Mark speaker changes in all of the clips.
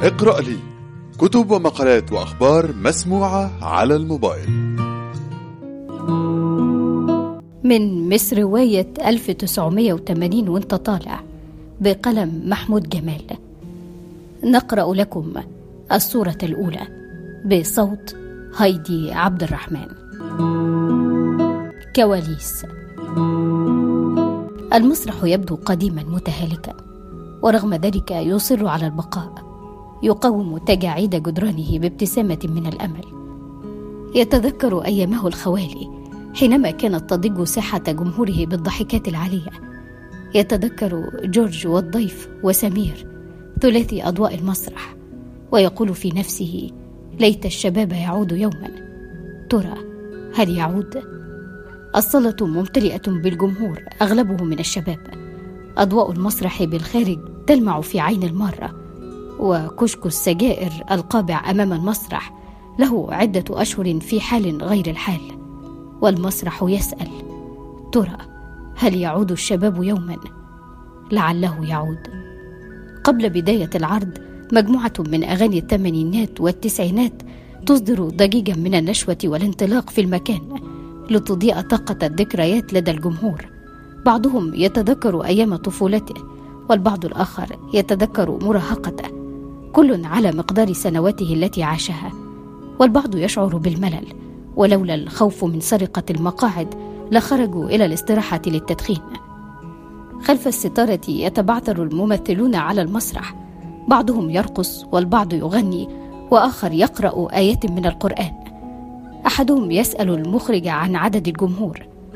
Speaker 1: اقرأ لي كتب ومقالات وأخبار مسموعة على الموبايل
Speaker 2: من مصر رواية 1980 وانت طالع بقلم محمود جمال نقرأ لكم الصورة الأولى بصوت هايدي عبد الرحمن كواليس المسرح يبدو قديما متهالكا ورغم ذلك يصر على البقاء يقاوم تجاعيد جدرانه بابتسامة من الأمل يتذكر أيامه الخوالي حينما كانت تضج ساحة جمهوره بالضحكات العالية يتذكر جورج والضيف وسمير ثلاثي أضواء المسرح ويقول في نفسه ليت الشباب يعود يوما ترى هل يعود الصالة ممتلئة بالجمهور أغلبه من الشباب أضواء المسرح بالخارج تلمع في عين المارة وكشك السجائر القابع أمام المسرح له عدة أشهر في حال غير الحال والمسرح يسأل ترى هل يعود الشباب يوما لعله يعود قبل بداية العرض مجموعة من أغاني الثمانينات والتسعينات تصدر ضجيجا من النشوة والانطلاق في المكان لتضيء طاقة الذكريات لدى الجمهور بعضهم يتذكر أيام طفولته والبعض الآخر يتذكر مراهقته كل على مقدار سنواته التي عاشها والبعض يشعر بالملل ولولا الخوف من سرقة المقاعد لخرجوا إلى الاستراحة للتدخين خلف الستارة يتبعثر الممثلون على المسرح بعضهم يرقص والبعض يغني واخر يقرا ايات من القران احدهم يسال المخرج عن عدد الجمهور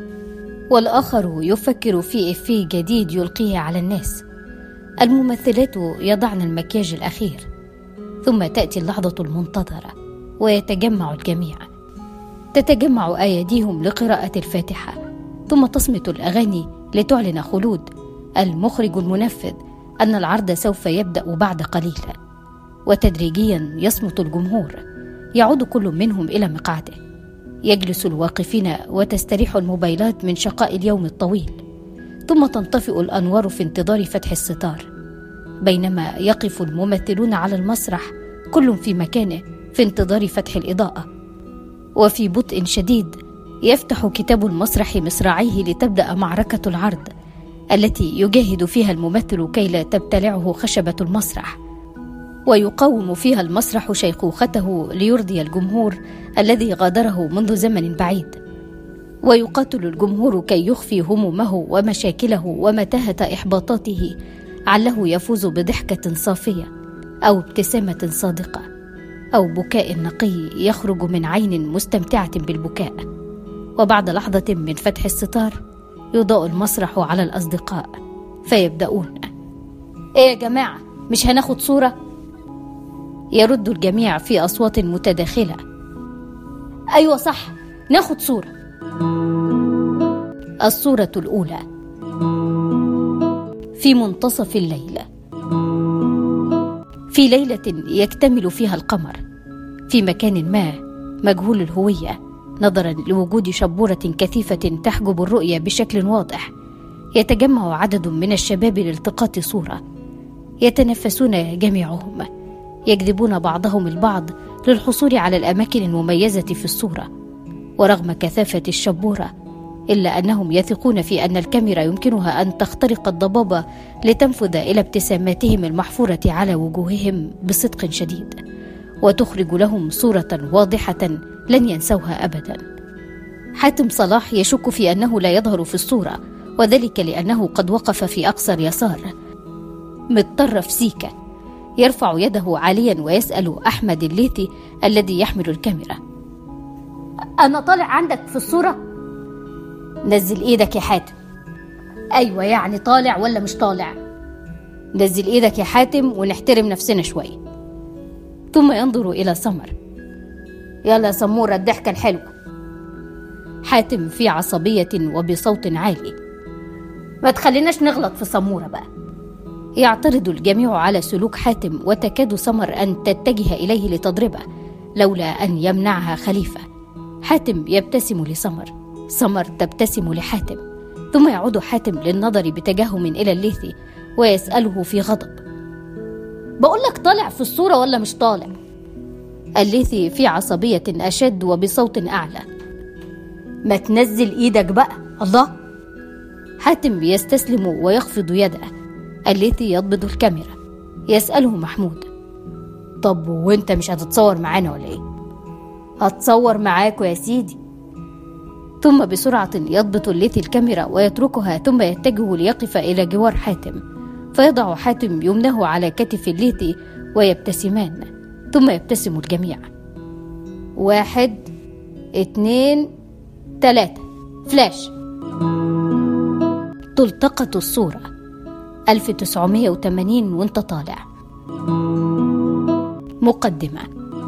Speaker 2: والاخر يفكر في افيه جديد يلقيه على الناس الممثلات يضعن المكياج الاخير ثم تاتي اللحظه المنتظره ويتجمع الجميع تتجمع ايديهم لقراءه الفاتحه ثم تصمت الاغاني لتعلن خلود المخرج المنفذ ان العرض سوف يبدا بعد قليل وتدريجيا يصمت الجمهور يعود كل منهم الى مقعده يجلس الواقفين وتستريح الموبايلات من شقاء اليوم الطويل ثم تنطفئ الانوار في انتظار فتح الستار بينما يقف الممثلون على المسرح كل في مكانه في انتظار فتح الاضاءه وفي بطء شديد يفتح كتاب المسرح مصراعيه لتبدا معركه العرض التي يجاهد فيها الممثل كي لا تبتلعه خشبه المسرح ويقاوم فيها المسرح شيخوخته ليرضي الجمهور الذي غادره منذ زمن بعيد ويقاتل الجمهور كي يخفي همومه ومشاكله ومتاهه احباطاته عله يفوز بضحكه صافيه او ابتسامه صادقه او بكاء نقي يخرج من عين مستمتعه بالبكاء وبعد لحظه من فتح الستار يضاء المسرح على الاصدقاء فيبداون ايه يا جماعه مش هناخد صوره يرد الجميع في اصوات متداخله ايوه صح ناخد صوره الصوره الاولى في منتصف الليل في ليله يكتمل فيها القمر في مكان ما مجهول الهويه نظرا لوجود شبوره كثيفه تحجب الرؤيه بشكل واضح يتجمع عدد من الشباب لالتقاط صوره يتنفسون جميعهم يجذبون بعضهم البعض للحصول على الاماكن المميزه في الصوره ورغم كثافه الشبوره الا انهم يثقون في ان الكاميرا يمكنها ان تخترق الضباب لتنفذ الى ابتساماتهم المحفوره على وجوههم بصدق شديد وتخرج لهم صوره واضحه لن ينسوها ابدا حاتم صلاح يشك في انه لا يظهر في الصوره وذلك لانه قد وقف في اقصى اليسار متطرف سيكا يرفع يده عاليا ويسال احمد الليثي الذي يحمل الكاميرا انا طالع عندك في الصوره نزل ايدك يا حاتم ايوه يعني طالع ولا مش طالع نزل ايدك يا حاتم ونحترم نفسنا شويه ثم ينظر الى سمر يلا يا سمورة الضحكة الحلوة حاتم في عصبية وبصوت عالي ما تخليناش نغلط في سمورة بقى يعترض الجميع على سلوك حاتم وتكاد سمر أن تتجه إليه لتضربه لولا أن يمنعها خليفة حاتم يبتسم لسمر سمر تبتسم لحاتم ثم يعود حاتم للنظر بتجهم إلى الليثي ويسأله في غضب بقول لك طالع في الصورة ولا مش طالع الليثي في عصبية أشد وبصوت أعلى ما تنزل إيدك بقى الله حاتم يستسلم ويخفض يده الليثي يضبط الكاميرا يسأله محمود طب وانت مش هتتصور معانا ولا ايه هتصور معاكوا يا سيدي ثم بسرعة يضبط الليثي الكاميرا ويتركها ثم يتجه ليقف إلى جوار حاتم فيضع حاتم يمنه على كتف الليثي ويبتسمان ثم يبتسم الجميع واحد اتنين تلاتة فلاش تلتقط الصورة 1980 وانت طالع مقدمة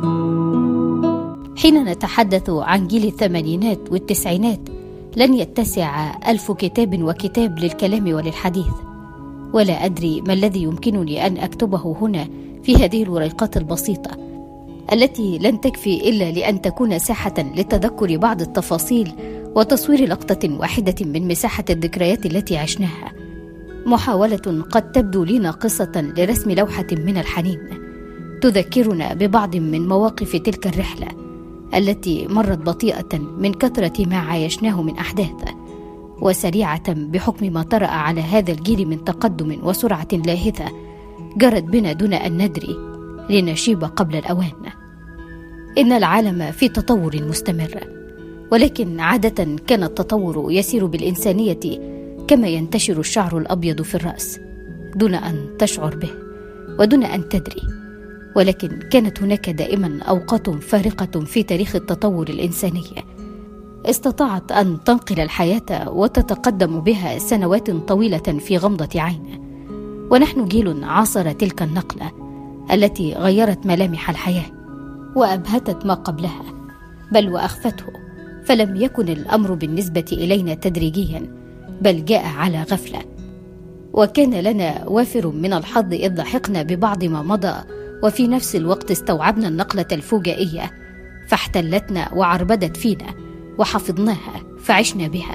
Speaker 2: حين نتحدث عن جيل الثمانينات والتسعينات لن يتسع ألف كتاب وكتاب للكلام وللحديث ولا أدري ما الذي يمكنني أن أكتبه هنا في هذه الوريقات البسيطة التي لن تكفي إلا لأن تكون ساحة لتذكر بعض التفاصيل وتصوير لقطة واحدة من مساحة الذكريات التي عشناها محاولة قد تبدو لي ناقصة لرسم لوحة من الحنين تذكرنا ببعض من مواقف تلك الرحلة التي مرت بطيئة من كثرة ما عايشناه من أحداث وسريعة بحكم ما طرأ على هذا الجيل من تقدم وسرعة لاهثة جرت بنا دون أن ندري لنشيب قبل الأوان إن العالم في تطور مستمر ولكن عادة كان التطور يسير بالإنسانية كما ينتشر الشعر الأبيض في الرأس دون أن تشعر به ودون أن تدري ولكن كانت هناك دائما أوقات فارقة في تاريخ التطور الإنساني استطاعت أن تنقل الحياة وتتقدم بها سنوات طويلة في غمضة عين ونحن جيل عاصر تلك النقلة التي غيرت ملامح الحياة وأبهتت ما قبلها بل وأخفته فلم يكن الأمر بالنسبة إلينا تدريجيا بل جاء على غفلة وكان لنا وافر من الحظ إذ ضحكنا ببعض ما مضى وفي نفس الوقت استوعبنا النقلة الفجائية فاحتلتنا وعربدت فينا وحفظناها فعشنا بها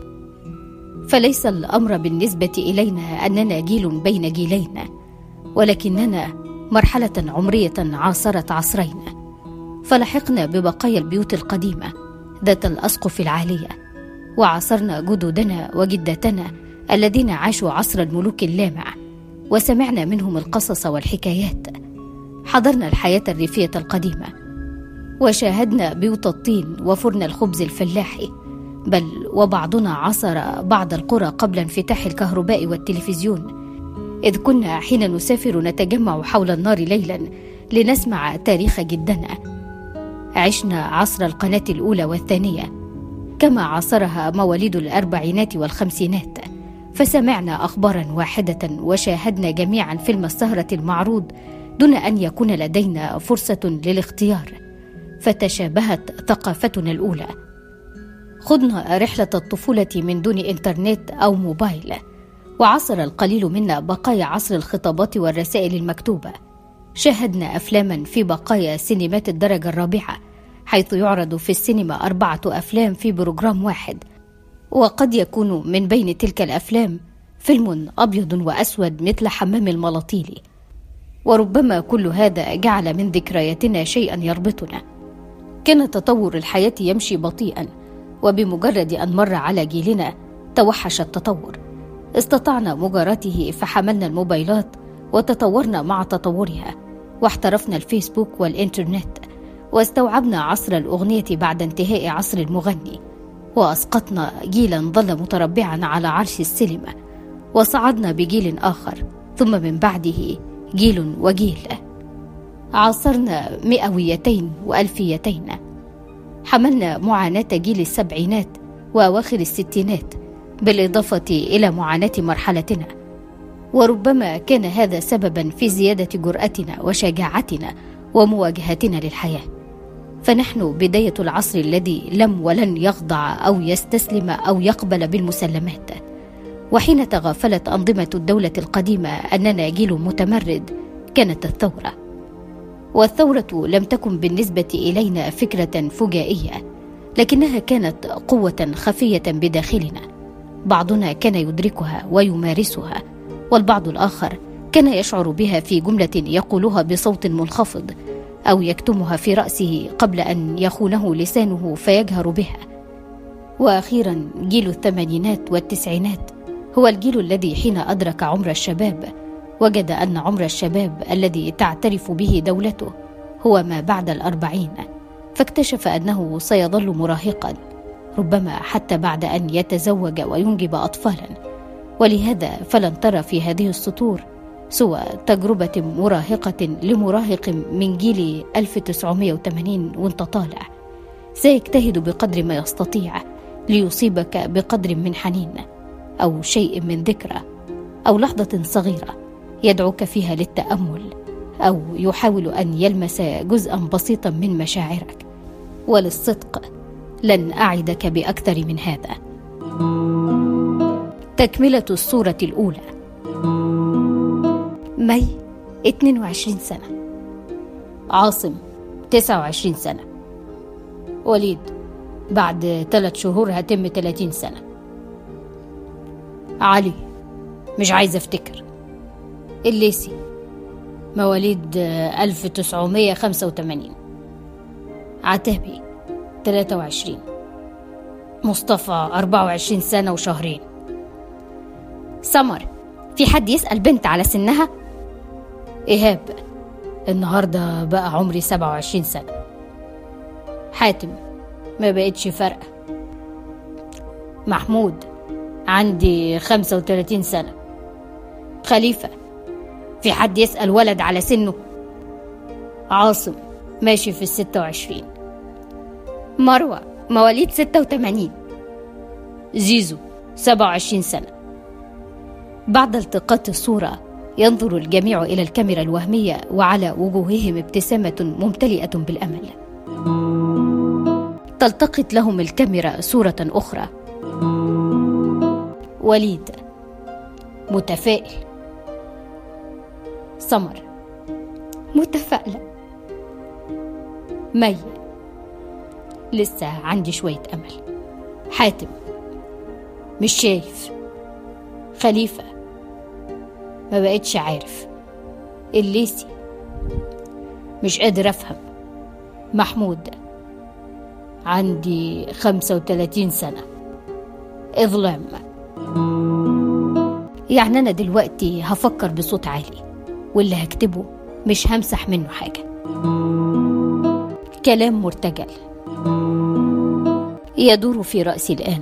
Speaker 2: فليس الامر بالنسبه الينا اننا جيل بين جيلين ولكننا مرحله عمريه عاصرت عصرين فلحقنا ببقايا البيوت القديمه ذات الاسقف العاليه وعاصرنا جدودنا وجداتنا الذين عاشوا عصر الملوك اللامع وسمعنا منهم القصص والحكايات حضرنا الحياه الريفيه القديمه وشاهدنا بيوت الطين وفرن الخبز الفلاحي بل وبعضنا عصر بعض القرى قبل انفتاح الكهرباء والتلفزيون اذ كنا حين نسافر نتجمع حول النار ليلا لنسمع تاريخ جدنا عشنا عصر القناه الاولى والثانيه كما عاصرها مواليد الاربعينات والخمسينات فسمعنا اخبارا واحده وشاهدنا جميعا فيلم السهره المعروض دون ان يكون لدينا فرصه للاختيار فتشابهت ثقافتنا الاولى خضنا رحله الطفوله من دون انترنت او موبايل وعصر القليل منا بقايا عصر الخطابات والرسائل المكتوبه شاهدنا افلاما في بقايا سينمات الدرجه الرابعه حيث يعرض في السينما اربعه افلام في بروجرام واحد وقد يكون من بين تلك الافلام فيلم ابيض واسود مثل حمام الملاطيل وربما كل هذا جعل من ذكرياتنا شيئا يربطنا كان تطور الحياه يمشي بطيئا وبمجرد ان مر على جيلنا توحش التطور استطعنا مجاراته فحملنا الموبايلات وتطورنا مع تطورها واحترفنا الفيسبوك والانترنت واستوعبنا عصر الاغنيه بعد انتهاء عصر المغني واسقطنا جيلا ظل متربعا على عرش السينما وصعدنا بجيل اخر ثم من بعده جيل وجيل عاصرنا مئويتين والفيتين حملنا معاناه جيل السبعينات واواخر الستينات بالاضافه الى معاناه مرحلتنا وربما كان هذا سببا في زياده جراتنا وشجاعتنا ومواجهتنا للحياه فنحن بدايه العصر الذي لم ولن يخضع او يستسلم او يقبل بالمسلمات وحين تغافلت انظمه الدوله القديمه اننا جيل متمرد كانت الثوره والثوره لم تكن بالنسبه الينا فكره فجائيه لكنها كانت قوه خفيه بداخلنا بعضنا كان يدركها ويمارسها والبعض الاخر كان يشعر بها في جملة يقولها بصوت منخفض أو يكتمها في رأسه قبل أن يخونه لسانه فيجهر بها وأخيرا جيل الثمانينات والتسعينات هو الجيل الذي حين أدرك عمر الشباب وجد أن عمر الشباب الذي تعترف به دولته هو ما بعد الأربعين فاكتشف أنه سيظل مراهقا ربما حتى بعد أن يتزوج وينجب أطفالا ولهذا فلن ترى في هذه السطور سوى تجربة مراهقة لمراهق من جيل 1980 وانت طالع سيجتهد بقدر ما يستطيع ليصيبك بقدر من حنين أو شيء من ذكرى أو لحظة صغيرة يدعوك فيها للتأمل أو يحاول أن يلمس جزءا بسيطا من مشاعرك وللصدق لن أعدك بأكثر من هذا تكملة الصورة الأولى مي 22 سنة عاصم 29 سنة وليد بعد ثلاث شهور هتم 30 سنة علي مش عايز افتكر الليسي مواليد 1985 عتابي 23 مصطفى 24 سنة وشهرين سمر في حد يسأل بنت على سنها؟ إيهاب النهاردة بقى عمري 27 سنة حاتم ما بقتش فارقة محمود عندي 35 سنة خليفة في حد يسأل ولد على سنه عاصم ماشي في الستة وعشرين مروة مواليد ستة وتمانين زيزو سبعة وعشرين سنة بعد التقاط الصورة ينظر الجميع إلى الكاميرا الوهمية وعلى وجوههم ابتسامة ممتلئة بالأمل تلتقط لهم الكاميرا صورة أخرى وليد متفائل سمر متفائلة مي لسه عندي شوية أمل حاتم مش شايف خليفة ما بقتش عارف الليسي مش قادر أفهم محمود عندي خمسة وتلاتين سنة إظلام يعني أنا دلوقتي هفكر بصوت عالي واللي هكتبه مش همسح منه حاجة كلام مرتجل يدور في رأسي الآن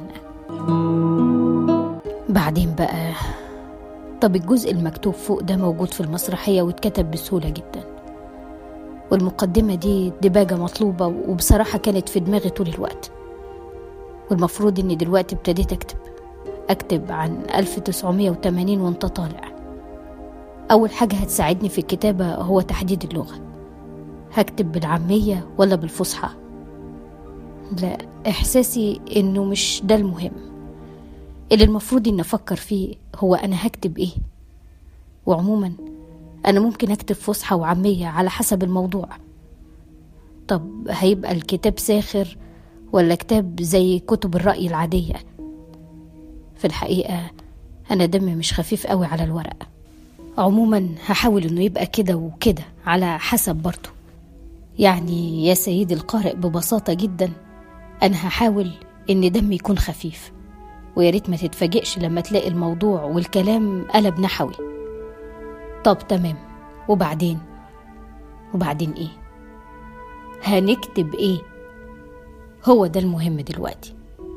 Speaker 2: بعدين بقى طب الجزء المكتوب فوق ده موجود في المسرحية واتكتب بسهولة جدا والمقدمة دي دباجة مطلوبة وبصراحة كانت في دماغي طول الوقت والمفروض اني دلوقتي ابتديت اكتب اكتب عن 1980 وانت طالع اول حاجة هتساعدني في الكتابة هو تحديد اللغة هكتب بالعامية ولا بالفصحى لا احساسي انه مش ده المهم اللي المفروض اني افكر فيه هو انا هكتب ايه وعموما انا ممكن اكتب فصحى وعامية على حسب الموضوع طب هيبقى الكتاب ساخر ولا كتاب زي كتب الرأي العادية في الحقيقة أنا دمي مش خفيف قوي على الورق عموما هحاول إنه يبقى كده وكده على حسب برضه يعني يا سيدي القارئ ببساطة جدا أنا هحاول إن دمي يكون خفيف ويا ريت ما تتفاجئش لما تلاقي الموضوع والكلام قلب نحوي طب تمام وبعدين وبعدين ايه هنكتب ايه هو ده المهم دلوقتي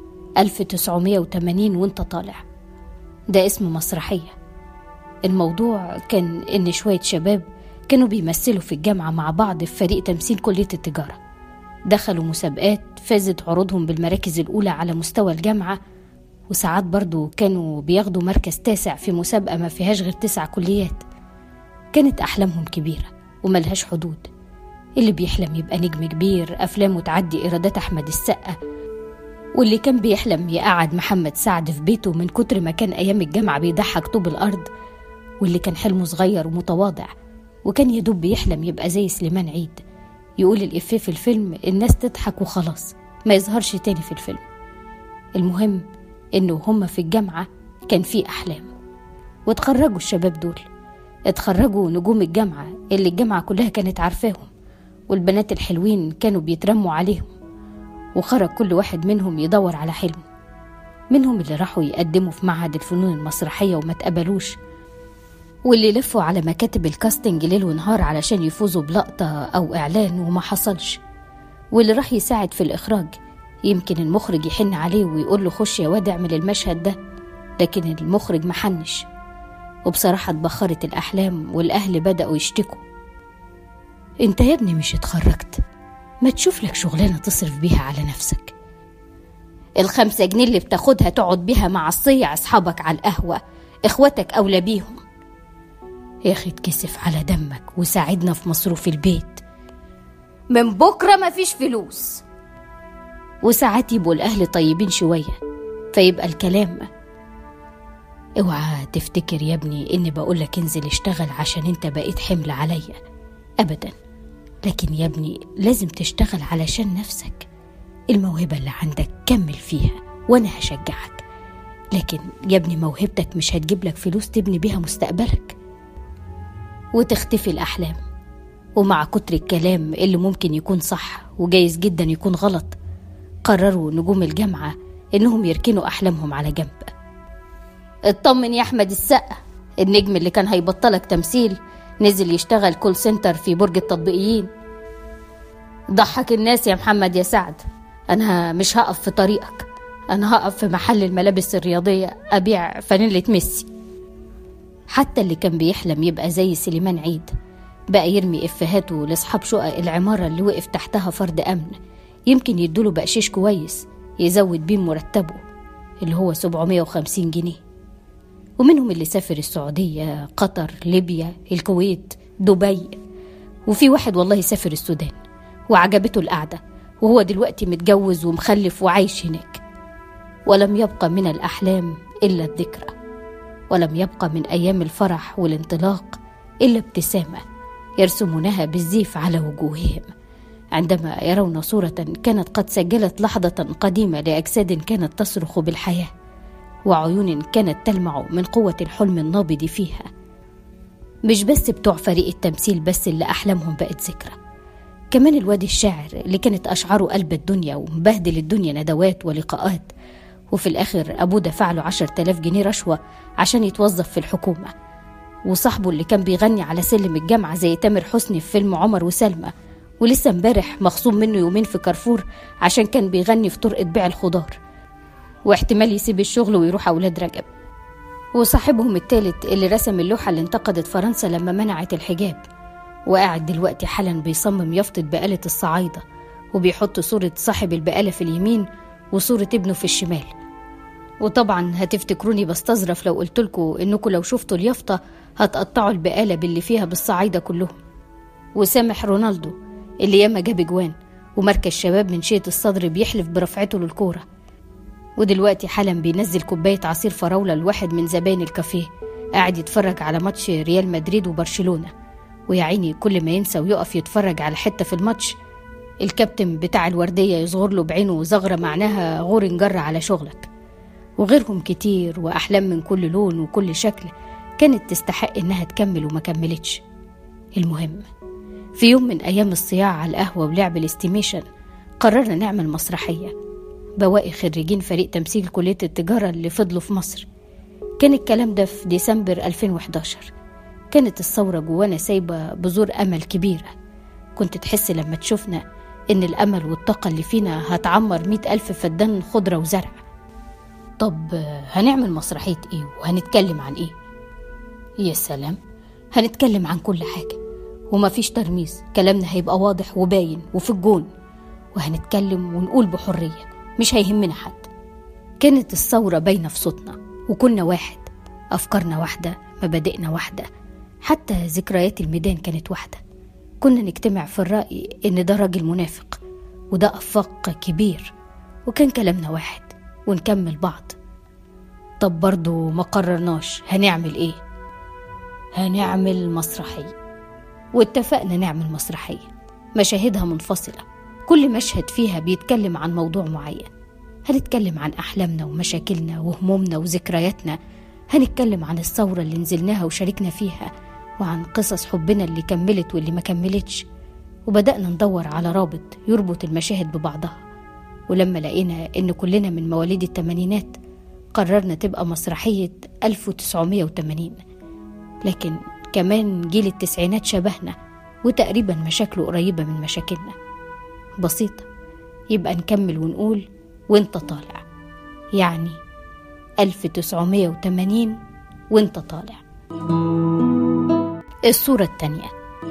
Speaker 2: 1980 وانت طالع ده اسم مسرحية الموضوع كان إن شوية شباب كانوا بيمثلوا في الجامعة مع بعض في فريق تمثيل كلية التجارة دخلوا مسابقات فازت عروضهم بالمراكز الأولى على مستوى الجامعة وساعات برضو كانوا بياخدوا مركز تاسع في مسابقة ما فيهاش غير تسع كليات كانت أحلامهم كبيرة وملهاش حدود اللي بيحلم يبقى نجم كبير أفلامه تعدي إيرادات أحمد السقا واللي كان بيحلم يقعد محمد سعد في بيته من كتر ما كان أيام الجامعة بيضحك طوب الأرض واللي كان حلمه صغير ومتواضع وكان يدوب بيحلم يبقى زي سليمان عيد يقول الإفيه في الفيلم الناس تضحك وخلاص ما يظهرش تاني في الفيلم المهم إنه هما في الجامعة كان في أحلام وتخرجوا الشباب دول اتخرجوا نجوم الجامعة اللي الجامعة كلها كانت عارفاهم والبنات الحلوين كانوا بيترموا عليهم وخرج كل واحد منهم يدور على حلم منهم اللي راحوا يقدموا في معهد الفنون المسرحية وما اتقبلوش واللي لفوا على مكاتب الكاستنج ليل ونهار علشان يفوزوا بلقطة أو إعلان وما حصلش واللي راح يساعد في الإخراج يمكن المخرج يحن عليه ويقول له خش يا واد اعمل المشهد ده لكن المخرج محنش وبصراحة اتبخرت الأحلام والأهل بدأوا يشتكوا انت يا ابني مش اتخرجت ما تشوف لك شغلانة تصرف بيها على نفسك الخمسة جنيه اللي بتاخدها تقعد بيها مع الصيع أصحابك على القهوة إخواتك أولى بيهم يا أخي اتكسف على دمك وساعدنا في مصروف البيت من بكرة مفيش فلوس وساعات يبقوا الأهل طيبين شوية فيبقى الكلام اوعى تفتكر يا ابني اني بقولك انزل اشتغل عشان انت بقيت حمل عليا ابدا لكن يا ابني لازم تشتغل علشان نفسك الموهبة اللي عندك كمل فيها وانا هشجعك لكن يا ابني موهبتك مش هتجيب لك فلوس تبني بيها مستقبلك وتختفي الأحلام ومع كتر الكلام اللي ممكن يكون صح وجايز جدا يكون غلط قرروا نجوم الجامعة إنهم يركنوا أحلامهم على جنب اطمن يا أحمد السقا النجم اللي كان هيبطلك تمثيل نزل يشتغل كول سنتر في برج التطبيقيين ضحك الناس يا محمد يا سعد أنا مش هقف في طريقك أنا هقف في محل الملابس الرياضية أبيع فانيلة ميسي حتى اللي كان بيحلم يبقى زي سليمان عيد بقى يرمي إفهاته لأصحاب شقق العمارة اللي وقف تحتها فرد أمن يمكن يدوله بقشيش كويس يزود بيه مرتبه اللي هو 750 جنيه ومنهم اللي سافر السعودية قطر ليبيا الكويت دبي وفي واحد والله سافر السودان وعجبته القعدة وهو دلوقتي متجوز ومخلف وعايش هناك ولم يبقى من الأحلام إلا الذكرى ولم يبقى من أيام الفرح والانطلاق إلا ابتسامة يرسمونها بالزيف على وجوههم عندما يرون صورة كانت قد سجلت لحظة قديمة لأجساد كانت تصرخ بالحياة وعيون كانت تلمع من قوة الحلم النابض فيها مش بس بتوع فريق التمثيل بس اللي أحلامهم بقت ذكرى كمان الواد الشاعر اللي كانت أشعاره قلب الدنيا ومبهدل الدنيا ندوات ولقاءات وفي الآخر أبوه دفع له عشر تلاف جنيه رشوة عشان يتوظف في الحكومة وصاحبه اللي كان بيغني على سلم الجامعة زي تامر حسني في فيلم عمر وسلمى ولسه امبارح مخصوم منه يومين في كارفور عشان كان بيغني في طرقة بيع الخضار واحتمال يسيب الشغل ويروح أولاد رجب وصاحبهم التالت اللي رسم اللوحة اللي انتقدت فرنسا لما منعت الحجاب وقاعد دلوقتي حالا بيصمم يافطة بقالة الصعايدة وبيحط صورة صاحب البقالة في اليمين وصورة ابنه في الشمال وطبعا هتفتكروني بستظرف لو قلتلكوا انكوا لو شفتوا اليافطة هتقطعوا البقالة باللي فيها بالصعايدة كلهم وسامح رونالدو اللي ياما جاب جوان ومركز شباب من شية الصدر بيحلف برفعته للكورة ودلوقتي حالا بينزل كوباية عصير فراولة لواحد من زباين الكافيه قاعد يتفرج على ماتش ريال مدريد وبرشلونة ويا عيني كل ما ينسى ويقف يتفرج على حتة في الماتش الكابتن بتاع الوردية يصغر له بعينه زغرة معناها غور نجر على شغلك وغيرهم كتير وأحلام من كل لون وكل شكل كانت تستحق إنها تكمل وما كملتش المهم في يوم من أيام الصياعة على القهوة ولعب الاستيميشن قررنا نعمل مسرحية بواقي خريجين فريق تمثيل كلية التجارة اللي فضلوا في مصر كان الكلام ده في ديسمبر 2011 كانت الثورة جوانا سايبة بذور أمل كبيرة كنت تحس لما تشوفنا إن الأمل والطاقة اللي فينا هتعمر مئة ألف فدان خضرة وزرع طب هنعمل مسرحية إيه وهنتكلم عن إيه؟ يا سلام هنتكلم عن كل حاجة ومفيش ترميز كلامنا هيبقى واضح وباين وفي الجون وهنتكلم ونقول بحرية مش هيهمنا حد كانت الثورة باينة في صوتنا وكنا واحد أفكارنا واحدة مبادئنا واحدة حتى ذكريات الميدان كانت واحدة كنا نجتمع في الرأي إن ده راجل منافق وده أفاق كبير وكان كلامنا واحد ونكمل بعض طب برضو ما قررناش هنعمل ايه هنعمل مسرحية واتفقنا نعمل مسرحية مشاهدها منفصلة كل مشهد فيها بيتكلم عن موضوع معين هنتكلم عن أحلامنا ومشاكلنا وهمومنا وذكرياتنا هنتكلم عن الثورة اللي نزلناها وشاركنا فيها وعن قصص حبنا اللي كملت واللي ما كملتش وبدأنا ندور على رابط يربط المشاهد ببعضها ولما لقينا إن كلنا من مواليد التمانينات قررنا تبقى مسرحية 1980 لكن كمان جيل التسعينات شبهنا وتقريبا مشاكله قريبة من مشاكلنا بسيطة يبقى نكمل ونقول وانت طالع يعني 1980 وانت طالع الصورة التانية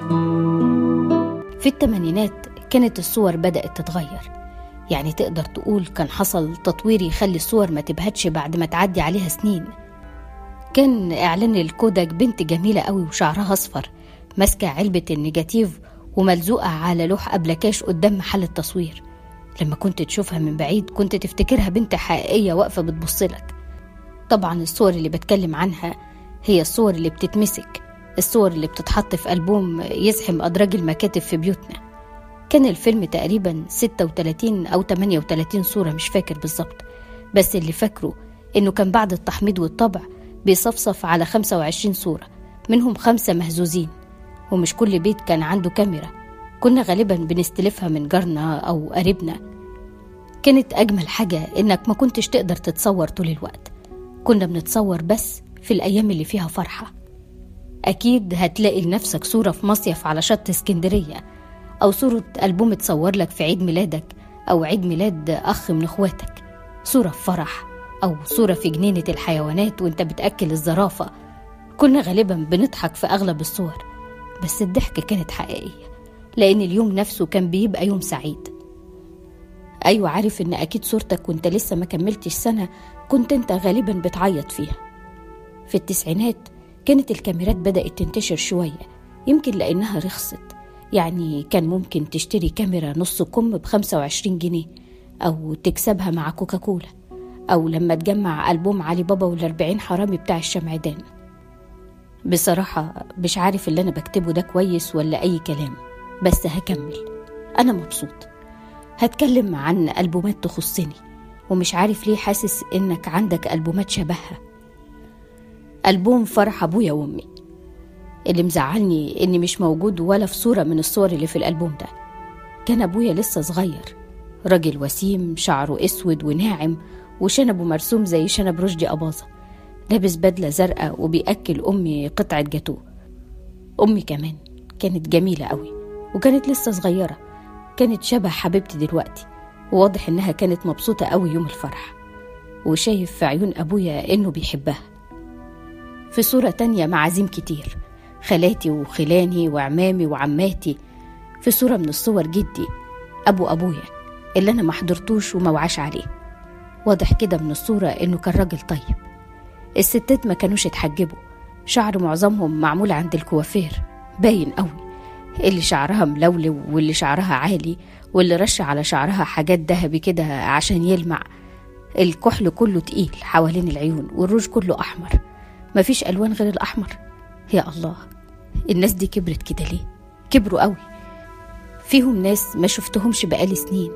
Speaker 2: في التمانينات كانت الصور بدأت تتغير يعني تقدر تقول كان حصل تطوير يخلي الصور ما تبهتش بعد ما تعدي عليها سنين كان إعلان الكوداك بنت جميلة قوي وشعرها أصفر ماسكة علبة النيجاتيف وملزوقة على لوح أبلكاش قدام محل التصوير لما كنت تشوفها من بعيد كنت تفتكرها بنت حقيقية واقفة بتبصلك طبعا الصور اللي بتكلم عنها هي الصور اللي بتتمسك الصور اللي بتتحط في ألبوم يزحم أدراج المكاتب في بيوتنا كان الفيلم تقريبا 36 أو 38 صورة مش فاكر بالظبط بس اللي فاكره إنه كان بعد التحميض والطبع بيصفصف على 25 صورة منهم خمسة مهزوزين ومش كل بيت كان عنده كاميرا كنا غالبا بنستلفها من جارنا أو قريبنا كانت أجمل حاجة إنك ما كنتش تقدر تتصور طول الوقت كنا بنتصور بس في الأيام اللي فيها فرحة أكيد هتلاقي لنفسك صورة في مصيف على شط اسكندرية أو صورة ألبوم اتصور لك في عيد ميلادك أو عيد ميلاد أخ من إخواتك صورة في فرح أو صورة في جنينة الحيوانات وانت بتأكل الزرافة كنا غالبا بنضحك في أغلب الصور بس الضحكة كانت حقيقية لأن اليوم نفسه كان بيبقى يوم سعيد أيوة عارف إن أكيد صورتك وانت لسه ما كملتش سنة كنت انت غالبا بتعيط فيها في التسعينات كانت الكاميرات بدأت تنتشر شوية يمكن لأنها رخصت يعني كان ممكن تشتري كاميرا نص كم بخمسة وعشرين جنيه أو تكسبها مع كوكاكولا أو لما تجمع ألبوم علي بابا والأربعين حرامي بتاع الشمعدان بصراحة مش عارف اللي أنا بكتبه ده كويس ولا أي كلام بس هكمل أنا مبسوط هتكلم عن ألبومات تخصني ومش عارف ليه حاسس إنك عندك ألبومات شبهها ألبوم فرح أبويا وأمي اللي مزعلني إني مش موجود ولا في صورة من الصور اللي في الألبوم ده كان أبويا لسه صغير راجل وسيم شعره أسود وناعم وشنبه مرسوم زي شنب رشدي أباظة لابس بدلة زرقاء وبيأكل أمي قطعة جاتوه أمي كمان كانت جميلة قوي وكانت لسه صغيرة كانت شبه حبيبتي دلوقتي وواضح إنها كانت مبسوطة قوي يوم الفرح وشايف في عيون أبويا إنه بيحبها في صورة تانية معازيم كتير خالاتي وخلاني وعمامي وعماتي في صورة من الصور جدي أبو أبويا اللي أنا ما حضرتوش وما وعاش عليه واضح كده من الصورة إنه كان راجل طيب الستات ما كانوش اتحجبوا شعر معظمهم معمول عند الكوافير باين قوي اللي شعرها ملولو واللي شعرها عالي واللي رش على شعرها حاجات ذهبي كده عشان يلمع الكحل كله تقيل حوالين العيون والروج كله أحمر مفيش ألوان غير الأحمر يا الله الناس دي كبرت كده ليه كبروا قوي فيهم ناس ما شفتهمش بقالي سنين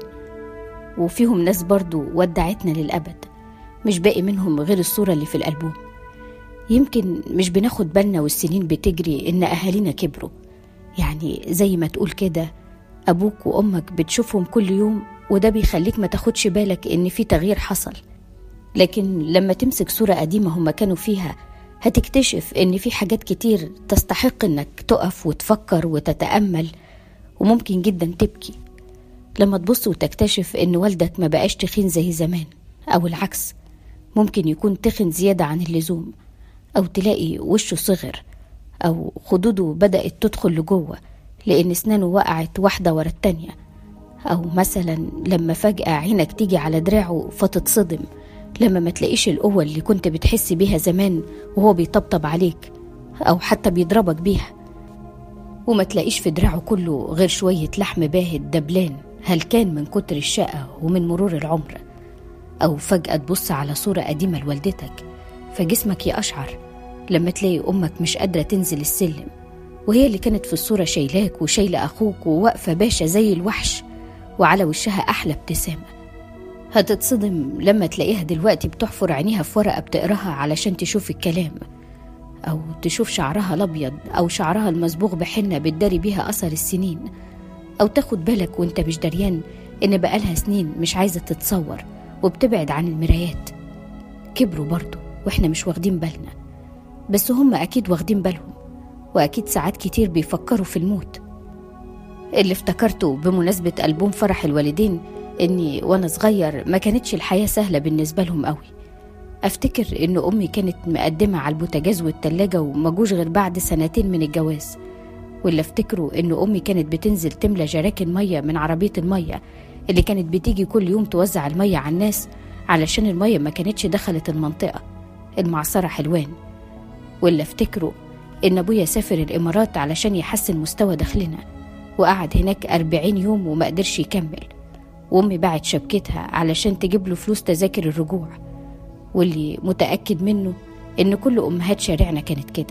Speaker 2: وفيهم ناس برضو ودعتنا للأبد مش باقي منهم غير الصورة اللي في الألبوم يمكن مش بناخد بالنا والسنين بتجري إن أهالينا كبروا يعني زي ما تقول كده أبوك وأمك بتشوفهم كل يوم وده بيخليك ما تاخدش بالك إن في تغيير حصل لكن لما تمسك صورة قديمة هما كانوا فيها هتكتشف إن في حاجات كتير تستحق إنك تقف وتفكر وتتأمل وممكن جدا تبكي لما تبص وتكتشف إن والدك ما بقاش تخين زي زمان أو العكس ممكن يكون تخن زيادة عن اللزوم أو تلاقي وشه صغر أو خدوده بدأت تدخل لجوه لأن أسنانه وقعت واحدة ورا التانية أو مثلا لما فجأة عينك تيجي على دراعه فتتصدم لما ما تلاقيش القوة اللي كنت بتحس بيها زمان وهو بيطبطب عليك أو حتى بيضربك بيها وما تلاقيش في دراعه كله غير شوية لحم باهت دبلان هل كان من كتر الشقة ومن مرور العمر أو فجأة تبص على صورة قديمة لوالدتك فجسمك يقشعر لما تلاقي أمك مش قادرة تنزل السلم وهي اللي كانت في الصورة شايلاك وشايلة أخوك وواقفة باشا زي الوحش وعلى وشها أحلى ابتسامة هتتصدم لما تلاقيها دلوقتي بتحفر عينيها في ورقة بتقراها علشان تشوف الكلام أو تشوف شعرها الأبيض أو شعرها المصبوغ بحنة بتداري بيها أثر السنين أو تاخد بالك وانت مش دريان إن بقالها سنين مش عايزة تتصور وبتبعد عن المرايات كبروا برضو واحنا مش واخدين بالنا بس هم أكيد واخدين بالهم وأكيد ساعات كتير بيفكروا في الموت اللي افتكرته بمناسبة ألبوم فرح الوالدين إني وأنا صغير ما كانتش الحياة سهلة بالنسبة لهم قوي أفتكر إن أمي كانت مقدمة على البوتاجاز والتلاجة وما جوش غير بعد سنتين من الجواز واللي أفتكره إن أمي كانت بتنزل تملى جراكن مية من عربية المية اللي كانت بتيجي كل يوم توزع المية على الناس علشان المية ما كانتش دخلت المنطقة المعصرة حلوان واللي أفتكره إن أبويا سافر الإمارات علشان يحسن مستوى دخلنا وقعد هناك أربعين يوم وما قدرش يكمل وأمي باعت شبكتها علشان تجيب له فلوس تذاكر الرجوع واللي متأكد منه إن كل أمهات شارعنا كانت كده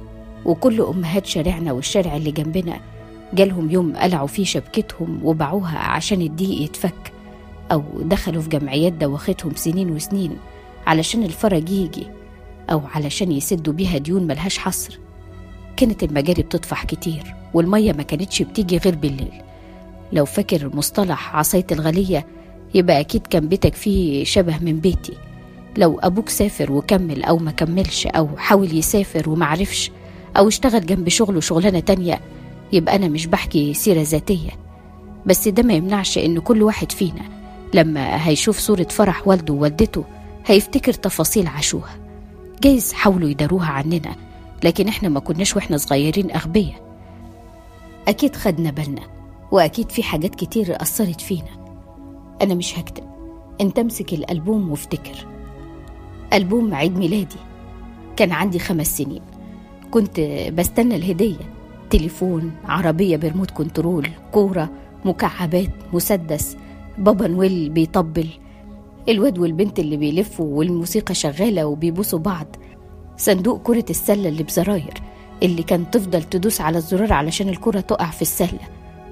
Speaker 2: وكل أمهات شارعنا والشارع اللي جنبنا جالهم يوم قلعوا فيه شبكتهم وباعوها عشان الضيق يتفك أو دخلوا في جمعيات دوختهم سنين وسنين علشان الفرج يجي أو علشان يسدوا بيها ديون ملهاش حصر كانت المجاري بتطفح كتير والمية ما كانتش بتيجي غير بالليل لو فاكر مصطلح عصاية الغلية يبقى أكيد كان بيتك فيه شبه من بيتي لو أبوك سافر وكمل أو ما كملش أو حاول يسافر ومعرفش أو اشتغل جنب شغله شغلانة تانية يبقى أنا مش بحكي سيرة ذاتية بس ده ما يمنعش إن كل واحد فينا لما هيشوف صورة فرح والده ووالدته هيفتكر تفاصيل عاشوها جايز حاولوا يداروها عننا لكن احنا ما كناش واحنا صغيرين أغبياء أكيد خدنا بالنا وأكيد في حاجات كتير أثرت فينا أنا مش هكتب أنت امسك الألبوم وافتكر ألبوم عيد ميلادي كان عندي خمس سنين كنت بستنى الهدية تليفون عربية بريموت كنترول كورة مكعبات مسدس بابا نويل بيطبل الواد والبنت اللي بيلفوا والموسيقى شغالة وبيبوسوا بعض صندوق كرة السلة اللي بزراير اللي كان تفضل تدوس على الزرار علشان الكرة تقع في السلة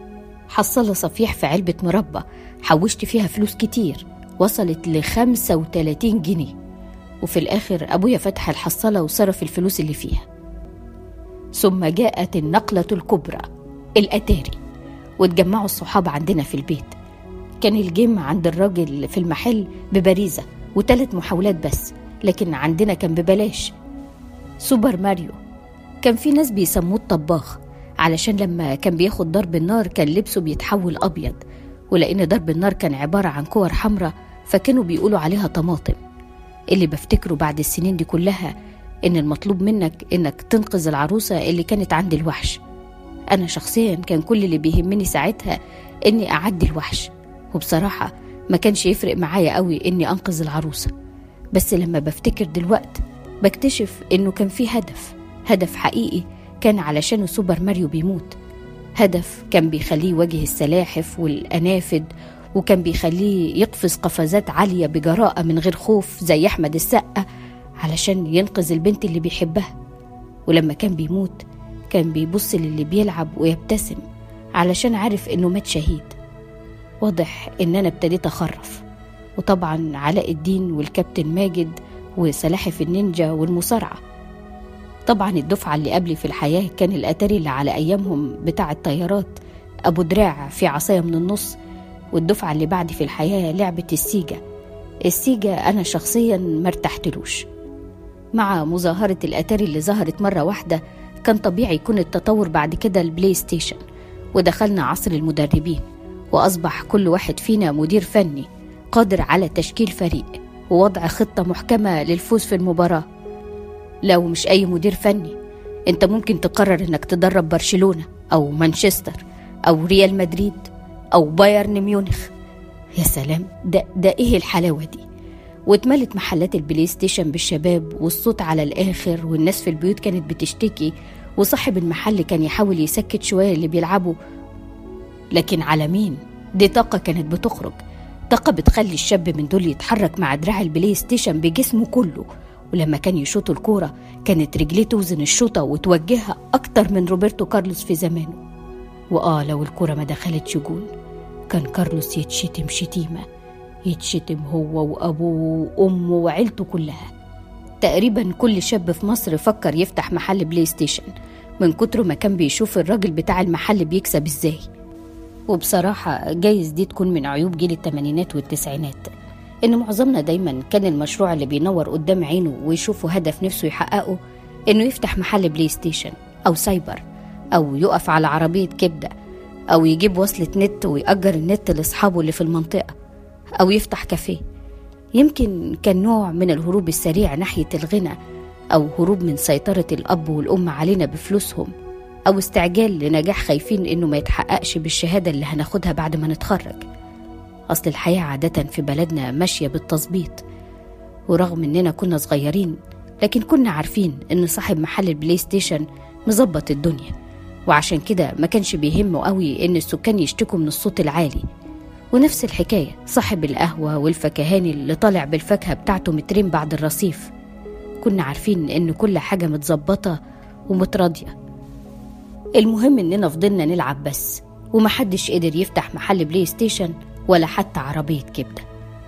Speaker 2: حصلة صفيح في علبة مربى حوشت فيها فلوس كتير وصلت لخمسة وتلاتين جنيه وفي الآخر أبويا فتح الحصالة وصرف الفلوس اللي فيها ثم جاءت النقلة الكبرى الأتاري واتجمعوا الصحاب عندنا في البيت كان الجيم عند الراجل في المحل ببريزة وثلاث محاولات بس لكن عندنا كان ببلاش سوبر ماريو كان في ناس بيسموه الطباخ علشان لما كان بياخد ضرب النار كان لبسه بيتحول أبيض ولأن ضرب النار كان عبارة عن كور حمراء فكانوا بيقولوا عليها طماطم اللي بفتكره بعد السنين دي كلها إن المطلوب منك إنك تنقذ العروسة اللي كانت عند الوحش أنا شخصيا كان كل اللي بيهمني ساعتها إني أعدي الوحش وبصراحة ما كانش يفرق معايا قوي إني أنقذ العروسة بس لما بفتكر دلوقت بكتشف إنه كان في هدف هدف حقيقي كان علشانه سوبر ماريو بيموت هدف كان بيخليه يواجه السلاحف والأنافد وكان بيخليه يقفز قفزات عالية بجراءة من غير خوف زي أحمد السقا علشان ينقذ البنت اللي بيحبها ولما كان بيموت كان بيبص للي بيلعب ويبتسم علشان عارف إنه مات شهيد واضح إن أنا ابتديت أخرف وطبعا علاء الدين والكابتن ماجد وسلاحف النينجا والمصارعة طبعا الدفعة اللي قبلي في الحياة كان الأتاري اللي على أيامهم بتاع الطيارات أبو دراع في عصاية من النص والدفعة اللي بعدي في الحياة لعبة السيجا السيجا أنا شخصيا مرتحتلوش مع مظاهرة الأتاري اللي ظهرت مرة واحدة كان طبيعي يكون التطور بعد كده البلاي ستيشن ودخلنا عصر المدربين وأصبح كل واحد فينا مدير فني قادر على تشكيل فريق ووضع خطة محكمة للفوز في المباراة لو مش أي مدير فني أنت ممكن تقرر إنك تدرب برشلونة أو مانشستر أو ريال مدريد أو بايرن ميونخ يا سلام ده, ده إيه الحلاوة دي واتملت محلات البلاي ستيشن بالشباب والصوت على الآخر والناس في البيوت كانت بتشتكي وصاحب المحل كان يحاول يسكت شوية اللي بيلعبوا لكن على مين؟ دي طاقة كانت بتخرج طاقة بتخلي الشاب من دول يتحرك مع دراع البلاي ستيشن بجسمه كله ولما كان يشوط الكورة كانت رجليه توزن الشوطة وتوجهها أكتر من روبرتو كارلوس في زمانه وآه لو الكورة ما دخلتش جون كان كارلوس يتشتم شتيمة يتشتم هو وأبوه وأمه وعيلته كلها تقريبا كل شاب في مصر فكر يفتح محل بلاي ستيشن من كتر ما كان بيشوف الراجل بتاع المحل بيكسب ازاي وبصراحة جايز دي تكون من عيوب جيل التمانينات والتسعينات إن معظمنا دايما كان المشروع اللي بينور قدام عينه ويشوفه هدف نفسه يحققه إنه يفتح محل بلاي ستيشن أو سايبر أو يقف على عربية كبدة أو يجيب وصلة نت ويأجر النت لأصحابه اللي في المنطقة أو يفتح كافيه يمكن كان نوع من الهروب السريع ناحية الغنى أو هروب من سيطرة الأب والأم علينا بفلوسهم أو استعجال لنجاح خايفين إنه ما يتحققش بالشهادة اللي هناخدها بعد ما نتخرج أصل الحياة عادة في بلدنا ماشية بالتظبيط ورغم إننا كنا صغيرين لكن كنا عارفين إن صاحب محل البلاي ستيشن مظبط الدنيا وعشان كده ما كانش بيهمه قوي إن السكان يشتكوا من الصوت العالي ونفس الحكاية صاحب القهوة والفكهاني اللي طالع بالفاكهة بتاعته مترين بعد الرصيف كنا عارفين إن كل حاجة متظبطة ومتراضية المهم إننا فضلنا نلعب بس ومحدش قدر يفتح محل بلاي ستيشن ولا حتى عربية كبدة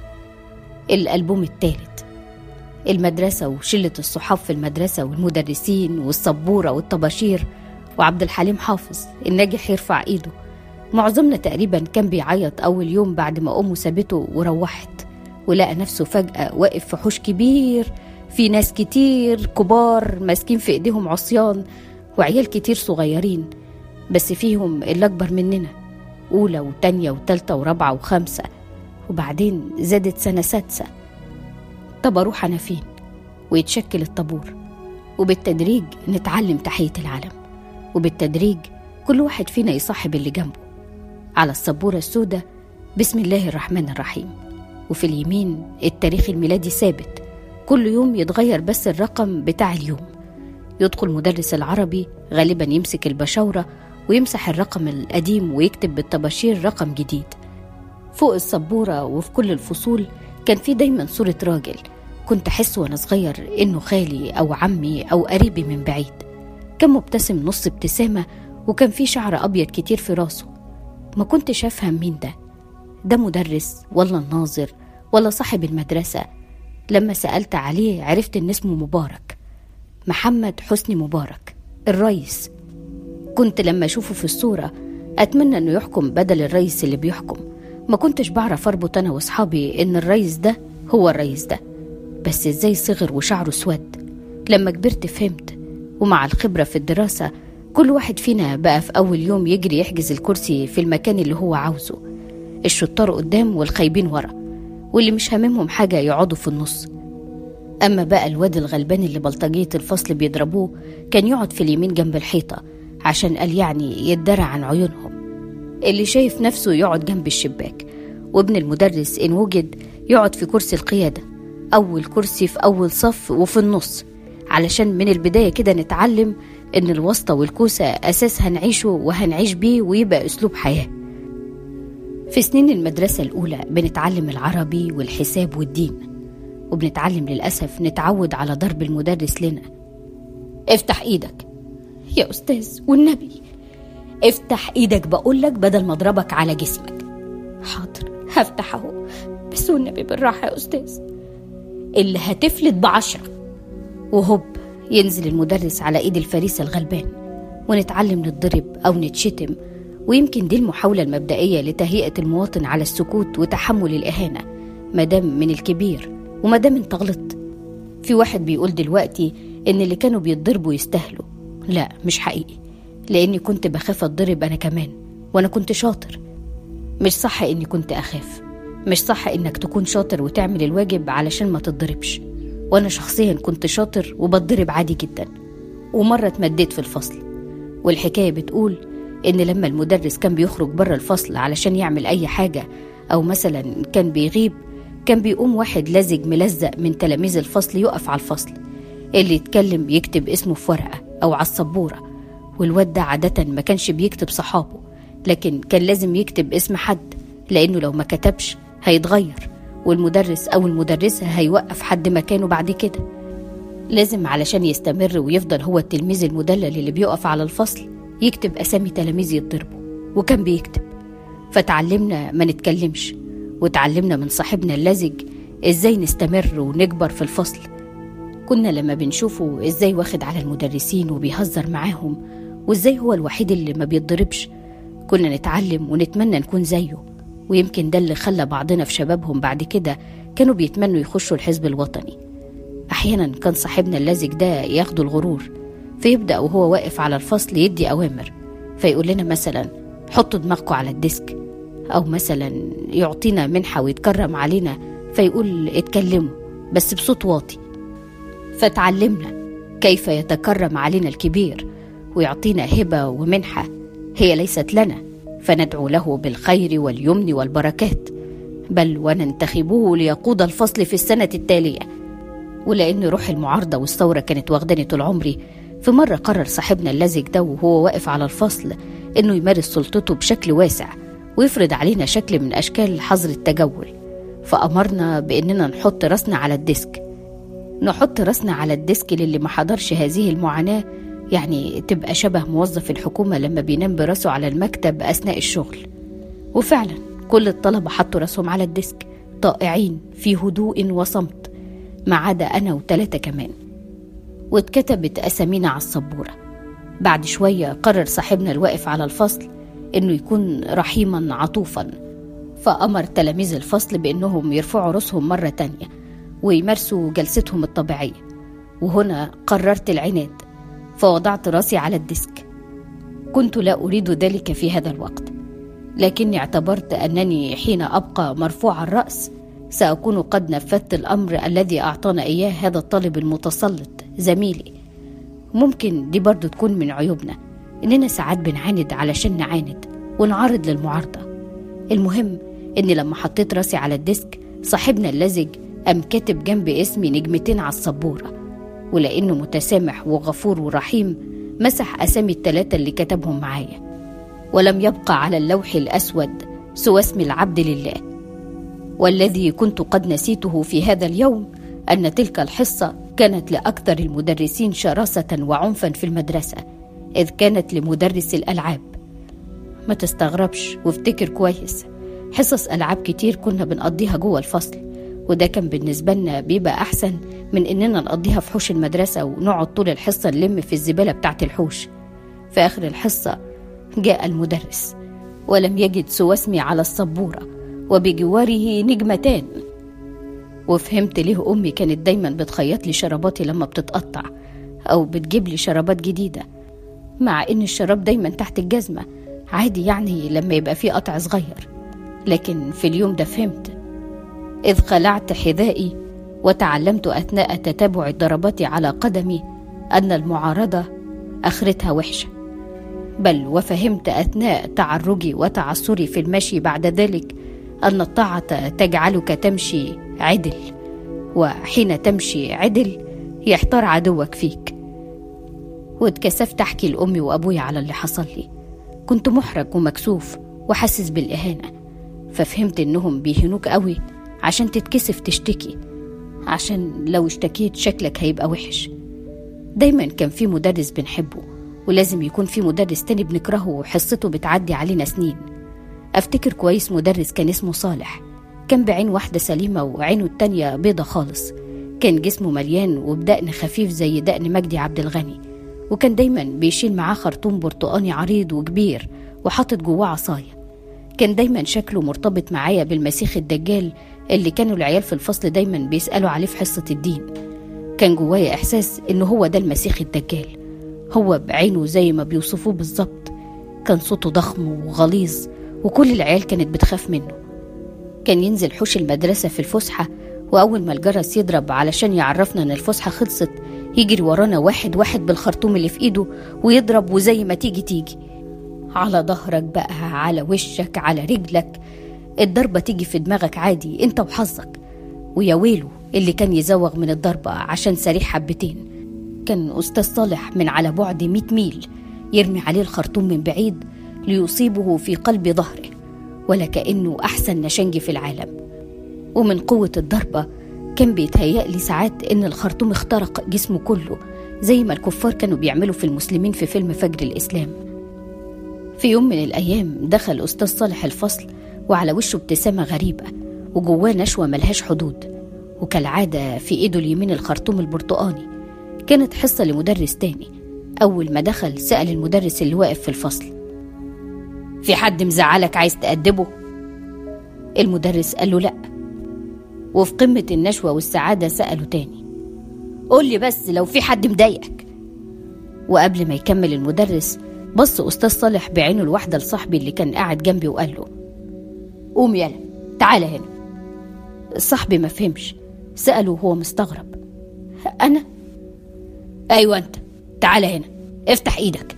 Speaker 2: الألبوم التالت المدرسة وشلة الصحاب في المدرسة والمدرسين والسبورة والطباشير وعبد الحليم حافظ الناجح يرفع إيده معظمنا تقريبا كان بيعيط أول يوم بعد ما أمه سابته وروحت ولقى نفسه فجأة واقف في حوش كبير في ناس كتير كبار ماسكين في إيديهم عصيان وعيال كتير صغيرين بس فيهم اللي أكبر مننا أولى وتانية وتالتة ورابعة وخمسة وبعدين زادت سنة سادسة طب أروح أنا فين ويتشكل الطابور وبالتدريج نتعلم تحية العلم وبالتدريج كل واحد فينا يصاحب اللي جنبه على السبورة السوداء بسم الله الرحمن الرحيم وفي اليمين التاريخ الميلادي ثابت كل يوم يتغير بس الرقم بتاع اليوم يدخل مدرس العربي غالبا يمسك البشاورة ويمسح الرقم القديم ويكتب بالطباشير رقم جديد فوق السبورة وفي كل الفصول كان في دايما صورة راجل كنت أحس وأنا صغير إنه خالي أو عمي أو قريبي من بعيد كان مبتسم نص ابتسامة وكان في شعر أبيض كتير في راسه ما كنتش أفهم مين ده ده مدرس ولا الناظر ولا صاحب المدرسة لما سألت عليه عرفت إن اسمه مبارك محمد حسني مبارك الرئيس كنت لما أشوفه في الصورة أتمنى إنه يحكم بدل الرئيس اللي بيحكم ما كنتش بعرف أربط أنا وأصحابي إن الرئيس ده هو الرئيس ده بس إزاي صغر وشعره اسود لما كبرت فهمت ومع الخبرة في الدراسة كل واحد فينا بقى في أول يوم يجري يحجز الكرسي في المكان اللي هو عاوزه الشطار قدام والخايبين ورا واللي مش هاممهم حاجة يقعدوا في النص أما بقى الواد الغلبان اللي بلطجية الفصل بيضربوه كان يقعد في اليمين جنب الحيطة عشان قال يعني يتدرى عن عيونهم اللي شايف نفسه يقعد جنب الشباك وابن المدرس إن وجد يقعد في كرسي القيادة أول كرسي في أول صف وفي النص علشان من البداية كده نتعلم إن الواسطة والكوسة أساس هنعيشه وهنعيش بيه ويبقى أسلوب حياة في سنين المدرسة الأولى بنتعلم العربي والحساب والدين وبنتعلم للأسف نتعود على ضرب المدرس لنا افتح ايدك يا أستاذ والنبي افتح ايدك بقولك بدل ما اضربك على جسمك حاضر هفتح اهو بس والنبي بالراحة يا أستاذ اللي هتفلت بعشرة وهوب ينزل المدرس على ايد الفريسة الغلبان ونتعلم نتضرب أو نتشتم ويمكن دي المحاولة المبدئية لتهيئة المواطن على السكوت وتحمل الإهانة مادام من الكبير ومادام انت غلطت في واحد بيقول دلوقتي إن اللي كانوا بيتضربوا يستاهلوا لا مش حقيقي لأني كنت بخاف أتضرب أنا كمان وأنا كنت شاطر مش صح إني كنت أخاف مش صح إنك تكون شاطر وتعمل الواجب علشان ما تتضربش وأنا شخصيا كنت شاطر وبتضرب عادي جدا ومرة اتمديت في الفصل والحكاية بتقول إن لما المدرس كان بيخرج بره الفصل علشان يعمل أي حاجة أو مثلا كان بيغيب كان بيقوم واحد لزج ملزق من تلاميذ الفصل يقف على الفصل اللي يتكلم يكتب اسمه في ورقة أو على السبورة والواد ده عادة ما كانش بيكتب صحابه لكن كان لازم يكتب اسم حد لأنه لو ما كتبش هيتغير والمدرس أو المدرسة هيوقف حد مكانه بعد كده لازم علشان يستمر ويفضل هو التلميذ المدلل اللي بيقف على الفصل يكتب أسامي تلاميذ يتضربوا وكان بيكتب فتعلمنا ما نتكلمش وتعلمنا من صاحبنا اللزج ازاي نستمر ونكبر في الفصل كنا لما بنشوفه ازاي واخد على المدرسين وبيهزر معاهم وازاي هو الوحيد اللي ما بيتضربش كنا نتعلم ونتمنى نكون زيه ويمكن ده اللي خلى بعضنا في شبابهم بعد كده كانوا بيتمنوا يخشوا الحزب الوطني أحيانا كان صاحبنا اللزج ده ياخده الغرور فيبدأ وهو واقف على الفصل يدي أوامر فيقول لنا مثلا حطوا دماغكم على الديسك أو مثلا يعطينا منحة ويتكرم علينا فيقول اتكلموا بس بصوت واطي فتعلمنا كيف يتكرم علينا الكبير ويعطينا هبة ومنحة هي ليست لنا فندعو له بالخير واليمن والبركات بل وننتخبه ليقود الفصل في السنة التالية ولأن روح المعارضة والثورة كانت واخداني طول عمري في مرة قرر صاحبنا اللزج ده وهو واقف على الفصل إنه يمارس سلطته بشكل واسع ويفرض علينا شكل من أشكال حظر التجول فأمرنا بإننا نحط راسنا على الديسك نحط راسنا على الديسك للي ما حضرش هذه المعاناة يعني تبقى شبه موظف الحكومة لما بينام براسه على المكتب أثناء الشغل وفعلا كل الطلبة حطوا راسهم على الديسك طائعين في هدوء وصمت ما عدا أنا وتلاتة كمان واتكتبت أسامينا على السبورة بعد شوية قرر صاحبنا الواقف على الفصل إنه يكون رحيما عطوفا فأمر تلاميذ الفصل بإنهم يرفعوا راسهم مرة تانية ويمارسوا جلستهم الطبيعية وهنا قررت العناد فوضعت راسي على الديسك كنت لا أريد ذلك في هذا الوقت لكني اعتبرت أنني حين أبقى مرفوع الرأس سأكون قد نفذت الأمر الذي أعطانا إياه هذا الطالب المتسلط زميلي ممكن دي برضو تكون من عيوبنا إننا ساعات بنعاند علشان نعاند ونعارض للمعارضة المهم إني لما حطيت راسي على الديسك صاحبنا اللزج قام كاتب جنب اسمي نجمتين على السبورة ولأنه متسامح وغفور ورحيم مسح أسامي التلاتة اللي كتبهم معايا ولم يبقى على اللوح الأسود سوى اسم العبد لله والذي كنت قد نسيته في هذا اليوم أن تلك الحصة كانت لأكثر المدرسين شراسة وعنفا في المدرسة إذ كانت لمدرس الألعاب ما تستغربش وافتكر كويس حصص ألعاب كتير كنا بنقضيها جوه الفصل وده كان بالنسبة لنا بيبقى أحسن من إننا نقضيها في حوش المدرسة ونقعد طول الحصة نلم في الزبالة بتاعة الحوش في آخر الحصة جاء المدرس ولم يجد سوى اسمي على السبورة وبجواره نجمتان وفهمت ليه أمي كانت دايما بتخيط لي شراباتي لما بتتقطع أو بتجيب لي شرابات جديدة مع إن الشراب دايما تحت الجزمة عادي يعني لما يبقى فيه قطع صغير لكن في اليوم ده فهمت إذ خلعت حذائي وتعلمت أثناء تتابع ضرباتي على قدمي أن المعارضة آخرتها وحشة بل وفهمت أثناء تعرجي وتعثري في المشي بعد ذلك أن الطاعة تجعلك تمشي عدل وحين تمشي عدل يحتار عدوك فيك واتكسفت أحكي لأمي وأبوي على اللي حصل لي كنت محرج ومكسوف وحاسس بالإهانة ففهمت إنهم بيهنوك قوي عشان تتكسف تشتكي عشان لو اشتكيت شكلك هيبقى وحش دايما كان في مدرس بنحبه ولازم يكون في مدرس تاني بنكرهه وحصته بتعدي علينا سنين أفتكر كويس مدرس كان اسمه صالح كان بعين واحدة سليمة وعينه التانية بيضة خالص كان جسمه مليان وبدقن خفيف زي دقن مجدي عبد الغني وكان دايما بيشيل معاه خرطوم برتقاني عريض وكبير وحاطط جواه عصاية كان دايما شكله مرتبط معايا بالمسيخ الدجال اللي كانوا العيال في الفصل دايما بيسألوا عليه في حصة الدين كان جوايا إحساس إنه هو ده المسيخ الدجال هو بعينه زي ما بيوصفوه بالظبط كان صوته ضخم وغليظ وكل العيال كانت بتخاف منه كان ينزل حوش المدرسة في الفسحة وأول ما الجرس يضرب علشان يعرفنا إن الفسحة خلصت يجري ورانا واحد واحد بالخرطوم اللي في إيده ويضرب وزي ما تيجي تيجي على ظهرك بقى على وشك على رجلك الضربة تيجي في دماغك عادي انت وحظك ويا ويله اللي كان يزوغ من الضربة عشان سريح حبتين كان أستاذ صالح من على بعد مئة ميل يرمي عليه الخرطوم من بعيد ليصيبه في قلب ظهره ولا كأنه أحسن نشنجي في العالم ومن قوة الضربة كان بيتهيأ لي ساعات إن الخرطوم اخترق جسمه كله زي ما الكفار كانوا بيعملوا في المسلمين في فيلم فجر الإسلام في يوم من الأيام دخل أستاذ صالح الفصل وعلى وشه ابتسامة غريبة وجواه نشوة ملهاش حدود وكالعادة في إيده اليمين الخرطوم البرتقاني كانت حصة لمدرس تاني أول ما دخل سأل المدرس اللي واقف في الفصل في حد مزعلك عايز تأدبه؟ المدرس قال له لأ وفي قمة النشوة والسعادة سأله تاني قول لي بس لو في حد مضايقك وقبل ما يكمل المدرس بص أستاذ صالح بعينه الواحدة لصاحبي اللي كان قاعد جنبي وقال له قوم يلا تعالى هنا صاحبي ما فهمش سأله وهو مستغرب أنا؟ أيوة أنت تعالى هنا افتح إيدك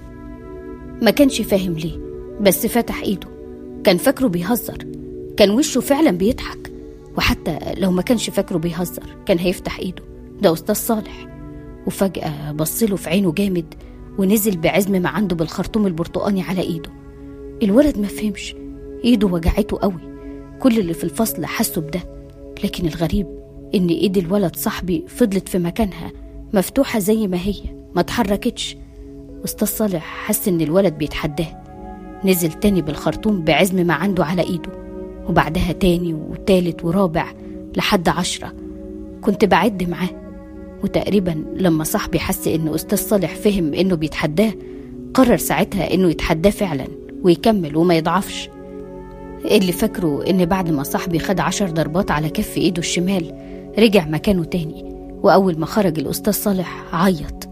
Speaker 2: ما كانش فاهم ليه بس فتح إيده كان فاكره بيهزر كان وشه فعلا بيضحك وحتى لو ما كانش فاكره بيهزر كان هيفتح إيده ده أستاذ صالح وفجأة بصله في عينه جامد ونزل بعزم ما عنده بالخرطوم البرتقاني على إيده الولد ما فهمش إيده وجعته قوي كل اللي في الفصل حسوا بده لكن الغريب إن إيد الولد صاحبي فضلت في مكانها مفتوحة زي ما هي ما اتحركتش أستاذ صالح حس إن الولد بيتحداه نزل تاني بالخرطوم بعزم ما عنده على إيده وبعدها تاني وتالت ورابع لحد عشرة كنت بعد معاه وتقريبا لما صاحبي حس إن أستاذ صالح فهم إنه بيتحداه قرر ساعتها إنه يتحداه فعلا ويكمل وما يضعفش اللي فاكره إن بعد ما صاحبي خد عشر ضربات على كف إيده الشمال رجع مكانه تاني وأول ما خرج الأستاذ صالح عيط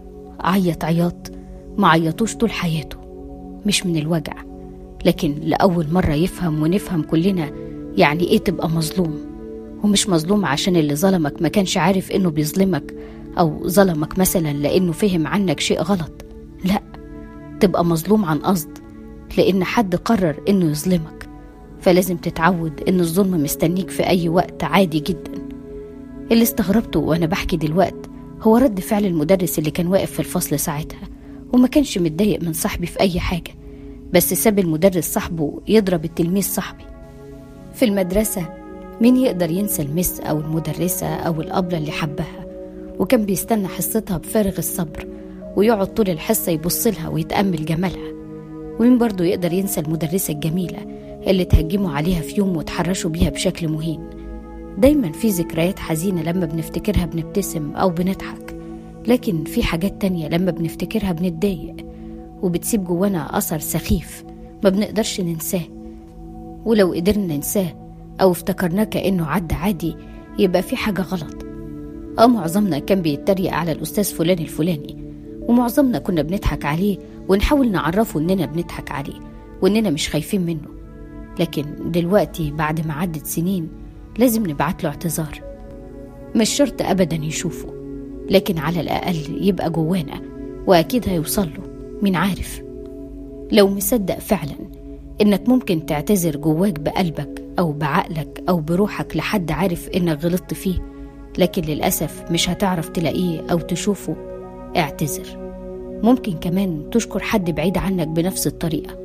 Speaker 2: عيط عياط ما عيطوش طول حياته مش من الوجع لكن لأول مرة يفهم ونفهم كلنا يعني إيه تبقى مظلوم ومش مظلوم عشان اللي ظلمك ما كانش عارف إنه بيظلمك أو ظلمك مثلا لأنه فهم عنك شيء غلط لا تبقى مظلوم عن قصد لأن حد قرر إنه يظلمك فلازم تتعود إن الظلم مستنيك في أي وقت عادي جدا اللي استغربته وأنا بحكي دلوقت هو رد فعل المدرس اللي كان واقف في الفصل ساعتها وما كانش متضايق من صاحبي في أي حاجة بس ساب المدرس صاحبه يضرب التلميذ صاحبي في المدرسة مين يقدر ينسى المس أو المدرسة أو الأبلة اللي حبها وكان بيستنى حصتها بفارغ الصبر ويقعد طول الحصة يبص لها ويتأمل جمالها ومين برضه يقدر ينسى المدرسة الجميلة اللي تهجموا عليها في يوم وتحرشوا بيها بشكل مهين دايما في ذكريات حزينة لما بنفتكرها بنبتسم أو بنضحك لكن في حاجات تانية لما بنفتكرها بنتضايق وبتسيب جوانا أثر سخيف ما بنقدرش ننساه ولو قدرنا ننساه أو افتكرناه كأنه عدى عادي يبقى في حاجة غلط اه معظمنا كان بيتريق على الأستاذ فلان الفلاني ومعظمنا كنا بنضحك عليه ونحاول نعرفه إننا بنضحك عليه وإننا مش خايفين منه لكن دلوقتي بعد ما عدت سنين لازم نبعت له اعتذار مش شرط أبدا يشوفه لكن على الأقل يبقى جوانا وأكيد هيوصل له مين عارف لو مصدق فعلا إنك ممكن تعتذر جواك بقلبك أو بعقلك أو بروحك لحد عارف إنك غلطت فيه لكن للأسف مش هتعرف تلاقيه أو تشوفه اعتذر ممكن كمان تشكر حد بعيد عنك بنفس الطريقة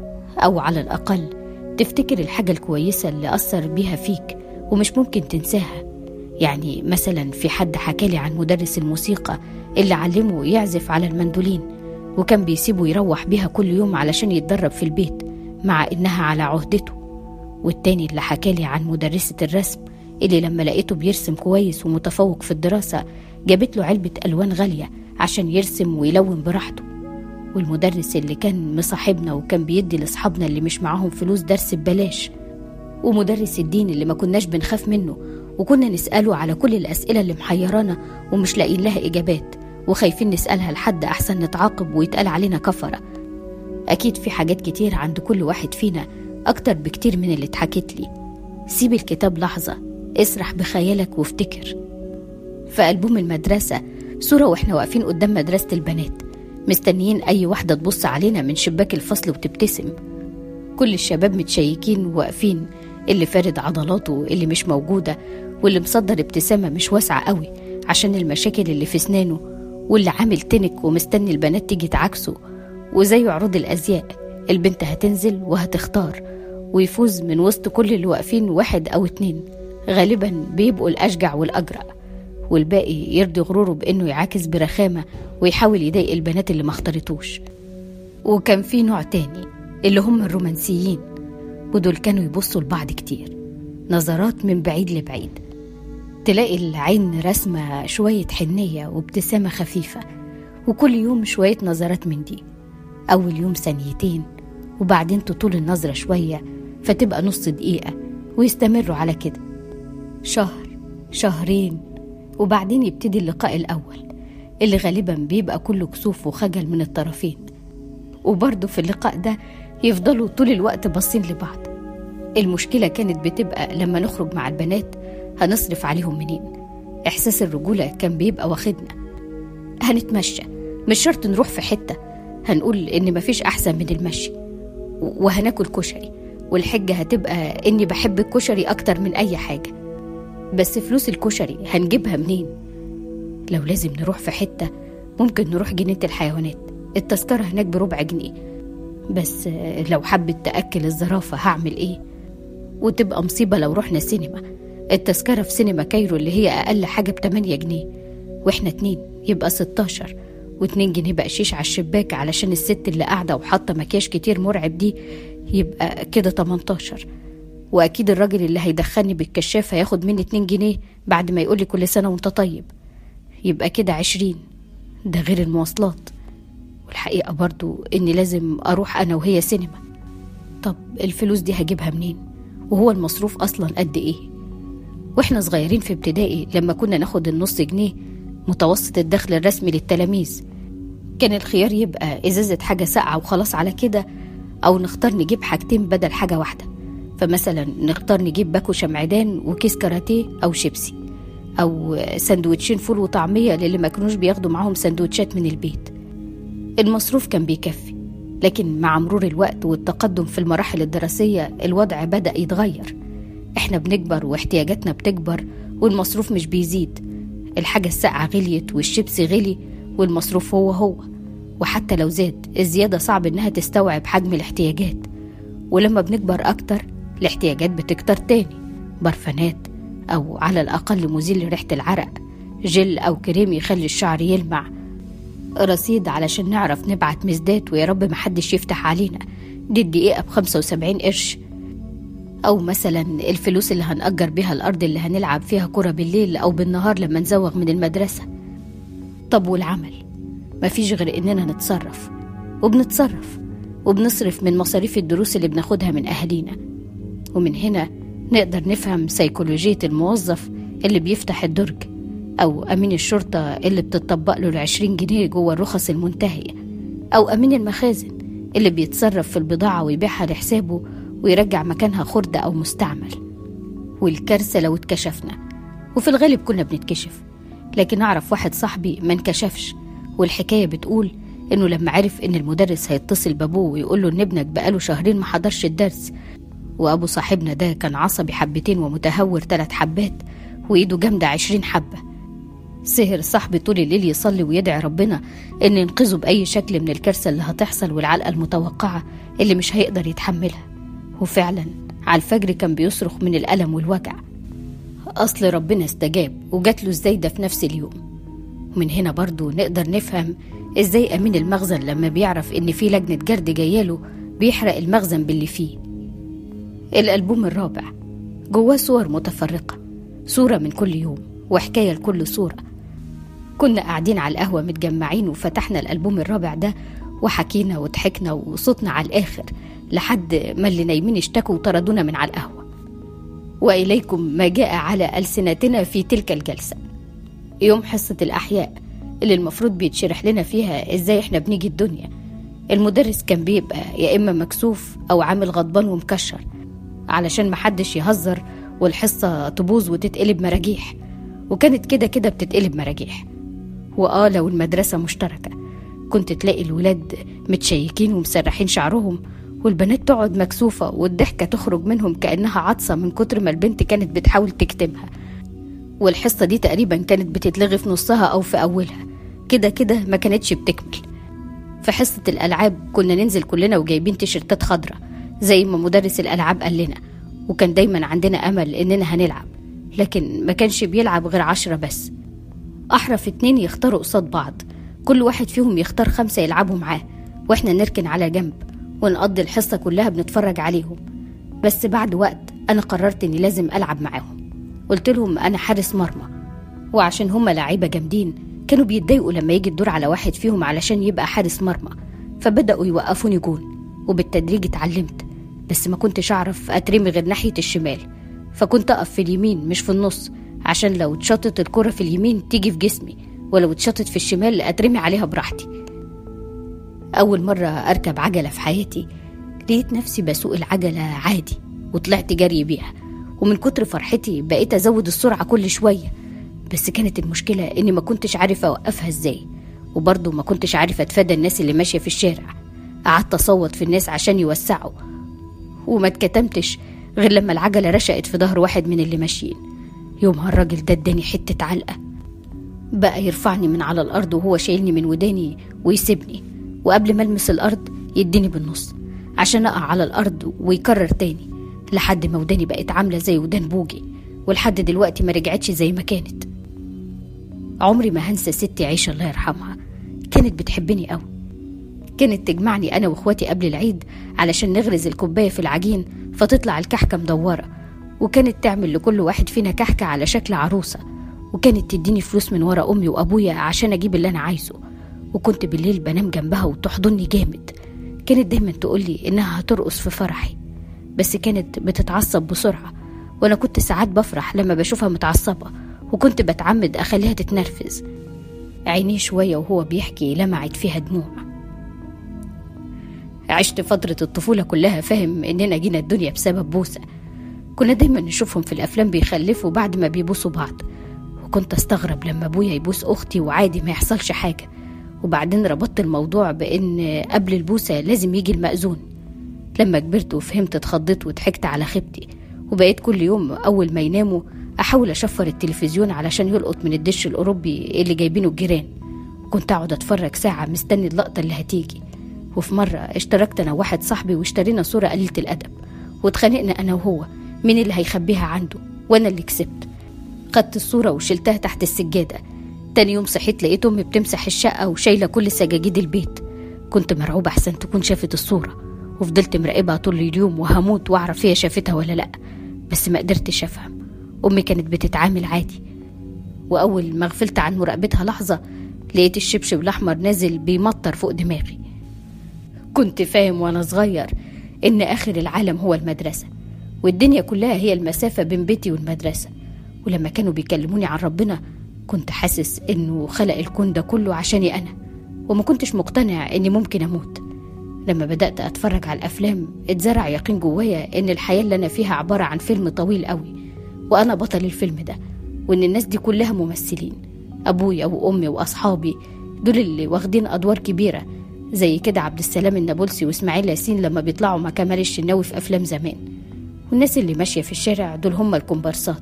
Speaker 2: أو على الأقل تفتكر الحاجة الكويسة اللي أثر بيها فيك ومش ممكن تنساها يعني مثلا في حد حكالي عن مدرس الموسيقى اللي علمه يعزف على المندولين وكان بيسيبه يروح بيها كل يوم علشان يتدرب في البيت مع إنها على عهدته والتاني اللي حكالي عن مدرسة الرسم اللي لما لقيته بيرسم كويس ومتفوق في الدراسة جابت له علبة ألوان غالية عشان يرسم ويلون براحته والمدرس اللي كان مصاحبنا وكان بيدي لأصحابنا اللي مش معاهم فلوس درس ببلاش ومدرس الدين اللي ما كناش بنخاف منه وكنا نسأله على كل الأسئلة اللي محيرانا ومش لاقيين لها إجابات وخايفين نسألها لحد أحسن نتعاقب ويتقال علينا كفرة أكيد في حاجات كتير عند كل واحد فينا أكتر بكتير من اللي اتحكت لي سيب الكتاب لحظة اسرح بخيالك وافتكر في ألبوم المدرسة صورة وإحنا واقفين قدام مدرسة البنات مستنيين أي واحدة تبص علينا من شباك الفصل وتبتسم كل الشباب متشيكين وواقفين اللي فارد عضلاته اللي مش موجودة واللي مصدر ابتسامة مش واسعة قوي عشان المشاكل اللي في سنانه واللي عامل تنك ومستني البنات تيجي تعاكسه وزي عروض الأزياء البنت هتنزل وهتختار ويفوز من وسط كل اللي واقفين واحد أو اتنين غالبا بيبقوا الأشجع والأجرأ والباقي يرضي غروره بإنه يعاكس برخامة ويحاول يضايق البنات اللي ما اختارتوش وكان في نوع تاني اللي هم الرومانسيين ودول كانوا يبصوا لبعض كتير نظرات من بعيد لبعيد تلاقي العين رسمة شوية حنية وابتسامة خفيفة وكل يوم شوية نظرات من دي أول يوم ثانيتين وبعدين تطول النظرة شوية فتبقى نص دقيقة ويستمروا على كده شهر شهرين وبعدين يبتدي اللقاء الأول اللي غالبا بيبقى كله كسوف وخجل من الطرفين وبرضه في اللقاء ده يفضلوا طول الوقت باصين لبعض المشكلة كانت بتبقى لما نخرج مع البنات هنصرف عليهم منين إحساس الرجولة كان بيبقى واخدنا هنتمشى مش شرط نروح في حتة هنقول إن مفيش أحسن من المشي و- وهناكل كشري والحجة هتبقى إني بحب الكشري أكتر من أي حاجة بس فلوس الكشري هنجيبها منين لو لازم نروح في حتة ممكن نروح جنينة الحيوانات التذكرة هناك بربع جنيه بس آه، لو حبت تأكل الزرافة هعمل إيه وتبقى مصيبة لو رحنا سينما التذكرة في سينما كايرو اللي هي أقل حاجة بتمانية جنيه وإحنا اتنين يبقى ستاشر واتنين جنيه بقشيش على الشباك علشان الست اللي قاعدة وحاطة مكياج كتير مرعب دي يبقى كده تمنتاشر وأكيد الراجل اللي هيدخلني بالكشاف هياخد مني اتنين جنيه بعد ما يقولي كل سنة وانت طيب يبقى كده عشرين ده غير المواصلات والحقيقة برضو إني لازم أروح أنا وهي سينما طب الفلوس دي هجيبها منين وهو المصروف أصلا قد إيه وإحنا صغيرين في ابتدائي لما كنا ناخد النص جنيه متوسط الدخل الرسمي للتلاميذ كان الخيار يبقى إزازة حاجة ساقعة وخلاص على كده أو نختار نجيب حاجتين بدل حاجة واحدة فمثلا نختار نجيب باكو شمعدان وكيس كاراتيه أو شيبسي أو سندوتشين فول وطعمية للي ما كانوش بياخدوا معاهم سندوتشات من البيت المصروف كان بيكفي لكن مع مرور الوقت والتقدم في المراحل الدراسية الوضع بدأ يتغير احنا بنكبر واحتياجاتنا بتكبر والمصروف مش بيزيد الحاجة الساقعة غليت والشيبسي غلي والمصروف هو هو وحتى لو زاد الزيادة صعب انها تستوعب حجم الاحتياجات ولما بنكبر أكتر الاحتياجات بتكتر تاني برفانات أو على الأقل مزيل لريحة العرق جل أو كريم يخلي الشعر يلمع رصيد علشان نعرف نبعت مزدات ويا رب محدش يفتح علينا دي الدقيقة بخمسة وسبعين قرش أو مثلا الفلوس اللي هنأجر بيها الأرض اللي هنلعب فيها كرة بالليل أو بالنهار لما نزوغ من المدرسة طب والعمل مفيش غير إننا نتصرف وبنتصرف وبنصرف من مصاريف الدروس اللي بناخدها من أهالينا ومن هنا نقدر نفهم سيكولوجية الموظف اللي بيفتح الدرج أو أمين الشرطة اللي بتطبق له العشرين جنيه جوه الرخص المنتهية أو أمين المخازن اللي بيتصرف في البضاعة ويبيعها لحسابه ويرجع مكانها خردة أو مستعمل والكارثة لو اتكشفنا وفي الغالب كنا بنتكشف لكن أعرف واحد صاحبي ما انكشفش والحكاية بتقول إنه لما عرف إن المدرس هيتصل بأبوه ويقول له إن ابنك بقاله شهرين ما حضرش الدرس وأبو صاحبنا ده كان عصبي حبتين ومتهور تلات حبات وإيده جامدة عشرين حبة سهر صاحبي طول الليل يصلي ويدعي ربنا إن ينقذه بأي شكل من الكارثة اللي هتحصل والعلقة المتوقعة اللي مش هيقدر يتحملها وفعلا على الفجر كان بيصرخ من الألم والوجع أصل ربنا استجاب وجات له ازاي ده في نفس اليوم ومن هنا برضو نقدر نفهم ازاي أمين المخزن لما بيعرف إن في لجنة جرد جاياله بيحرق المخزن باللي فيه الألبوم الرابع جواه صور متفرقة صورة من كل يوم وحكاية لكل صورة كنا قاعدين على القهوة متجمعين وفتحنا الألبوم الرابع ده وحكينا وضحكنا وصوتنا على الآخر لحد ما اللي نايمين اشتكوا وطردونا من على القهوة وإليكم ما جاء على ألسنتنا في تلك الجلسة يوم حصة الأحياء اللي المفروض بيتشرح لنا فيها إزاي إحنا بنيجي الدنيا المدرس كان بيبقى يا إما مكسوف أو عامل غضبان ومكشر علشان محدش يهزر والحصة تبوظ وتتقلب مراجيح وكانت كده كده بتتقلب مراجيح وآه لو المدرسة مشتركة كنت تلاقي الولاد متشيكين ومسرحين شعرهم والبنات تقعد مكسوفة والضحكة تخرج منهم كأنها عطسة من كتر ما البنت كانت بتحاول تكتمها والحصة دي تقريبا كانت بتتلغي في نصها أو في أولها كده كده ما كانتش بتكمل في حصة الألعاب كنا ننزل كلنا وجايبين تيشيرتات خضرة زي ما مدرس الألعاب قال لنا وكان دايما عندنا أمل إننا هنلعب لكن ما كانش بيلعب غير عشرة بس أحرف اتنين يختاروا قصاد بعض كل واحد فيهم يختار خمسة يلعبوا معاه وإحنا نركن على جنب ونقضي الحصة كلها بنتفرج عليهم بس بعد وقت أنا قررت إني لازم ألعب معاهم قلت لهم أنا حارس مرمى وعشان هما لعيبة جامدين كانوا بيتضايقوا لما يجي الدور على واحد فيهم علشان يبقى حارس مرمى فبدأوا يوقفوني جون وبالتدريج اتعلمت بس ما كنتش أعرف أترمي غير ناحية الشمال فكنت أقف في اليمين مش في النص عشان لو اتشطت الكرة في اليمين تيجي في جسمي ولو اتشطت في الشمال أترمي عليها براحتي أول مرة أركب عجلة في حياتي لقيت نفسي بسوق العجلة عادي وطلعت جري بيها ومن كتر فرحتي بقيت أزود السرعة كل شوية بس كانت المشكلة إني ما كنتش عارفة أوقفها إزاي وبرضه ما كنتش عارفة أتفادى الناس اللي ماشية في الشارع قعدت أصوت في الناس عشان يوسعوا وما اتكتمتش غير لما العجلة رشقت في ظهر واحد من اللي ماشيين يومها الراجل ده اداني حتة علقة بقى يرفعني من على الأرض وهو شايلني من وداني ويسيبني وقبل ما ألمس الأرض يديني بالنص عشان أقع على الأرض ويكرر تاني لحد ما وداني بقت عاملة زي ودان بوجي ولحد دلوقتي ما رجعتش زي ما كانت عمري ما هنسى ستي عيشة الله يرحمها كانت بتحبني قوي كانت تجمعني أنا وإخواتي قبل العيد علشان نغرز الكوباية في العجين فتطلع الكحكة مدورة وكانت تعمل لكل واحد فينا كحكة على شكل عروسة وكانت تديني فلوس من ورا أمي وأبويا عشان أجيب اللي أنا عايزه وكنت بالليل بنام جنبها وتحضني جامد كانت دايما تقولي إنها هترقص في فرحي بس كانت بتتعصب بسرعة وأنا كنت ساعات بفرح لما بشوفها متعصبة وكنت بتعمد أخليها تتنرفز عينيه شوية وهو بيحكي لمعت فيها دموع عشت فترة الطفولة كلها فاهم إننا جينا الدنيا بسبب بوسة كنا دايما نشوفهم في الأفلام بيخلفوا بعد ما بيبوسوا بعض وكنت أستغرب لما أبويا يبوس أختي وعادي ما يحصلش حاجة وبعدين ربطت الموضوع بإن قبل البوسة لازم يجي المأذون لما كبرت وفهمت اتخضيت وضحكت على خيبتي وبقيت كل يوم أول ما يناموا أحاول أشفر التلفزيون علشان يلقط من الدش الأوروبي اللي جايبينه الجيران كنت أقعد أتفرج ساعة مستني اللقطة اللي هتيجي وفي مرة اشتركت أنا وواحد صاحبي واشترينا صورة قليلة الأدب واتخانقنا أنا وهو مين اللي هيخبيها عنده وأنا اللي كسبت خدت الصورة وشلتها تحت السجادة تاني يوم صحيت لقيت أمي بتمسح الشقة وشايلة كل سجاجيد البيت كنت مرعوبة أحسن تكون شافت الصورة وفضلت مراقبها طول اليوم وهموت وأعرف هي شافتها ولا لأ بس ما قدرتش أفهم أمي كانت بتتعامل عادي وأول ما غفلت عن مراقبتها لحظة لقيت الشبشب الأحمر نازل بيمطر فوق دماغي كنت فاهم وأنا صغير إن آخر العالم هو المدرسة والدنيا كلها هي المسافة بين بيتي والمدرسة ولما كانوا بيكلموني عن ربنا كنت حاسس إنه خلق الكون ده كله عشاني أنا وما كنتش مقتنع إني ممكن أموت لما بدأت أتفرج على الأفلام اتزرع يقين جوايا إن الحياة اللي أنا فيها عبارة عن فيلم طويل قوي وأنا بطل الفيلم ده وإن الناس دي كلها ممثلين أبويا وأمي وأصحابي دول اللي واخدين أدوار كبيرة زي كده عبد السلام النابلسي وإسماعيل ياسين لما بيطلعوا مع كمال الشناوي في أفلام زمان والناس اللي ماشية في الشارع دول هم الكومبارسات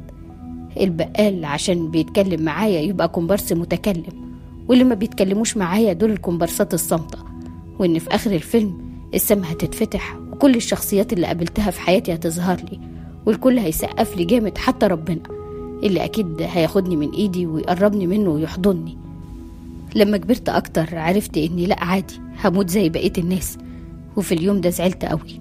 Speaker 2: البقال عشان بيتكلم معايا يبقى كومبارس متكلم واللي ما بيتكلموش معايا دول الكومبارسات الصامتة وإن في آخر الفيلم السما هتتفتح وكل الشخصيات اللي قابلتها في حياتي هتظهر لي والكل هيسقف لي جامد حتى ربنا اللي أكيد هياخدني من إيدي ويقربني منه ويحضني لما كبرت أكتر عرفت إني لأ عادي هموت زي بقية الناس وفي اليوم ده زعلت قوي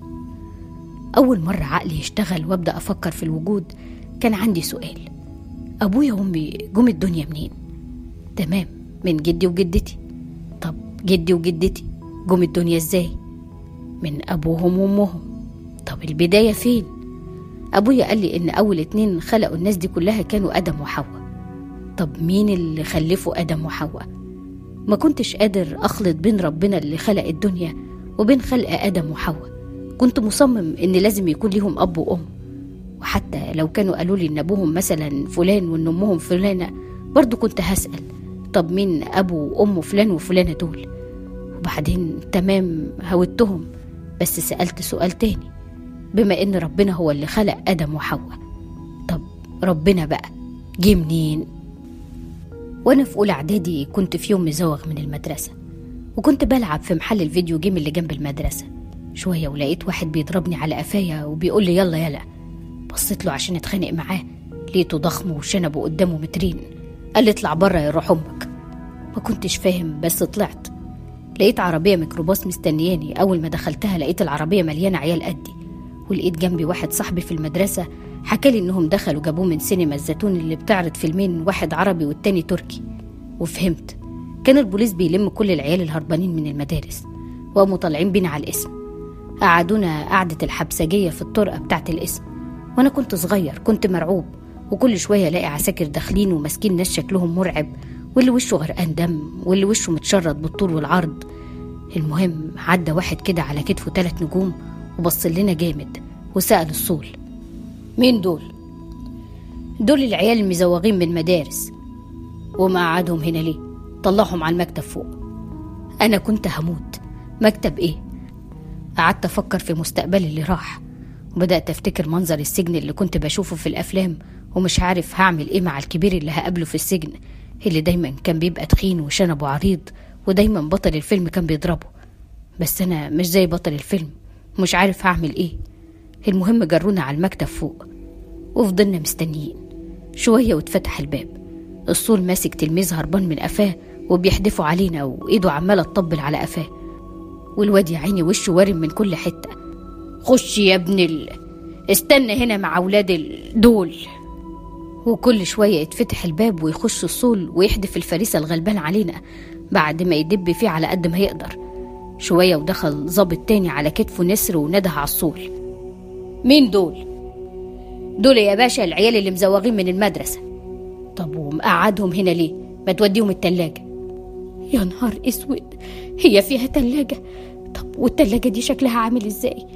Speaker 2: أول مرة عقلي يشتغل وأبدأ أفكر في الوجود كان عندي سؤال أبويا وأمي جم الدنيا منين؟ تمام من جدي وجدتي طب جدي وجدتي جم الدنيا إزاي؟ من أبوهم وأمهم طب البداية فين؟ أبويا قال لي إن أول اتنين خلقوا الناس دي كلها كانوا آدم وحواء طب مين اللي خلفوا آدم وحواء؟ ما كنتش قادر أخلط بين ربنا اللي خلق الدنيا وبين خلق آدم وحواء كنت مصمم إن لازم يكون ليهم أب وأم وحتى لو كانوا قالوا لي إن أبوهم مثلا فلان وإن أمهم فلانة برضو كنت هسأل طب مين أبو وأم فلان وفلانة دول وبعدين تمام هودتهم بس سألت سؤال تاني بما إن ربنا هو اللي خلق آدم وحواء طب ربنا بقى جه منين وأنا في أولى إعدادي كنت في يوم مزوغ من المدرسة وكنت بلعب في محل الفيديو جيم اللي جنب المدرسة شوية ولقيت واحد بيضربني على قفايا وبيقول لي يلا يلا بصيت له عشان اتخانق معاه لقيته ضخم وشنبه قدامه مترين قال لي اطلع بره يا روح امك ما كنتش فاهم بس طلعت لقيت عربية ميكروباص مستنياني أول ما دخلتها لقيت العربية مليانة عيال قدي ولقيت جنبي واحد صاحبي في المدرسة حكالي إنهم دخلوا جابوه من سينما الزيتون اللي بتعرض فيلمين واحد عربي والتاني تركي وفهمت كان البوليس بيلم كل العيال الهربانين من المدارس وقاموا طالعين بينا على الاسم قعدونا قعدة الحبسجية في الطرقة بتاعت الاسم وأنا كنت صغير كنت مرعوب وكل شوية ألاقي عساكر داخلين وماسكين ناس شكلهم مرعب واللي وشه غرقان دم واللي وشه متشرد بالطول والعرض المهم عدى واحد كده على كتفه تلات نجوم وبص لنا جامد وسأل الصول مين دول؟ دول العيال المزوغين من مدارس وما قعدهم هنا ليه؟ طلعهم على المكتب فوق أنا كنت هموت مكتب إيه؟ قعدت أفكر في مستقبلي اللي راح وبدأت أفتكر منظر السجن اللي كنت بشوفه في الأفلام ومش عارف هعمل إيه مع الكبير اللي هقابله في السجن اللي دايما كان بيبقى تخين وشنبه عريض ودايما بطل الفيلم كان بيضربه بس أنا مش زي بطل الفيلم مش عارف هعمل إيه المهم جرونا على المكتب فوق وفضلنا مستنيين شوية واتفتح الباب الصول ماسك تلميذ هربان من قفاه وبيحدفوا علينا وإيده عمالة تطبل على قفاه والواد يا عيني وشه وارم من كل حتة خش يا ابن ال... استنى هنا مع أولاد ال... دول وكل شوية يتفتح الباب ويخش الصول ويحدف الفريسة الغلبان علينا بعد ما يدب فيه على قد ما يقدر شوية ودخل ظابط تاني على كتفه نسر ونده على الصول مين دول؟ دول يا باشا العيال اللي مزوغين من المدرسة طب ومقعدهم هنا ليه؟ ما توديهم التلاجة يا نهار اسود هي فيها تلاجة طب والتلاجة دي شكلها عامل ازاي؟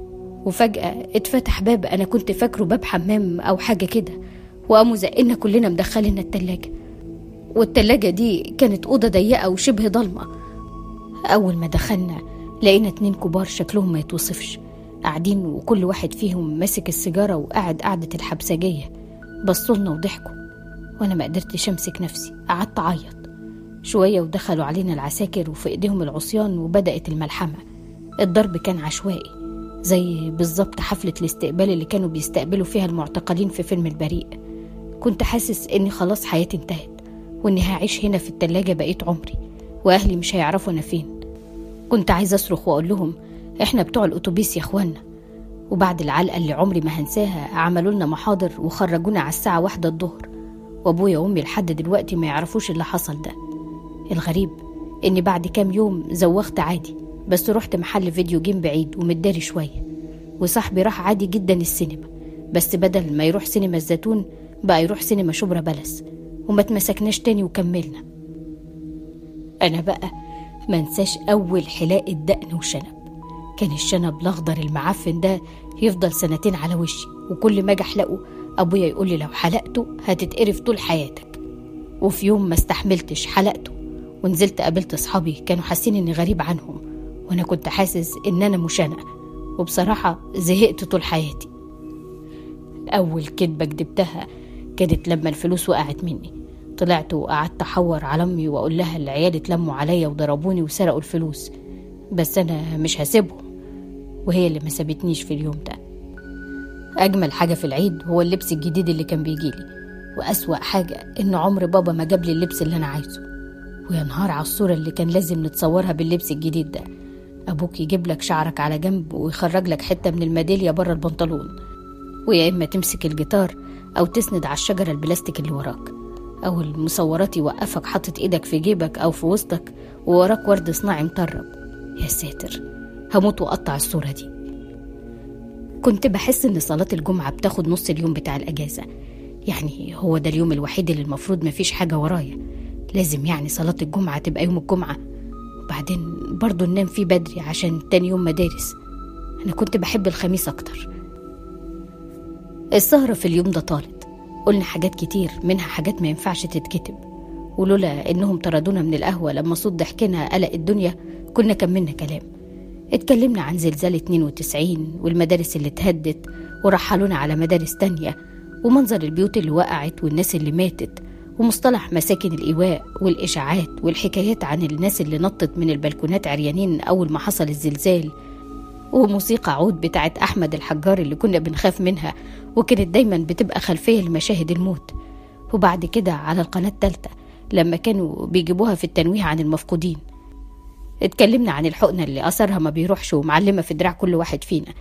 Speaker 2: وفجأة اتفتح باب أنا كنت فاكره باب حمام أو حاجة كده وقاموا زقنا كلنا مدخلنا التلاجة والتلاجة دي كانت أوضة ضيقة وشبه ضلمة أول ما دخلنا لقينا اتنين كبار شكلهم ما يتوصفش قاعدين وكل واحد فيهم ماسك السيجارة وقاعد قعدة الحبسجية بصولنا وضحكوا وأنا ما قدرتش أمسك نفسي قعدت أعيط شوية ودخلوا علينا العساكر وفي إيديهم العصيان وبدأت الملحمة الضرب كان عشوائي زي بالظبط حفلة الاستقبال اللي كانوا بيستقبلوا فيها المعتقلين في فيلم البريء كنت حاسس إني خلاص حياتي انتهت وإني هعيش هنا في التلاجة بقيت عمري وأهلي مش هيعرفوا أنا فين كنت عايزة أصرخ وأقول لهم إحنا بتوع الأتوبيس يا إخوانا وبعد العلقة اللي عمري ما هنساها عملوا لنا محاضر وخرجونا على الساعة واحدة الظهر وأبويا وأمي لحد دلوقتي ما يعرفوش اللي حصل ده الغريب إني بعد كام يوم زوغت عادي بس رحت محل فيديو جيم بعيد ومتداري شوية وصاحبي راح عادي جدا السينما بس بدل ما يروح سينما الزيتون بقى يروح سينما شبرا بلس وما تمسكناش تاني وكملنا أنا بقى منساش أول حلاقة دقن وشنب كان الشنب الأخضر المعفن ده يفضل سنتين على وشي وكل ما أجي أحلقه أبويا يقول لي لو حلقته هتتقرف طول حياتك وفي يوم ما استحملتش حلقته ونزلت قابلت أصحابي كانوا حاسين إني غريب عنهم وأنا كنت حاسس إن أنا مش أنا وبصراحة زهقت طول حياتي أول كدبة كدبتها كانت لما الفلوس وقعت مني طلعت وقعدت أحور على أمي وأقول لها العيال اتلموا عليا وضربوني وسرقوا الفلوس بس أنا مش هسيبهم وهي اللي ما سابتنيش في اليوم ده أجمل حاجة في العيد هو اللبس الجديد اللي كان بيجيلي وأسوأ حاجة إن عمر بابا ما جاب لي اللبس اللي أنا عايزه ويا نهار على الصورة اللي كان لازم نتصورها باللبس الجديد ده أبوك يجيب لك شعرك على جنب ويخرج لك حتة من الميدالية بره البنطلون ويا إما تمسك الجيتار أو تسند على الشجرة البلاستيك اللي وراك أو المصورات يوقفك حاطط إيدك في جيبك أو في وسطك ووراك ورد صناعي مطرب يا ساتر هموت وأقطع الصورة دي كنت بحس إن صلاة الجمعة بتاخد نص اليوم بتاع الأجازة يعني هو ده اليوم الوحيد اللي المفروض مفيش حاجة ورايا لازم يعني صلاة الجمعة تبقى يوم الجمعة وبعدين برضه ننام فيه بدري عشان تاني يوم مدارس أنا كنت بحب الخميس أكتر السهرة في اليوم ده طالت قلنا حاجات كتير منها حاجات ما ينفعش تتكتب ولولا إنهم طردونا من القهوة لما صوت ضحكنا قلق الدنيا كنا كملنا كلام اتكلمنا عن زلزال 92 والمدارس اللي اتهدت ورحلونا على مدارس تانية ومنظر البيوت اللي وقعت والناس اللي ماتت ومصطلح مساكن الإيواء والإشاعات والحكايات عن الناس اللي نطت من البلكونات عريانين أول ما حصل الزلزال وموسيقى عود بتاعت أحمد الحجار اللي كنا بنخاف منها وكانت دايما بتبقى خلفية لمشاهد الموت وبعد كده على القناة التالتة لما كانوا بيجيبوها في التنويه عن المفقودين اتكلمنا عن الحقنة اللي أثرها ما بيروحش ومعلمة في دراع كل واحد فينا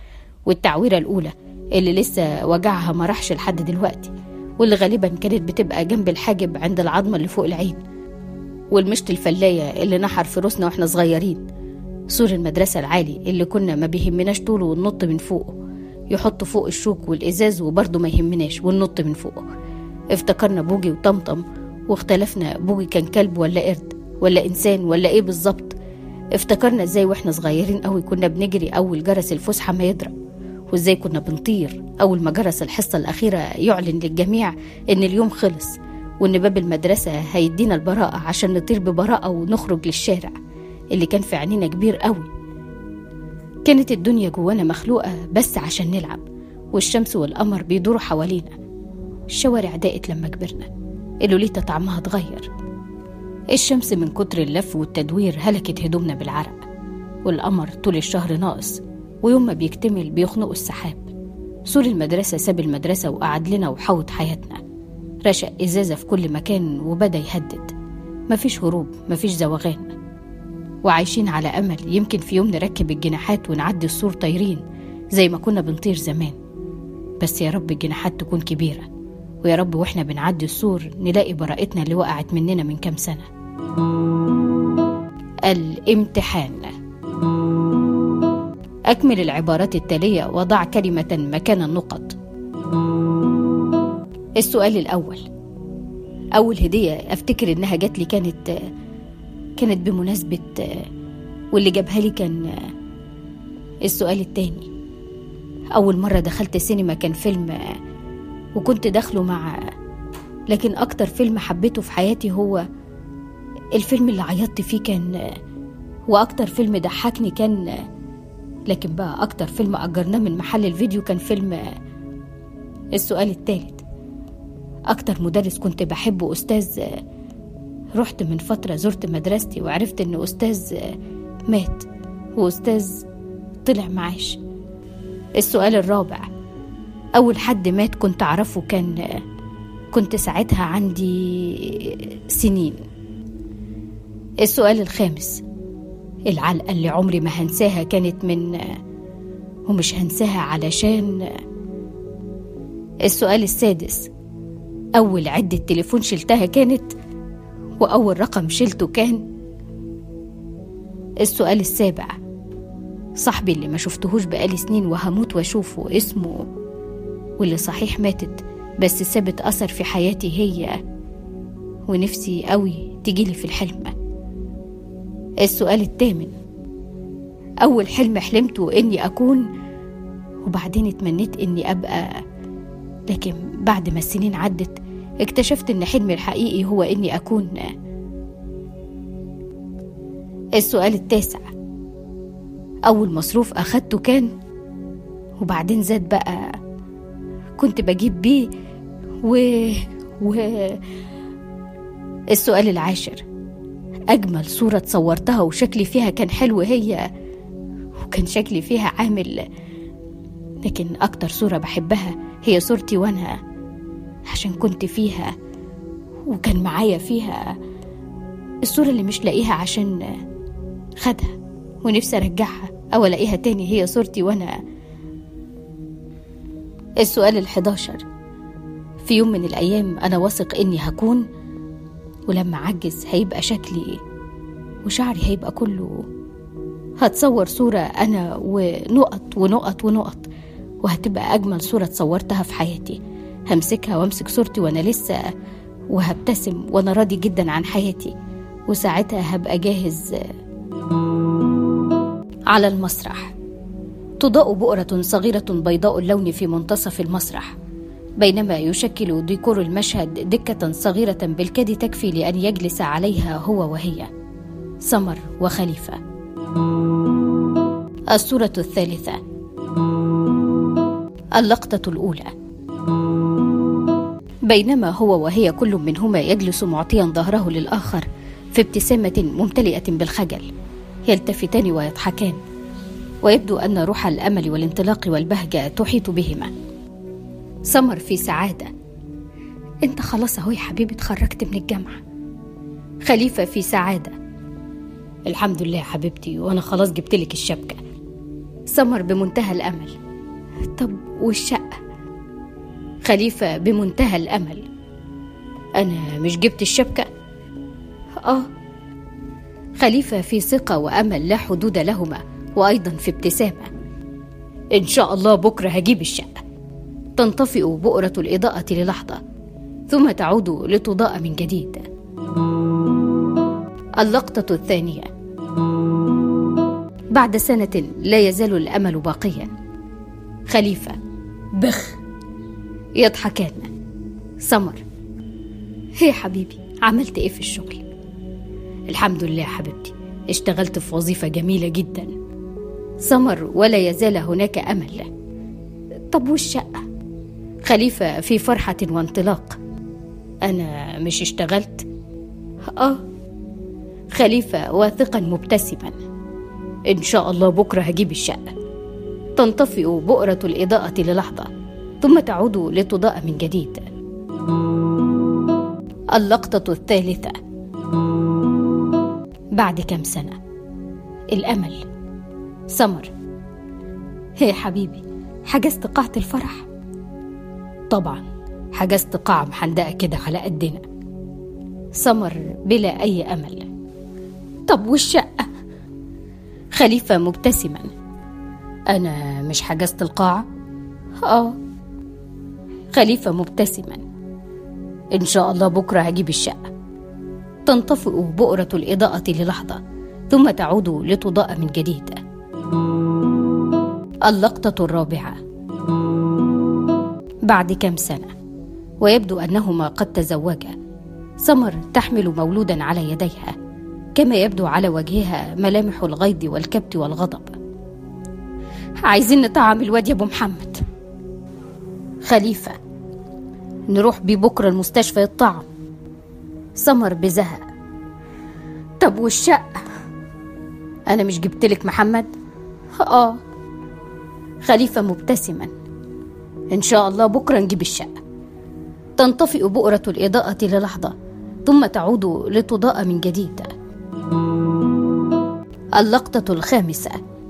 Speaker 2: والتعويرة الأولى اللي لسه وجعها ما راحش لحد دلوقتي واللي غالبا كانت بتبقى جنب الحاجب عند العظمة اللي فوق العين والمشط الفلاية اللي نحر في روسنا واحنا صغيرين سور المدرسة العالي اللي كنا ما بيهمناش طوله وننط من فوقه يحط فوق الشوك والإزاز وبرضه ما يهمناش وننط من فوقه افتكرنا بوجي وطمطم واختلفنا بوجي كان كلب ولا قرد ولا إنسان ولا إيه بالظبط افتكرنا ازاي واحنا صغيرين قوي كنا بنجري أول جرس الفسحة ما يضرب وازاي كنا بنطير أول ما جرس الحصة الأخيرة يعلن للجميع إن اليوم خلص وإن باب المدرسة هيدينا البراءة عشان نطير ببراءة ونخرج للشارع اللي كان في عينينا كبير قوي كانت الدنيا جوانا مخلوقة بس عشان نلعب والشمس والقمر بيدوروا حوالينا الشوارع ضاقت لما كبرنا اللوليتا طعمها اتغير الشمس من كتر اللف والتدوير هلكت هدومنا بالعرق والقمر طول الشهر ناقص ويوم ما بيكتمل بيخنقوا السحاب سور المدرسة ساب المدرسة وقعد لنا وحوط حياتنا رشق إزازة في كل مكان وبدأ يهدد مفيش هروب مفيش زوغان وعايشين على أمل يمكن في يوم نركب الجناحات ونعدي السور طايرين زي ما كنا بنطير زمان بس يا رب الجناحات تكون كبيرة ويا رب واحنا بنعدي السور نلاقي براءتنا اللي وقعت مننا من كام سنة الامتحان أكمل العبارات التالية وضع كلمة مكان النقط السؤال الأول أول هدية أفتكر إنها جات لي كانت كانت بمناسبة واللي جابها لي كان السؤال التاني أول مرة دخلت السينما كان فيلم وكنت داخله مع لكن أكتر فيلم حبيته في حياتي هو الفيلم اللي عيطت فيه كان وأكتر فيلم ضحكني كان لكن بقى أكتر فيلم أجرناه من محل الفيديو كان فيلم السؤال التالت أكتر مدرس كنت بحبه أستاذ رحت من فترة زرت مدرستي وعرفت إن أستاذ مات وأستاذ طلع معاش السؤال الرابع أول حد مات كنت أعرفه كان كنت ساعتها عندي سنين السؤال الخامس العلقة اللي عمري ما هنساها كانت من ومش هنساها علشان السؤال السادس أول عدة تليفون شلتها كانت وأول رقم شلته كان السؤال السابع صاحبي اللي ما شفتهوش بقالي سنين وهموت واشوفه اسمه واللي صحيح ماتت بس سابت أثر في حياتي هي ونفسي قوي تجيلي في الحلم السؤال الثامن أول حلم حلمته إني أكون وبعدين اتمنيت إني أبقى لكن بعد ما السنين عدت اكتشفت إن حلمي الحقيقي هو إني أكون السؤال التاسع أول مصروف أخدته كان وبعدين زاد بقى كنت بجيب بيه و و السؤال العاشر أجمل صورة تصورتها وشكلي فيها كان حلو هي وكان شكلي فيها عامل لكن أكتر صورة بحبها هي صورتي وأنا عشان كنت فيها وكان معايا فيها الصورة اللي مش لاقيها عشان خدها ونفسي أرجعها أو ألاقيها تاني هي صورتي وأنا السؤال الحداشر في يوم من الأيام أنا واثق إني هكون ولما أعجز هيبقى شكلي وشعري هيبقى كله هتصور صورة أنا ونقط ونقط ونقط وهتبقى أجمل صورة تصورتها في حياتي همسكها وامسك صورتي وأنا لسه وهبتسم وأنا راضي جدا عن حياتي وساعتها هبقى جاهز على المسرح تضاء بؤرة صغيرة بيضاء اللون في منتصف المسرح بينما يشكل ديكور المشهد دكة صغيرة بالكاد تكفي لأن يجلس عليها هو وهي سمر وخليفة الصورة الثالثة اللقطة الأولى بينما هو وهي كل منهما يجلس معطيا ظهره للآخر في ابتسامة ممتلئة بالخجل يلتفتان ويضحكان ويبدو أن روح الأمل والانطلاق والبهجة تحيط بهما سمر في سعادة انت خلاص اهو يا حبيبي اتخرجت من الجامعة خليفة في سعادة الحمد لله يا حبيبتي وانا خلاص جبتلك الشبكة سمر بمنتهى الأمل طب والشقة خليفة بمنتهى الأمل أنا مش جبت الشبكة آه خليفة في ثقة وأمل لا حدود لهما وأيضا في ابتسامة إن شاء الله بكرة هجيب الشقة تنطفئ بؤرة الإضاءة للحظة ثم تعود لتضاء من جديد اللقطة الثانية بعد سنة لا يزال الأمل باقيا خليفة بخ يضحكان سمر هي حبيبي عملت ايه في الشغل الحمد لله يا حبيبتي اشتغلت في وظيفة جميلة جدا سمر ولا يزال هناك أمل طب والشقة خليفة في فرحة وانطلاق أنا مش اشتغلت آه خليفة واثقا مبتسما إن شاء الله بكرة هجيب الشقة تنطفئ بؤرة الإضاءة للحظة ثم تعود لتضاء من جديد اللقطة الثالثة بعد كم سنة الأمل سمر هي حبيبي حجزت قاعة الفرح طبعا حجزت قاعة محندقة كده على قدنا سمر بلا أي أمل طب والشقة خليفة مبتسما أنا مش حجزت القاعة آه خليفة مبتسما إن شاء الله بكرة هجيب الشقة تنطفئ بؤرة الإضاءة للحظة ثم تعود لتضاء من جديد اللقطة الرابعة بعد كم سنة ويبدو أنهما قد تزوجا سمر تحمل مولودا على يديها كما يبدو على وجهها ملامح الغيظ والكبت والغضب عايزين نطعم الواد يا ابو محمد خليفه نروح بيه بكره المستشفى يطعم سمر بزهق طب والشقه انا مش جبتلك محمد اه خليفه مبتسما ان شاء الله بكره نجيب الشقه تنطفئ بؤره الاضاءه للحظه ثم تعود لتضاء من جديد اللقطه الخامسه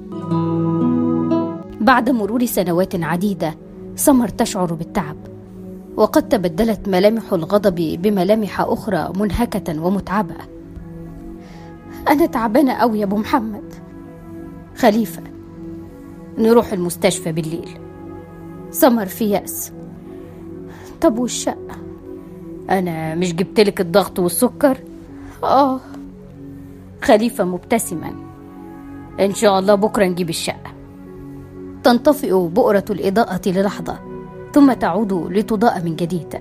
Speaker 2: بعد مرور سنوات عديده سمر تشعر بالتعب وقد تبدلت ملامح الغضب بملامح اخرى منهكه ومتعبه انا تعبانه قوي يا ابو محمد خليفه نروح المستشفى بالليل سمر في ياس طب والشقه انا مش جبتلك الضغط والسكر اه خليفه مبتسما ان شاء الله بكره نجيب الشقه تنطفئ بؤرة الإضاءة للحظة ثم تعود لتضاء من جديد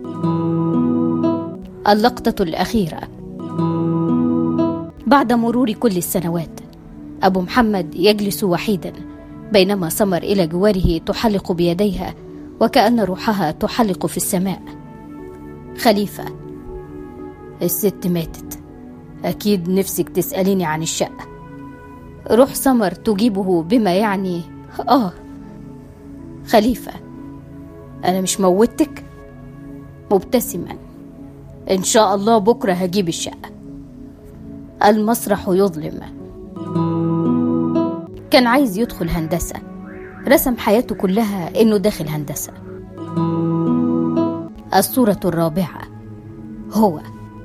Speaker 2: اللقطة الأخيرة بعد مرور كل السنوات أبو محمد يجلس وحيدا بينما سمر إلى جواره تحلق بيديها وكأن روحها تحلق في السماء خليفة الست ماتت أكيد نفسك تسأليني عن الشقة روح سمر تجيبه بما يعني آه خليفة أنا مش موتك مبتسما إن شاء الله بكرة هجيب الشقة المسرح يظلم كان عايز يدخل هندسة رسم حياته كلها إنه داخل هندسة الصورة الرابعة هو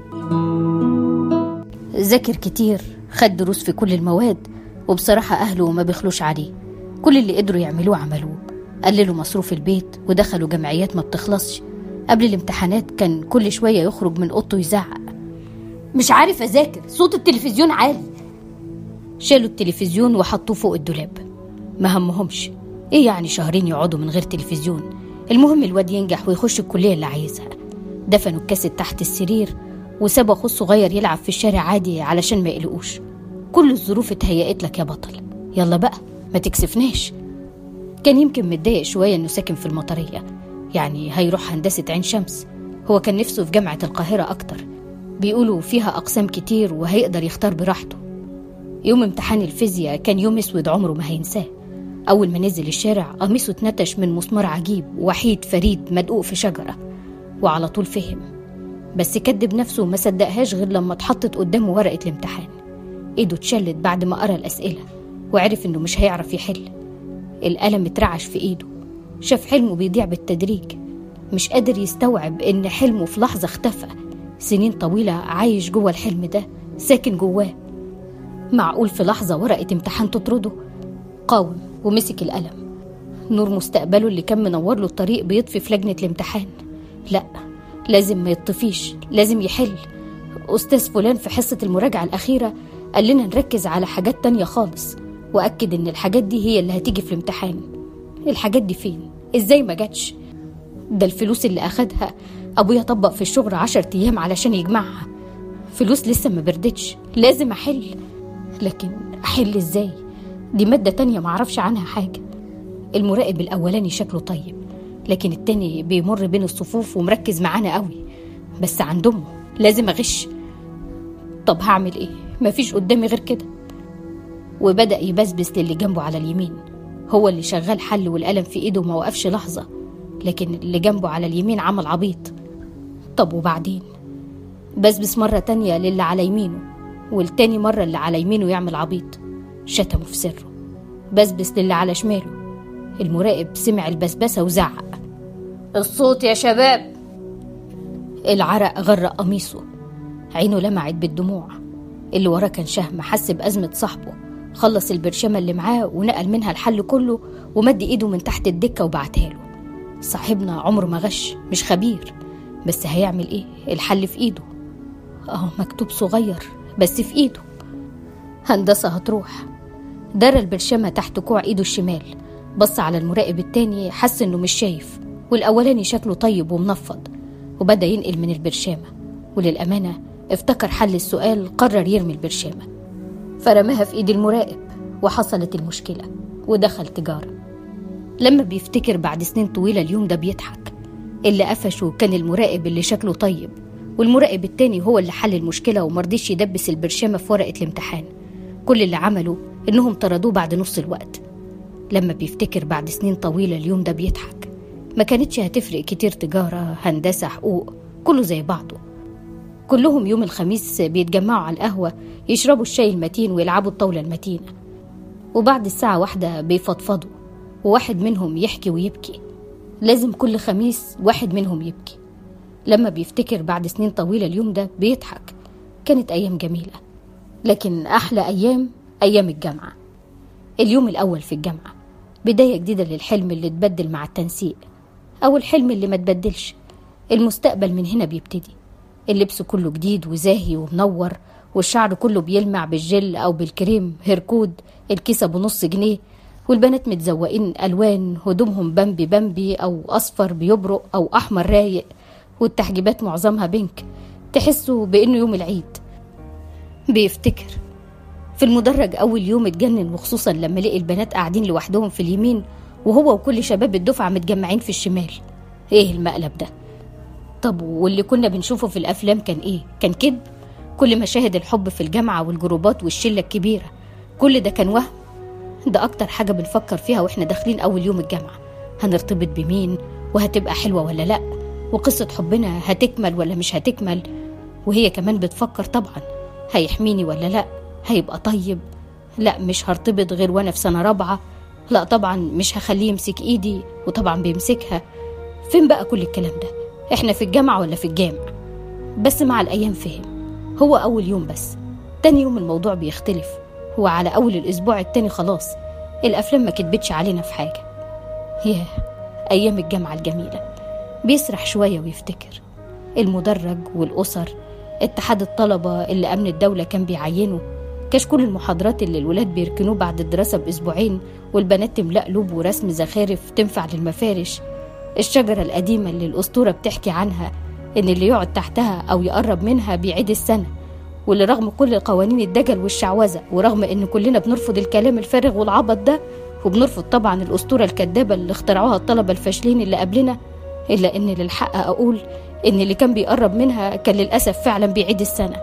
Speaker 2: ذاكر كتير خد دروس في كل المواد وبصراحة أهله ما بيخلوش عليه كل اللي قدروا يعملوه عملوه قللوا مصروف البيت ودخلوا جمعيات ما بتخلصش قبل الامتحانات كان كل شوية يخرج من أوضته يزعق مش عارف أذاكر صوت التلفزيون عالي شالوا التلفزيون وحطوه فوق الدولاب ما همهمش ايه يعني شهرين يقعدوا من غير تلفزيون المهم الواد ينجح ويخش الكلية اللي عايزها دفنوا الكاسيت تحت السرير وسابوا اخوه الصغير يلعب في الشارع عادي علشان ما يقلقوش كل الظروف اتهيأت لك يا بطل يلا بقى ما تكسفناش كان يمكن متضايق شوية انه ساكن في المطرية يعني هيروح هندسة عين شمس هو كان نفسه في جامعة القاهرة أكتر بيقولوا فيها أقسام كتير وهيقدر يختار براحته يوم امتحان الفيزياء كان يوم اسود عمره ما هينساه أول ما نزل الشارع قميصه اتنتش من مسمار عجيب وحيد فريد مدقوق في شجرة وعلى طول فهم بس كدب نفسه وما صدقهاش غير لما اتحطت قدامه ورقة الامتحان ايده اتشلت بعد ما قرا الأسئلة وعرف انه مش هيعرف يحل القلم اترعش في ايده شاف حلمه بيضيع بالتدريج مش قادر يستوعب ان حلمه في لحظة اختفى سنين طويلة عايش جوه الحلم ده ساكن جواه معقول في لحظة ورقة امتحان تطرده قاوم ومسك القلم نور مستقبله اللي كان منور له الطريق بيطفي في لجنة الامتحان لا لازم ما يطفيش لازم يحل أستاذ فلان في حصة المراجعة الأخيرة قال لنا نركز على حاجات تانية خالص وأكد إن الحاجات دي هي اللي هتيجي في الامتحان الحاجات دي فين؟ إزاي ما جاتش؟ ده الفلوس اللي أخدها أبويا طبق في الشغل عشر أيام علشان يجمعها فلوس لسه ما بردتش لازم أحل لكن أحل إزاي؟ دي مادة تانية معرفش عنها حاجة المراقب الأولاني شكله طيب لكن التاني بيمر بين الصفوف ومركز معانا قوي بس عند أمه لازم أغش طب هعمل إيه؟ مفيش قدامي غير كده وبدأ يبسبس للي جنبه على اليمين هو اللي شغال حل والقلم في إيده ما وقفش لحظة لكن اللي جنبه على اليمين عمل عبيط طب وبعدين بسبس مرة تانية للي على يمينه والتاني مرة اللي على يمينه يعمل عبيط شتمه في سره بسبس للي على شماله المراقب سمع البسبسة وزعق الصوت يا شباب العرق غرق قميصه عينه لمعت بالدموع اللي وراه كان شهم حس بأزمة صاحبه خلص البرشامة اللي معاه ونقل منها الحل كله ومد ايده من تحت الدكة وبعتها له صاحبنا عمره ما غش مش خبير بس هيعمل ايه الحل في ايده اه مكتوب صغير بس في ايده هندسة هتروح درى البرشامة تحت كوع ايده الشمال بص على المراقب التاني حس انه مش شايف والاولاني شكله طيب ومنفض وبدا ينقل من البرشامة وللأمانة افتكر حل السؤال قرر يرمي البرشامة فرماها في ايد المراقب وحصلت المشكلة ودخل تجارة لما بيفتكر بعد سنين طويلة اليوم ده بيضحك اللي قفشه كان المراقب اللي شكله طيب والمراقب التاني هو اللي حل المشكلة ومرضيش يدبس البرشامة في ورقة الامتحان كل اللي عمله إنهم طردوه بعد نص الوقت لما بيفتكر بعد سنين طويلة اليوم ده بيضحك ما كانتش هتفرق كتير تجارة هندسة حقوق كله زي بعضه كلهم يوم الخميس بيتجمعوا على القهوة يشربوا الشاي المتين ويلعبوا الطاولة المتينة وبعد الساعة واحدة بيفضفضوا وواحد منهم يحكي ويبكي لازم كل خميس واحد منهم يبكي لما بيفتكر بعد سنين طويلة اليوم ده بيضحك كانت أيام جميلة لكن أحلى أيام أيام الجامعة اليوم الأول في الجامعة بداية جديدة للحلم اللي اتبدل مع التنسيق أو الحلم اللي ما اتبدلش المستقبل من هنا بيبتدي اللبس كله جديد وزاهي ومنور والشعر كله بيلمع بالجل أو بالكريم هيركود الكيسة بنص جنيه والبنات متزوقين ألوان هدومهم بامبي بامبي أو أصفر بيبرق أو أحمر رايق والتحجيبات معظمها بينك تحسوا بإنه يوم العيد بيفتكر في المدرج أول يوم اتجنن وخصوصا لما لقي البنات قاعدين لوحدهم في اليمين وهو وكل شباب الدفعة متجمعين في الشمال ايه المقلب ده طب واللي كنا بنشوفه في الأفلام كان ايه كان كذب كل مشاهد الحب في الجامعة والجروبات والشلة الكبيرة كل ده كان وهم ده أكتر حاجة بنفكر فيها وإحنا داخلين أول يوم الجامعة هنرتبط بمين وهتبقى حلوة ولا لأ وقصة حبنا هتكمل ولا مش هتكمل وهي كمان بتفكر طبعا هيحميني ولا لأ هيبقى طيب لا مش هرتبط غير وانا في سنه رابعه لا طبعا مش هخليه يمسك ايدي وطبعا بيمسكها فين بقى كل الكلام ده احنا في الجامعه ولا في الجامع بس مع الايام فهم هو اول يوم بس تاني يوم الموضوع بيختلف هو على اول الاسبوع التاني خلاص الافلام ما كتبتش علينا في حاجه ياه ايام الجامعه الجميله بيسرح شويه ويفتكر المدرج والاسر اتحاد الطلبه اللي امن الدوله كان بيعينه كشكول المحاضرات اللي الولاد بيركنوه بعد الدراسة بأسبوعين والبنات تملأ قلوب ورسم زخارف تنفع للمفارش الشجرة القديمة اللي الأسطورة بتحكي عنها إن اللي يقعد تحتها أو يقرب منها بيعيد السنة واللي رغم كل قوانين الدجل والشعوذة ورغم إن كلنا بنرفض الكلام الفارغ والعبط ده وبنرفض طبعا الأسطورة الكدابة اللي اخترعوها الطلبة الفاشلين اللي قبلنا إلا إن للحق أقول إن اللي كان بيقرب منها كان للأسف فعلا بيعيد السنة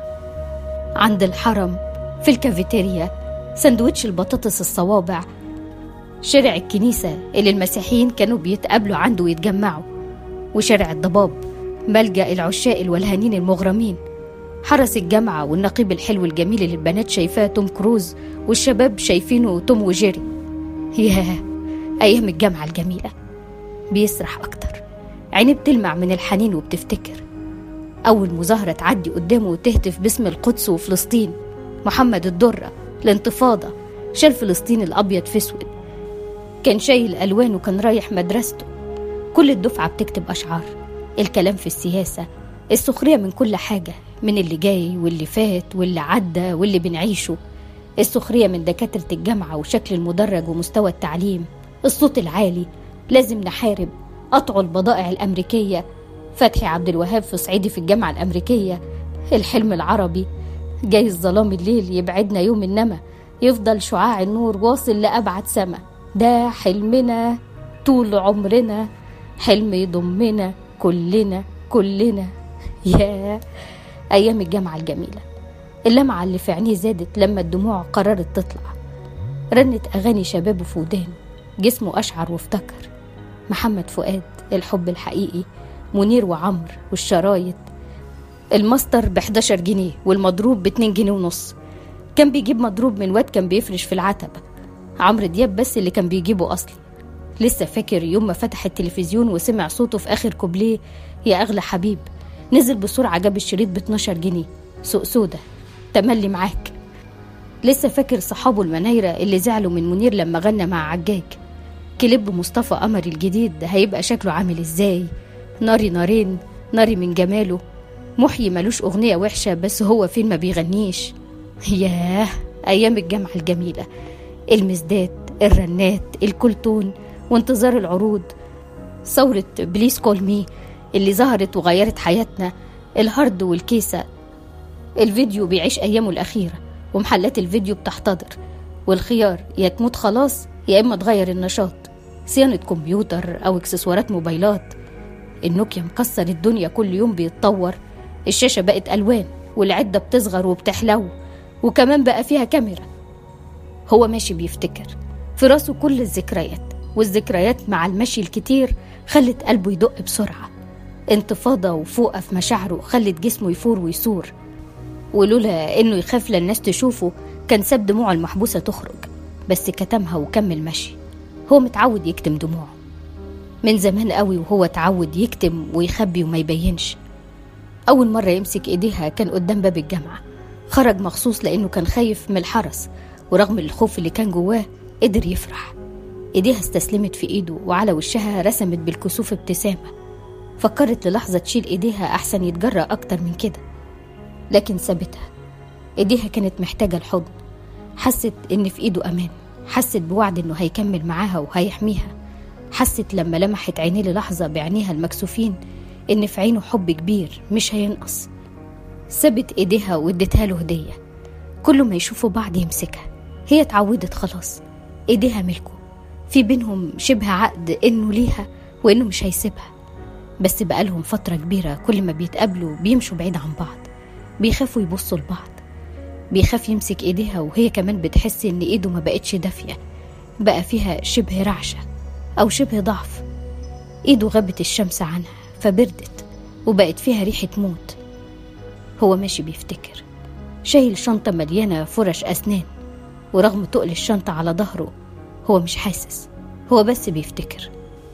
Speaker 2: عند الحرم في الكافيتيريا سندوتش البطاطس الصوابع شارع الكنيسة اللي المسيحيين كانوا بيتقابلوا عنده ويتجمعوا وشارع الضباب ملجأ العشاق الولهانين المغرمين حرس الجامعة والنقيب الحلو الجميل اللي البنات شايفاه توم كروز والشباب شايفينه توم وجيري ياه أيام الجامعة الجميلة بيسرح أكتر عينيه بتلمع من الحنين وبتفتكر أول مظاهرة تعدي قدامه وتهتف باسم القدس وفلسطين محمد الدرة الانتفاضة شال فلسطين الأبيض في أسود كان شايل ألوان وكان رايح مدرسته كل الدفعة بتكتب أشعار الكلام في السياسة السخرية من كل حاجة من اللي جاي واللي فات واللي عدى واللي بنعيشه السخرية من دكاترة الجامعة وشكل المدرج ومستوى التعليم الصوت العالي لازم نحارب قطعوا البضائع الأمريكية فتحي عبد الوهاب في صعيدي في الجامعة الأمريكية الحلم العربي جاي الظلام الليل يبعدنا يوم النما يفضل شعاع النور واصل لأبعد سما ده حلمنا طول عمرنا حلم يضمنا كلنا كلنا يا أيام الجامعة الجميلة اللمعة اللي في عينيه زادت لما الدموع قررت تطلع رنت أغاني شبابه في ودانه جسمه أشعر وافتكر محمد فؤاد الحب الحقيقي منير وعمر والشرايط الماستر ب 11 جنيه والمضروب ب 2 جنيه ونص كان بيجيب مضروب من واد كان بيفرش في العتبة عمرو دياب بس اللي كان بيجيبه أصلي لسه فاكر يوم ما فتح التلفزيون وسمع صوته في آخر كوبليه يا أغلى حبيب نزل بسرعة جاب الشريط ب 12 جنيه سوق سودا تملي معاك لسه فاكر صحابه المنايرة اللي زعلوا من منير لما غنى مع عجاج كليب مصطفى قمر الجديد هيبقى شكله عامل ازاي ناري نارين ناري من جماله محيي ملوش أغنية وحشة بس هو فين ما بيغنيش ياه أيام الجامعة الجميلة المزدات الرنات الكلتون وانتظار العروض ثورة بليز كول مي اللي ظهرت وغيرت حياتنا الهرد والكيسة الفيديو بيعيش أيامه الأخيرة ومحلات الفيديو بتحتضر والخيار يا تموت خلاص يا إما تغير النشاط صيانة كمبيوتر أو إكسسوارات موبايلات النوكيا مكسر الدنيا كل يوم بيتطور الشاشة بقت ألوان والعدة بتصغر وبتحلو وكمان بقى فيها كاميرا هو ماشي بيفتكر في راسه كل الذكريات والذكريات مع المشي الكتير خلت قلبه يدق بسرعة انتفاضة وفوقة في مشاعره خلت جسمه يفور ويصور ولولا انه يخاف للناس تشوفه كان ساب دموعه المحبوسة تخرج بس كتمها وكمل مشي هو متعود يكتم دموعه من زمان قوي وهو اتعود يكتم ويخبي وما يبينش أول مرة يمسك إيديها كان قدام باب الجامعة خرج مخصوص لأنه كان خايف من الحرس ورغم الخوف اللي كان جواه قدر يفرح إيديها استسلمت في إيده وعلى وشها رسمت بالكسوف ابتسامة فكرت للحظة تشيل إيديها أحسن يتجرأ أكتر من كده لكن سابتها إيديها كانت محتاجة الحضن حست إن في إيده أمان حست بوعد إنه هيكمل معاها وهيحميها حست لما لمحت عينيه للحظة بعينيها المكسوفين إن في عينه حب كبير مش هينقص سابت إيديها واديتها له هدية كل ما يشوفوا بعض يمسكها هي اتعودت خلاص إيديها ملكه في بينهم شبه عقد إنه ليها وإنه مش هيسيبها بس بقالهم فترة كبيرة كل ما بيتقابلوا بيمشوا بعيد عن بعض بيخافوا يبصوا لبعض بيخاف يمسك ايديها وهي كمان بتحس ان ايده ما بقتش دافية بقى فيها شبه رعشة او شبه ضعف ايده غابت الشمس عنها فبردت وبقت فيها ريحة موت هو ماشي بيفتكر شايل شنطة مليانة فرش أسنان ورغم تقل الشنطة على ظهره هو مش حاسس هو بس بيفتكر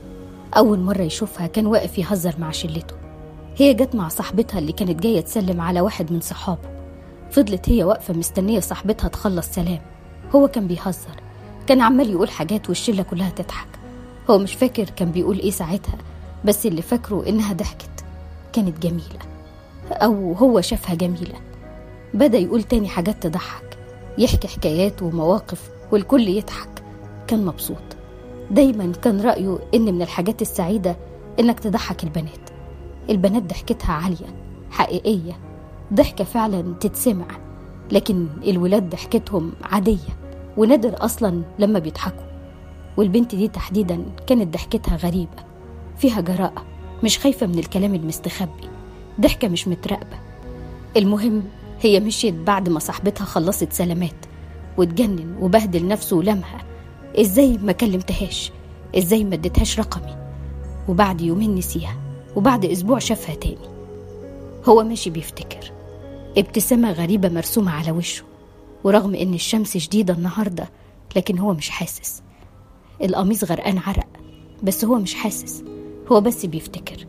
Speaker 2: أول مرة يشوفها كان واقف يهزر مع شلته هي جت مع صاحبتها اللي كانت جاية تسلم على واحد من صحابه فضلت هي واقفة مستنية صاحبتها تخلص سلام هو كان بيهزر كان عمال يقول حاجات والشلة كلها تضحك هو مش فاكر كان بيقول ايه ساعتها بس اللي فاكره انها ضحكت كانت جميلة أو هو شافها جميلة بدأ يقول تاني حاجات تضحك يحكي حكايات ومواقف والكل يضحك كان مبسوط دايما كان رأيه إن من الحاجات السعيدة إنك تضحك البنات البنات ضحكتها عالية حقيقية ضحكة فعلا تتسمع لكن الولاد ضحكتهم عادية ونادر أصلا لما بيضحكوا والبنت دي تحديدا كانت ضحكتها غريبة فيها جراءة مش خايفة من الكلام المستخبي ضحكة مش متراقبة المهم هي مشيت بعد ما صاحبتها خلصت سلامات واتجنن وبهدل نفسه ولمها ازاي ما كلمتهاش ازاي ما اديتهاش رقمي وبعد يومين نسيها وبعد اسبوع شافها تاني هو ماشي بيفتكر ابتسامة غريبة مرسومة على وشه ورغم ان الشمس شديدة النهاردة لكن هو مش حاسس القميص غرقان عرق بس هو مش حاسس هو بس بيفتكر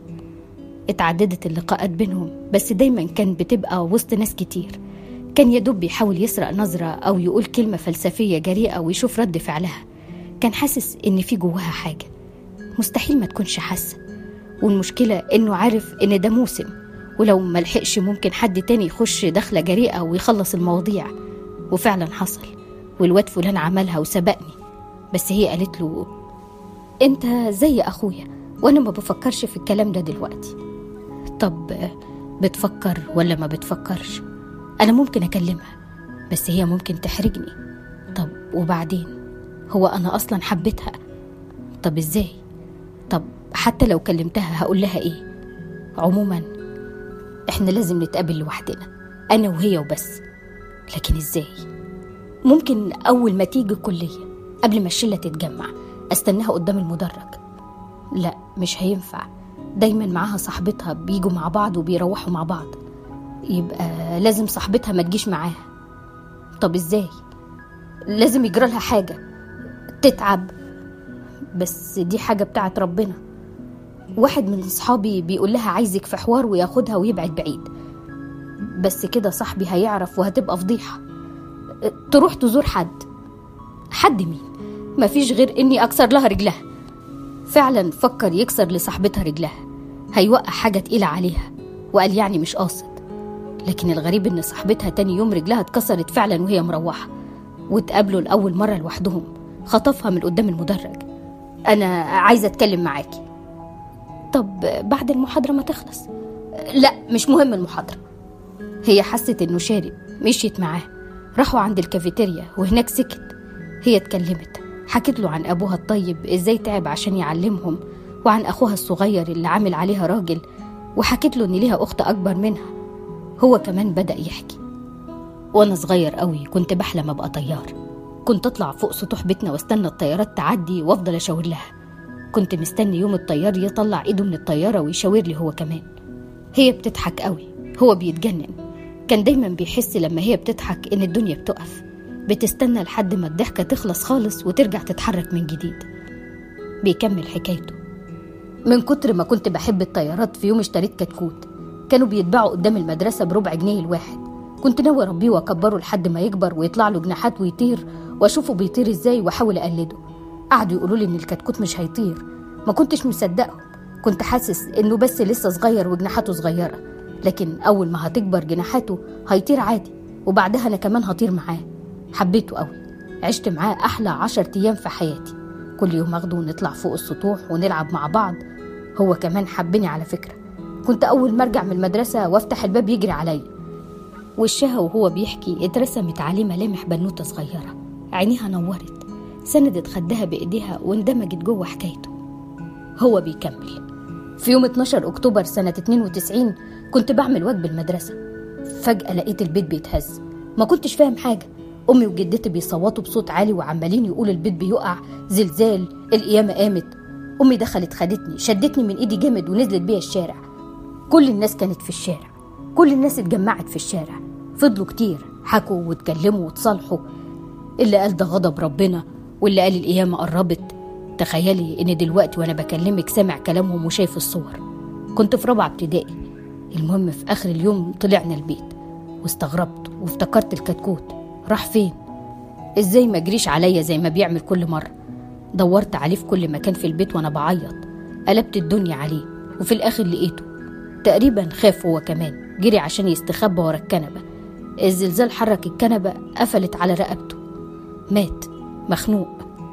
Speaker 2: اتعددت اللقاءات بينهم بس دايما كان بتبقى وسط ناس كتير كان يدوب بيحاول يسرق نظرة أو يقول كلمة فلسفية جريئة ويشوف رد فعلها كان حاسس إن في جواها حاجة مستحيل ما تكونش حاسة والمشكلة إنه عارف إن ده موسم ولو ملحقش ممكن حد تاني يخش دخلة جريئة ويخلص المواضيع وفعلا حصل والواد فلان عملها وسبقني بس هي قالت له انت زي اخويا وانا ما بفكرش في الكلام ده دلوقتي طب بتفكر ولا ما بتفكرش انا ممكن اكلمها بس هي ممكن تحرجني طب وبعدين هو انا اصلا حبيتها طب ازاي طب حتى لو كلمتها هقول لها ايه عموما احنا لازم نتقابل لوحدنا انا وهي وبس لكن ازاي ممكن اول ما تيجي الكليه قبل ما الشله تتجمع استناها قدام المدرج لا مش هينفع دايما معاها صاحبتها بيجوا مع بعض وبيروحوا مع بعض يبقى لازم صاحبتها ما تجيش معاها طب ازاي لازم يجرى لها حاجه تتعب بس دي حاجه بتاعت ربنا واحد من اصحابي بيقول لها عايزك في حوار وياخدها ويبعد بعيد بس كده صاحبي هيعرف وهتبقى فضيحه تروح تزور حد حد مين مفيش غير اني اكسر لها رجلها فعلا فكر يكسر لصاحبتها رجلها هيوقع حاجة تقيلة عليها وقال يعني مش قاصد لكن الغريب ان صاحبتها تاني يوم رجلها اتكسرت فعلا وهي مروحة واتقابلوا لأول مرة لوحدهم خطفها من قدام المدرج أنا عايزة أتكلم معاكي طب بعد المحاضرة ما تخلص لا مش مهم المحاضرة هي حست إنه شارب مشيت معاه راحوا عند الكافيتيريا وهناك سكت هي اتكلمت حكت له عن أبوها الطيب إزاي تعب عشان يعلمهم وعن أخوها الصغير اللي عامل عليها راجل وحكت له إن ليها أخت أكبر منها هو كمان بدأ يحكي وأنا صغير قوي كنت بحلم أبقى طيار كنت أطلع فوق سطوح بيتنا واستنى الطيارات تعدي وأفضل أشاور لها كنت مستني يوم الطيار يطلع إيده من الطيارة ويشاور لي هو كمان هي بتضحك قوي هو بيتجنن كان دايما بيحس لما هي بتضحك إن الدنيا بتقف بتستنى لحد ما الضحكة تخلص خالص وترجع تتحرك من جديد بيكمل حكايته من كتر ما كنت بحب الطيارات في يوم اشتريت كتكوت كانوا بيتباعوا قدام المدرسة بربع جنيه الواحد كنت ناوي أربيه وأكبره لحد ما يكبر ويطلع له جناحات ويطير وأشوفه بيطير إزاي وأحاول أقلده قعدوا يقولوا لي إن الكتكوت مش هيطير ما كنتش مصدقهم كنت حاسس إنه بس لسه صغير وجناحاته صغيرة لكن أول ما هتكبر جناحاته هيطير عادي وبعدها أنا كمان هطير معاه حبيته قوي عشت معاه أحلى عشر أيام في حياتي كل يوم أخده ونطلع فوق السطوح ونلعب مع بعض هو كمان حبني على فكرة كنت أول ما أرجع من المدرسة وأفتح الباب يجري عليا وشها وهو بيحكي اترسمت عليه ملامح بنوتة صغيرة عينيها نورت سندت خدها بإيديها واندمجت جوه حكايته هو بيكمل في يوم 12 أكتوبر سنة 92 كنت بعمل واجب المدرسة فجأة لقيت البيت بيتهز ما كنتش فاهم حاجة أمي وجدتي بيصوتوا بصوت عالي وعمالين يقولوا البيت بيقع زلزال القيامة قامت أمي دخلت خدتني شدتني من إيدي جامد ونزلت بيا الشارع كل الناس كانت في الشارع كل الناس اتجمعت في الشارع فضلوا كتير حكوا واتكلموا وتصالحوا اللي قال ده غضب ربنا واللي قال القيامة قربت تخيلي إن دلوقتي وأنا بكلمك سامع كلامهم وشايف الصور كنت في رابعة ابتدائي المهم في آخر اليوم طلعنا البيت واستغربت وافتكرت الكتكوت راح فين ازاي ما جريش عليا زي ما بيعمل كل مرة دورت عليه في كل مكان في البيت وانا بعيط قلبت الدنيا عليه وفي الاخر لقيته تقريبا خاف هو كمان جري عشان يستخبى ورا الكنبة الزلزال حرك الكنبة قفلت على رقبته مات مخنوق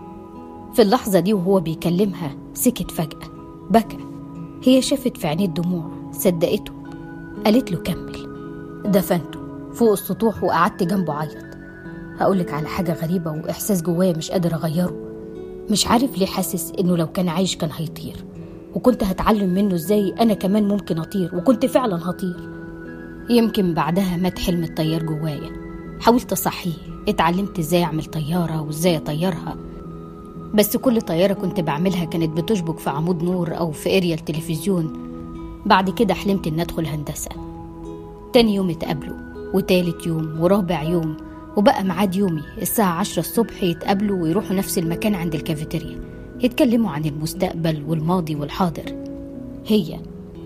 Speaker 2: في اللحظة دي وهو بيكلمها سكت فجأة بكى هي شافت في عينيه الدموع صدقته قالت له كمل دفنته فوق السطوح وقعدت جنبه عيط هقولك على حاجة غريبة وإحساس جوايا مش قادر أغيره مش عارف ليه حاسس إنه لو كان عايش كان هيطير وكنت هتعلم منه إزاي أنا كمان ممكن أطير وكنت فعلا هطير يمكن بعدها مات حلم الطيار جوايا حاولت أصحيه اتعلمت إزاي أعمل طيارة وإزاي أطيرها بس كل طيارة كنت بعملها كانت بتشبك في عمود نور أو في اريال تلفزيون بعد كده حلمت إن أدخل هندسة تاني يوم اتقابلوا وتالت يوم ورابع يوم وبقى ميعاد يومي الساعة عشرة الصبح يتقابلوا ويروحوا نفس المكان عند الكافيتيريا يتكلموا عن المستقبل والماضي والحاضر هي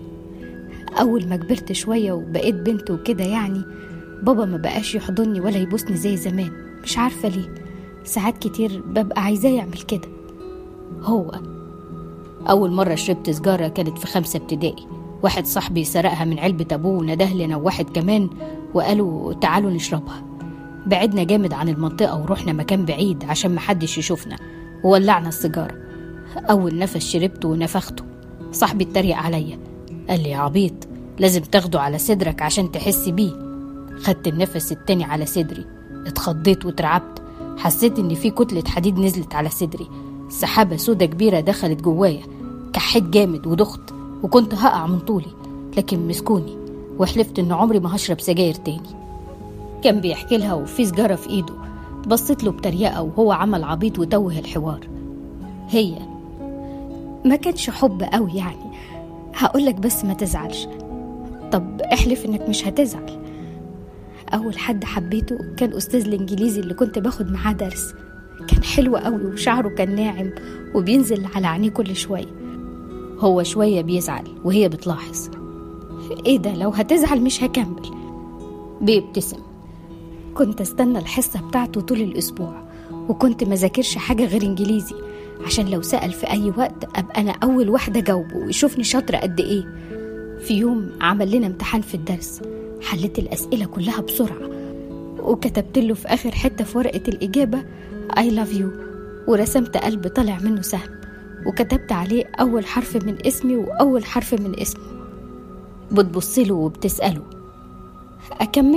Speaker 2: أول ما كبرت شوية وبقيت بنت وكده يعني بابا ما بقاش يحضني ولا يبوسني زي زمان مش عارفة ليه ساعات كتير ببقى عايزاه يعمل كده هو أول مرة شربت سجارة كانت في خمسة ابتدائي واحد صاحبي سرقها من علبة أبوه ونده لنا واحد كمان وقالوا تعالوا نشربها بعدنا جامد عن المنطقة ورحنا مكان بعيد عشان محدش يشوفنا وولعنا السيجارة أول نفس شربته ونفخته صاحبي اتريق عليا قال لي يا عبيط لازم تاخده على صدرك عشان تحس بيه خدت النفس التاني على صدري اتخضيت واترعبت حسيت ان في كتلة حديد نزلت على صدري سحابة سودة كبيرة دخلت جوايا كحيت جامد ودخت وكنت هقع من طولي لكن مسكوني وحلفت ان عمري ما هشرب سجاير تاني كان بيحكي لها وفي سجارة في ايده بصيت له بتريقة وهو عمل عبيط وتوه الحوار هي ما كانش حب قوي يعني هقولك بس ما تزعلش طب احلف انك مش هتزعل اول حد حبيته كان استاذ الانجليزي اللي كنت باخد معاه درس كان حلو قوي وشعره كان ناعم وبينزل على عينيه كل شويه هو شويه بيزعل وهي بتلاحظ ايه ده لو هتزعل مش هكمل بيبتسم كنت استنى الحصه بتاعته طول الاسبوع وكنت ما ذاكرش حاجه غير انجليزي عشان لو سأل في أي وقت أبقى أنا أول واحدة جاوبه ويشوفني شاطرة قد إيه في يوم عمل لنا امتحان في الدرس حليت الأسئلة كلها بسرعة وكتبت له في آخر حتة في ورقة الإجابة I love you ورسمت قلب طالع منه سهم وكتبت عليه أول حرف من اسمي وأول حرف من اسمه بتبصله وبتسأله أكمل؟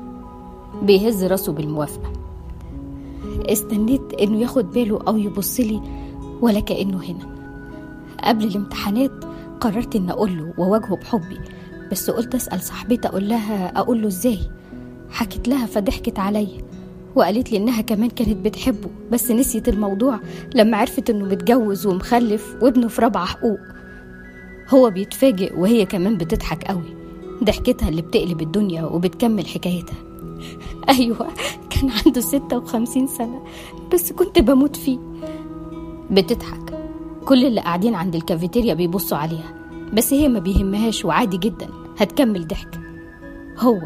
Speaker 2: بيهز راسه بالموافقة استنيت إنه ياخد باله أو يبصلي ولا كأنه هنا قبل الامتحانات قررت إن أقول له وأواجهه بحبي بس قلت أسأل صاحبتي أقول لها أقول له إزاي حكت لها فضحكت عليا وقالت لي إنها كمان كانت بتحبه بس نسيت الموضوع لما عرفت إنه متجوز ومخلف وابنه في رابعة حقوق هو بيتفاجئ وهي كمان بتضحك قوي ضحكتها اللي بتقلب الدنيا وبتكمل حكايتها أيوة كان عنده ستة وخمسين سنة بس كنت بموت فيه بتضحك كل اللي قاعدين عند الكافيتيريا بيبصوا عليها بس هي ما بيهمهاش وعادي جدا هتكمل ضحك هو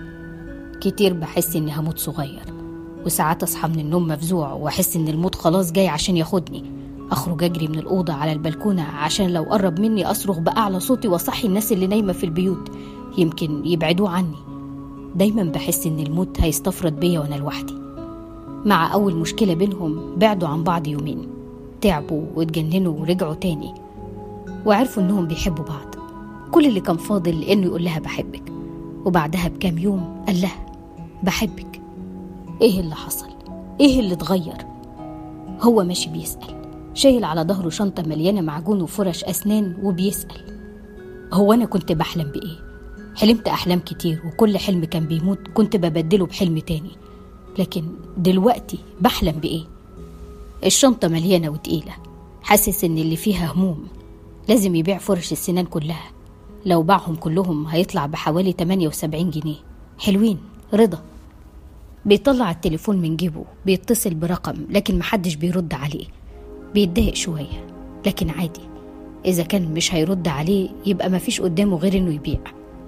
Speaker 2: كتير بحس اني هموت صغير وساعات اصحى من النوم مفزوع واحس ان الموت خلاص جاي عشان ياخدني اخرج اجري من الاوضه على البلكونه عشان لو قرب مني اصرخ باعلى صوتي واصحي الناس اللي نايمه في البيوت يمكن يبعدوه عني دايما بحس ان الموت هيستفرد بيا وانا لوحدي مع اول مشكله بينهم بعدوا عن بعض يومين تعبوا واتجننوا ورجعوا تاني وعرفوا انهم بيحبوا بعض كل اللي كان فاضل انه يقول لها بحبك وبعدها بكام يوم قال لها بحبك ايه اللي حصل ايه اللي اتغير هو ماشي بيسأل شايل على ظهره شنطة مليانة معجون وفرش أسنان وبيسأل هو أنا كنت بحلم بإيه؟ حلمت أحلام كتير وكل حلم كان بيموت كنت ببدله بحلم تاني لكن دلوقتي بحلم بإيه؟ الشنطة مليانة وتقيلة حاسس إن اللي فيها هموم لازم يبيع فرش السنان كلها لو باعهم كلهم هيطلع بحوالي 78 جنيه حلوين رضا بيطلع التليفون من جيبه بيتصل برقم لكن محدش بيرد عليه بيتضايق شوية لكن عادي إذا كان مش هيرد عليه يبقى مفيش قدامه غير إنه يبيع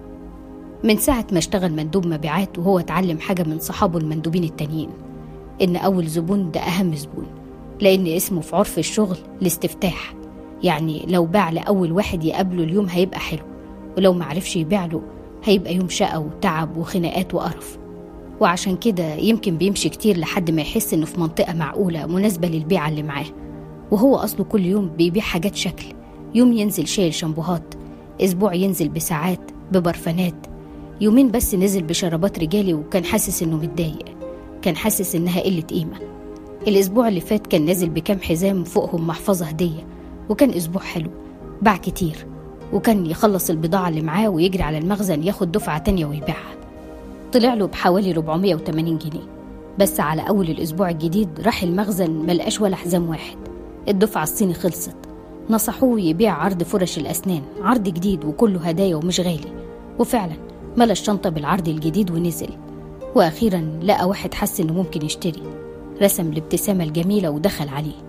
Speaker 2: من ساعة ما اشتغل مندوب مبيعات وهو اتعلم حاجة من صحابه المندوبين التانيين إن أول زبون ده أهم زبون لأن اسمه في عرف الشغل الاستفتاح يعني لو باع لأول واحد يقابله اليوم هيبقى حلو ولو معرفش يبيع له هيبقى يوم شقى وتعب وخناقات وقرف وعشان كده يمكن بيمشي كتير لحد ما يحس إنه في منطقة معقولة مناسبة للبيعة اللي معاه وهو أصله كل يوم بيبيع حاجات شكل يوم ينزل شايل شامبوهات أسبوع ينزل بساعات ببرفانات يومين بس نزل بشرابات رجالي وكان حاسس إنه متضايق كان حاسس إنها قلة قيمة الأسبوع اللي فات كان نازل بكام حزام فوقهم محفظة هدية وكان أسبوع حلو باع كتير وكان يخلص البضاعة اللي معاه ويجري على المخزن ياخد دفعة تانية ويبيعها طلع له بحوالي 480 جنيه بس على أول الأسبوع الجديد راح المخزن ملقاش ولا حزام واحد الدفعة الصيني خلصت نصحوه يبيع عرض فرش الأسنان عرض جديد وكله هدايا ومش غالي وفعلا ملا الشنطة بالعرض الجديد ونزل وأخيرا لقى واحد حس إنه ممكن يشتري رسم الابتسامة الجميلة ودخل عليه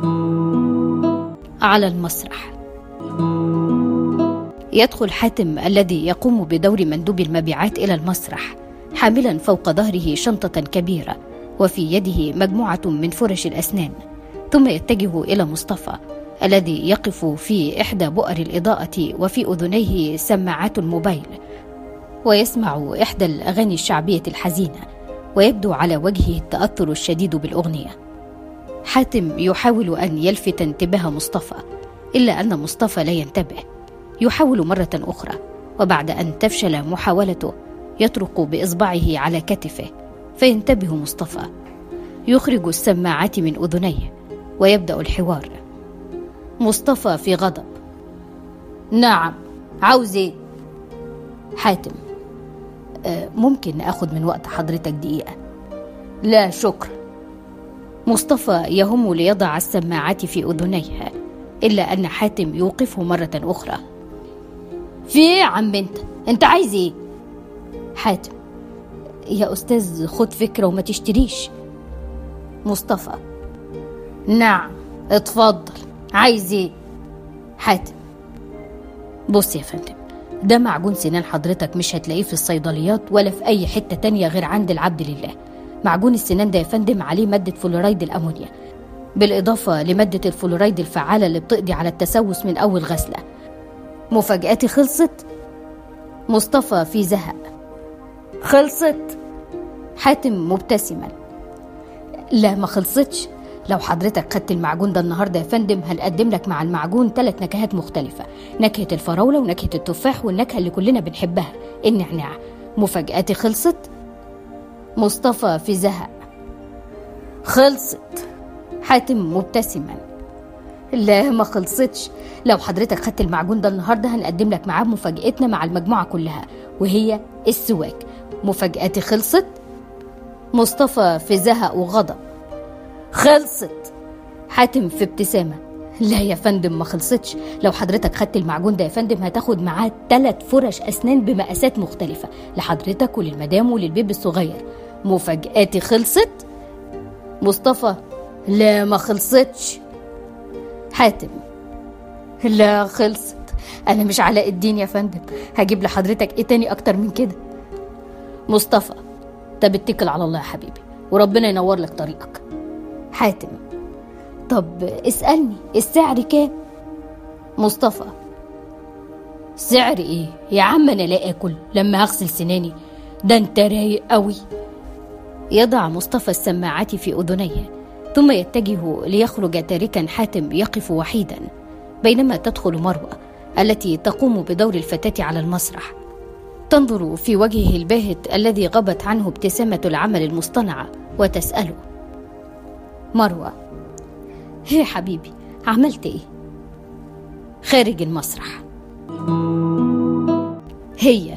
Speaker 2: على المسرح يدخل حاتم الذي يقوم بدور مندوب المبيعات إلى المسرح حاملا فوق ظهره شنطة كبيرة وفي يده مجموعة من فرش الأسنان ثم يتجه إلى مصطفى الذي يقف في إحدى بؤر الإضاءة وفي أذنيه سماعات الموبايل ويسمع إحدى الأغاني الشعبية الحزينة ويبدو على وجهه التأثر الشديد بالأغنية حاتم يحاول أن يلفت انتباه مصطفى إلا أن مصطفى لا ينتبه يحاول مرة أخرى وبعد أن تفشل محاولته يطرق بإصبعه على كتفه فينتبه مصطفى يخرج السماعات من أذنيه ويبدأ الحوار مصطفى في غضب نعم عاوز ايه حاتم أه ممكن اخد من وقت حضرتك دقيقه لا شكر مصطفى يهم ليضع السماعات في اذنيها الا ان حاتم يوقفه مره اخرى في ايه يا عم انت انت عايز ايه حاتم يا استاذ خد فكره وما تشتريش مصطفى نعم اتفضل عايز ايه حاتم بص يا فندم ده معجون سنان حضرتك مش هتلاقيه في الصيدليات ولا في اي حته تانية غير عند العبد لله معجون السنان ده يا فندم عليه ماده فلورايد الامونيا بالاضافه لماده الفلورايد الفعاله اللي بتقضي على التسوس من اول غسله مفاجاتي خلصت مصطفى في زهق خلصت حاتم مبتسما لا ما خلصتش لو حضرتك خدت المعجون ده النهارده يا فندم هنقدم لك مع المعجون ثلاث نكهات مختلفة نكهة الفراولة ونكهة التفاح والنكهة اللي كلنا بنحبها النعناع مفاجآتي خلصت مصطفى في زهق خلصت حاتم مبتسما لا ما خلصتش لو حضرتك خدت المعجون ده النهارده هنقدم لك معاه مفاجأتنا مع المجموعة كلها وهي السواك مفاجآتي خلصت مصطفى في زهق وغضب خلصت حاتم في ابتسامة لا يا فندم ما خلصتش لو حضرتك خدت المعجون ده يا فندم هتاخد معاه ثلاث فرش أسنان بمقاسات مختلفة لحضرتك وللمدام وللبيب الصغير مفاجآتي خلصت مصطفى لا ما خلصتش حاتم لا خلصت أنا مش علاء الدين يا فندم هجيب لحضرتك إيه تاني أكتر من كده مصطفى طب اتكل على الله يا حبيبي وربنا ينور لك طريقك حاتم طب اسألني السعر كام مصطفى سعر ايه يا عم انا لا اكل لما اغسل سناني ده انت رايق قوي يضع مصطفى السماعات في اذنيه ثم يتجه ليخرج تاركا حاتم يقف وحيدا بينما تدخل مروه التي تقوم بدور الفتاه على المسرح تنظر في وجهه الباهت الذي غابت عنه ابتسامه العمل المصطنعه وتساله مروه هي حبيبي عملت ايه خارج المسرح هي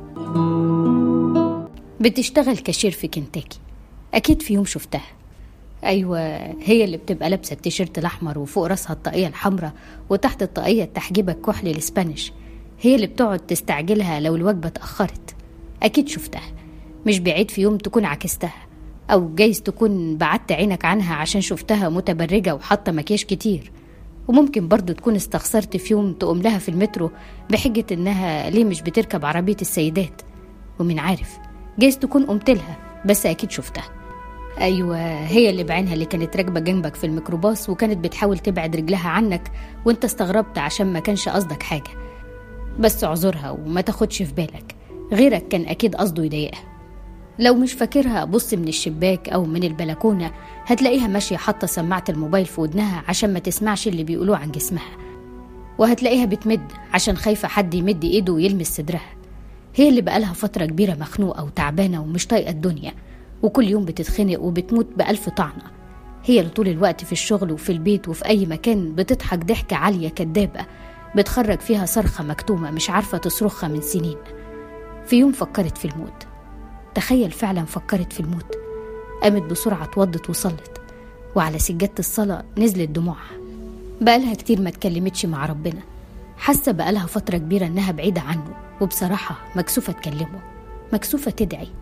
Speaker 2: بتشتغل كاشير في كنتاكي اكيد في يوم شفتها ايوه هي اللي بتبقى لابسه التيشيرت الاحمر وفوق راسها الطاقيه الحمراء وتحت الطاقيه التحجيبه الكحلي الاسبانيش هي اللي بتقعد تستعجلها لو الوجبه اتاخرت اكيد شفتها مش بعيد في يوم تكون عكستها او جايز تكون بعدت عينك عنها عشان شفتها متبرجه وحاطه مكياج كتير وممكن برضه تكون استخسرت في يوم تقوم لها في المترو بحجة إنها ليه مش بتركب عربية السيدات ومين عارف جايز تكون قمت لها بس أكيد شفتها أيوة هي اللي بعينها اللي كانت راكبة جنبك في الميكروباص وكانت بتحاول تبعد رجلها عنك وانت استغربت عشان ما كانش قصدك حاجة بس اعذرها وما تاخدش في بالك غيرك كان أكيد قصده يضايقها لو مش فاكرها بص من الشباك أو من البلكونة هتلاقيها ماشية حاطة سماعة الموبايل في ودنها عشان ما تسمعش اللي بيقولوه عن جسمها وهتلاقيها بتمد عشان خايفة حد يمد إيده ويلمس صدرها هي اللي بقالها فترة كبيرة مخنوقة وتعبانة ومش طايقة الدنيا وكل يوم بتتخنق وبتموت بألف طعنة هي اللي طول الوقت في الشغل وفي البيت وفي أي مكان بتضحك ضحكة عالية كدابة بتخرج فيها صرخة مكتومة مش عارفة تصرخها من سنين في يوم فكرت في الموت تخيل فعلا فكرت في الموت قامت بسرعة اتوضت وصلت وعلى سجادة الصلاة نزلت دموعها بقالها كتير ما اتكلمتش مع ربنا حاسة بقالها فترة كبيرة إنها بعيدة عنه وبصراحة مكسوفة تكلمه مكسوفة تدعي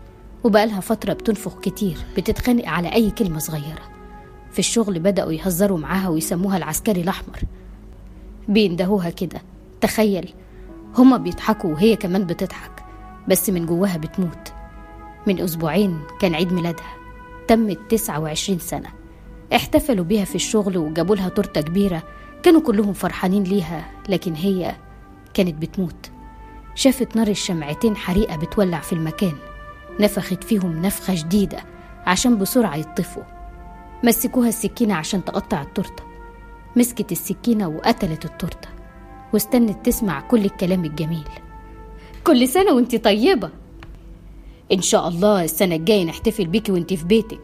Speaker 2: وبقالها فترة بتنفخ كتير بتتخانق على أي كلمة صغيرة في الشغل بدأوا يهزروا معاها ويسموها العسكري الأحمر بيندهوها كده تخيل هما بيضحكوا وهي كمان بتضحك بس من جواها بتموت من أسبوعين كان عيد ميلادها تمت 29 سنة احتفلوا بيها في الشغل وجابوا لها تورته كبيرة كانوا كلهم فرحانين ليها لكن هي كانت بتموت شافت نار الشمعتين حريقة بتولع في المكان نفخت فيهم نفخة شديدة عشان بسرعة يطفوا مسكوها السكينة عشان تقطع التورتة مسكت السكينة وقتلت التورتة واستنت تسمع كل الكلام الجميل كل سنة وانت طيبة إن شاء الله السنة الجاية نحتفل بيكي وانت في بيتك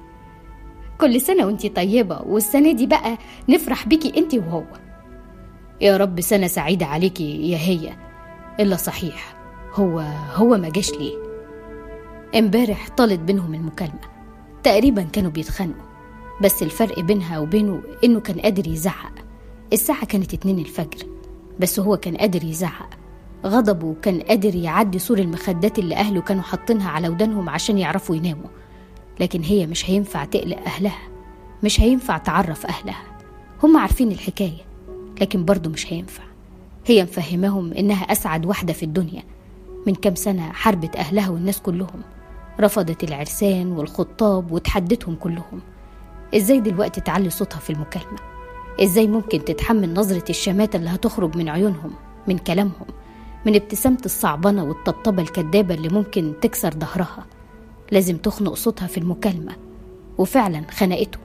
Speaker 2: كل سنة وانت طيبة والسنة دي بقى نفرح بيكي انت وهو يا رب سنة سعيدة عليكي يا هي إلا صحيح هو هو ما جاش ليه امبارح طالت بينهم المكالمة تقريبا كانوا بيتخانقوا بس الفرق بينها وبينه إنه كان قادر يزعق الساعة كانت اتنين الفجر بس هو كان قادر يزعق غضبه كان قادر يعدي سور المخدات اللي أهله كانوا حاطينها على ودانهم عشان يعرفوا يناموا لكن هي مش هينفع تقلق أهلها مش هينفع تعرف أهلها هم عارفين الحكاية لكن برضه مش هينفع هي مفهماهم إنها أسعد واحدة في الدنيا من كام سنة حاربت أهلها والناس كلهم رفضت العرسان والخطاب وتحدتهم كلهم إزاي دلوقتي تعلي صوتها في المكالمة إزاي ممكن تتحمل نظرة الشماتة اللي هتخرج من عيونهم من كلامهم من ابتسامة الصعبنة والطبطبة الكدابة اللي ممكن تكسر ظهرها لازم تخنق صوتها في المكالمة وفعلا خنقته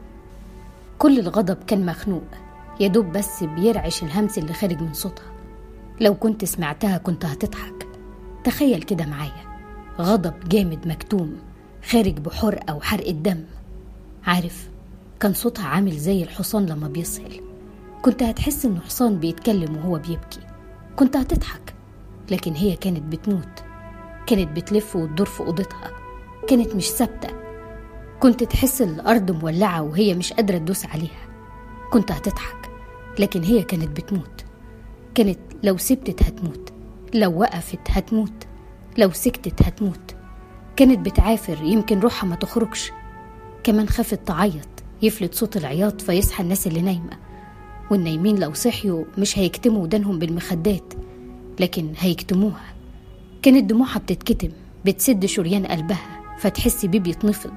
Speaker 2: كل الغضب كان مخنوق يدوب بس بيرعش الهمس اللي خارج من صوتها لو كنت سمعتها كنت هتضحك تخيل كده معايا غضب جامد مكتوم خارج بحرقة وحرق الدم عارف كان صوتها عامل زي الحصان لما بيسهل كنت هتحس انه حصان بيتكلم وهو بيبكي كنت هتضحك لكن هي كانت بتموت كانت بتلف وتدور في اوضتها كانت مش ثابته كنت تحس الارض مولعه وهي مش قادره تدوس عليها كنت هتضحك لكن هي كانت بتموت كانت لو سبتت هتموت لو وقفت هتموت لو سكتت هتموت كانت بتعافر يمكن روحها ما تخرجش كمان خافت تعيط يفلت صوت العياط فيصحى الناس اللي نايمة والنايمين لو صحيوا مش هيكتموا ودانهم بالمخدات لكن هيكتموها كانت دموعها بتتكتم بتسد شريان قلبها فتحس بيه بيتنفض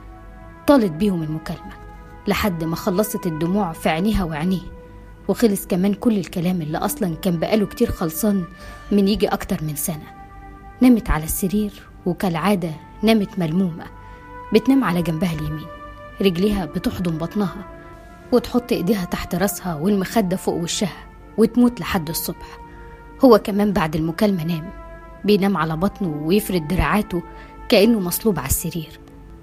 Speaker 2: طالت بيهم المكالمة لحد ما خلصت الدموع في عينيها وعينيه وخلص كمان كل الكلام اللي أصلا كان بقاله كتير خلصان من يجي أكتر من سنة نامت على السرير وكالعادة نامت ملمومة بتنام على جنبها اليمين رجليها بتحضن بطنها وتحط ايديها تحت راسها والمخدة فوق وشها وتموت لحد الصبح هو كمان بعد المكالمة نام بينام على بطنه ويفرد دراعاته كأنه مصلوب على السرير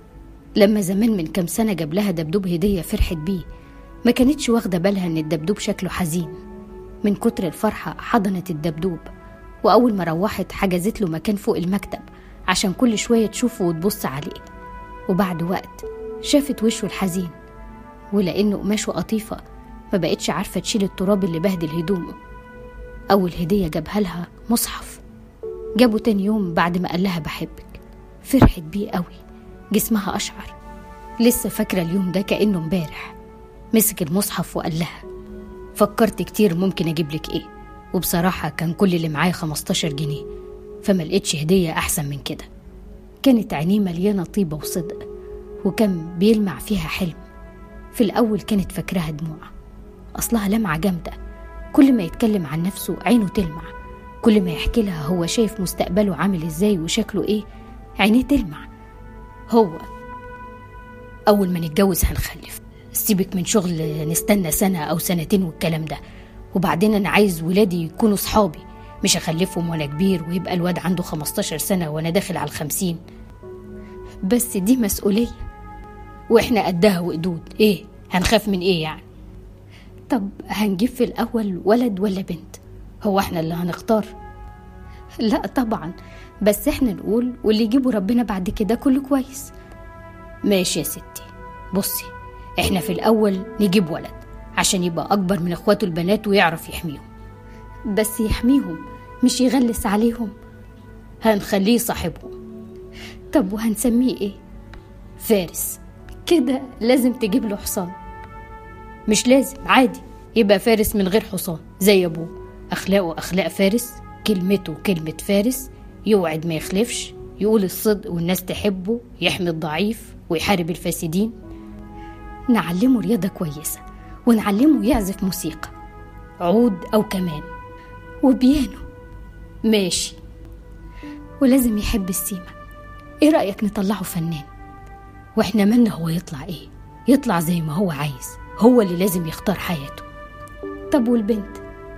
Speaker 2: لما زمان من كام سنة جاب لها دبدوب هدية فرحت بيه ما كانتش واخدة بالها إن الدبدوب شكله حزين من كتر الفرحة حضنت الدبدوب وأول ما روحت حجزت له مكان فوق المكتب عشان كل شوية تشوفه وتبص عليه وبعد وقت شافت وشه الحزين ولأنه قماشه قطيفة ما بقتش عارفة تشيل التراب اللي بهدل هدومه أول هدية جابها لها مصحف جابه تاني يوم بعد ما قال لها بحبك فرحت بيه قوي جسمها أشعر لسه فاكرة اليوم ده كأنه امبارح مسك المصحف وقال لها فكرت كتير ممكن أجيب لك إيه وبصراحة كان كل اللي معايا 15 جنيه فما لقيتش هدية أحسن من كده كانت عينيه مليانة طيبة وصدق وكان بيلمع فيها حلم في الأول كانت فاكراها دموع أصلها لمعة جامدة كل ما يتكلم عن نفسه عينه تلمع كل ما يحكي لها هو شايف مستقبله عامل ازاي وشكله ايه عينيه تلمع هو أول ما نتجوز هنخلف سيبك من شغل نستنى سنة أو سنتين والكلام ده وبعدين أنا عايز ولادي يكونوا صحابي مش أخلفهم وأنا كبير ويبقى الواد عنده 15 سنة وأنا داخل على الخمسين بس دي مسؤولية وإحنا قدها وقدود إيه هنخاف من إيه يعني طب هنجيب في الأول ولد ولا بنت هو إحنا اللي هنختار لا طبعا بس إحنا نقول واللي يجيبه ربنا بعد كده كله كويس ماشي يا ستي بصي إحنا في الأول نجيب ولد عشان يبقى أكبر من إخواته البنات ويعرف يحميهم بس يحميهم مش يغلس عليهم هنخليه صاحبهم طب وهنسميه ايه فارس كده لازم تجيب له حصان مش لازم عادي يبقى فارس من غير حصان زي ابوه اخلاقه اخلاق فارس كلمته كلمة فارس يوعد ما يخلفش يقول الصدق والناس تحبه يحمي الضعيف ويحارب الفاسدين نعلمه رياضة كويسة ونعلمه يعزف موسيقى عود أو كمان وبيانو ماشي ولازم يحب السيما ايه رأيك نطلعه فنان واحنا مالنا هو يطلع ايه يطلع زي ما هو عايز هو اللي لازم يختار حياته طب والبنت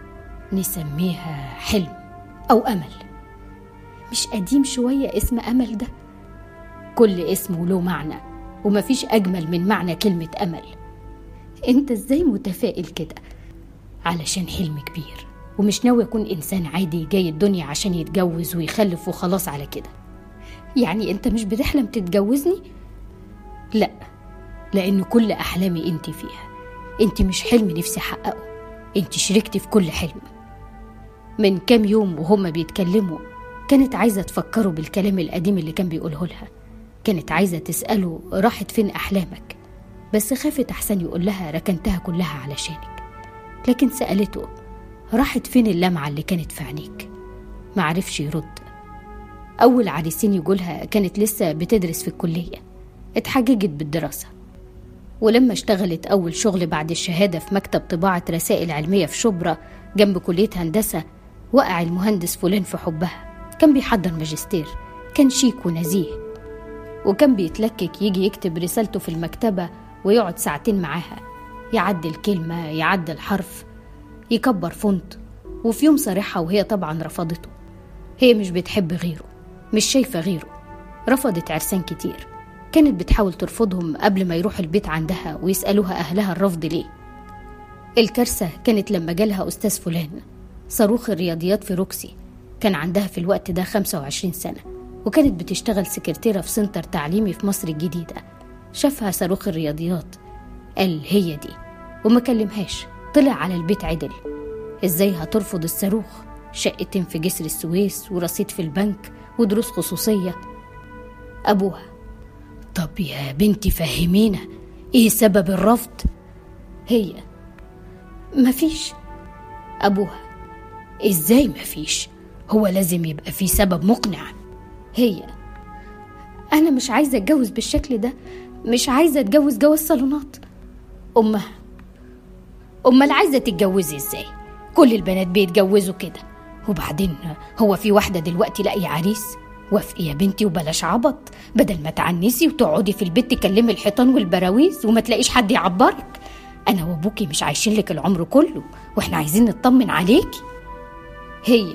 Speaker 2: نسميها حلم أو أمل مش قديم شوية اسم أمل ده كل اسم له معنى ومفيش أجمل من معنى كلمة أمل أنت إزاي متفائل كده علشان حلم كبير ومش ناوي أكون إنسان عادي جاي الدنيا عشان يتجوز ويخلف وخلاص على كده يعني أنت مش بتحلم تتجوزني؟ لأ لأن كل أحلامي أنت فيها أنت مش حلم نفسي أحققه أنت شاركتي في كل حلم من كام يوم وهما بيتكلموا كانت عايزة تفكره بالكلام القديم اللي كان بيقوله لها كانت عايزة تسأله راحت فين أحلامك بس خافت أحسن يقول لها ركنتها كلها علشانك لكن سألته راحت فين اللمعة اللي كانت في عينيك معرفش يرد أول عريسين يقولها كانت لسه بتدرس في الكلية اتحججت بالدراسة ولما اشتغلت أول شغل بعد الشهادة في مكتب طباعة رسائل علمية في شبرا جنب كلية هندسة وقع المهندس فلان في حبها كان بيحضر ماجستير كان شيك ونزيه وكان بيتلكك يجي يكتب رسالته في المكتبة ويقعد ساعتين معاها يعدل كلمة يعدل حرف يكبر فونت وفي يوم صارحها وهي طبعا رفضته هي مش بتحب غيره مش شايفة غيره رفضت عرسان كتير كانت بتحاول ترفضهم قبل ما يروح البيت عندها ويسألوها أهلها الرفض ليه الكارثة كانت لما جالها أستاذ فلان صاروخ الرياضيات في روكسي كان عندها في الوقت ده 25 سنة وكانت بتشتغل سكرتيرة في سنتر تعليمي في مصر الجديدة شافها صاروخ الرياضيات قال هي دي وما كلمهاش طلع على البيت عدل ازاي هترفض الصاروخ شقتين في جسر السويس ورصيد في البنك ودروس خصوصية أبوها طب يا بنتي فهمينا ايه سبب الرفض هي مفيش أبوها ازاي مفيش هو لازم يبقى في سبب مقنع هي أنا مش عايزة أتجوز بالشكل ده مش عايزة أتجوز جواز صالونات أمها أمال عايزة تتجوزي إزاي كل البنات بيتجوزوا كده وبعدين هو في واحدة دلوقتي لاقي عريس وافقي يا بنتي وبلاش عبط بدل ما تعنسي وتقعدي في البيت تكلمي الحيطان والبراويز وما تلاقيش حد يعبرك أنا وأبوكي مش عايشين لك العمر كله وإحنا عايزين نطمن عليكي هي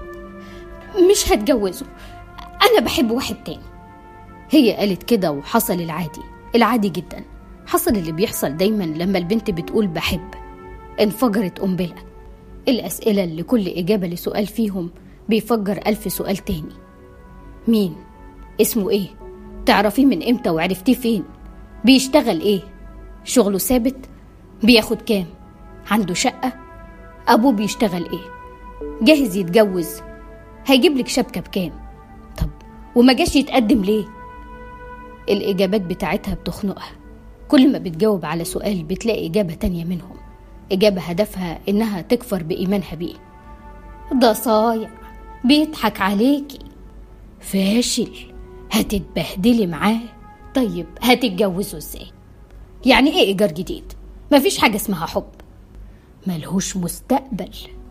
Speaker 2: مش هتجوزه أنا بحب واحد تاني هي قالت كده وحصل العادي العادي جدا حصل اللي بيحصل دايما لما البنت بتقول بحب انفجرت قنبلة الأسئلة اللي كل إجابة لسؤال فيهم بيفجر ألف سؤال تاني مين؟ اسمه إيه؟ تعرفيه من إمتى وعرفتيه فين؟ بيشتغل إيه؟ شغله ثابت؟ بياخد كام؟ عنده شقة؟ أبوه بيشتغل إيه؟ جاهز يتجوز؟ هيجيب لك شبكة بكام؟ طب وما جاش يتقدم ليه؟ الإجابات بتاعتها بتخنقها كل ما بتجاوب على سؤال بتلاقي إجابة تانية منهم إجابة هدفها إنها تكفر بإيمانها بيه ده صايع بيضحك عليكي فاشل هتتبهدلي معاه طيب هتتجوزوا ازاي يعني ايه ايجار جديد مفيش حاجه اسمها حب ملهوش مستقبل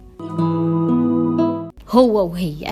Speaker 2: هو وهي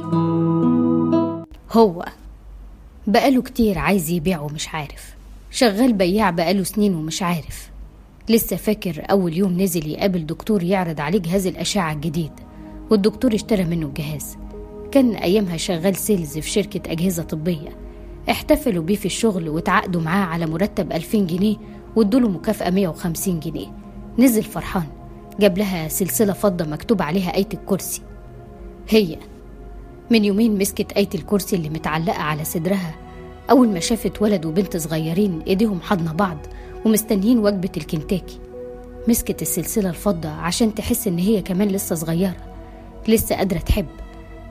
Speaker 2: هو بقاله كتير عايز يبيع ومش عارف شغال بياع بقاله سنين ومش عارف لسه فاكر أول يوم نزل يقابل دكتور يعرض عليه جهاز الأشعة الجديد والدكتور اشترى منه الجهاز كان أيامها شغال سيلز في شركة أجهزة طبية احتفلوا بيه في الشغل وتعاقدوا معاه على مرتب 2000 جنيه وادوله مكافأة 150 جنيه نزل فرحان جاب لها سلسلة فضة مكتوب عليها آية الكرسي هي من يومين مسكت آية الكرسي اللي متعلقة على صدرها أول ما شافت ولد وبنت صغيرين إيديهم حضن بعض ومستنيين وجبة الكنتاكي مسكت السلسلة الفضة عشان تحس إن هي كمان لسه صغيرة لسه قادرة تحب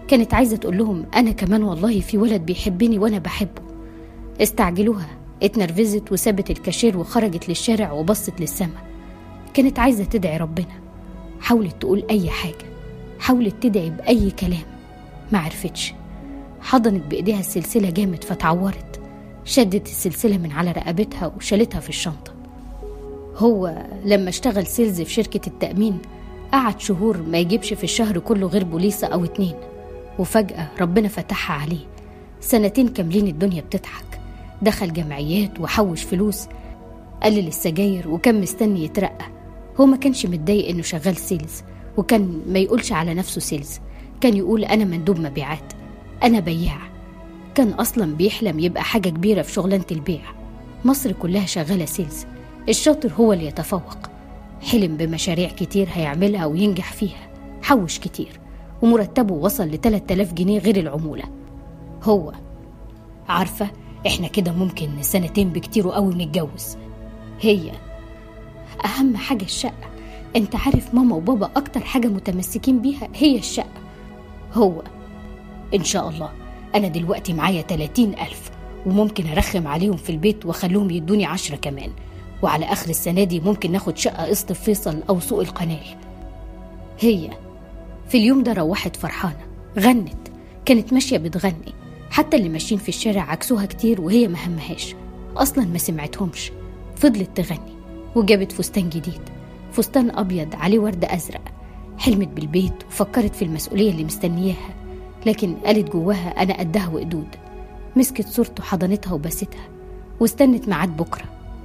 Speaker 2: كانت عايزة تقول لهم أنا كمان والله في ولد بيحبني وأنا بحبه استعجلوها اتنرفزت وسابت الكاشير وخرجت للشارع وبصت للسما كانت عايزة تدعي ربنا حاولت تقول أي حاجة حاولت تدعي بأي كلام ما عرفتش حضنت بإيديها السلسلة جامد فتعورت شدت السلسلة من على رقبتها وشالتها في الشنطة هو لما اشتغل سيلز في شركة التأمين قعد شهور ما يجيبش في الشهر كله غير بوليصة أو اتنين وفجأة ربنا فتحها عليه سنتين كاملين الدنيا بتضحك دخل جمعيات وحوش فلوس قلل السجاير وكان مستني يترقى هو ما كانش متضايق انه شغال سيلز وكان ما يقولش على نفسه سيلز كان يقول انا مندوب مبيعات انا بياع كان اصلا بيحلم يبقى حاجه كبيره في شغلانه البيع مصر كلها شغاله سيلز الشاطر هو اللي يتفوق حلم بمشاريع كتير هيعملها وينجح فيها حوش كتير ومرتبه وصل ل 3000 جنيه غير العمولة هو عارفة احنا كده ممكن سنتين بكتير قوي نتجوز هي أهم حاجة الشقة انت عارف ماما وبابا أكتر حاجة متمسكين بيها هي الشقة هو إن شاء الله أنا دلوقتي معايا 30 ألف وممكن أرخم عليهم في البيت وأخليهم يدوني عشرة كمان وعلى آخر السنة دي ممكن ناخد شقة قسط في فيصل أو سوق القنال هي في اليوم ده روحت فرحانة غنت كانت ماشية بتغني حتى اللي ماشيين في الشارع عكسوها كتير وهي ما همهاش أصلا ما سمعتهمش فضلت تغني وجابت فستان جديد فستان أبيض عليه ورد أزرق حلمت بالبيت وفكرت في المسؤولية اللي مستنياها لكن قالت جواها أنا قدها وقدود مسكت صورته حضنتها وبستها واستنت ميعاد بكرة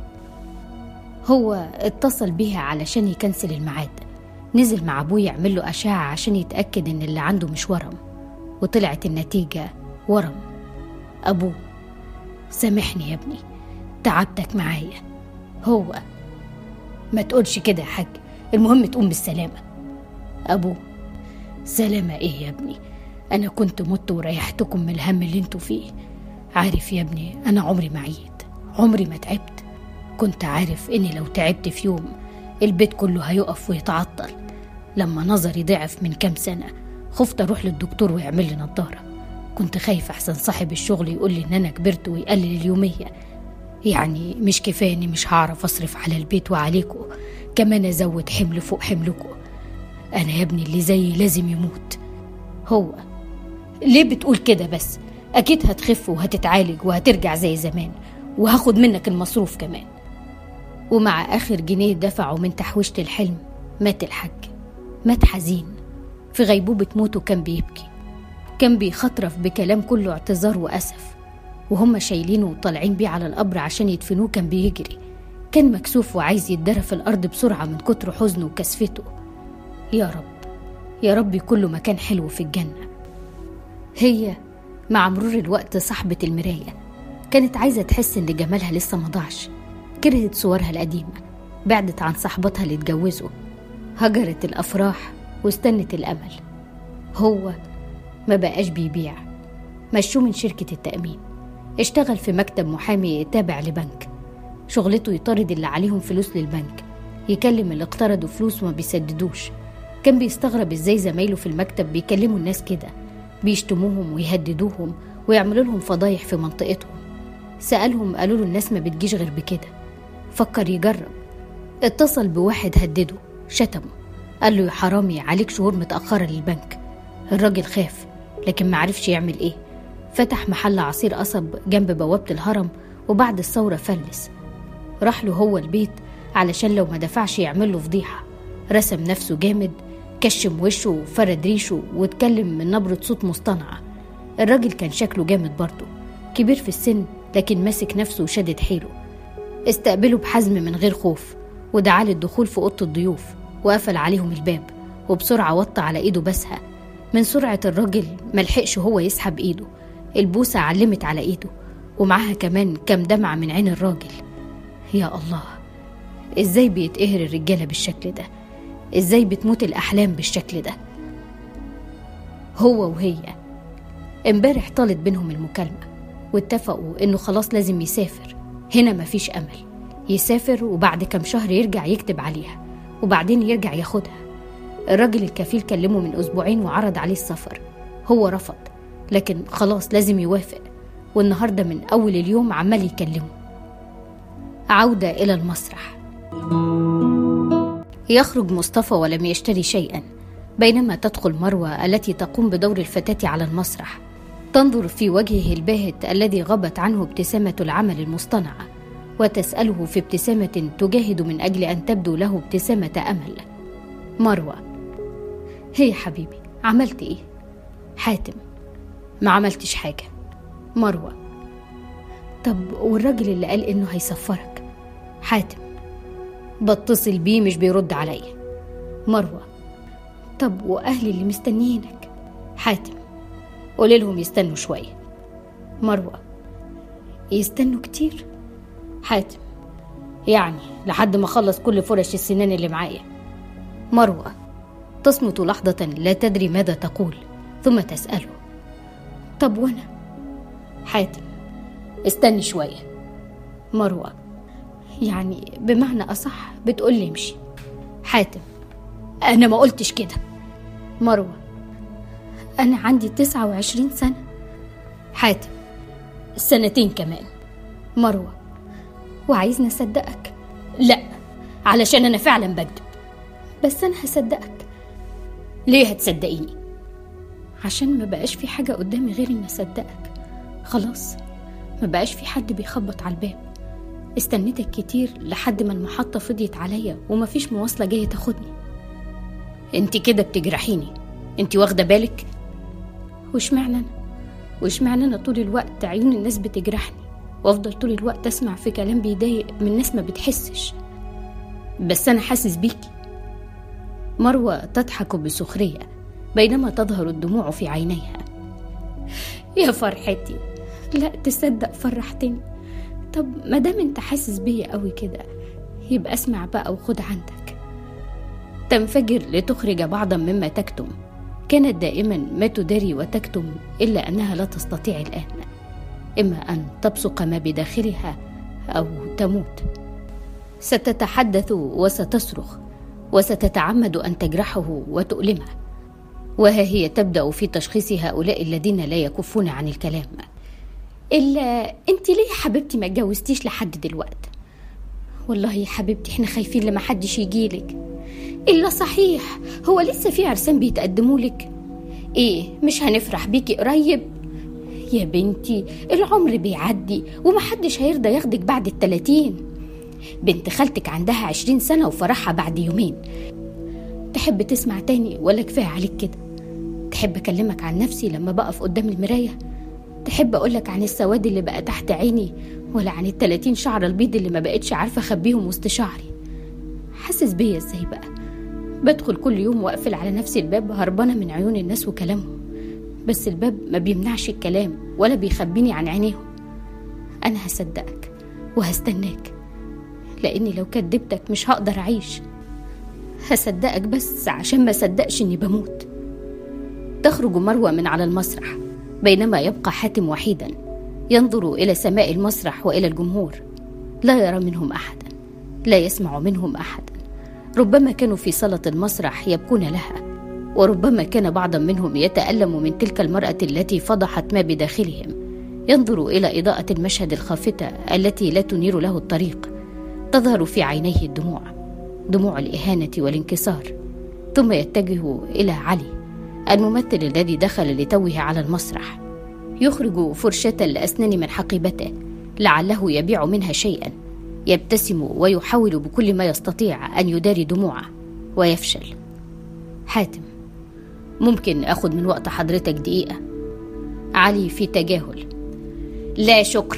Speaker 2: هو اتصل بيها علشان يكنسل الميعاد نزل مع أبوه يعمل له أشعة عشان يتأكد إن اللي عنده مش ورم وطلعت النتيجة ورم أبوه سامحني يا ابني تعبتك معايا هو ما تقولش كده يا حاج المهم تقوم بالسلامة أبوه سلامة إيه يا ابني أنا كنت مت وريحتكم من الهم اللي انتوا فيه عارف يا ابني أنا عمري ما عيت عمري ما تعبت كنت عارف إني لو تعبت في يوم البيت كله هيقف ويتعطل لما نظري ضعف من كام سنة خفت أروح للدكتور ويعمل لي نضارة كنت خايف أحسن صاحب الشغل يقول لي إن أنا كبرت ويقلل اليومية يعني مش كفاية إني مش هعرف أصرف على البيت وعليكوا كمان أزود حمل فوق حملكوا أنا يا ابني اللي زيي لازم يموت هو ليه بتقول كده بس أكيد هتخف وهتتعالج وهترجع زي زمان وهاخد منك المصروف كمان ومع آخر جنيه دفعه من تحويشة الحلم مات الحاج مات حزين في غيبوبة موته كان بيبكي كان بيخطرف بكلام كله اعتذار وأسف وهم شايلينه وطالعين بيه على القبر عشان يدفنوه كان بيجري كان مكسوف وعايز يتدرى في الأرض بسرعة من كتر حزنه وكسفته يا رب يا رب كله مكان حلو في الجنة هي مع مرور الوقت صاحبة المراية كانت عايزة تحس إن جمالها لسه ما ضاعش كرهت صورها القديمة بعدت عن صاحبتها اللي اتجوزوا هجرت الأفراح واستنت الأمل هو ما بقاش بيبيع مشوه من شركة التأمين اشتغل في مكتب محامي تابع لبنك شغلته يطرد اللي عليهم فلوس للبنك يكلم اللي اقترضوا فلوس وما بيسددوش كان بيستغرب ازاي زمايله في المكتب بيكلموا الناس كده بيشتموهم ويهددوهم ويعملوا لهم فضايح في منطقتهم سألهم قالوا له الناس ما بتجيش غير بكده فكر يجرب اتصل بواحد هدده شتمه قال له يا حرامي عليك شهور متأخرة للبنك الراجل خاف لكن معرفش يعمل ايه فتح محل عصير قصب جنب بوابة الهرم وبعد الثورة فلس راح له هو البيت علشان لو ما دفعش يعمل له فضيحة رسم نفسه جامد كشم وشه وفرد ريشه واتكلم من نبرة صوت مصطنعة الراجل كان شكله جامد برضه كبير في السن لكن ماسك نفسه وشدد حيله استقبله بحزم من غير خوف ودعا للدخول في أوضة الضيوف وقفل عليهم الباب وبسرعة وطى على إيده بسها من سرعة الراجل ملحقش هو يسحب إيده البوسة علمت على إيده ومعاها كمان كام دمعة من عين الراجل يا الله إزاي بيتقهر الرجالة بالشكل ده إزاي بتموت الأحلام بالشكل ده هو وهي امبارح طالت بينهم المكالمة واتفقوا إنه خلاص لازم يسافر هنا مفيش أمل يسافر وبعد كام شهر يرجع يكتب عليها وبعدين يرجع ياخدها الراجل الكفيل كلمه من أسبوعين وعرض عليه السفر هو رفض لكن خلاص لازم يوافق والنهاردة من أول اليوم عمال يكلمه عودة إلى المسرح يخرج مصطفى ولم يشتري شيئا بينما تدخل مروة التي تقوم بدور الفتاة على المسرح تنظر في وجهه الباهت الذي غابت عنه ابتسامة العمل المصطنعة وتسأله في ابتسامة تجاهد من أجل أن تبدو له ابتسامة أمل مروة هي حبيبي عملت إيه؟ حاتم ما عملتش حاجة مروة طب والراجل اللي قال إنه هيسفرك حاتم بتصل بيه مش بيرد عليا مروة طب وأهلي اللي مستنيينك حاتم قولي لهم يستنوا شوية مروة يستنوا كتير حاتم يعني لحد ما اخلص كل فرش السنان اللي معايا مروة تصمت لحظة لا تدري ماذا تقول ثم تسأله طب وانا حاتم استني شوية مروة يعني بمعنى أصح بتقول لي امشي حاتم أنا ما قلتش كده مروة أنا عندي تسعة وعشرين سنة حاتم سنتين كمان مروة وعايزني أصدقك لا علشان أنا فعلا بكذب بس أنا هصدقك ليه هتصدقيني عشان ما بقاش في حاجة قدامي غير إني أصدقك خلاص ما بقاش في حد بيخبط على الباب استنيتك كتير لحد ما المحطة فضيت عليا ومفيش مواصلة جاية تاخدني انت كده بتجرحيني انت واخدة بالك واشمعنى انا واشمعنى انا طول الوقت عيون الناس بتجرحني وافضل طول الوقت اسمع في كلام بيضايق من ناس ما بتحسش بس انا حاسس بيكي مروة تضحك بسخرية بينما تظهر الدموع في عينيها يا فرحتي لا تصدق فرحتني طب ما دام انت حاسس بيا قوي كده يبقى اسمع بقى وخد عندك تنفجر لتخرج بعضا مما تكتم كانت دائما ما تداري وتكتم الا انها لا تستطيع الان اما ان تبصق ما بداخلها او تموت ستتحدث وستصرخ وستتعمد ان تجرحه وتؤلمه وها هي تبدا في تشخيص هؤلاء الذين لا يكفون عن الكلام الا انت ليه يا حبيبتي ما اتجوزتيش لحد دلوقتي والله يا حبيبتي احنا خايفين لما حدش يجيلك الا صحيح هو لسه في عرسان بيتقدموا لك ايه مش هنفرح بيكي قريب يا بنتي العمر بيعدي ومحدش هيرضى ياخدك بعد التلاتين بنت خالتك عندها عشرين سنة وفرحها بعد يومين تحب تسمع تاني ولا كفاية عليك كده تحب أكلمك عن نفسي لما بقف قدام المراية تحب أقولك عن السواد اللي بقى تحت عيني ولا عن التلاتين شعر البيض اللي ما بقتش عارفة أخبيهم وسط شعري حاسس بيا ازاي بقى بدخل كل يوم واقفل على نفسي الباب هربانة من عيون الناس وكلامهم بس الباب ما بيمنعش الكلام ولا بيخبيني عن عينيهم أنا هصدقك وهستناك لأني لو كدبتك مش هقدر أعيش هصدقك بس عشان ما صدقش إني بموت تخرج مروة من على المسرح بينما يبقى حاتم وحيدا ينظر إلى سماء المسرح وإلى الجمهور لا يرى منهم أحدا لا يسمع منهم أحدا ربما كانوا في صالة المسرح يبكون لها وربما كان بعضا منهم يتألم من تلك المرأة التي فضحت ما بداخلهم ينظر إلى إضاءة المشهد الخافتة التي لا تنير له الطريق تظهر في عينيه الدموع دموع الإهانة والانكسار ثم يتجه إلى علي الممثل الذي دخل لتوه على المسرح يخرج فرشة الأسنان من حقيبته لعله يبيع منها شيئا يبتسم ويحاول بكل ما يستطيع أن يداري دموعه ويفشل حاتم ممكن أخذ من وقت حضرتك دقيقة علي في تجاهل لا شكرا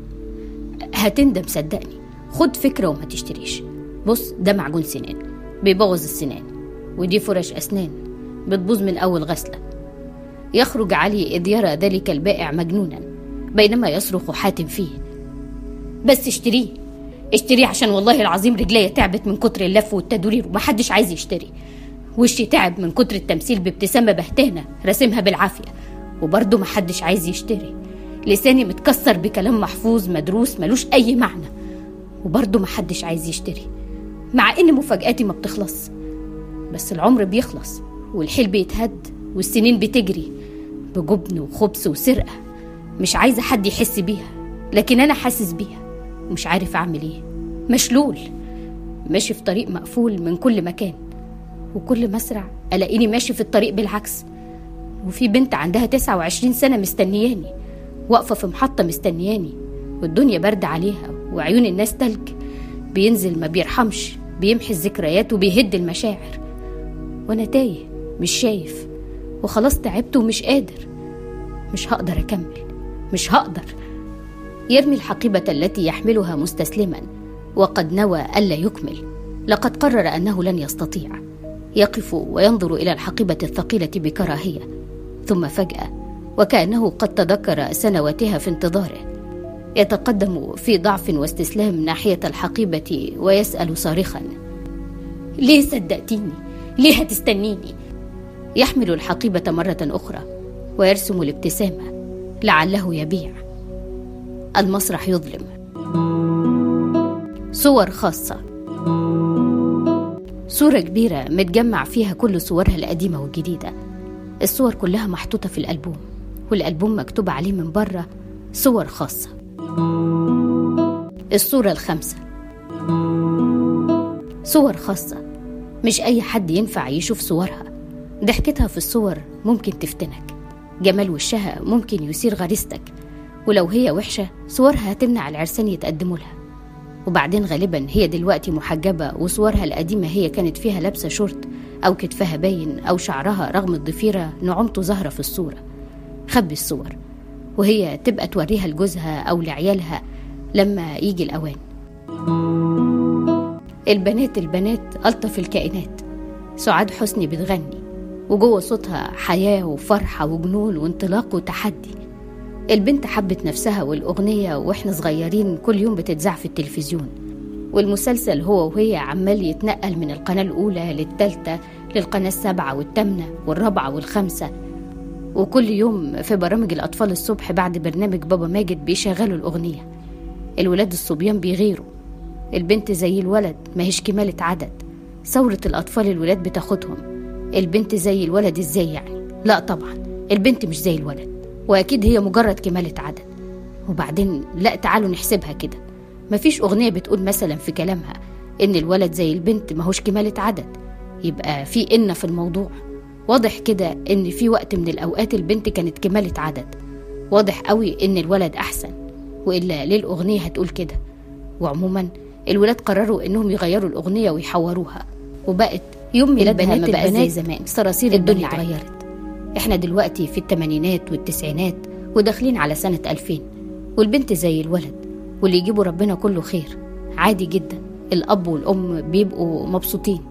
Speaker 2: هتندم صدقني خد فكرة وما تشتريش بص ده معجون سنان بيبوظ السنان ودي فرش أسنان بتبوظ من أول غسلة يخرج علي إذ يرى ذلك البائع مجنونا بينما يصرخ حاتم فيه بس اشتريه اشتريه عشان والله العظيم رجليا تعبت من كتر اللف والتدوير ومحدش عايز يشتري وشي تعب من كتر التمثيل بابتسامة بهتانة راسمها بالعافية وبرضه محدش عايز يشتري لساني متكسر بكلام محفوظ مدروس ملوش أي معنى وبرضه محدش عايز يشتري مع إن مفاجآتي ما بتخلص بس العمر بيخلص والحيل بيتهد والسنين بتجري بجبن وخبث وسرقة مش عايزة حد يحس بيها لكن أنا حاسس بيها ومش عارف أعمل إيه مشلول ماشي في طريق مقفول من كل مكان وكل مسرع ألاقيني ماشي في الطريق بالعكس وفي بنت عندها 29 سنة مستنياني واقفة في محطة مستنياني والدنيا برد عليها وعيون الناس تلج بينزل ما بيرحمش بيمحي الذكريات وبيهد المشاعر وأنا تايه مش شايف وخلاص تعبت ومش قادر مش هقدر أكمل مش هقدر يرمي الحقيبة التي يحملها مستسلما وقد نوى ألا يكمل لقد قرر أنه لن يستطيع يقف وينظر إلى الحقيبة الثقيلة بكراهية ثم فجأة وكأنه قد تذكر سنواتها في انتظاره يتقدم في ضعف واستسلام ناحية الحقيبة ويسأل صارخا ليه صدقتيني؟ ليه هتستنيني؟ يحمل الحقيبة مرة أخرى ويرسم الابتسامة لعله يبيع المسرح يظلم صور خاصة صورة كبيرة متجمع فيها كل صورها القديمة والجديدة الصور كلها محطوطة في الألبوم والألبوم مكتوب عليه من بره صور خاصة الصورة الخامسة صور خاصة مش أي حد ينفع يشوف صورها ضحكتها في الصور ممكن تفتنك جمال وشها ممكن يثير غريزتك ولو هي وحشة صورها هتمنع العرسان يتقدموا لها وبعدين غالبا هي دلوقتي محجبة وصورها القديمة هي كانت فيها لابسة شورت أو كتفها باين أو شعرها رغم الضفيرة نعومته ظاهرة في الصورة خبي الصور وهي تبقى توريها لجوزها أو لعيالها لما يجي الأوان البنات البنات ألطف الكائنات سعاد حسني بتغني وجوه صوتها حياة وفرحة وجنون وانطلاق وتحدي البنت حبت نفسها والأغنية وإحنا صغيرين كل يوم بتتذاع في التلفزيون والمسلسل هو وهي عمال يتنقل من القناة الأولى للتالتة للقناة السابعة والتامنة والرابعة والخامسة وكل يوم في برامج الأطفال الصبح بعد برنامج بابا ماجد بيشغلوا الأغنية الولاد الصبيان بيغيروا البنت زي الولد ما هيش كمالة عدد ثورة الأطفال الولاد بتاخدهم البنت زي الولد ازاي يعني لا طبعا البنت مش زي الولد وأكيد هي مجرد كمالة عدد وبعدين لا تعالوا نحسبها كده مفيش أغنية بتقول مثلا في كلامها إن الولد زي البنت ماهوش كمالة عدد يبقى في إن في الموضوع واضح كده إن في وقت من الأوقات البنت كانت كمالة عدد واضح قوي إن الولد أحسن وإلا ليه الأغنية هتقول كده وعموما الولاد قرروا إنهم يغيروا الأغنية ويحوروها وبقت يوم ميلادها ما بقى زي زمان صراصير الدنيا اتغيرت احنا دلوقتي في التمانينات والتسعينات وداخلين على سنة ألفين والبنت زي الولد واللي يجيبوا ربنا كله خير عادي جدا الأب والأم بيبقوا مبسوطين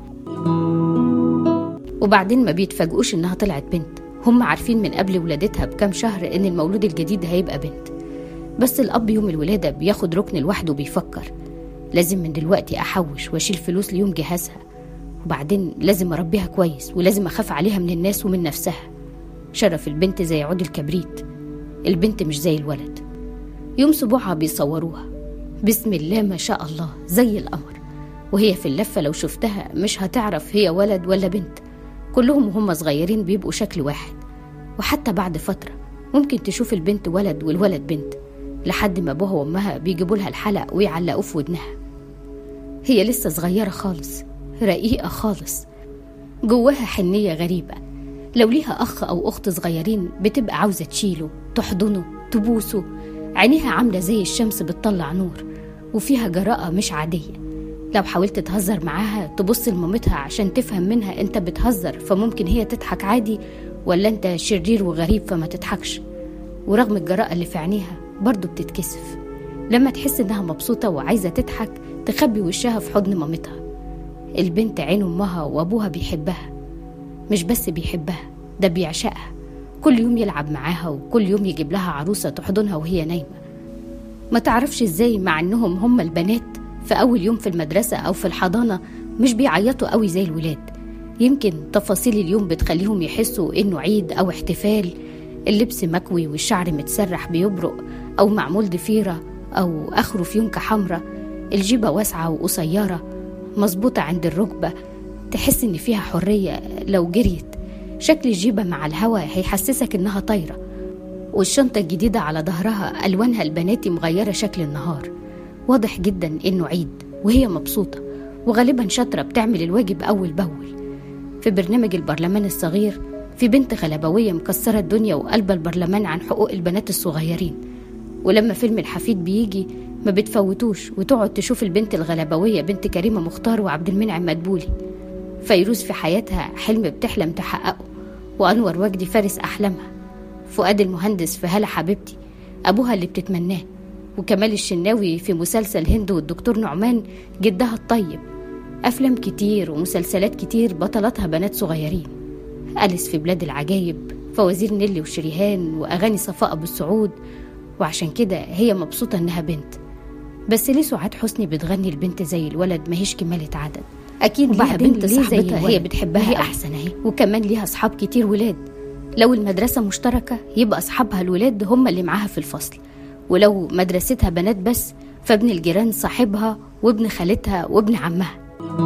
Speaker 2: وبعدين ما بيتفاجئوش إنها طلعت بنت هم عارفين من قبل ولادتها بكام شهر إن المولود الجديد هيبقى بنت بس الأب يوم الولادة بياخد ركن لوحده وبيفكر لازم من دلوقتي أحوش وأشيل فلوس ليوم جهازها وبعدين لازم أربيها كويس ولازم أخاف عليها من الناس ومن نفسها شرف البنت زي عود الكبريت البنت مش زي الولد يوم سبوعها بيصوروها بسم الله ما شاء الله زي القمر وهي في اللفة لو شفتها مش هتعرف هي ولد ولا بنت كلهم وهم صغيرين بيبقوا شكل واحد وحتى بعد فترة ممكن تشوف البنت ولد والولد بنت لحد ما أبوها وأمها بيجيبوا لها الحلق ويعلقوه في ودنها هي لسه صغيرة خالص رقيقة خالص جواها حنية غريبة لو ليها أخ أو أخت صغيرين بتبقى عاوزة تشيله تحضنه تبوسه عينيها عاملة زي الشمس بتطلع نور وفيها جراءة مش عادية لو حاولت تهزر معاها تبص لمامتها عشان تفهم منها انت بتهزر فممكن هي تضحك عادي ولا انت شرير وغريب فما تضحكش ورغم الجراءة اللي في عينيها برضه بتتكسف لما تحس انها مبسوطة وعايزة تضحك تخبي وشها في حضن مامتها البنت عين امها وابوها بيحبها مش بس بيحبها ده بيعشقها كل يوم يلعب معاها وكل يوم يجيب لها عروسة تحضنها وهي نايمة ما تعرفش ازاي مع انهم هم البنات في اول يوم في المدرسة او في الحضانة مش بيعيطوا قوي زي الولاد يمكن تفاصيل اليوم بتخليهم يحسوا انه عيد او احتفال اللبس مكوي والشعر متسرح بيبرق او معمول ضفيرة او اخره فيونكة حمرة الجيبة واسعة وقصيرة مظبوطة عند الركبة تحس ان فيها حرية لو جريت شكل الجيبة مع الهوا هيحسسك إنها طايرة والشنطة الجديدة على ظهرها ألوانها البناتي مغيرة شكل النهار واضح جدا إنه عيد وهي مبسوطة وغالبا شاطرة بتعمل الواجب أول بأول في برنامج البرلمان الصغير في بنت غلبوية مكسرة الدنيا وقلب البرلمان عن حقوق البنات الصغيرين ولما فيلم الحفيد بيجي ما بتفوتوش وتقعد تشوف البنت الغلبوية بنت كريمة مختار وعبد المنعم مدبولي فيروز في حياتها حلم بتحلم تحققه وأنور وجدي فارس أحلامها فؤاد المهندس في هلا حبيبتي أبوها اللي بتتمناه وكمال الشناوي في مسلسل هند والدكتور نعمان جدها الطيب أفلام كتير ومسلسلات كتير بطلتها بنات صغيرين أليس في بلاد العجايب فوازير نيلي وشريهان وأغاني صفاء أبو السعود وعشان كده هي مبسوطة إنها بنت بس ليه سعاد حسني بتغني البنت زي الولد ماهيش كمالة عدد أكيد ليها
Speaker 3: وبعدين
Speaker 2: بنت
Speaker 3: ليه زي
Speaker 2: صاحبتها هي
Speaker 3: الولد؟
Speaker 2: بتحبها
Speaker 3: هي
Speaker 2: أوي.
Speaker 3: أحسن أهي.
Speaker 2: وكمان ليها أصحاب كتير ولاد لو المدرسة مشتركة يبقى أصحابها الولاد هم اللي معاها في الفصل ولو مدرستها بنات بس فابن الجيران صاحبها وابن خالتها وابن عمها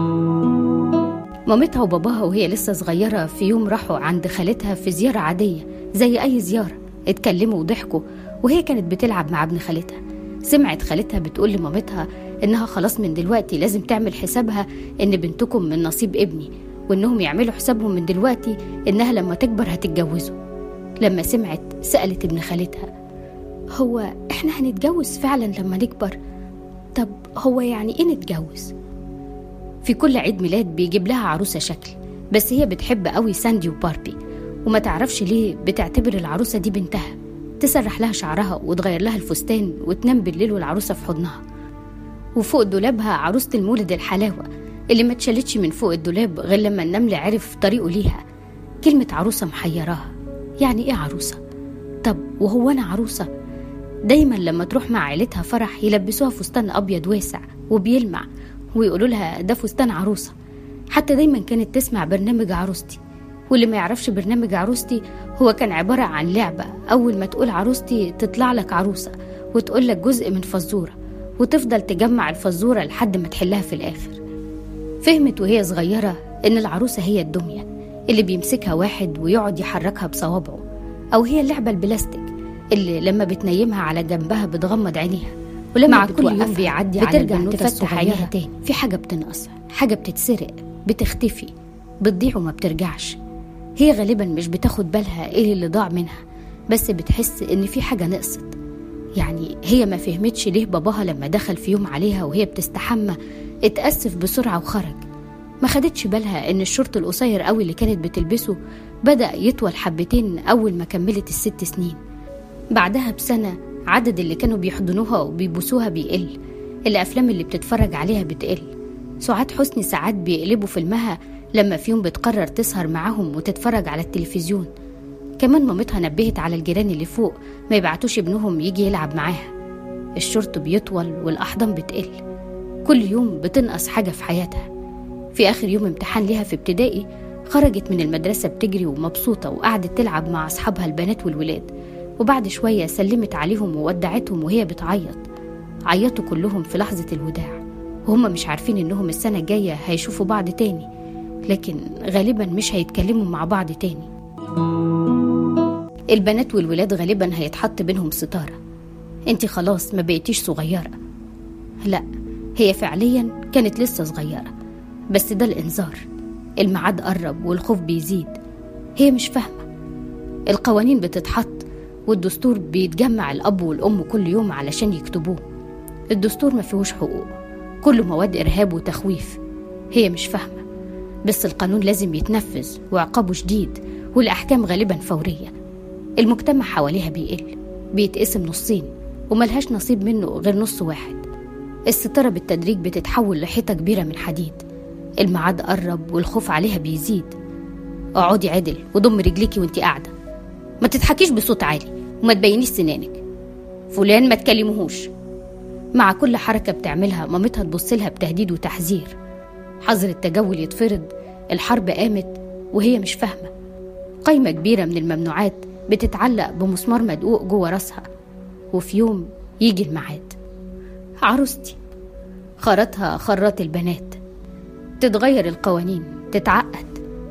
Speaker 2: مامتها وباباها وهي لسه صغيرة في يوم راحوا عند خالتها في زيارة عادية زي أي زيارة اتكلموا وضحكوا وهي كانت بتلعب مع ابن خالتها سمعت خالتها بتقول لمامتها إنها خلاص من دلوقتي لازم تعمل حسابها إن بنتكم من نصيب ابني وإنهم يعملوا حسابهم من دلوقتي إنها لما تكبر هتتجوزوا لما سمعت سألت ابن خالتها هو إحنا هنتجوز فعلا لما نكبر طب هو يعني إيه نتجوز؟ في كل عيد ميلاد بيجيب لها عروسة شكل بس هي بتحب قوي ساندي وباربي وما تعرفش ليه بتعتبر العروسة دي بنتها تسرح لها شعرها وتغير لها الفستان وتنام بالليل والعروسة في حضنها وفوق دولابها عروسة المولد الحلاوة اللي ما اتشالتش من فوق الدولاب غير لما النمل عرف طريقه ليها كلمة عروسة محيراها يعني ايه عروسة؟ طب وهو أنا عروسة؟ دايما لما تروح مع عيلتها فرح يلبسوها فستان أبيض واسع وبيلمع ويقولوا لها ده فستان عروسة حتى دايما كانت تسمع برنامج عروستي واللي ما يعرفش برنامج عروستي هو كان عبارة عن لعبة أول ما تقول عروستي تطلع لك عروسة وتقول لك جزء من فزورة وتفضل تجمع الفزورة لحد ما تحلها في الآخر فهمت وهي صغيرة إن العروسة هي الدمية اللي بيمسكها واحد ويقعد يحركها بصوابعه أو هي اللعبة البلاستيك اللي لما بتنيمها على جنبها بتغمض عينيها ولما
Speaker 3: مع كل
Speaker 2: بتوقفها
Speaker 3: يوم بيعدي على
Speaker 2: بترجع
Speaker 3: البنوتة
Speaker 2: تفتح عينيها
Speaker 3: الصغيرة
Speaker 2: تاني في حاجة بتنقص حاجة بتتسرق بتختفي بتضيع وما بترجعش هي غالبا مش بتاخد بالها ايه اللي ضاع منها بس بتحس ان في حاجة نقصت يعني هي ما فهمتش ليه باباها لما دخل في يوم عليها وهي بتستحمى اتأسف بسرعة وخرج ما خدتش بالها ان الشورت القصير قوي اللي كانت بتلبسه بدأ يطول حبتين أول ما كملت الست سنين بعدها بسنة عدد اللي كانوا بيحضنوها وبيبوسوها بيقل الأفلام اللي بتتفرج عليها بتقل سعاد حسني ساعات بيقلبوا فيلمها لما في يوم بتقرر تسهر معاهم وتتفرج على التلفزيون كمان مامتها نبهت على الجيران اللي فوق ما يبعتوش ابنهم يجي يلعب معاها الشرط بيطول والأحضان بتقل كل يوم بتنقص حاجة في حياتها في آخر يوم امتحان ليها في ابتدائي خرجت من المدرسة بتجري ومبسوطة وقعدت تلعب مع أصحابها البنات والولاد وبعد شوية سلمت عليهم وودعتهم وهي بتعيط عيطوا كلهم في لحظة الوداع وهم مش عارفين إنهم السنة الجاية هيشوفوا بعض تاني لكن غالبا مش هيتكلموا مع بعض تاني البنات والولاد غالبا هيتحط بينهم ستارة انت خلاص ما بقيتيش صغيرة لا هي فعليا كانت لسه صغيرة بس ده الإنذار الميعاد قرب والخوف بيزيد هي مش فاهمة القوانين بتتحط والدستور بيتجمع الأب والأم كل يوم علشان يكتبوه الدستور ما فيهوش حقوق كله مواد إرهاب وتخويف هي مش فاهمة بس القانون لازم يتنفذ وعقابه شديد والأحكام غالبا فورية المجتمع حواليها بيقل بيتقسم نصين وملهاش نصيب منه غير نص واحد الستارة بالتدريج بتتحول لحيطة كبيرة من حديد الميعاد قرب والخوف عليها بيزيد اقعدي عدل وضم رجليكي وانتي قاعدة ما تضحكيش بصوت عالي وما تبينيش سنانك فلان ما تكلمهوش مع كل حركة بتعملها مامتها تبص لها بتهديد وتحذير حظر التجول يتفرض الحرب قامت وهي مش فاهمة قايمة كبيرة من الممنوعات بتتعلق بمسمار مدقوق جوه راسها وفي يوم يجي الميعاد عروستي خرطها خراط البنات تتغير القوانين تتعقد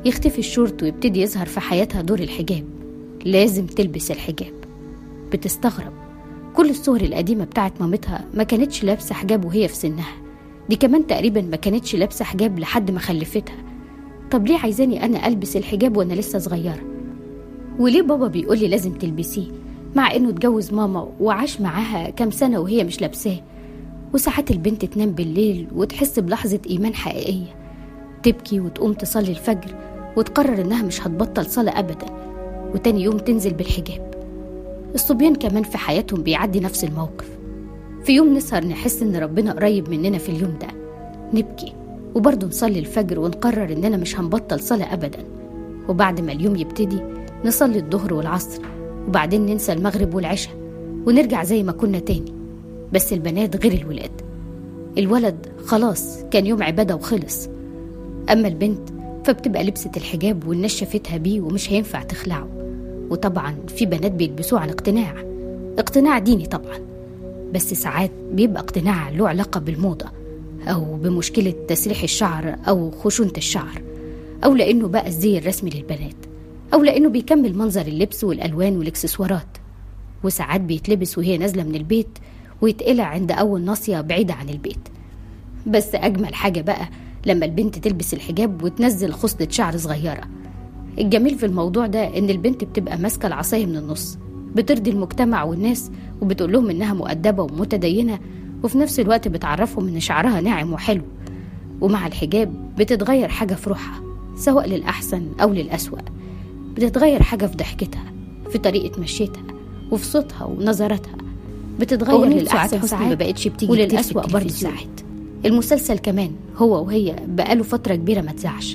Speaker 2: يختفي الشورت ويبتدي يظهر في حياتها دور الحجاب لازم تلبس الحجاب بتستغرب كل الصور القديمة بتاعت مامتها ما كانتش لابسة حجاب وهي في سنها دي كمان تقريبا ما كانتش لابسة حجاب لحد ما خلفتها طب ليه عايزاني أنا ألبس الحجاب وأنا لسه صغيرة وليه بابا بيقول لي لازم تلبسيه مع إنه اتجوز ماما وعاش معاها كام سنة وهي مش لابساه وساعات البنت تنام بالليل وتحس بلحظة إيمان حقيقية تبكي وتقوم تصلي الفجر وتقرر إنها مش هتبطل صلاة أبدا وتاني يوم تنزل بالحجاب الصبيان كمان في حياتهم بيعدي نفس الموقف في يوم نسهر نحس إن ربنا قريب مننا في اليوم ده نبكي وبرضه نصلي الفجر ونقرر إننا مش هنبطل صلاة أبدا وبعد ما اليوم يبتدي نصلي الظهر والعصر وبعدين ننسى المغرب والعشاء ونرجع زي ما كنا تاني بس البنات غير الولاد الولد خلاص كان يوم عبادة وخلص أما البنت فبتبقى لبست الحجاب والناس شافتها بيه ومش هينفع تخلعه وطبعا في بنات بيلبسوه عن اقتناع اقتناع ديني طبعا بس ساعات بيبقى اقتناع له علاقة بالموضة أو بمشكلة تسريح الشعر أو خشونة الشعر أو لأنه بقى الزي الرسمي للبنات أو لأنه بيكمل منظر اللبس والألوان والإكسسوارات وساعات بيتلبس وهي نازلة من البيت ويتقلع عند أول ناصية بعيدة عن البيت بس أجمل حاجة بقى لما البنت تلبس الحجاب وتنزل خصلة شعر صغيرة الجميل في الموضوع ده إن البنت بتبقى ماسكة العصاية من النص بترضي المجتمع والناس وبتقول لهم إنها مؤدبة ومتدينة وفي نفس الوقت بتعرفهم إن شعرها ناعم وحلو ومع الحجاب بتتغير حاجة في روحها سواء للأحسن أو للأسوأ بتتغير حاجة في ضحكتها في طريقة مشيتها وفي صوتها ونظراتها بتتغير
Speaker 3: أغنية
Speaker 2: للأحسن
Speaker 3: سعاد حسني ما بقتش بتيجي كتير في
Speaker 2: وللأسوأ برضه
Speaker 3: التلفزيون.
Speaker 2: ساعات المسلسل كمان هو وهي بقاله فترة كبيرة ما تزعش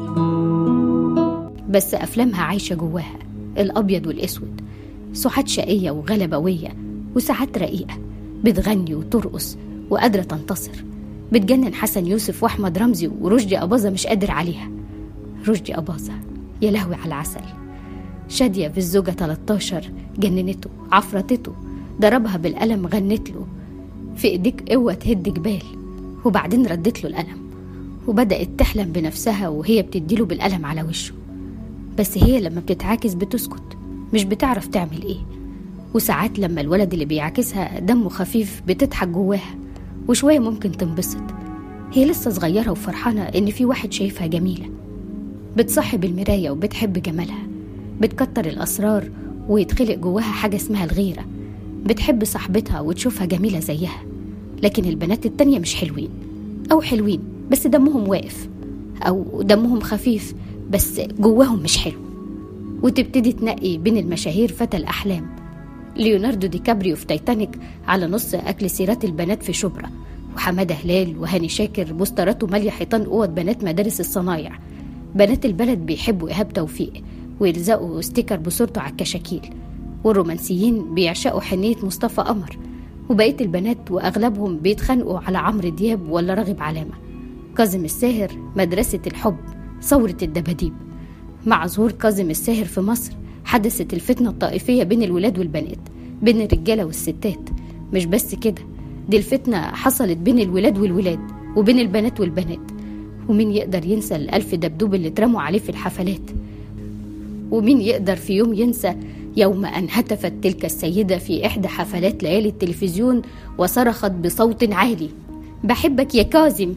Speaker 2: بس أفلامها عايشة جواها الأبيض والأسود ساعات شقية وغلبوية وساعات رقيقة بتغني وترقص وقادرة تنتصر بتجنن حسن يوسف وأحمد رمزي ورشدي أباظة مش قادر عليها رشدي أباظة يا لهوي على العسل شادية في الزوجة 13 جننته عفرتته ضربها بالقلم غنت له في ايديك قوة تهد جبال وبعدين ردت له القلم وبدأت تحلم بنفسها وهي بتديله بالقلم على وشه بس هي لما بتتعاكس بتسكت مش بتعرف تعمل ايه وساعات لما الولد اللي بيعاكسها دمه خفيف بتضحك جواها وشوية ممكن تنبسط هي لسه صغيرة وفرحانة إن في واحد شايفها جميلة بتصحب المراية وبتحب جمالها بتكتر الأسرار ويتخلق جواها حاجة اسمها الغيرة بتحب صاحبتها وتشوفها جميلة زيها لكن البنات التانية مش حلوين أو حلوين بس دمهم واقف أو دمهم خفيف بس جواهم مش حلو وتبتدي تنقي بين المشاهير فتى الأحلام ليوناردو دي كابريو في تايتانيك على نص أكل سيرات البنات في شبرا وحمادة هلال وهاني شاكر بوستراته مالية حيطان أوض بنات مدارس الصنايع بنات البلد بيحبوا إيهاب توفيق ويلزقوا ستيكر بصورته على الكشاكيل والرومانسيين بيعشقوا حنية مصطفى قمر وبقية البنات وأغلبهم بيتخانقوا على عمرو دياب ولا راغب علامة كاظم الساهر مدرسة الحب ثورة الدباديب مع ظهور كاظم الساهر في مصر حدثت الفتنة الطائفية بين الولاد والبنات بين الرجالة والستات مش بس كده دي الفتنة حصلت بين الولاد والولاد وبين البنات والبنات ومين يقدر ينسى الألف دبدوب اللي اترموا عليه في الحفلات ومين يقدر في يوم ينسى يوم أن هتفت تلك السيدة في إحدى حفلات ليالي التلفزيون وصرخت بصوت عالي بحبك يا كاظم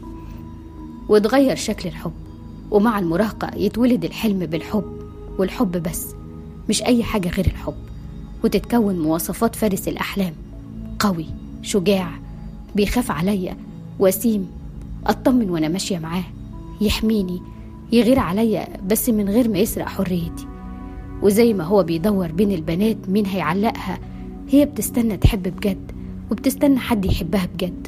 Speaker 2: وتغير شكل الحب ومع المراهقة يتولد الحلم بالحب والحب بس مش أي حاجة غير الحب وتتكون مواصفات فارس الأحلام قوي شجاع بيخاف عليا وسيم أطمن وأنا ماشية معاه يحميني يغير عليا بس من غير ما يسرق حريتي وزي ما هو بيدور بين البنات مين هيعلقها هي بتستنى تحب بجد وبتستنى حد يحبها بجد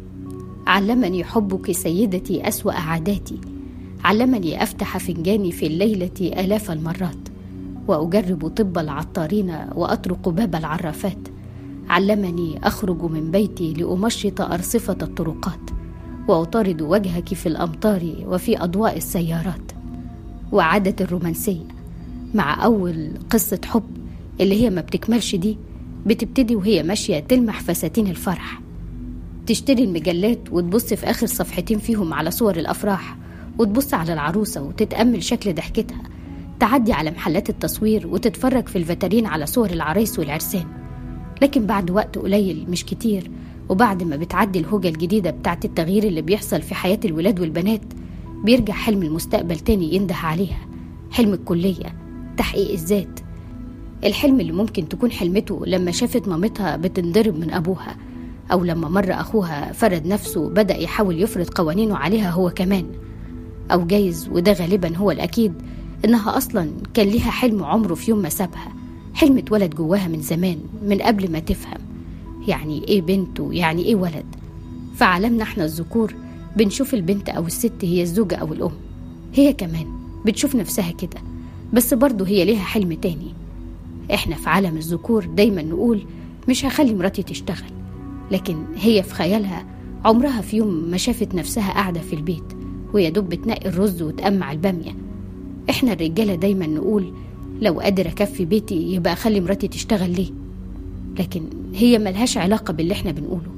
Speaker 2: علمني حبك سيدتي أسوأ عاداتي علمني أفتح فنجاني في الليلة آلاف المرات وأجرب طب العطارين وأطرق باب العرافات علمني أخرج من بيتي لأمشط أرصفة الطرقات وأطارد وجهك في الأمطار وفي أضواء السيارات وعادة الرومانسية مع أول قصة حب اللي هي ما بتكملش دي بتبتدي وهي ماشية تلمح فساتين الفرح تشتري المجلات وتبص في آخر صفحتين فيهم على صور الأفراح وتبص على العروسة وتتأمل شكل ضحكتها تعدي على محلات التصوير وتتفرج في الفترين على صور العرايس والعرسان لكن بعد وقت قليل مش كتير وبعد ما بتعدي الهوجة الجديدة بتاعت التغيير اللي بيحصل في حياة الولاد والبنات بيرجع حلم المستقبل تاني ينده عليها حلم الكلية تحقيق الذات الحلم اللي ممكن تكون حلمته لما شافت مامتها بتنضرب من أبوها أو لما مرة أخوها فرد نفسه بدأ يحاول يفرض قوانينه عليها هو كمان أو جايز وده غالبا هو الأكيد إنها أصلا كان ليها حلم عمره في يوم ما سابها حلم اتولد جواها من زمان من قبل ما تفهم يعني إيه بنت ويعني إيه ولد في عالمنا احنا الذكور بنشوف البنت أو الست هي الزوجة أو الأم هي كمان بتشوف نفسها كده بس برضه هي ليها حلم تاني احنا في عالم الذكور دايما نقول مش هخلي مراتي تشتغل لكن هي في خيالها عمرها في يوم ما شافت نفسها قاعدة في البيت ويا دوب بتنقي الرز وتقمع البامية احنا الرجالة دايما نقول لو قادر أكفي بيتي يبقى أخلي مراتي تشتغل ليه لكن هي ملهاش علاقة باللي احنا بنقوله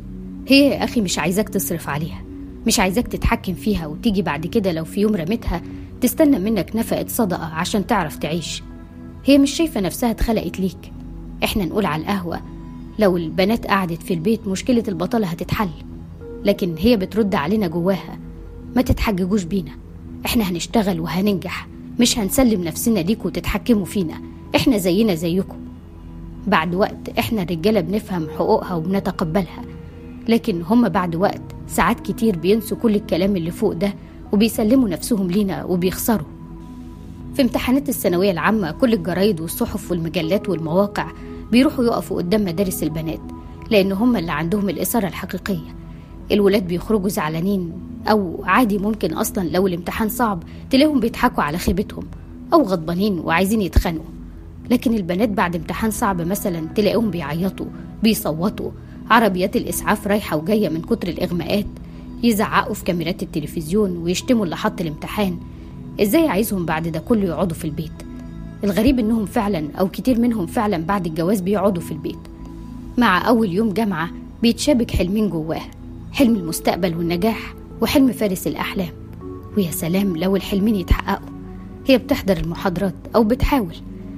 Speaker 2: هي يا أخي مش عايزاك تصرف عليها مش عايزاك تتحكم فيها وتيجي بعد كده لو في يوم رمتها تستنى منك نفقة صدقة عشان تعرف تعيش هي مش شايفة نفسها اتخلقت ليك احنا نقول على القهوة لو البنات قعدت في البيت مشكلة البطالة هتتحل لكن هي بترد علينا جواها ما تتحججوش بينا احنا هنشتغل وهننجح مش هنسلم نفسنا ليكوا وتتحكموا فينا احنا زينا زيكم بعد وقت احنا الرجالة بنفهم حقوقها وبنتقبلها لكن هم بعد وقت ساعات كتير بينسوا كل الكلام اللي فوق ده وبيسلموا نفسهم لينا وبيخسروا في امتحانات الثانوية العامة كل الجرايد والصحف والمجلات والمواقع بيروحوا يقفوا قدام مدارس البنات لأن هم اللي عندهم الإثارة الحقيقية الولاد بيخرجوا زعلانين أو عادي ممكن أصلا لو الامتحان صعب تلاقيهم بيضحكوا على خيبتهم أو غضبانين وعايزين يتخانقوا لكن البنات بعد امتحان صعب مثلا تلاقيهم بيعيطوا بيصوتوا عربيات الإسعاف رايحة وجاية من كتر الإغماءات يزعقوا في كاميرات التلفزيون ويشتموا اللي حط الامتحان ازاي عايزهم بعد ده كله يقعدوا في البيت الغريب انهم فعلا او كتير منهم فعلا بعد الجواز بيقعدوا في البيت مع اول يوم جامعه بيتشابك حلمين جواه حلم المستقبل والنجاح وحلم فارس الاحلام ويا سلام لو الحلمين يتحققوا هي بتحضر المحاضرات او بتحاول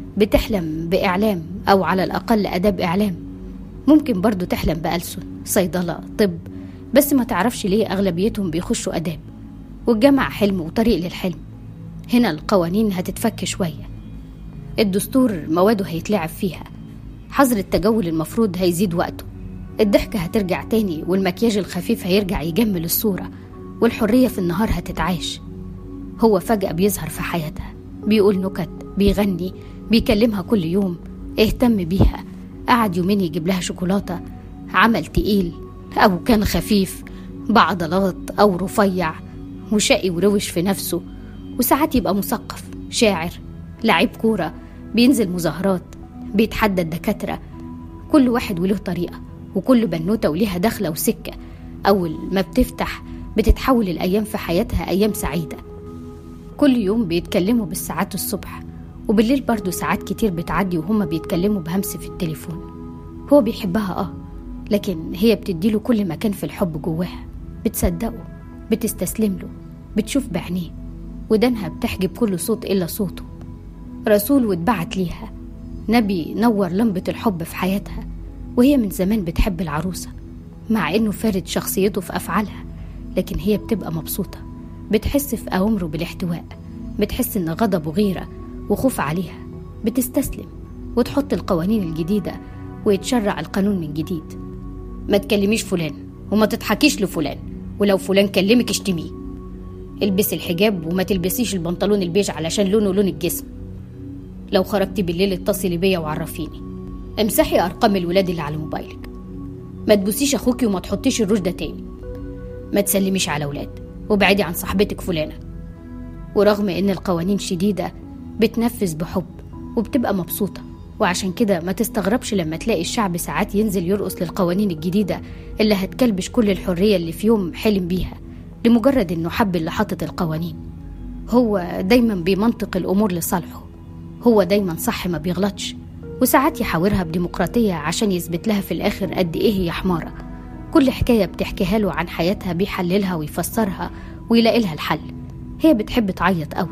Speaker 2: بتحلم باعلام او على الاقل اداب اعلام ممكن برضو تحلم بألسن صيدلة طب بس ما تعرفش ليه أغلبيتهم بيخشوا أداب والجامعة حلم وطريق للحلم هنا القوانين هتتفك شوية الدستور مواده هيتلعب فيها حظر التجول المفروض هيزيد وقته الضحكة هترجع تاني والمكياج الخفيف هيرجع يجمل الصورة والحرية في النهار هتتعاش هو فجأة بيظهر في حياتها بيقول نكت بيغني بيكلمها كل يوم اهتم بيها قعد يومين يجيب لها شوكولاتة عمل تقيل أو كان خفيف بعضلات أو رفيع وشقي وروش في نفسه وساعات يبقى مثقف شاعر لعيب كورة بينزل مظاهرات بيتحدى الدكاترة كل واحد وله طريقة وكل بنوتة وليها دخلة وسكة أول ما بتفتح بتتحول الأيام في حياتها أيام سعيدة كل يوم بيتكلموا بالساعات الصبح وبالليل برضه ساعات كتير بتعدي وهما بيتكلموا بهمس في التليفون هو بيحبها اه لكن هي بتديله كل مكان في الحب جواها بتصدقه بتستسلم له بتشوف بعينيه ودانها بتحجب كل صوت إلا صوته رسول واتبعت ليها نبي نور لمبة الحب في حياتها وهي من زمان بتحب العروسة مع إنه فارد شخصيته في أفعالها لكن هي بتبقى مبسوطة بتحس في أوامره بالاحتواء بتحس إن غضب وغيرة وخوف عليها بتستسلم وتحط القوانين الجديدة ويتشرع القانون من جديد ما تكلميش فلان وما تضحكيش لفلان ولو فلان كلمك اشتميه البسي الحجاب وما تلبسيش البنطلون البيج علشان لونه لون الجسم لو خرجتي بالليل اتصلي بيا وعرفيني امسحي ارقام الولاد اللي على موبايلك ما تبوسيش اخوكي وما تحطيش الروج ده تاني ما تسلميش على ولاد وابعدي عن صاحبتك فلانه ورغم ان القوانين شديده بتنفذ بحب وبتبقى مبسوطه وعشان كده ما تستغربش لما تلاقي الشعب ساعات ينزل يرقص للقوانين الجديدة اللي هتكلبش كل الحرية اللي في يوم حلم بيها لمجرد انه حب اللي حاطط القوانين هو دايما بيمنطق الامور لصالحه هو دايما صح ما بيغلطش وساعات يحاورها بديمقراطية عشان يثبت لها في الآخر قد إيه هي حمارة كل حكاية بتحكيها له عن حياتها بيحللها ويفسرها ويلاقي لها الحل هي بتحب تعيط قوي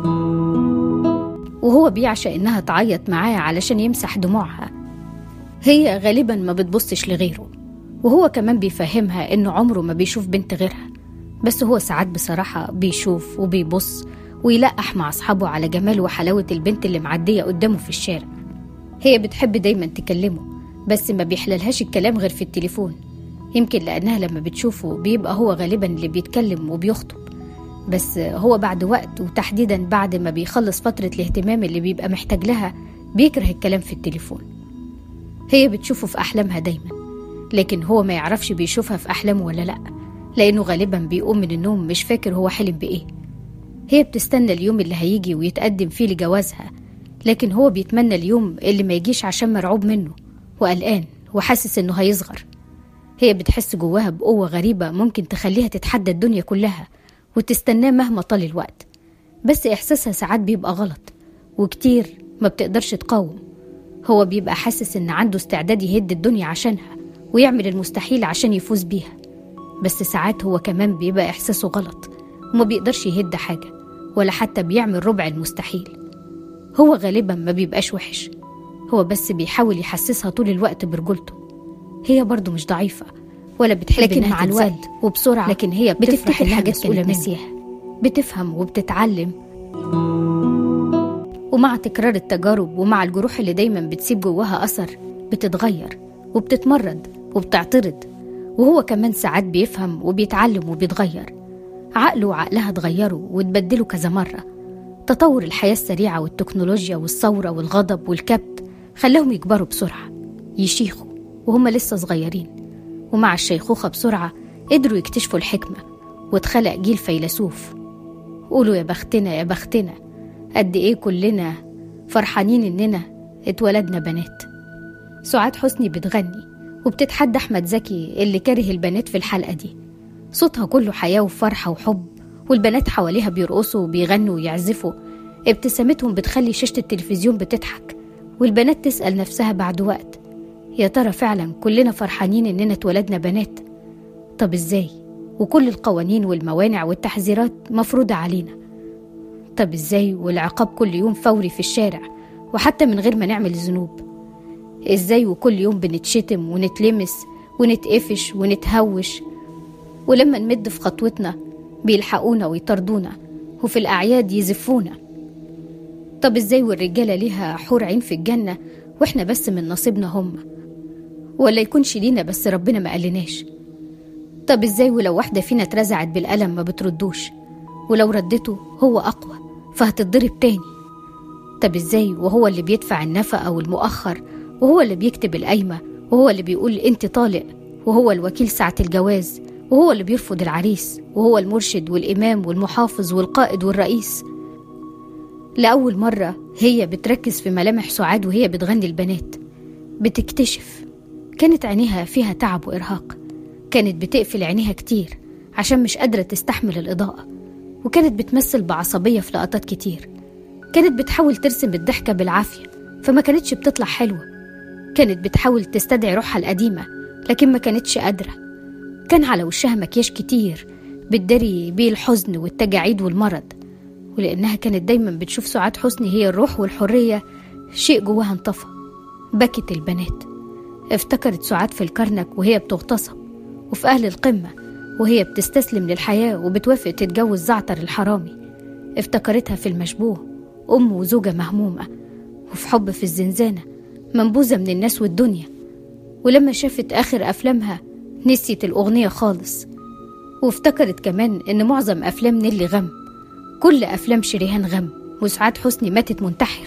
Speaker 2: وهو بيعشق إنها تعيط معاه علشان يمسح دموعها هي غالبا ما بتبصش لغيره وهو كمان بيفهمها إنه عمره ما بيشوف بنت غيرها بس هو ساعات بصراحة بيشوف وبيبص ويلقح مع أصحابه على جمال وحلاوة البنت اللي معدية قدامه في الشارع هي بتحب دايما تكلمه بس ما بيحللهاش الكلام غير في التليفون يمكن لأنها لما بتشوفه بيبقى هو غالبا اللي بيتكلم وبيخطب بس هو بعد وقت وتحديدا بعد ما بيخلص فترة الاهتمام اللي بيبقى محتاج لها بيكره الكلام في التليفون هي بتشوفه في أحلامها دايما لكن هو ما يعرفش بيشوفها في أحلامه ولا لأ لأنه غالبا بيقوم من النوم مش فاكر هو حلم بإيه هي بتستنى اليوم اللي هيجي ويتقدم فيه لجوازها لكن هو بيتمنى اليوم اللي ما يجيش عشان مرعوب منه وقلقان وحاسس إنه هيصغر هي بتحس جواها بقوة غريبة ممكن تخليها تتحدى الدنيا كلها وتستناه مهما طال الوقت بس إحساسها ساعات بيبقى غلط وكتير ما بتقدرش تقاوم هو بيبقى حاسس إن عنده استعداد يهد الدنيا عشانها ويعمل المستحيل عشان يفوز بيها بس ساعات هو كمان بيبقى إحساسه غلط وما بيقدرش يهد حاجة ولا حتى بيعمل ربع المستحيل هو غالبا ما بيبقاش وحش هو بس بيحاول يحسسها طول الوقت برجولته هي برضه مش ضعيفة ولا بتحب لكن إنها مع تتسلى. الوقت وبسرعة لكن هي بتفتح بتفتكر إنها حاجات مسؤولة كانت منها ناسيها بتفهم وبتتعلم ومع تكرار التجارب ومع الجروح اللي دايما بتسيب جواها أثر بتتغير وبتتمرد وبتعترض وهو كمان ساعات بيفهم وبيتعلم وبيتغير عقله وعقلها اتغيروا واتبدلوا كذا مرة تطور الحياة السريعة والتكنولوجيا والثورة والغضب والكبت خلاهم يكبروا بسرعة يشيخوا وهم لسه صغيرين ومع الشيخوخة بسرعة قدروا يكتشفوا الحكمة واتخلق جيل فيلسوف قولوا يا بختنا يا بختنا قد ايه كلنا فرحانين اننا اتولدنا بنات سعاد حسني بتغني وبتتحدى احمد زكي اللي كاره البنات في الحلقة دي صوتها كله حياة وفرحة وحب والبنات حواليها بيرقصوا وبيغنوا ويعزفوا ابتسامتهم بتخلي شاشة التلفزيون بتضحك والبنات تسأل نفسها بعد وقت يا ترى فعلا كلنا فرحانين اننا اتولدنا بنات طب ازاي وكل القوانين والموانع والتحذيرات مفروضة علينا طب ازاي والعقاب كل يوم فوري في الشارع وحتى من غير ما نعمل ذنوب ازاي وكل يوم بنتشتم ونتلمس ونتقفش ونتهوش ولما نمد في خطوتنا بيلحقونا ويطردونا وفي الأعياد يزفونا طب ازاي والرجالة ليها حور عين في الجنة واحنا بس من نصيبنا هم ولا يكونش لينا بس ربنا ما قالناش طب ازاي ولو واحدة فينا اترزعت بالقلم ما بتردوش ولو ردته هو أقوى فهتتضرب تاني طب ازاي وهو اللي بيدفع النفقة والمؤخر وهو اللي بيكتب القايمة وهو اللي بيقول انت طالق وهو الوكيل ساعة الجواز وهو اللي بيرفض العريس وهو المرشد والإمام والمحافظ والقائد والرئيس لأول مرة هي بتركز في ملامح سعاد وهي بتغني البنات بتكتشف كانت عينيها فيها تعب وإرهاق كانت بتقفل عينيها كتير عشان مش قادرة تستحمل الإضاءة وكانت بتمثل بعصبية في لقطات كتير كانت بتحاول ترسم الضحكة بالعافية فما كانتش بتطلع حلوة كانت بتحاول تستدعي روحها القديمة لكن ما كانتش قادرة كان على وشها مكياج كتير بتداري بيه الحزن والتجاعيد والمرض ولأنها كانت دايما بتشوف سعاد حسني هي الروح والحرية شيء جواها انطفى بكت البنات افتكرت سعاد في الكرنك وهي بتغتصب وفي أهل القمة وهي بتستسلم للحياة وبتوافق تتجوز زعتر الحرامي افتكرتها في المشبوه أم وزوجة مهمومة وفي حب في الزنزانة منبوذة من الناس والدنيا ولما شافت آخر أفلامها نسيت الأغنية خالص وافتكرت كمان إن معظم أفلام نيلي غم كل أفلام شريهان غم وسعاد حسني ماتت منتحرة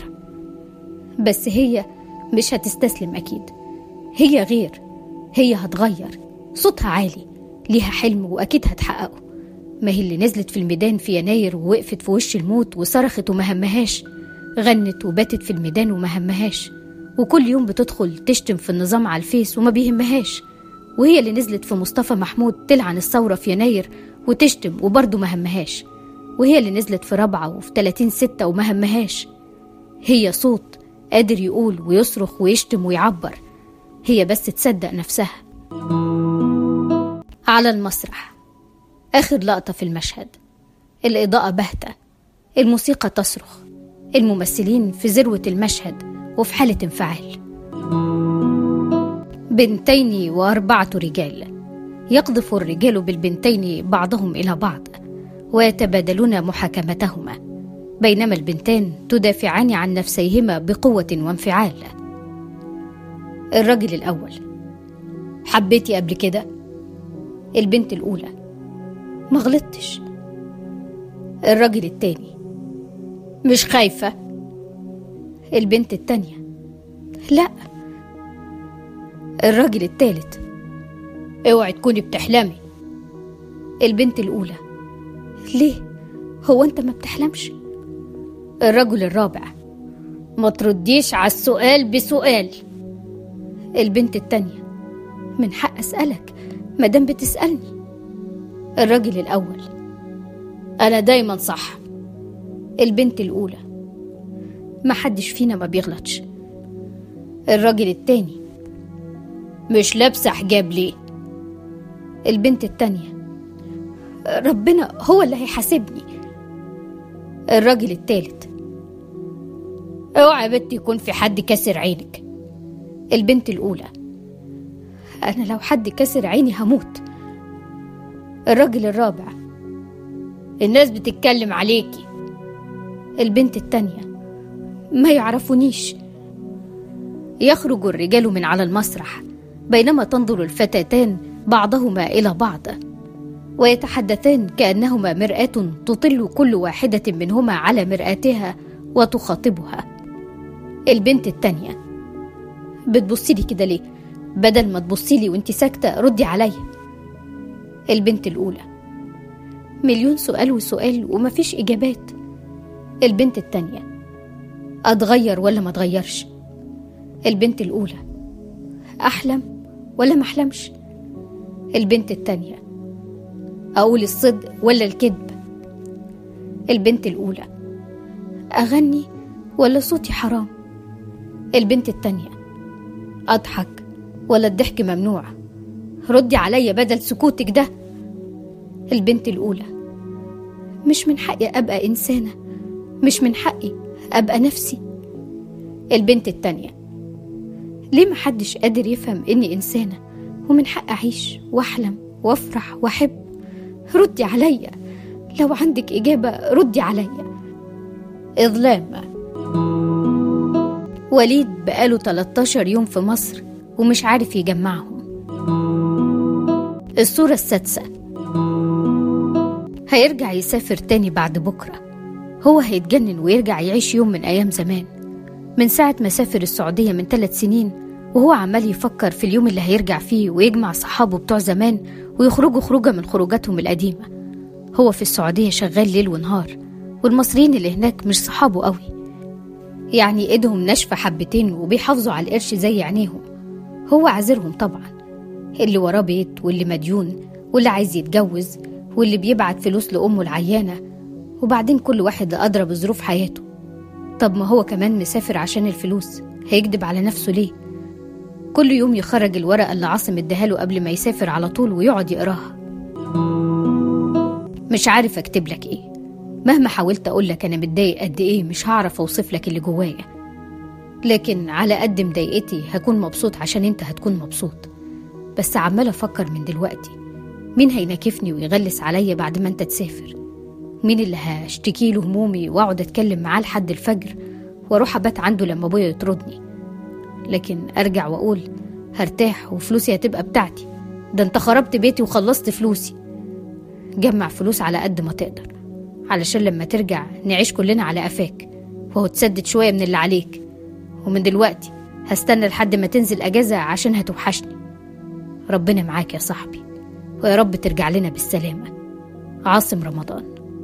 Speaker 2: بس هي مش هتستسلم أكيد هي غير هي هتغير صوتها عالي ليها حلم وأكيد هتحققه ما هي اللي نزلت في الميدان في يناير ووقفت في وش الموت وصرخت وما همهاش غنت وباتت في الميدان وما همهاش وكل يوم بتدخل تشتم في النظام على الفيس وما بيهمهاش وهي اللي نزلت في مصطفى محمود تلعن الثورة في يناير وتشتم وبرضه ما همهاش وهي اللي نزلت في رابعة وفي 30 ستة وما همهاش هي صوت قادر يقول ويصرخ ويشتم ويعبر هي بس تصدق نفسها على المسرح آخر لقطة في المشهد الإضاءة باهتة الموسيقى تصرخ الممثلين في ذروة المشهد وفي حالة انفعال بنتين وأربعة رجال يقذف الرجال بالبنتين بعضهم إلى بعض ويتبادلون محاكمتهما بينما البنتان تدافعان عن نفسيهما بقوة وانفعال الرجل الأول حبيتي قبل كده البنت الأولى ما غلطتش الراجل التاني مش خايفة البنت التانية لا الراجل التالت اوعي تكوني بتحلمي البنت الأولى ليه هو انت ما بتحلمش الرجل الرابع ما ترديش على السؤال بسؤال البنت التانية من حق أسألك مادام بتسألني الراجل الأول أنا دايما صح البنت الأولى ما حدش فينا ما بيغلطش الراجل التاني مش لابسة حجاب ليه البنت التانية ربنا هو اللي هيحاسبني الراجل التالت اوعى يا بنت يكون في حد كسر عينك البنت الأولى أنا لو حد كسر عيني هموت الراجل الرابع الناس بتتكلم عليكي البنت التانية ما يعرفونيش يخرج الرجال من على المسرح بينما تنظر الفتاتان بعضهما إلى بعض ويتحدثان كأنهما مرآة تطل كل واحدة منهما على مرآتها وتخاطبها البنت التانية بتبصيلي كده ليه بدل ما تبصيلي وانت ساكتة ردي عليا البنت الأولى مليون سؤال وسؤال ومفيش إجابات البنت التانية أتغير ولا ما أتغيرش البنت الأولى أحلم ولا ما أحلمش البنت التانية أقول الصدق ولا الكذب البنت الأولى أغني ولا صوتي حرام البنت التانية أضحك ولا الضحك ممنوع ردي عليا بدل سكوتك ده البنت الأولى مش من حقي أبقى إنسانة مش من حقي أبقى نفسي البنت التانية ليه محدش قادر يفهم إني إنسانة ومن حق أعيش وأحلم وأفرح وأحب ردي عليا لو عندك إجابة ردي عليا إظلام وليد بقاله 13 يوم في مصر ومش عارف يجمعهم الصورة السادسة هيرجع يسافر تاني بعد بكرة هو هيتجنن ويرجع يعيش يوم من أيام زمان من ساعة ما سافر السعودية من ثلاث سنين وهو عمال يفكر في اليوم اللي هيرجع فيه ويجمع صحابه بتوع زمان ويخرجوا خروجة من خروجاتهم القديمة هو في السعودية شغال ليل ونهار والمصريين اللي هناك مش صحابه قوي يعني ايدهم ناشفة حبتين وبيحافظوا على القرش زي عينيهم هو عذرهم طبعا اللي وراه بيت واللي مديون واللي عايز يتجوز واللي بيبعت فلوس لأمه العيانة وبعدين كل واحد أدرى بظروف حياته طب ما هو كمان مسافر عشان الفلوس هيكدب على نفسه ليه كل يوم يخرج الورقة اللي عاصم اداها قبل ما يسافر على طول ويقعد يقراها مش عارف اكتب لك ايه مهما حاولت اقول لك انا متضايق قد ايه مش هعرف اوصف لك اللي جوايا لكن على قد مضايقتي هكون مبسوط عشان انت هتكون مبسوط بس عمال افكر من دلوقتي مين هيناكفني ويغلس عليا بعد ما انت تسافر مين اللي هشتكي له همومي واقعد اتكلم معاه لحد الفجر واروح ابات عنده لما ابويا يطردني لكن ارجع واقول هرتاح وفلوسي هتبقى بتاعتي ده انت خربت بيتي وخلصت فلوسي جمع فلوس على قد ما تقدر علشان لما ترجع نعيش كلنا على قفاك وهو تسدد شوية من اللي عليك ومن دلوقتي هستنى لحد ما تنزل أجازة عشان هتوحشني ربنا معاك يا صاحبي ويا رب ترجع لنا بالسلامة عاصم رمضان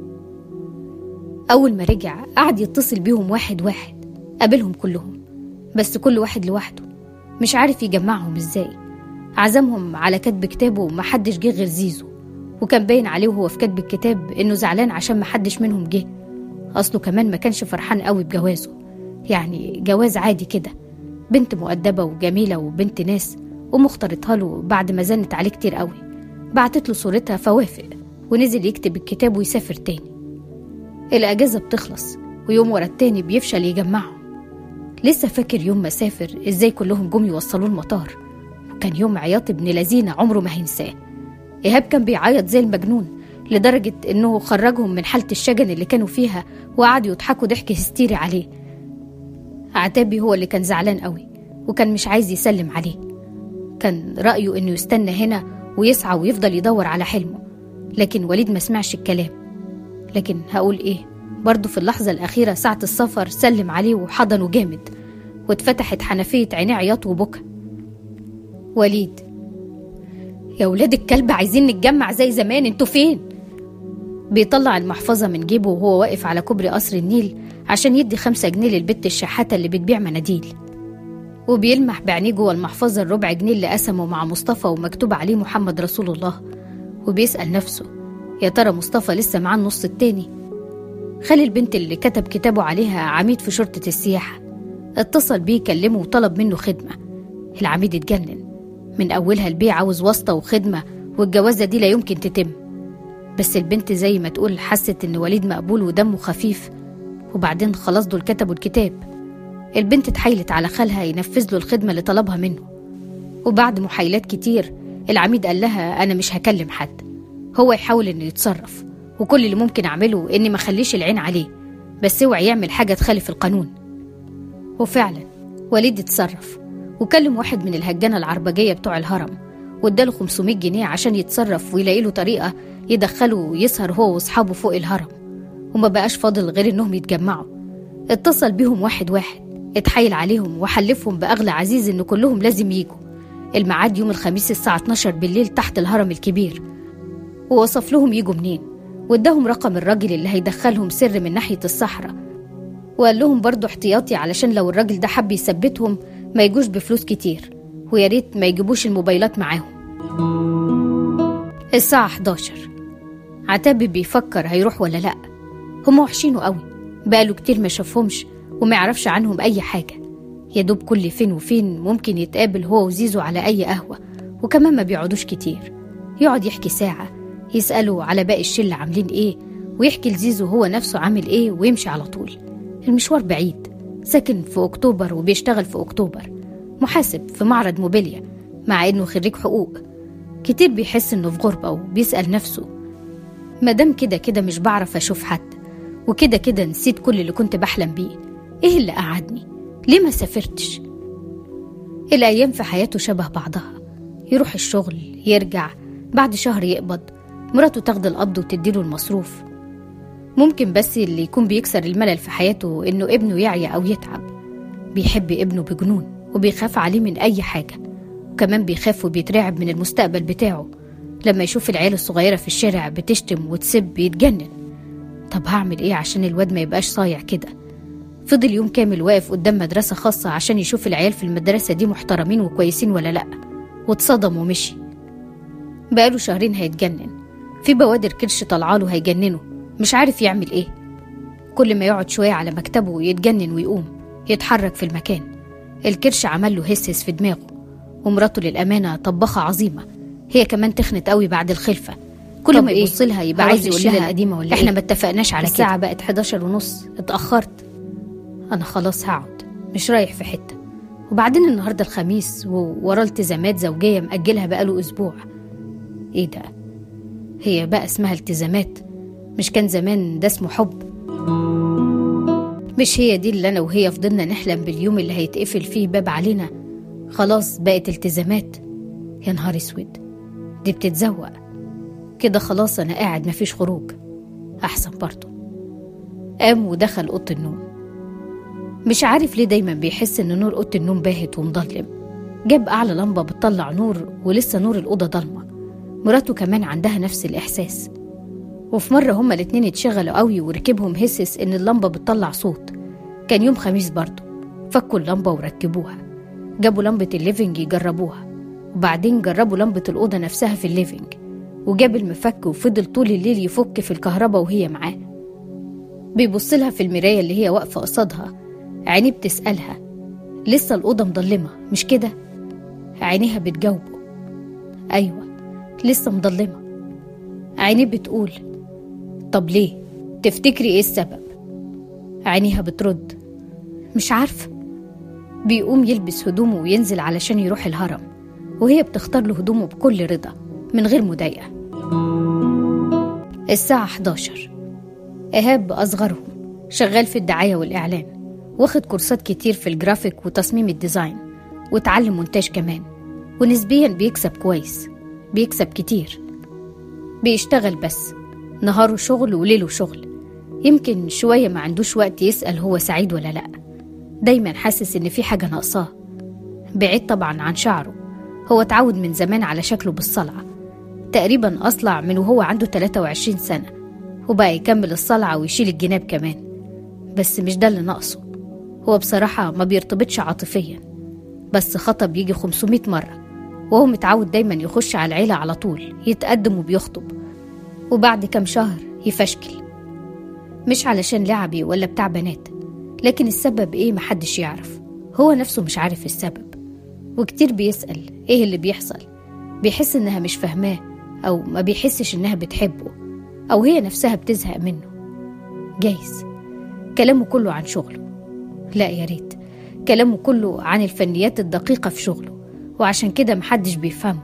Speaker 2: أول ما رجع قعد يتصل بيهم واحد واحد قابلهم كلهم بس كل واحد لوحده مش عارف يجمعهم ازاي عزمهم على كتب كتابه محدش جه غير زيزو وكان باين عليه وهو في كتب الكتاب انه زعلان عشان محدش منهم جه اصله كمان ما كانش فرحان قوي بجوازه يعني جواز عادي كده بنت مؤدبة وجميلة وبنت ناس ومختارتها له بعد ما زنت عليه كتير قوي بعتت له صورتها فوافق ونزل يكتب الكتاب ويسافر تاني الأجازة بتخلص ويوم ورا التاني بيفشل يجمعهم لسه فاكر يوم ما سافر ازاي كلهم جم يوصلوه المطار وكان يوم عياط ابن لذينة عمره ما هينساه إيهاب كان بيعيط زي المجنون لدرجة إنه خرجهم من حالة الشجن اللي كانوا فيها وقعدوا يضحكوا ضحك هستيري عليه عتابي هو اللي كان زعلان قوي وكان مش عايز يسلم عليه كان رأيه إنه يستنى هنا ويسعى ويفضل يدور على حلمه لكن وليد ما سمعش الكلام لكن هقول إيه برضه في اللحظة الأخيرة ساعة السفر سلم عليه وحضنه جامد واتفتحت حنفية عينيه عياط وبكى وليد يا ولاد الكلب عايزين نتجمع زي زمان انتوا فين بيطلع المحفظة من جيبه وهو واقف على كوبري قصر النيل عشان يدي خمسة جنيه للبت الشحاتة اللي بتبيع مناديل وبيلمح بعينيه جوه المحفظة الربع جنيه اللي قسمه مع مصطفى ومكتوب عليه محمد رسول الله وبيسأل نفسه يا ترى مصطفى لسه معاه النص التاني خالي البنت اللي كتب كتابه عليها عميد في شرطة السياحة اتصل بيه كلمه وطلب منه خدمة العميد اتجنن من أولها البيع عاوز واسطة وخدمة والجوازة دي لا يمكن تتم بس البنت زي ما تقول حست إن وليد مقبول ودمه خفيف وبعدين خلاص دول كتبوا الكتاب البنت اتحايلت على خالها ينفذ له الخدمة اللي طلبها منه وبعد محايلات كتير العميد قال لها أنا مش هكلم حد هو يحاول إنه يتصرف وكل اللي ممكن أعمله إني ما خليش العين عليه بس اوعي يعمل حاجة تخالف القانون وفعلا وليد اتصرف وكلم واحد من الهجانة العربجية بتوع الهرم واداله 500 جنيه عشان يتصرف ويلاقي له طريقة يدخله يسهر هو واصحابه فوق الهرم وما بقاش فاضل غير انهم يتجمعوا اتصل بيهم واحد واحد اتحايل عليهم وحلفهم بأغلى عزيز ان كلهم لازم يجوا الميعاد يوم الخميس الساعة 12 بالليل تحت الهرم الكبير ووصف لهم يجوا منين واداهم رقم الراجل اللي هيدخلهم سر من ناحية الصحراء وقال لهم برضه احتياطي علشان لو الراجل ده حب يثبتهم ما يجوش بفلوس كتير ويا ريت ما يجيبوش الموبايلات معاهم الساعة 11 عتابي بيفكر هيروح ولا لأ هما وحشينه قوي بقاله كتير ما شافهمش وما يعرفش عنهم أي حاجة يا دوب كل فين وفين ممكن يتقابل هو وزيزو على أي قهوة وكمان ما بيقعدوش كتير يقعد يحكي ساعة يسأله على باقي الشلة عاملين إيه ويحكي لزيزو هو نفسه عامل إيه ويمشي على طول المشوار بعيد ساكن في أكتوبر وبيشتغل في أكتوبر محاسب في معرض موبيليا مع إنه خريج حقوق كتير بيحس إنه في غربة وبيسأل نفسه مادام كده كده مش بعرف أشوف حد وكده كده نسيت كل اللي كنت بحلم بيه إيه اللي قعدني؟ ليه ما سافرتش؟ الأيام في حياته شبه بعضها يروح الشغل يرجع بعد شهر يقبض مراته تاخد القبض وتديله المصروف ممكن بس اللي يكون بيكسر الملل في حياته إنه ابنه يعيا أو يتعب بيحب ابنه بجنون وبيخاف عليه من أي حاجة وكمان بيخاف وبيترعب من المستقبل بتاعه لما يشوف العيال الصغيرة في الشارع بتشتم وتسب يتجنن طب هعمل ايه عشان الواد ما يبقاش صايع كده فضل يوم كامل واقف قدام مدرسة خاصة عشان يشوف العيال في المدرسة دي محترمين وكويسين ولا لأ واتصدم ومشي بقاله شهرين هيتجنن في بوادر كرش طالعاله هيجننه مش عارف يعمل ايه كل ما يقعد شوية على مكتبه يتجنن ويقوم يتحرك في المكان الكرش عمل له هسس في دماغه ومراته للأمانة طباخة عظيمة هي كمان تخنت قوي بعد الخلفة كل
Speaker 3: طب
Speaker 2: ما
Speaker 3: إيه؟
Speaker 2: يبص لها يبقى
Speaker 3: هروح
Speaker 2: عايز يقول
Speaker 3: للشلة
Speaker 2: لها
Speaker 3: القديمة ولا
Speaker 2: احنا
Speaker 3: إيه؟
Speaker 2: ما اتفقناش على
Speaker 3: الساعة
Speaker 2: الساعة بقت 11 ونص اتأخرت أنا خلاص هقعد مش رايح في حتة وبعدين النهاردة الخميس ووراه التزامات زوجية مأجلها بقاله أسبوع إيه ده؟ هي بقى اسمها التزامات مش كان زمان ده اسمه حب مش هي دي اللي أنا وهي فضلنا نحلم باليوم اللي هيتقفل فيه باب علينا خلاص بقت التزامات يا نهار اسود دي بتتزوق كده خلاص أنا قاعد مفيش خروج أحسن برضه قام ودخل أوضة النوم مش عارف ليه دايما بيحس إن نور أوضة النوم باهت ومضلم جاب أعلى لمبة بتطلع نور ولسه نور الأوضة ضلمة مراته كمان عندها نفس الإحساس وفي مرة هما الاتنين اتشغلوا قوي وركبهم هسس إن اللمبة بتطلع صوت كان يوم خميس برضه فكوا اللمبة وركبوها جابوا لمبة الليفنج يجربوها وبعدين جربوا لمبة الأوضة نفسها في الليفنج وجاب المفك وفضل طول الليل يفك في الكهرباء وهي معاه بيبص لها في المراية اللي هي واقفة قصادها عينيه بتسألها لسه الأوضة مضلمة مش كده؟ عينيها بتجاوبه أيوة لسه مضلمة عينيه بتقول طب ليه؟ تفتكري ايه السبب عينيها بترد مش عارفة بيقوم يلبس هدومه وينزل علشان يروح الهرم وهي بتختار له هدومه بكل رضا من غير مضايقة الساعة 11 إيهاب أصغرهم شغال في الدعاية والإعلان واخد كورسات كتير في الجرافيك وتصميم الديزاين وتعلم مونتاج كمان ونسبيا بيكسب كويس بيكسب كتير بيشتغل بس نهاره شغل وليله شغل يمكن شوية ما عندوش وقت يسأل هو سعيد ولا لأ دايما حاسس إن في حاجة ناقصاه بعيد طبعا عن شعره هو اتعود من زمان على شكله بالصلعة تقريبا أصلع من وهو عنده 23 سنة وبقى يكمل الصلعة ويشيل الجناب كمان بس مش ده اللي ناقصه هو بصراحة ما بيرتبطش عاطفيا بس خطب يجي 500 مرة وهو متعود دايما يخش على العيلة على طول يتقدم وبيخطب وبعد كام شهر يفشكل مش علشان لعبي ولا بتاع بنات لكن السبب ايه محدش يعرف هو نفسه مش عارف السبب وكتير بيسأل ايه اللي بيحصل بيحس انها مش فاهماه او ما بيحسش انها بتحبه او هي نفسها بتزهق منه جايز كلامه كله عن شغله لا يا ريت كلامه كله عن الفنيات الدقيقة في شغله وعشان كده محدش بيفهمه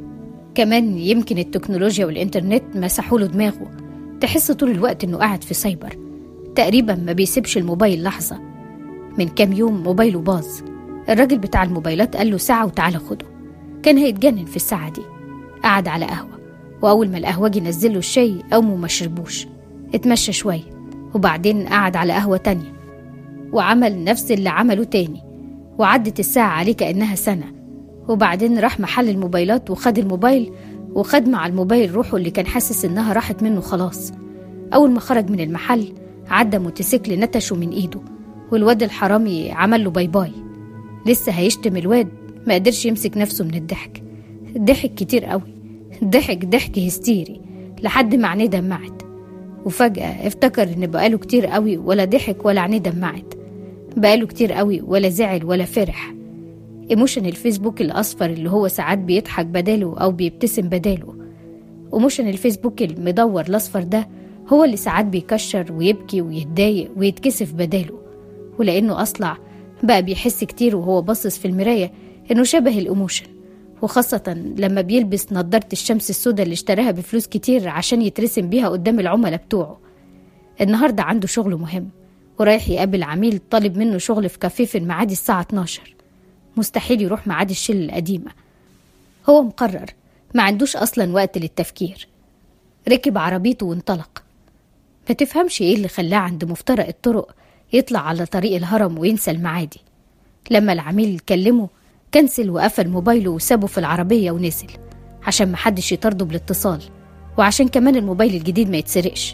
Speaker 2: كمان يمكن التكنولوجيا والإنترنت مسحوا له دماغه تحس طول الوقت إنه قاعد في سايبر تقريبا ما بيسيبش الموبايل لحظة من كام يوم موبايله باظ الراجل بتاع الموبايلات قال له ساعة وتعالى خده كان هيتجنن في الساعة دي قعد على قهوة وأول ما القهوجي نزل له الشاي قاموا ما شربوش اتمشى شوية وبعدين قعد على قهوة تانية وعمل نفس اللي عمله تاني وعدت الساعة عليه كأنها سنة وبعدين راح محل الموبايلات وخد الموبايل وخد مع الموبايل روحه اللي كان حاسس إنها راحت منه خلاص أول ما خرج من المحل عدى موتوسيكل نتشه من إيده والواد الحرامي عمل له باي باي لسه هيشتم الواد ما قدرش يمسك نفسه من الضحك ضحك كتير قوي ضحك ضحك هستيري لحد ما عينيه دمعت وفجأة افتكر إن بقاله كتير قوي ولا ضحك ولا عينيه دمعت بقاله كتير قوي ولا زعل ولا فرح ايموشن الفيسبوك الأصفر اللي هو ساعات بيضحك بداله أو بيبتسم بداله ايموشن الفيسبوك المدور الأصفر ده هو اللي ساعات بيكشر ويبكي ويتضايق ويتكسف بداله ولأنه أصلع بقى بيحس كتير وهو باصص في المراية إنه شبه الإيموشن وخاصة لما بيلبس نضارة الشمس السوداء اللي اشتراها بفلوس كتير عشان يترسم بيها قدام العملاء بتوعه النهاردة عنده شغل مهم ورايح يقابل عميل طالب منه شغل في كافيه في المعادي الساعة 12 مستحيل يروح معادي الشلة القديمة هو مقرر ما عندوش أصلا وقت للتفكير ركب عربيته وانطلق ما تفهمش ايه اللي خلاه عند مفترق الطرق يطلع على طريق الهرم وينسى المعادي لما العميل كلمه كنسل وقفل موبايله وسابه في العربية ونزل عشان محدش يطرده بالاتصال وعشان كمان الموبايل الجديد ما يتسرقش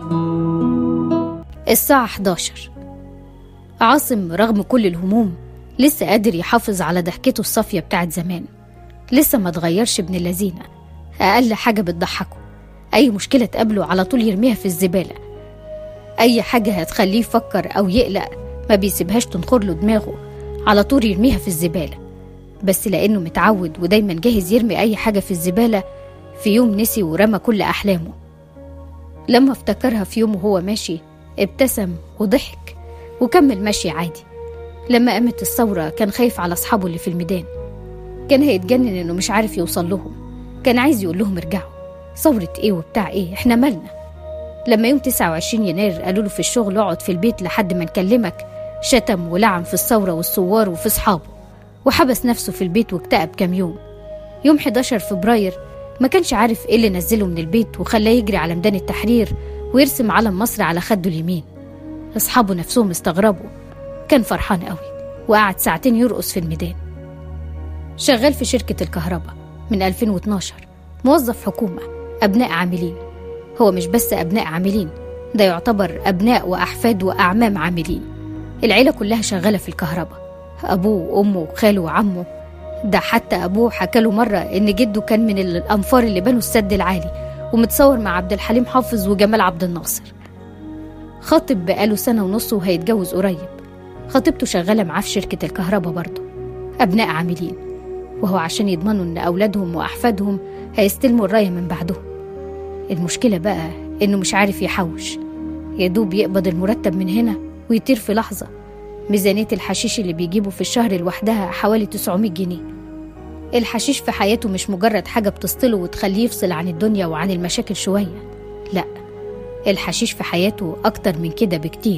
Speaker 2: الساعة 11 عاصم رغم كل الهموم لسه قادر يحافظ على ضحكته الصافية بتاعت زمان لسه ما اتغيرش ابن اللذينة أقل حاجة بتضحكه أي مشكلة تقابله على طول يرميها في الزبالة أي حاجة هتخليه يفكر أو يقلق ما بيسيبهاش تنخر له دماغه على طول يرميها في الزبالة بس لأنه متعود ودايما جاهز يرمي أي حاجة في الزبالة في يوم نسي ورمى كل أحلامه لما افتكرها في يوم وهو ماشي ابتسم وضحك وكمل مشي عادي لما قامت الثورة كان خايف على أصحابه اللي في الميدان كان هيتجنن إنه مش عارف يوصل لهم كان عايز يقول لهم ارجعوا ثورة إيه وبتاع إيه إحنا مالنا لما يوم 29 يناير قالوا له في الشغل اقعد في البيت لحد ما نكلمك شتم ولعن في الثورة والثوار وفي أصحابه وحبس نفسه في البيت واكتئب كام يوم يوم 11 فبراير ما كانش عارف ايه اللي نزله من البيت وخلاه يجري على ميدان التحرير ويرسم علم مصر على خده اليمين أصحابه نفسهم استغربوا كان فرحان قوي وقعد ساعتين يرقص في الميدان شغال في شركة الكهرباء من 2012 موظف حكومة أبناء عاملين هو مش بس أبناء عاملين ده يعتبر أبناء وأحفاد وأعمام عاملين العيلة كلها شغالة في الكهرباء أبوه وأمه وخاله وعمه ده حتى أبوه حكاله مرة إن جده كان من الأنفار اللي بنوا السد العالي ومتصور مع عبد الحليم حافظ وجمال عبد الناصر خاطب بقاله سنة ونص وهيتجوز قريب خطيبته شغالة معاه في شركة الكهرباء برضه أبناء عاملين وهو عشان يضمنوا إن أولادهم وأحفادهم هيستلموا الراية من بعدهم المشكلة بقى إنه مش عارف يحوش يدوب يقبض المرتب من هنا ويطير في لحظة ميزانية الحشيش اللي بيجيبه في الشهر لوحدها حوالي 900 جنيه الحشيش في حياته مش مجرد حاجة بتسطله وتخليه يفصل عن الدنيا وعن المشاكل شوية لا الحشيش في حياته أكتر من كده بكتير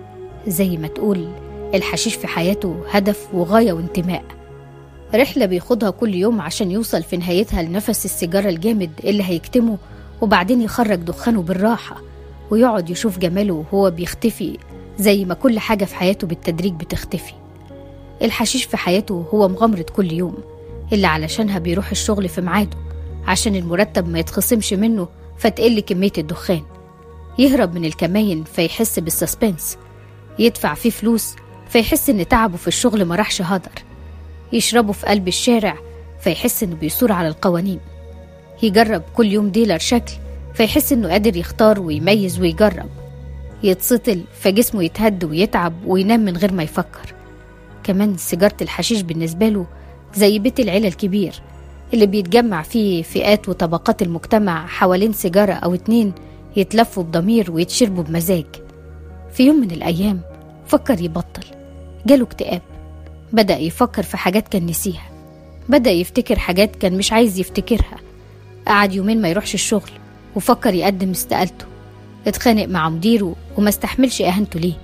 Speaker 2: زي ما تقول الحشيش في حياته هدف وغاية وانتماء رحلة بيخوضها كل يوم عشان يوصل في نهايتها لنفس السيجارة الجامد اللي هيكتمه وبعدين يخرج دخانه بالراحة ويقعد يشوف جماله وهو بيختفي زي ما كل حاجة في حياته بالتدريج بتختفي الحشيش في حياته هو مغامرة كل يوم اللي علشانها بيروح الشغل في ميعاده عشان المرتب ما يتخصمش منه فتقل كمية الدخان يهرب من الكماين فيحس بالسسبنس يدفع فيه فلوس فيحس ان تعبه في الشغل ما راحش هدر يشربه في قلب الشارع فيحس انه بيثور على القوانين يجرب كل يوم ديلر شكل فيحس انه قادر يختار ويميز ويجرب يتسطل فجسمه يتهد ويتعب وينام من غير ما يفكر كمان سيجارة الحشيش بالنسبة له زي بيت العيلة الكبير اللي بيتجمع فيه فئات وطبقات المجتمع حوالين سيجارة أو اتنين يتلفوا بضمير ويتشربوا بمزاج في يوم من الأيام فكر يبطل جاله اكتئاب بدأ يفكر في حاجات كان نسيها بدأ يفتكر حاجات كان مش عايز يفتكرها قعد يومين ما يروحش الشغل وفكر يقدم استقالته اتخانق مع مديره وما استحملش إهانته ليه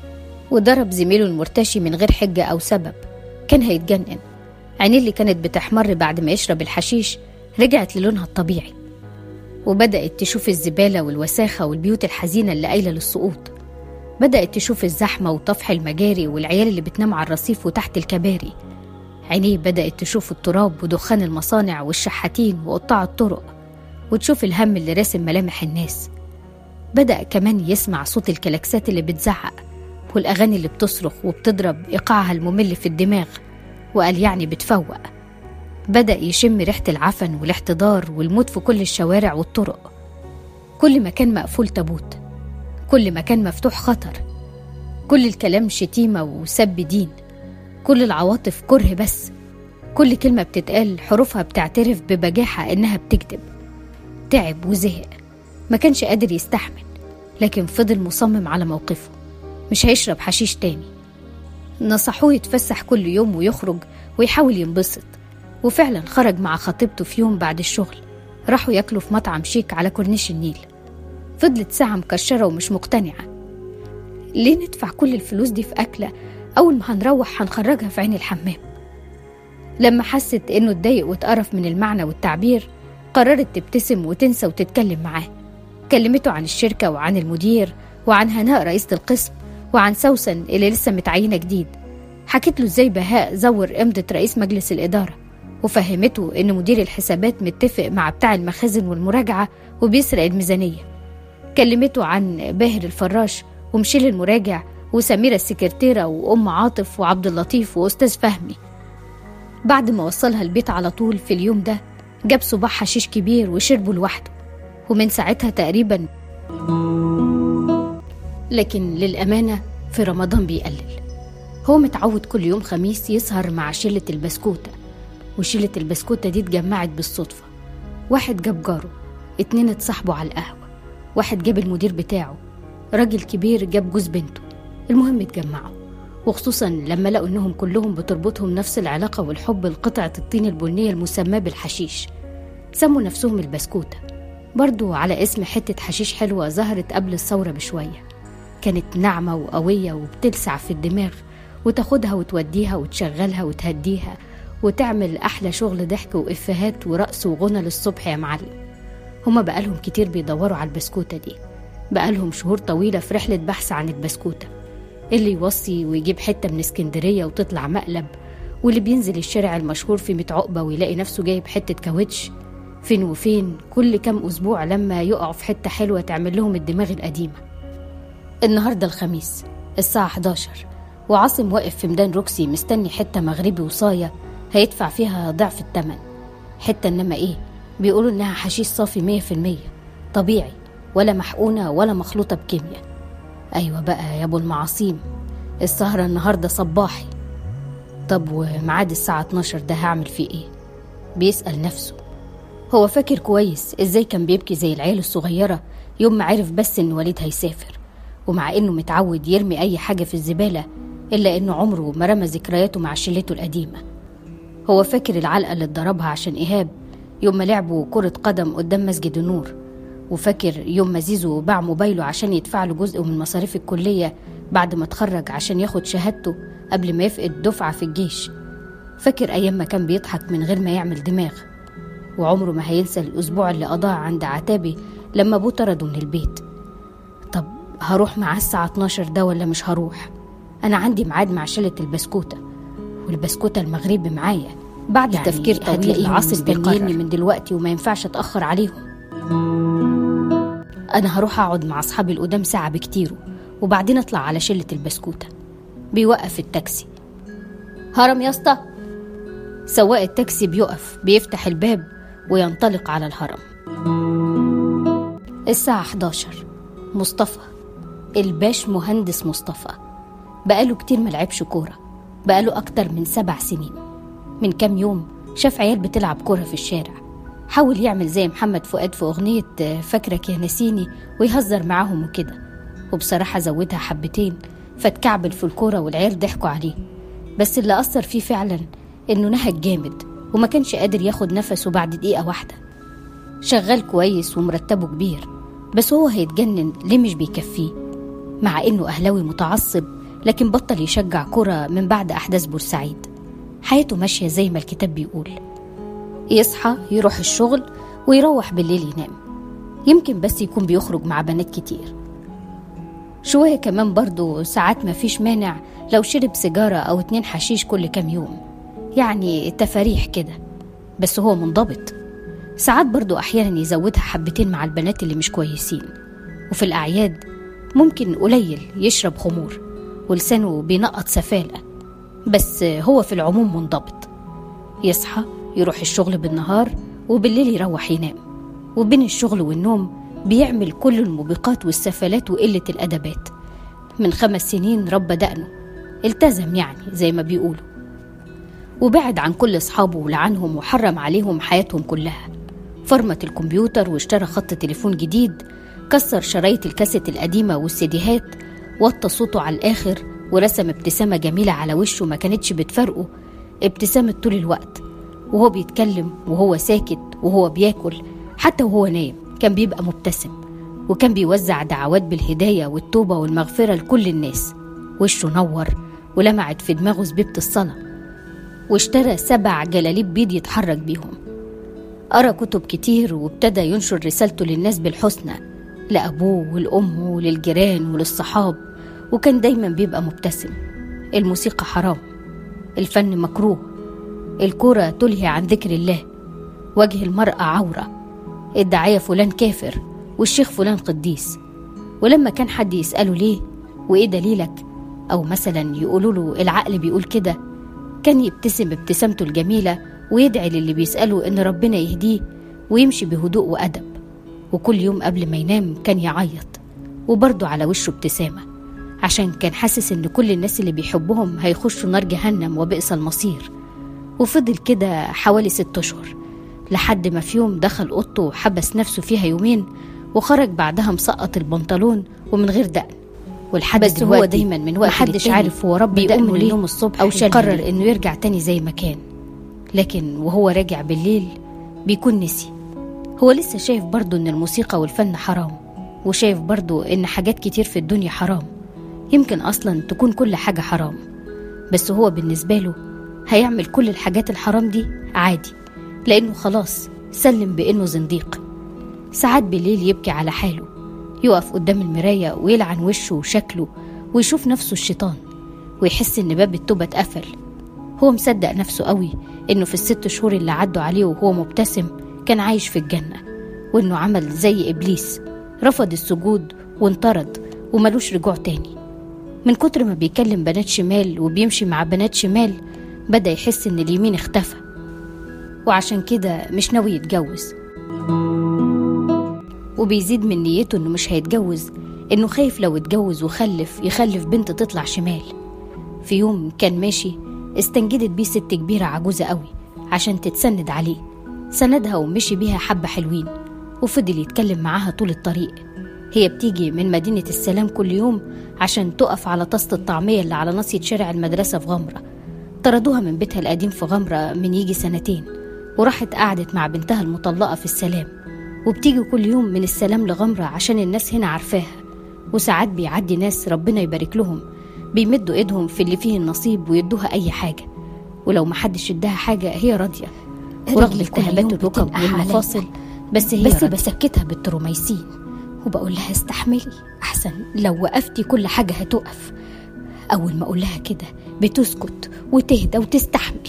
Speaker 2: وضرب زميله المرتشي من غير حجة أو سبب كان هيتجنن عينيه اللي كانت بتحمر بعد ما يشرب الحشيش رجعت للونها الطبيعي وبدأت تشوف الزبالة والوساخة والبيوت الحزينة اللي قايلة للسقوط بدأت تشوف الزحمة وطفح المجاري والعيال اللي بتنام على الرصيف وتحت الكباري عينيه بدأت تشوف التراب ودخان المصانع والشحاتين وقطاع الطرق وتشوف الهم اللي راسم ملامح الناس بدأ كمان يسمع صوت الكلاكسات اللي بتزعق والأغاني اللي بتصرخ وبتضرب إيقاعها الممل في الدماغ وقال يعني بتفوق بدأ يشم ريحة العفن والاحتضار والموت في كل الشوارع والطرق كل مكان مقفول تابوت كل مكان مفتوح خطر كل الكلام شتيمة وسب دين كل العواطف كره بس كل كلمة بتتقال حروفها بتعترف ببجاحة إنها بتكذب تعب وزهق ما كانش قادر يستحمل لكن فضل مصمم على موقفه مش هيشرب حشيش تاني نصحوه يتفسح كل يوم ويخرج ويحاول ينبسط وفعلا خرج مع خطيبته في يوم بعد الشغل راحوا ياكلوا في مطعم شيك على كورنيش النيل فضلت ساعة مكشرة ومش مقتنعة ليه ندفع كل الفلوس دي في أكلة أول ما هنروح هنخرجها في عين الحمام لما حست إنه اتضايق واتقرف من المعنى والتعبير قررت تبتسم وتنسى وتتكلم معاه كلمته عن الشركة وعن المدير وعن هناء رئيسة القسم وعن سوسن اللي لسه متعينة جديد حكت له ازاي بهاء زور إمضة رئيس مجلس الإدارة وفهمته إن مدير الحسابات متفق مع بتاع المخازن والمراجعة وبيسرق الميزانية كلمته عن باهر الفراش ومشيل المراجع وسميرة السكرتيرة وأم عاطف وعبد اللطيف وأستاذ فهمي بعد ما وصلها البيت على طول في اليوم ده جاب صباع حشيش كبير وشربه لوحده ومن ساعتها تقريبا لكن للأمانة في رمضان بيقلل هو متعود كل يوم خميس يسهر مع شلة البسكوتة وشلة البسكوتة دي اتجمعت بالصدفة واحد جاب جاره اتنين اتصاحبوا على القهوة واحد جاب المدير بتاعه راجل كبير جاب جوز بنته المهم اتجمعوا وخصوصا لما لقوا انهم كلهم بتربطهم نفس العلاقة والحب لقطعة الطين البنية المسماة بالحشيش سموا نفسهم البسكوتة برضو على اسم حتة حشيش حلوة ظهرت قبل الثورة بشوية كانت ناعمة وقوية وبتلسع في الدماغ وتاخدها وتوديها وتشغلها وتهديها وتعمل أحلى شغل ضحك وإفيهات ورقص وغنى للصبح يا معلم هما بقالهم كتير بيدوروا على البسكوتة دي بقالهم شهور طويلة في رحلة بحث عن البسكوتة اللي يوصي ويجيب حتة من اسكندرية وتطلع مقلب واللي بينزل الشارع المشهور في ميت عقبة ويلاقي نفسه جايب حتة كاوتش فين وفين كل كام أسبوع لما يقعوا في حتة حلوة تعمل لهم الدماغ القديمة النهاردة الخميس الساعة 11 وعاصم واقف في ميدان روكسي مستني حتة مغربي وصاية هيدفع فيها ضعف التمن حتة إنما إيه بيقولوا إنها حشيش صافي مية في المية طبيعي ولا محقونة ولا مخلوطة بكيمياء أيوة بقى يا أبو المعاصيم السهرة النهاردة صباحي طب وميعاد الساعة 12 ده هعمل فيه إيه؟ بيسأل نفسه هو فاكر كويس إزاي كان بيبكي زي العيال الصغيرة يوم ما عرف بس إن وليد هيسافر ومع إنه متعود يرمي أي حاجة في الزبالة إلا إنه عمره ما رمى ذكرياته مع شلته القديمة هو فاكر العلقة اللي اتضربها عشان إيهاب يوم ما لعبوا كرة قدم قدام مسجد النور وفاكر يوم ما زيزو باع موبايله عشان يدفع له جزء من مصاريف الكلية بعد ما اتخرج عشان ياخد شهادته قبل ما يفقد دفعة في الجيش فاكر أيام ما كان بيضحك من غير ما يعمل دماغ وعمره ما هينسى الأسبوع اللي قضاه عند عتابي لما أبوه طرده من البيت طب هروح معاه الساعة 12 ده ولا مش هروح أنا عندي ميعاد مع شلة البسكوتة والبسكوتة المغربي معايا بعد يعني تفكير طويل العصر مستنيني من دلوقتي وما ينفعش أتأخر عليهم أنا هروح أقعد مع أصحابي القدام ساعة بكتير وبعدين أطلع على شلة البسكوتة بيوقف التاكسي هرم يا اسطى سواق التاكسي بيقف بيفتح الباب وينطلق على الهرم الساعة 11 مصطفى الباش مهندس مصطفى بقاله كتير ملعبش كورة بقاله أكتر من سبع سنين من كام يوم شاف عيال بتلعب كورة في الشارع حاول يعمل زي محمد فؤاد في أغنية فاكرك يا نسيني ويهزر معاهم وكده وبصراحة زودها حبتين فاتكعبل في الكورة والعيال ضحكوا عليه بس اللي أثر فيه فعلا إنه نهج جامد وما كانش قادر ياخد نفسه بعد دقيقة واحدة شغال كويس ومرتبه كبير بس هو هيتجنن ليه مش بيكفيه مع إنه أهلاوي متعصب لكن بطل يشجع كرة من بعد أحداث بورسعيد حياته ماشية زي ما الكتاب بيقول يصحى يروح الشغل ويروح بالليل ينام يمكن بس يكون بيخرج مع بنات كتير شوية كمان برضه ساعات ما فيش مانع لو شرب سيجارة أو اتنين حشيش كل كام يوم يعني تفاريح كده بس هو منضبط ساعات برضه أحيانا يزودها حبتين مع البنات اللي مش كويسين وفي الأعياد ممكن قليل يشرب خمور ولسانه بينقط سفالة بس هو في العموم منضبط يصحى يروح الشغل بالنهار وبالليل يروح ينام وبين الشغل والنوم بيعمل كل الموبقات والسفلات وقلة الأدبات من خمس سنين ربى دقنه التزم يعني زي ما بيقولوا وبعد عن كل أصحابه ولعنهم وحرم عليهم حياتهم كلها فرمت الكمبيوتر واشترى خط تليفون جديد كسر شرايط الكاسيت القديمة والسيديهات وطى صوته على الآخر ورسم ابتسامة جميلة على وشه ما كانتش بتفرقه ابتسامة طول الوقت وهو بيتكلم وهو ساكت وهو بياكل حتى وهو نايم كان بيبقى مبتسم وكان بيوزع دعوات بالهداية والتوبة والمغفرة لكل الناس وشه نور ولمعت في دماغه زبيبة الصلاة واشترى سبع جلاليب بيض يتحرك بيهم قرا كتب كتير وابتدى ينشر رسالته للناس بالحسنى لأبوه ولأمه وللجيران وللصحاب وكان دايما بيبقى مبتسم الموسيقى حرام الفن مكروه الكرة تلهي عن ذكر الله وجه المرأة عورة الداعية فلان كافر والشيخ فلان قديس ولما كان حد يسأله ليه وإيه دليلك أو مثلا يقولوا له العقل بيقول كده كان يبتسم ابتسامته الجميلة ويدعي للي بيسأله إن ربنا يهديه ويمشي بهدوء وأدب وكل يوم قبل ما ينام كان يعيط وبرضه على وشه ابتسامة عشان كان حاسس إن كل الناس اللي بيحبهم هيخشوا نار جهنم وبئس المصير وفضل كده حوالي ست أشهر لحد ما في يوم دخل أوضته وحبس نفسه فيها يومين وخرج بعدها مسقط البنطلون ومن غير دقن والحد بس هو دايما من وقت محدش عارف هو رب بيقوم ليه اليوم الصبح أو قرر إنه يرجع تاني زي ما كان لكن وهو راجع بالليل بيكون نسي هو لسه شايف برضه إن الموسيقى والفن حرام وشايف برضه إن حاجات كتير في الدنيا حرام يمكن أصلا تكون كل حاجة حرام بس هو بالنسبة له هيعمل كل الحاجات الحرام دي عادي لأنه خلاص سلم بإنه زنديق ساعات بالليل يبكي على حاله يقف قدام المراية ويلعن وشه وشكله ويشوف نفسه الشيطان ويحس إن باب التوبة اتقفل هو مصدق نفسه قوي إنه في الست شهور اللي عدوا عليه وهو مبتسم كان عايش في الجنة وإنه عمل زي إبليس رفض السجود وانطرد وملوش رجوع تاني من كتر ما بيكلم بنات شمال وبيمشي مع بنات شمال بدأ يحس إن اليمين اختفى وعشان كده مش ناوي يتجوز وبيزيد من نيته إنه مش هيتجوز إنه خايف لو اتجوز وخلف يخلف بنت تطلع شمال في يوم كان ماشي استنجدت بيه ست كبيرة عجوزة قوي عشان تتسند عليه سندها ومشي بيها حبة حلوين وفضل يتكلم معاها طول الطريق هي بتيجي من مدينة السلام كل يوم عشان تقف على طاسة الطعمية اللي على ناصية شارع المدرسة في غمرة طردوها من بيتها القديم في غمرة من يجي سنتين وراحت قعدت مع بنتها المطلقة في السلام وبتيجي كل يوم من السلام لغمرة عشان الناس هنا عارفاها وساعات بيعدي ناس ربنا يبارك لهم بيمدوا ايدهم في اللي فيه النصيب ويدوها اي حاجة ولو محدش اداها حاجة هي راضية ورغم
Speaker 3: رجلي كل
Speaker 2: التهابات
Speaker 3: يوم
Speaker 2: الركب
Speaker 3: بتنقح عليا.
Speaker 2: والمفاصل بس هي
Speaker 3: بس
Speaker 2: راضية.
Speaker 3: بسكتها بالتروميسين وبقول لها استحملي
Speaker 2: أحسن لو وقفتي كل حاجة هتقف أول ما أقول لها كده بتسكت وتهدى وتستحمل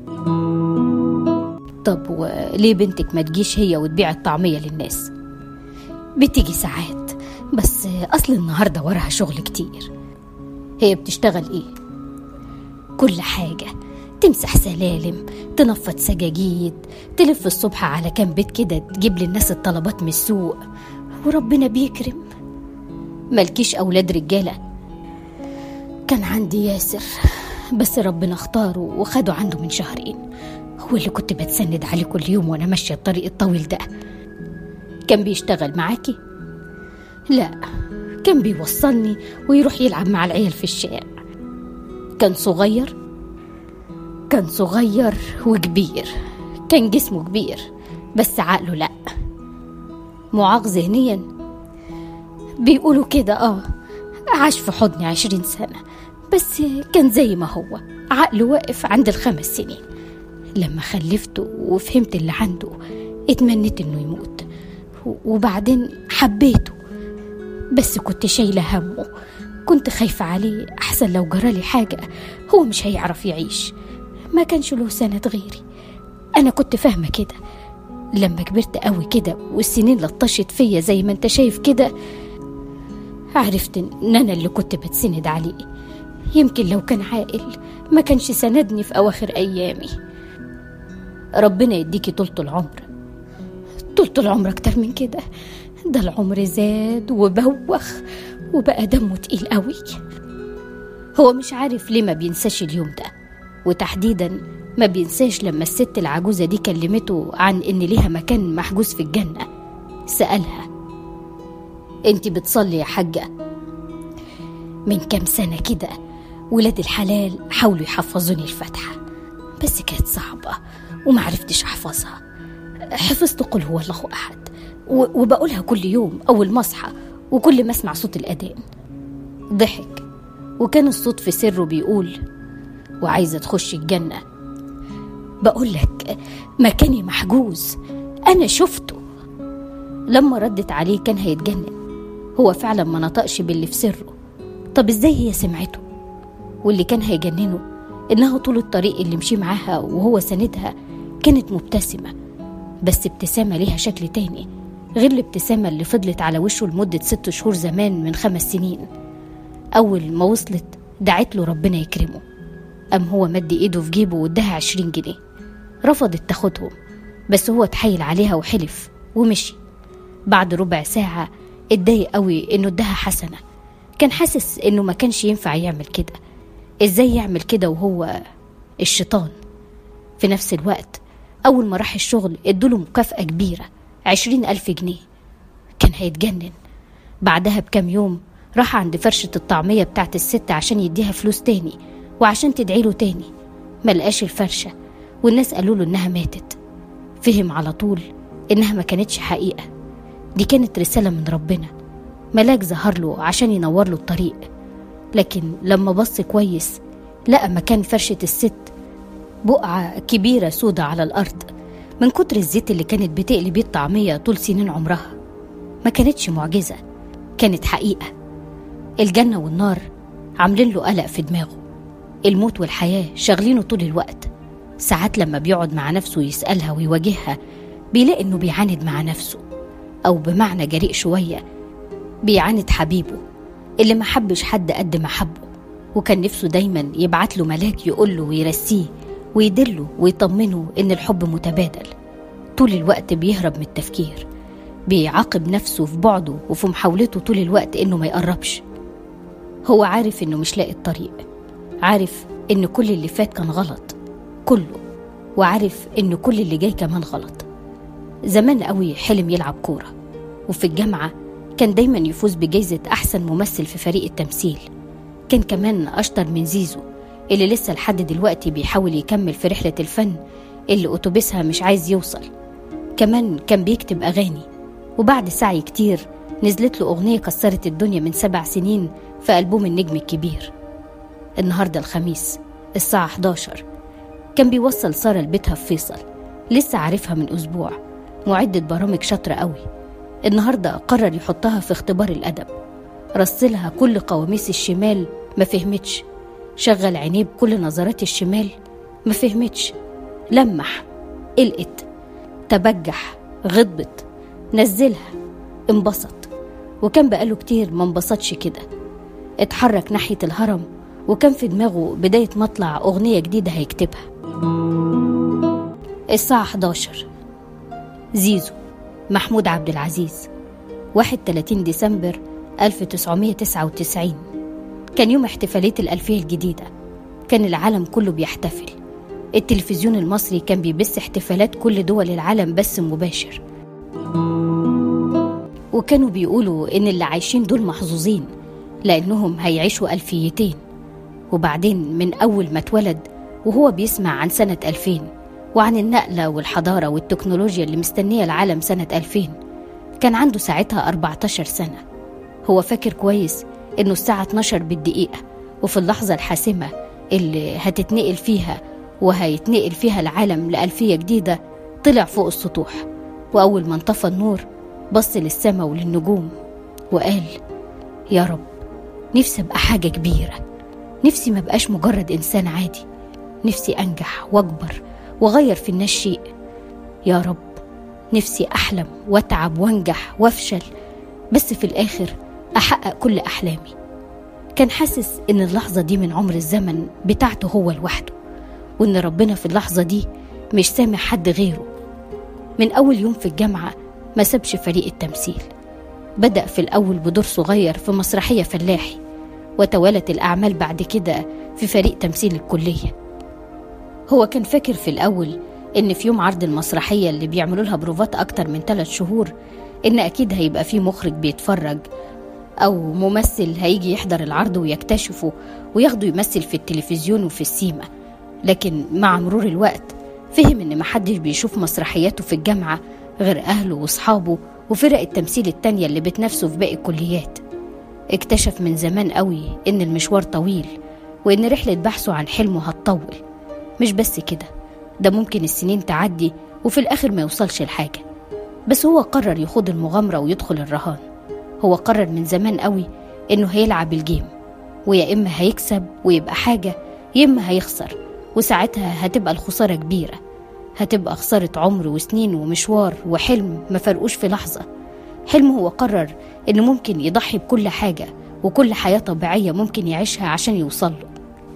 Speaker 2: طب وليه بنتك ما تجيش هي وتبيع الطعمية للناس بتيجي ساعات بس أصل النهاردة وراها شغل كتير هي بتشتغل إيه؟ كل حاجة تمسح سلالم تنفض سجاجيد تلف الصبح على كام بيت كده تجيب للناس الطلبات من السوق وربنا بيكرم ملكيش أولاد رجالة كان عندي ياسر بس ربنا اختاره وخده عنده من شهرين هو اللي كنت بتسند عليه كل يوم وانا ماشية الطريق الطويل ده كان بيشتغل معاكي؟ لا كان بيوصلني ويروح يلعب مع العيال في الشارع كان صغير كان صغير وكبير كان جسمه كبير بس عقله لأ معاق ذهنيا بيقولوا كده اه عاش في حضني عشرين سنة بس كان زي ما هو عقله واقف عند الخمس سنين لما خلفته وفهمت اللي عنده اتمنيت انه يموت و- وبعدين حبيته بس كنت شايلة همه كنت خايفة عليه أحسن لو جرالي حاجة هو مش هيعرف يعيش ما كانش له سند غيري أنا كنت فاهمة كده لما كبرت قوي كده والسنين لطشت فيا زي ما انت شايف كده عرفت ان انا اللي كنت بتسند عليه يمكن لو كان عاقل ما كانش سندني في اواخر ايامي ربنا يديكي طولة العمر طولة العمر اكتر من كده ده العمر زاد وبوخ وبقى دمه تقيل قوي هو مش عارف ليه ما بينساش اليوم ده وتحديدا ما بينساش لما الست العجوزة دي كلمته عن إن ليها مكان محجوز في الجنة سألها انت بتصلي يا حاجة من كام سنة كده ولاد الحلال حاولوا يحفظوني الفاتحة بس كانت صعبة ومعرفتش أحفظها حفظت قل هو الله أحد و- وبقولها كل يوم أول ما أصحى وكل ما أسمع صوت الأذان ضحك وكان الصوت في سره بيقول وعايزة تخش الجنة بقول لك مكاني محجوز أنا شفته لما ردت عليه كان هيتجنن هو فعلا ما نطقش باللي في سره طب ازاي هي سمعته واللي كان هيجننه انها طول الطريق اللي مشي معاها وهو ساندها كانت مبتسمة بس ابتسامة ليها شكل تاني غير الابتسامة اللي فضلت على وشه لمدة ست شهور زمان من خمس سنين أول ما وصلت دعت له ربنا يكرمه أم هو مد إيده في جيبه واداها عشرين جنيه رفضت تاخدهم بس هو اتحايل عليها وحلف ومشي بعد ربع ساعة اتضايق قوي إنه اداها حسنة كان حاسس إنه ما كانش ينفع يعمل كده إزاي يعمل كده وهو الشيطان في نفس الوقت أول ما راح الشغل ادوله مكافأة كبيرة عشرين ألف جنيه كان هيتجنن بعدها بكام يوم راح عند فرشة الطعمية بتاعت الست عشان يديها فلوس تاني وعشان تدعيله تاني ملقاش الفرشة والناس قالوا له إنها ماتت فهم على طول إنها ما كانتش حقيقة دي كانت رسالة من ربنا ملاك ظهر له عشان ينور له الطريق لكن لما بص كويس لقى مكان فرشة الست بقعة كبيرة سودة على الأرض من كتر الزيت اللي كانت بتقلي بيه الطعمية طول سنين عمرها ما كانتش معجزة كانت حقيقة الجنة والنار عاملين له قلق في دماغه الموت والحياة شاغلينه طول الوقت ساعات لما بيقعد مع نفسه يسألها ويواجهها بيلاقي إنه بيعاند مع نفسه أو بمعنى جريء شوية بيعاند حبيبه اللي ما حبش حد قد ما حبه وكان نفسه دايما يبعت له ملاك يقول له ويرسيه ويدله ويطمنه إن الحب متبادل طول الوقت بيهرب من التفكير بيعاقب نفسه في بعده وفي محاولته طول الوقت إنه ما يقربش هو عارف إنه مش لاقي الطريق عارف إن كل اللي فات كان غلط كله وعارف إن كل اللي جاي كمان غلط زمان قوي حلم يلعب كورة وفي الجامعة كان دايما يفوز بجائزة أحسن ممثل في فريق التمثيل كان كمان أشطر من زيزو اللي لسه لحد دلوقتي بيحاول يكمل في رحلة الفن اللي أتوبيسها مش عايز يوصل كمان كان بيكتب أغاني وبعد سعي كتير نزلت له أغنية كسرت الدنيا من سبع سنين في ألبوم النجم الكبير النهاردة الخميس الساعة 11 كان بيوصل سارة لبيتها في فيصل لسه عارفها من أسبوع معدة برامج شاطرة قوي النهاردة قرر يحطها في اختبار الأدب رسلها كل قواميس الشمال ما فهمتش شغل عينيه بكل نظرات الشمال ما فهمتش لمح قلقت تبجح غضبت نزلها انبسط وكان بقاله كتير ما انبسطش كده اتحرك ناحية الهرم وكان في دماغه بداية مطلع أغنية جديدة هيكتبها الساعة 11 زيزو محمود عبد العزيز 31 ديسمبر 1999 كان يوم احتفالية الألفية الجديدة كان العالم كله بيحتفل التلفزيون المصري كان بيبث احتفالات كل دول العالم بث مباشر وكانوا بيقولوا إن اللي عايشين دول محظوظين لأنهم هيعيشوا ألفيتين وبعدين من أول ما اتولد وهو بيسمع عن سنة 2000 وعن النقلة والحضارة والتكنولوجيا اللي مستنية العالم سنة 2000 كان عنده ساعتها 14 سنة هو فاكر كويس إنه الساعة 12 بالدقيقة وفي اللحظة الحاسمة اللي هتتنقل فيها وهيتنقل فيها العالم لألفية جديدة طلع فوق السطوح وأول ما انطفى النور بص للسما وللنجوم وقال يا رب نفسي أبقى حاجة كبيرة نفسي ما بقاش مجرد إنسان عادي نفسي أنجح وأكبر وأغير في الناس شيء يا رب نفسي أحلم وأتعب وأنجح وأفشل بس في الآخر أحقق كل أحلامي كان حاسس إن اللحظة دي من عمر الزمن بتاعته هو لوحده وإن ربنا في اللحظة دي مش سامع حد غيره من أول يوم في الجامعة ما سابش فريق التمثيل بدأ في الأول بدور صغير في مسرحية فلاحي وتوالت الأعمال بعد كده في فريق تمثيل الكلية هو كان فاكر في الأول إن في يوم عرض المسرحية اللي بيعملوا لها بروفات أكتر من ثلاث شهور إن أكيد هيبقى في مخرج بيتفرج أو ممثل هيجي يحضر العرض ويكتشفه وياخده يمثل في التلفزيون وفي السيما لكن مع مرور الوقت فهم إن محدش بيشوف مسرحياته في الجامعة غير أهله وأصحابه وفرق التمثيل التانية اللي بتنافسه في باقي الكليات اكتشف من زمان قوي إن المشوار طويل وإن رحلة بحثه عن حلمه هتطول مش بس كده ده ممكن السنين تعدي وفي الآخر ما يوصلش لحاجة بس هو قرر يخوض المغامرة ويدخل الرهان هو قرر من زمان قوي إنه هيلعب الجيم ويا إما هيكسب ويبقى حاجة يا إما هيخسر وساعتها هتبقى الخسارة كبيرة هتبقى خسارة عمر وسنين ومشوار وحلم ما فرقوش في لحظة حلمه هو قرر إنه ممكن يضحي بكل حاجة وكل حياة طبيعية ممكن يعيشها عشان يوصل له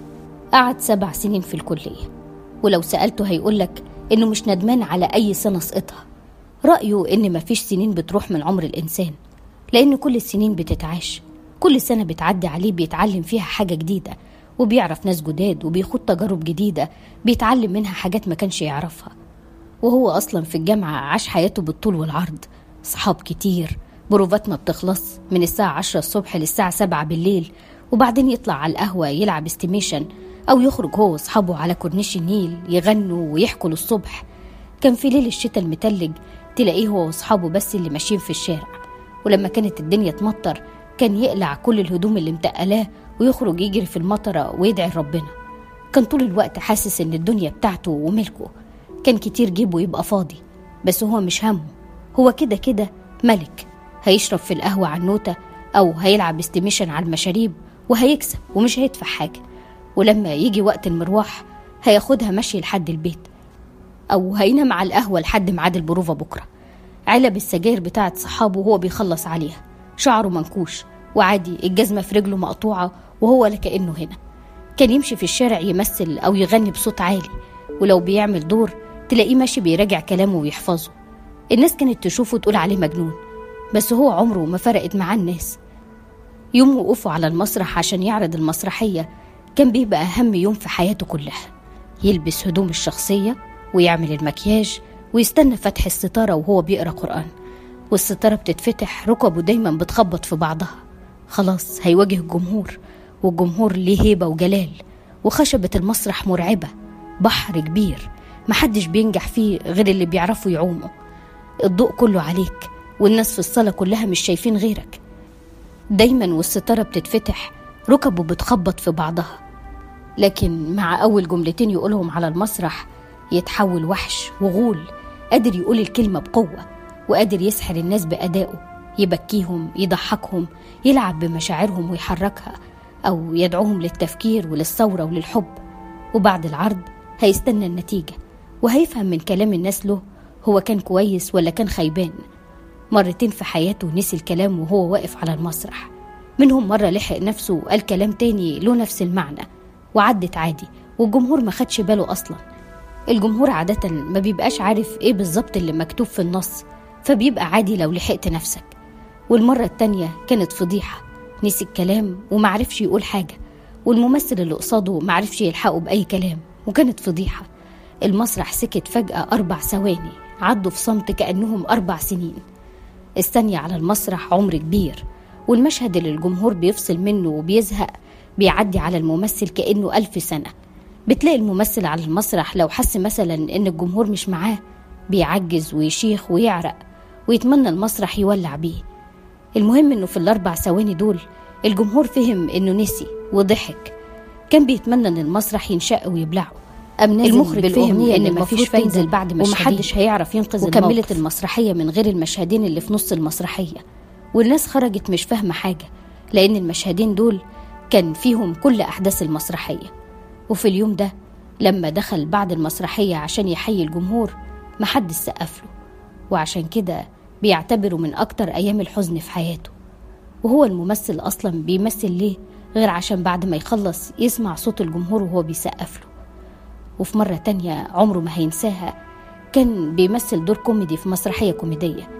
Speaker 2: قعد سبع سنين في الكلية ولو سألته هيقولك إنه مش ندمان على أي سنة سقطها رأيه إن مفيش سنين بتروح من عمر الإنسان لأن كل السنين بتتعاش كل سنة بتعدي عليه بيتعلم فيها حاجة جديدة وبيعرف ناس جداد وبيخوض تجارب جديدة بيتعلم منها حاجات ما كانش يعرفها وهو أصلا في الجامعة عاش حياته بالطول والعرض صحاب كتير بروفات ما بتخلص من الساعة عشرة الصبح للساعة سبعة بالليل وبعدين يطلع على القهوة يلعب استيميشن أو يخرج هو وأصحابه على كورنيش النيل يغنوا ويحكوا للصبح كان في ليل الشتاء المتلج تلاقيه هو وأصحابه بس اللي ماشيين في الشارع ولما كانت الدنيا تمطر كان يقلع كل الهدوم اللي متقلاه ويخرج يجري في المطرة ويدعي لربنا كان طول الوقت حاسس إن الدنيا بتاعته وملكه كان كتير جيبه يبقى فاضي بس هو مش همه هو كده كده ملك هيشرب في القهوة على النوتة أو هيلعب استيميشن على المشاريب وهيكسب ومش هيدفع حاجة ولما يجي وقت المروح هياخدها مشي لحد البيت أو هينام على القهوة لحد ميعاد البروفة بكرة علب السجاير بتاعت صحابه وهو بيخلص عليها شعره منكوش وعادي الجزمة في رجله مقطوعة وهو لا كأنه هنا كان يمشي في الشارع يمثل أو يغني بصوت عالي ولو بيعمل دور تلاقيه ماشي بيراجع كلامه ويحفظه الناس كانت تشوفه تقول عليه مجنون بس هو عمره ما فرقت معاه الناس يوم وقوفه على المسرح عشان يعرض المسرحية كان بيبقى أهم يوم في حياته كلها يلبس هدوم الشخصية ويعمل المكياج ويستنى فتح الستارة وهو بيقرأ قرآن والستارة بتتفتح ركبه دايما بتخبط في بعضها خلاص هيواجه الجمهور والجمهور ليه هيبة وجلال وخشبة المسرح مرعبة بحر كبير محدش بينجح فيه غير اللي بيعرفوا يعوموا الضوء كله عليك والناس في الصالة كلها مش شايفين غيرك دايما والستارة بتتفتح ركبه بتخبط في بعضها لكن مع أول جملتين يقولهم على المسرح يتحول وحش وغول قادر يقول الكلمة بقوة وقادر يسحر الناس بأدائه يبكيهم يضحكهم يلعب بمشاعرهم ويحركها أو يدعوهم للتفكير وللثورة وللحب وبعد العرض هيستنى النتيجة وهيفهم من كلام الناس له هو كان كويس ولا كان خيبان مرتين في حياته نسي الكلام وهو واقف على المسرح منهم مرة لحق نفسه وقال كلام تاني له نفس المعنى وعدت عادي والجمهور ما خدش باله أصلا الجمهور عادة ما بيبقاش عارف ايه بالظبط اللي مكتوب في النص فبيبقى عادي لو لحقت نفسك والمرة التانية كانت فضيحة نسي الكلام ومعرفش يقول حاجة والممثل اللي قصاده معرفش يلحقه بأي كلام وكانت فضيحة المسرح سكت فجأة أربع ثواني عدوا في صمت كأنهم أربع سنين الثانية على المسرح عمر كبير والمشهد اللي الجمهور بيفصل منه وبيزهق بيعدي على الممثل كأنه ألف سنة بتلاقي الممثل على المسرح لو حس مثلا إن الجمهور مش معاه بيعجز ويشيخ ويعرق ويتمنى المسرح يولع بيه المهم إنه في الأربع ثواني دول الجمهور فهم إنه نسي وضحك كان بيتمنى إن المسرح ينشق ويبلعه أم نازل المخرج فهم إن مفيش فايدة بعد ومحدش هيعرف ينقذ وكملت الموقف. المسرحية من غير المشهدين اللي في نص المسرحية والناس خرجت مش فاهمة حاجة لأن المشهدين دول كان فيهم كل أحداث المسرحية وفي اليوم ده لما دخل بعد المسرحية عشان يحيي الجمهور محدش سقف له وعشان كده بيعتبره من أكتر أيام الحزن في حياته وهو الممثل أصلا بيمثل ليه غير عشان بعد ما يخلص يسمع صوت الجمهور وهو بيسقف له وفي مرة تانية عمره ما هينساها كان بيمثل دور كوميدي في مسرحية كوميدية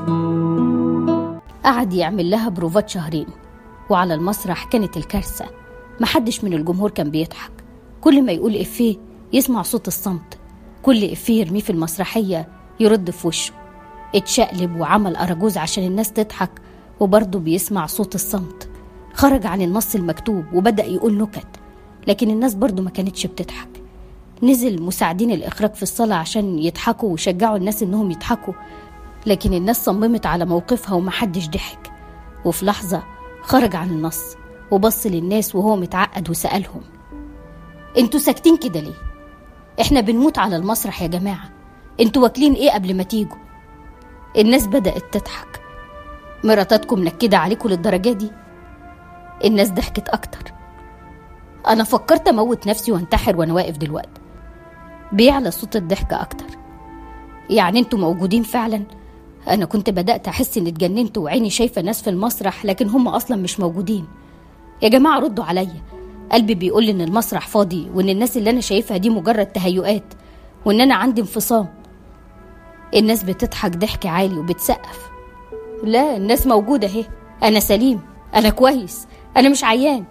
Speaker 2: قعد يعمل لها بروفات شهرين وعلى المسرح كانت الكارثة محدش من الجمهور كان بيضحك كل ما يقول إفيه يسمع صوت الصمت كل إفيه يرميه في المسرحية يرد في وشه اتشقلب وعمل أراجوز عشان الناس تضحك وبرضه بيسمع صوت الصمت خرج عن النص المكتوب وبدأ يقول نكت لكن الناس برضه ما كانتش بتضحك نزل مساعدين الإخراج في الصالة عشان يضحكوا ويشجعوا الناس إنهم يضحكوا لكن الناس صممت على موقفها ومحدش ضحك وفي لحظة خرج عن النص وبص للناس وهو متعقد وسألهم انتوا ساكتين كده ليه؟ احنا بنموت على المسرح يا جماعة انتوا واكلين ايه قبل ما تيجوا؟ الناس بدأت تضحك مراتاتكم منكدة عليكم للدرجة دي؟ الناس ضحكت أكتر أنا فكرت أموت نفسي وانتحر وأنا واقف دلوقتي بيعلى صوت الضحك أكتر يعني انتوا موجودين فعلا؟ أنا كنت بدأت أحس إني اتجننت وعيني شايفة ناس في المسرح لكن هم أصلا مش موجودين يا جماعة ردوا عليا قلبي بيقول إن المسرح فاضي وإن الناس اللي أنا شايفها دي مجرد تهيؤات وإن أنا عندي انفصام الناس بتضحك ضحك عالي وبتسقف لا الناس موجودة اهي أنا سليم أنا كويس أنا مش عيان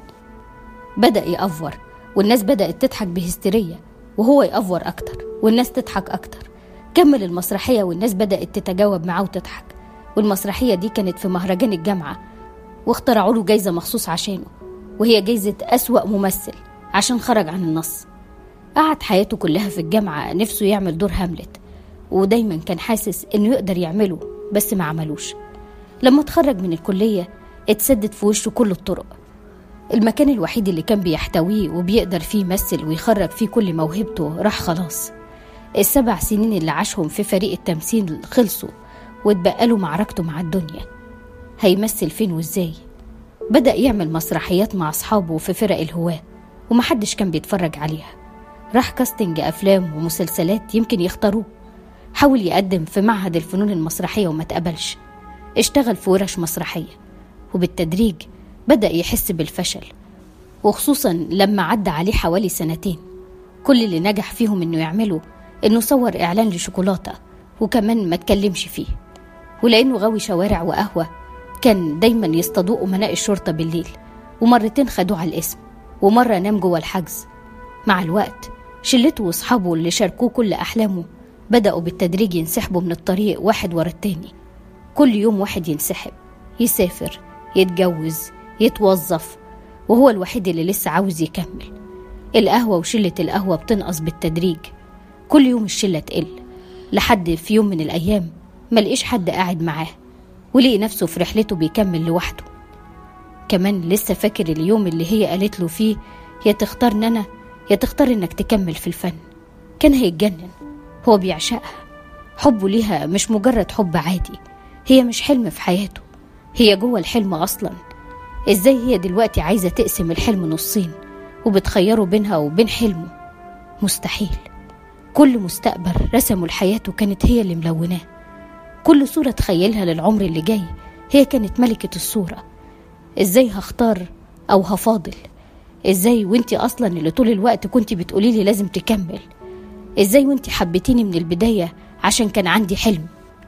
Speaker 2: بدأ يأفور والناس بدأت تضحك بهستيرية وهو يأفور أكتر والناس تضحك أكتر كمل المسرحية والناس بدأت تتجاوب معاه وتضحك والمسرحية دي كانت في مهرجان الجامعة واخترعوا له جايزة مخصوص عشانه وهي جايزة أسوأ ممثل عشان خرج عن النص قعد حياته كلها في الجامعة نفسه يعمل دور هاملت ودايما كان حاسس إنه يقدر يعمله بس ما عملوش لما اتخرج من الكلية اتسدد في وشه كل الطرق المكان الوحيد اللي كان بيحتويه وبيقدر فيه يمثل ويخرج فيه كل موهبته راح خلاص السبع سنين اللي عاشهم في فريق التمثيل خلصوا واتبقى له معركته مع الدنيا هيمثل فين وازاي بدأ يعمل مسرحيات مع أصحابه في فرق الهواة ومحدش كان بيتفرج عليها راح كاستنج أفلام ومسلسلات يمكن يختاروه حاول يقدم في معهد الفنون المسرحية وما تقبلش اشتغل في ورش مسرحية وبالتدريج بدأ يحس بالفشل وخصوصا لما عدى عليه حوالي سنتين كل اللي نجح فيهم انه يعمله انه صور اعلان لشوكولاتة وكمان ما تكلمش فيه ولانه غاوي شوارع وقهوة كان دايما يصطادوه أمناء الشرطة بالليل ومرتين خدوه على الاسم ومرة نام جوه الحجز مع الوقت شلته وأصحابه اللي شاركوه كل أحلامه بدأوا بالتدريج ينسحبوا من الطريق واحد ورا التاني كل يوم واحد ينسحب يسافر يتجوز يتوظف وهو الوحيد اللي لسه عاوز يكمل القهوة وشلة القهوة بتنقص بالتدريج كل يوم الشلة تقل لحد في يوم من الأيام ملقيش حد قاعد معاه ولقي نفسه في رحلته بيكمل لوحده كمان لسه فاكر اليوم اللي هي قالت له فيه يا تختارني أنا يا تختار إنك تكمل في الفن كان هيتجنن هو بيعشقها حبه ليها مش مجرد حب عادي هي مش حلم في حياته هي جوه الحلم أصلا إزاي هي دلوقتي عايزة تقسم الحلم نصين وبتخيره بينها وبين حلمه مستحيل كل مستقبل رسمه لحياته كانت هي اللي ملوناه كل صورة تخيلها للعمر اللي جاي هي كانت ملكة الصورة ازاي هختار او هفاضل ازاي وانتي اصلا اللي طول الوقت كنتي بتقولي لي لازم تكمل ازاي وانتي حبيتيني من البداية عشان كان عندي حلم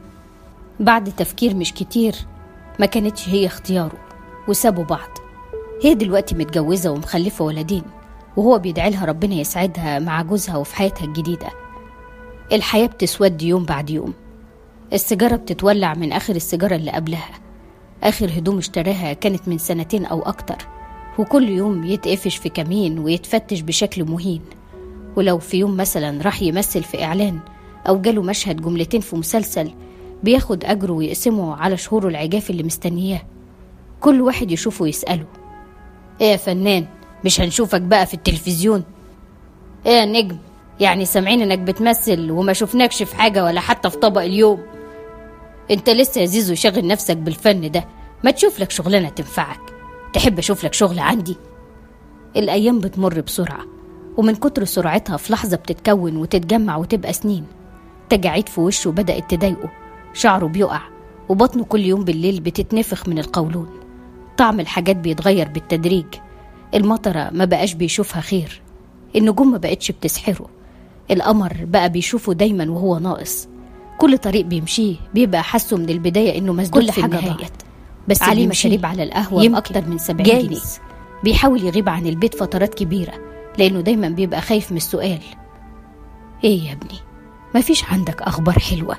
Speaker 2: بعد تفكير مش كتير ما كانتش هي اختياره وسابوا بعض هي دلوقتي متجوزة ومخلفة ولدين وهو بيدعي لها ربنا يسعدها مع جوزها وفي حياتها الجديدة الحياة بتسود يوم بعد يوم السيجارة بتتولع من آخر السيجارة اللي قبلها آخر هدوم اشتراها كانت من سنتين أو أكتر وكل يوم يتقفش في كمين ويتفتش بشكل مهين ولو في يوم مثلا راح يمثل في إعلان أو جاله مشهد جملتين في مسلسل بياخد أجره ويقسمه على شهوره العجاف اللي مستنياه كل واحد يشوفه يسأله إيه يا فنان مش هنشوفك بقى في التلفزيون إيه يا نجم يعني سامعين إنك بتمثل وما شفناكش في حاجة ولا حتى في طبق اليوم انت لسه يا زيزو شاغل نفسك بالفن ده ما تشوف لك شغلانه تنفعك تحب اشوف لك شغل عندي الايام بتمر بسرعه ومن كتر سرعتها في لحظه بتتكون وتتجمع وتبقى سنين تجاعيد في وشه بدات تضايقه شعره بيقع وبطنه كل يوم بالليل بتتنفخ من القولون طعم الحاجات بيتغير بالتدريج المطره ما بقاش بيشوفها خير النجوم ما بقتش بتسحره القمر بقى بيشوفه دايما وهو ناقص كل طريق بيمشيه بيبقى حاسه من البداية إنه مسدود
Speaker 3: كل
Speaker 2: في
Speaker 3: حاجة
Speaker 2: النهاية
Speaker 3: ضاعت.
Speaker 2: بس
Speaker 3: عليه
Speaker 2: عليه
Speaker 3: مشاريب
Speaker 2: مشاريب على القهوة
Speaker 3: يمكن.
Speaker 2: بأكتر من 70
Speaker 3: جايز.
Speaker 2: جنيه بيحاول يغيب عن البيت فترات كبيرة لأنه دايما بيبقى خايف من السؤال إيه يا ابني مفيش عندك أخبار حلوة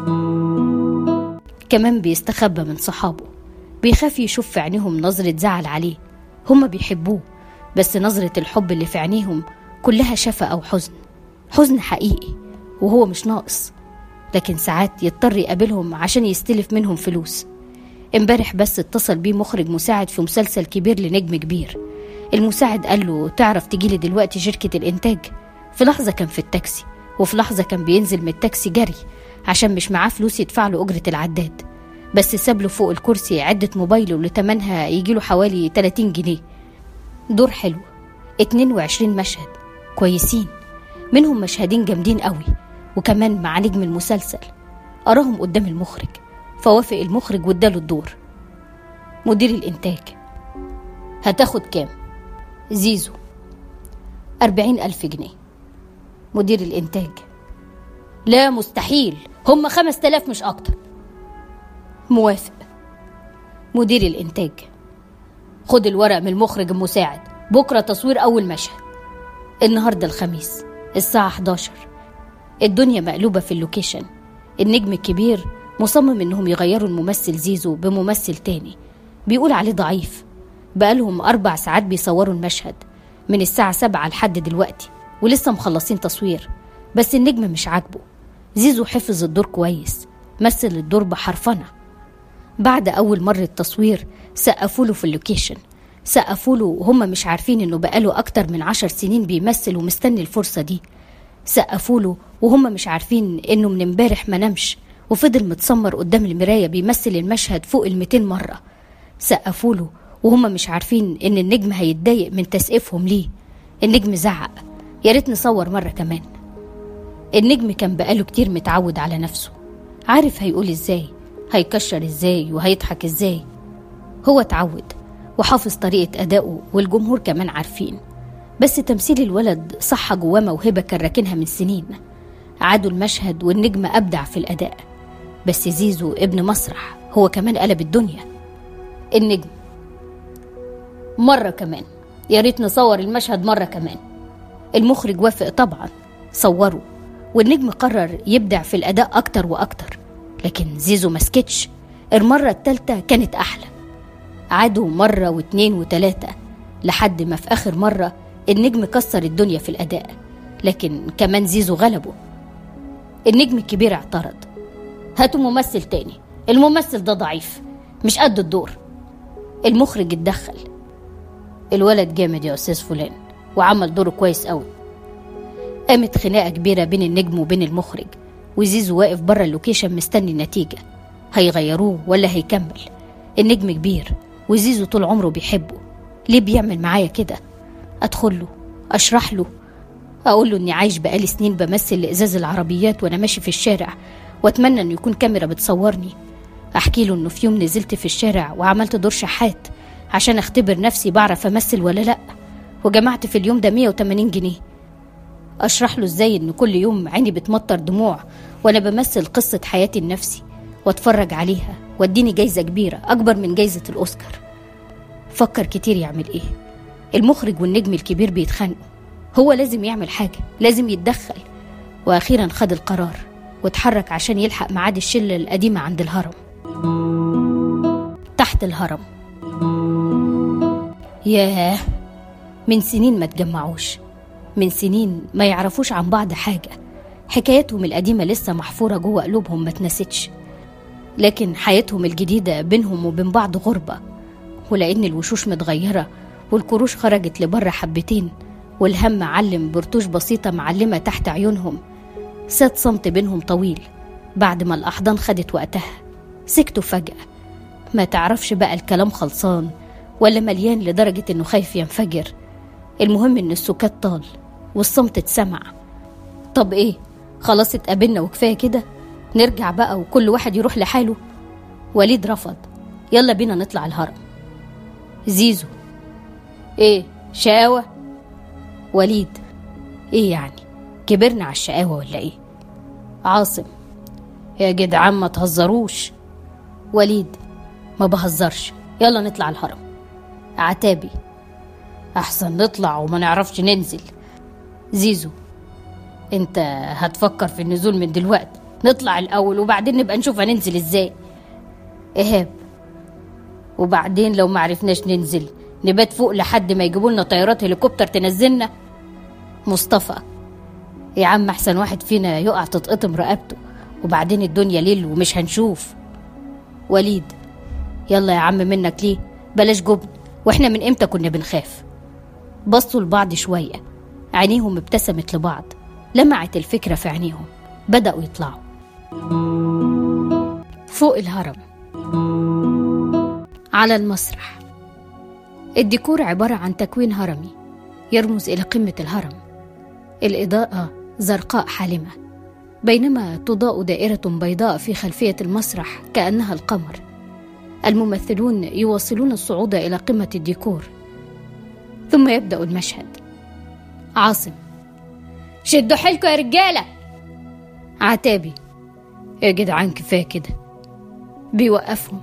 Speaker 2: كمان بيستخبى من صحابه بيخاف يشوف في عينيهم نظرة زعل عليه هما بيحبوه بس نظرة الحب اللي في عينيهم كلها شفا أو حزن حزن حقيقي وهو مش ناقص لكن ساعات يضطر يقابلهم عشان يستلف منهم فلوس امبارح بس اتصل بيه مخرج مساعد في مسلسل كبير لنجم كبير المساعد قال له تعرف تجيلي دلوقتي شركة الإنتاج في لحظة كان في التاكسي وفي لحظة كان بينزل من التاكسي جري عشان مش معاه فلوس يدفع له أجرة العداد بس ساب له فوق الكرسي عدة موبايله اللي تمنها يجيله حوالي 30 جنيه دور حلو 22 مشهد كويسين منهم مشهدين جامدين قوي وكمان مع نجم المسلسل أراهم قدام المخرج فوافق المخرج واداله الدور مدير الإنتاج هتاخد كام؟ زيزو أربعين ألف جنيه مدير الإنتاج لا مستحيل هم خمس تلاف مش أكتر موافق مدير الإنتاج خد الورق من المخرج المساعد بكرة تصوير أول مشهد النهاردة الخميس الساعة 11 الدنيا مقلوبة في اللوكيشن النجم الكبير مصمم انهم يغيروا الممثل زيزو بممثل تاني بيقول عليه ضعيف بقالهم أربع ساعات بيصوروا المشهد من الساعة سبعة لحد دلوقتي ولسه مخلصين تصوير بس النجم مش عاجبه زيزو حفظ الدور كويس مثل الدور بحرفنة بعد أول مرة تصوير سقفوا له في اللوكيشن سقفوا له وهم مش عارفين إنه بقاله أكتر من عشر سنين بيمثل ومستني الفرصة دي سقفوا له وهم مش عارفين إنه من امبارح ما نامش وفضل متسمر قدام المراية بيمثل المشهد فوق ال 200 مرة سقفوا له وهم مش عارفين إن النجم هيتضايق من تسقيفهم ليه النجم زعق يا ريت نصور مرة كمان النجم كان بقاله كتير متعود على نفسه عارف هيقول ازاي هيكشر ازاي وهيضحك ازاي هو اتعود وحافظ طريقة أدائه والجمهور كمان عارفين بس تمثيل الولد صح جواه موهبة كان راكنها من سنين عادوا المشهد والنجم أبدع في الأداء بس زيزو ابن مسرح هو كمان قلب الدنيا النجم مرة كمان يا ريت نصور المشهد مرة كمان المخرج وافق طبعا صوروا والنجم قرر يبدع في الأداء أكتر وأكتر لكن زيزو مسكتش المرة التالتة كانت أحلى عادوا مرة واتنين وتلاتة لحد ما في آخر مرة النجم كسر الدنيا في الأداء لكن كمان زيزو غلبه النجم الكبير اعترض هاتوا ممثل تاني الممثل ده ضعيف مش قد الدور المخرج اتدخل الولد جامد يا أستاذ فلان وعمل دوره كويس قوي قامت خناقة كبيرة بين النجم وبين المخرج وزيزو واقف بره اللوكيشن مستني النتيجة هيغيروه ولا هيكمل النجم كبير وزيزو طول عمره بيحبه ليه بيعمل معايا كده أدخل له أشرح له أقول له إني عايش بقالي سنين بمثل لإزاز العربيات وأنا ماشي في الشارع وأتمنى إنه يكون كاميرا بتصورني أحكي له إنه في يوم نزلت في الشارع وعملت دور شحات عشان أختبر نفسي بعرف أمثل ولا لأ وجمعت في اليوم ده 180 جنيه أشرح له إزاي إن كل يوم عيني بتمطر دموع وأنا بمثل قصة حياتي لنفسي وأتفرج عليها واديني جايزة كبيرة أكبر من جايزة الأوسكار فكر كتير يعمل إيه المخرج والنجم الكبير بيتخانقوا هو لازم يعمل حاجة لازم يتدخل وأخيرا خد القرار واتحرك عشان يلحق ميعاد الشلة القديمة عند الهرم تحت الهرم ياه من سنين ما تجمعوش من سنين ما يعرفوش عن بعض حاجة حكايتهم القديمة لسه محفورة جوه قلوبهم ما اتنستش لكن حياتهم الجديدة بينهم وبين بعض غربة ولأن الوشوش متغيرة والكروش خرجت لبره حبتين والهم علم برتوش بسيطة معلمة تحت عيونهم ساد صمت بينهم طويل بعد ما الأحضان خدت وقتها سكتوا فجأة ما تعرفش بقى الكلام خلصان ولا مليان لدرجة إنه خايف ينفجر المهم إن السكات طال والصمت اتسمع طب إيه خلاص اتقابلنا وكفاية كده نرجع بقى وكل واحد يروح لحاله وليد رفض يلا بينا نطلع الهرم زيزو ايه شقاوة وليد ايه يعني كبرنا على الشقاوة ولا ايه عاصم يا جدعان ما تهزروش وليد ما بهزرش يلا نطلع الهرم عتابي احسن نطلع وما نعرفش ننزل زيزو انت هتفكر في النزول من دلوقتي نطلع الاول وبعدين نبقى نشوف هننزل ازاي ايهاب وبعدين لو معرفناش ننزل نبات فوق لحد ما يجيبوا لنا طيارات هليكوبتر تنزلنا مصطفى يا عم احسن واحد فينا يقع تتقطم رقبته وبعدين الدنيا ليل ومش هنشوف وليد يلا يا عم منك ليه بلاش جبن واحنا من امتى كنا بنخاف بصوا لبعض شوية عينيهم ابتسمت لبعض لمعت الفكرة في عينيهم بدأوا يطلعوا فوق الهرم على المسرح الديكور عبارة عن تكوين هرمي يرمز إلى قمة الهرم الإضاءة زرقاء حالمة بينما تضاء دائرة بيضاء في خلفية المسرح كأنها القمر الممثلون يواصلون الصعود إلى قمة الديكور ثم يبدأ المشهد عاصم شدوا حيلكوا يا رجالة عتابي يا جدعان كفاية كده بيوقفهم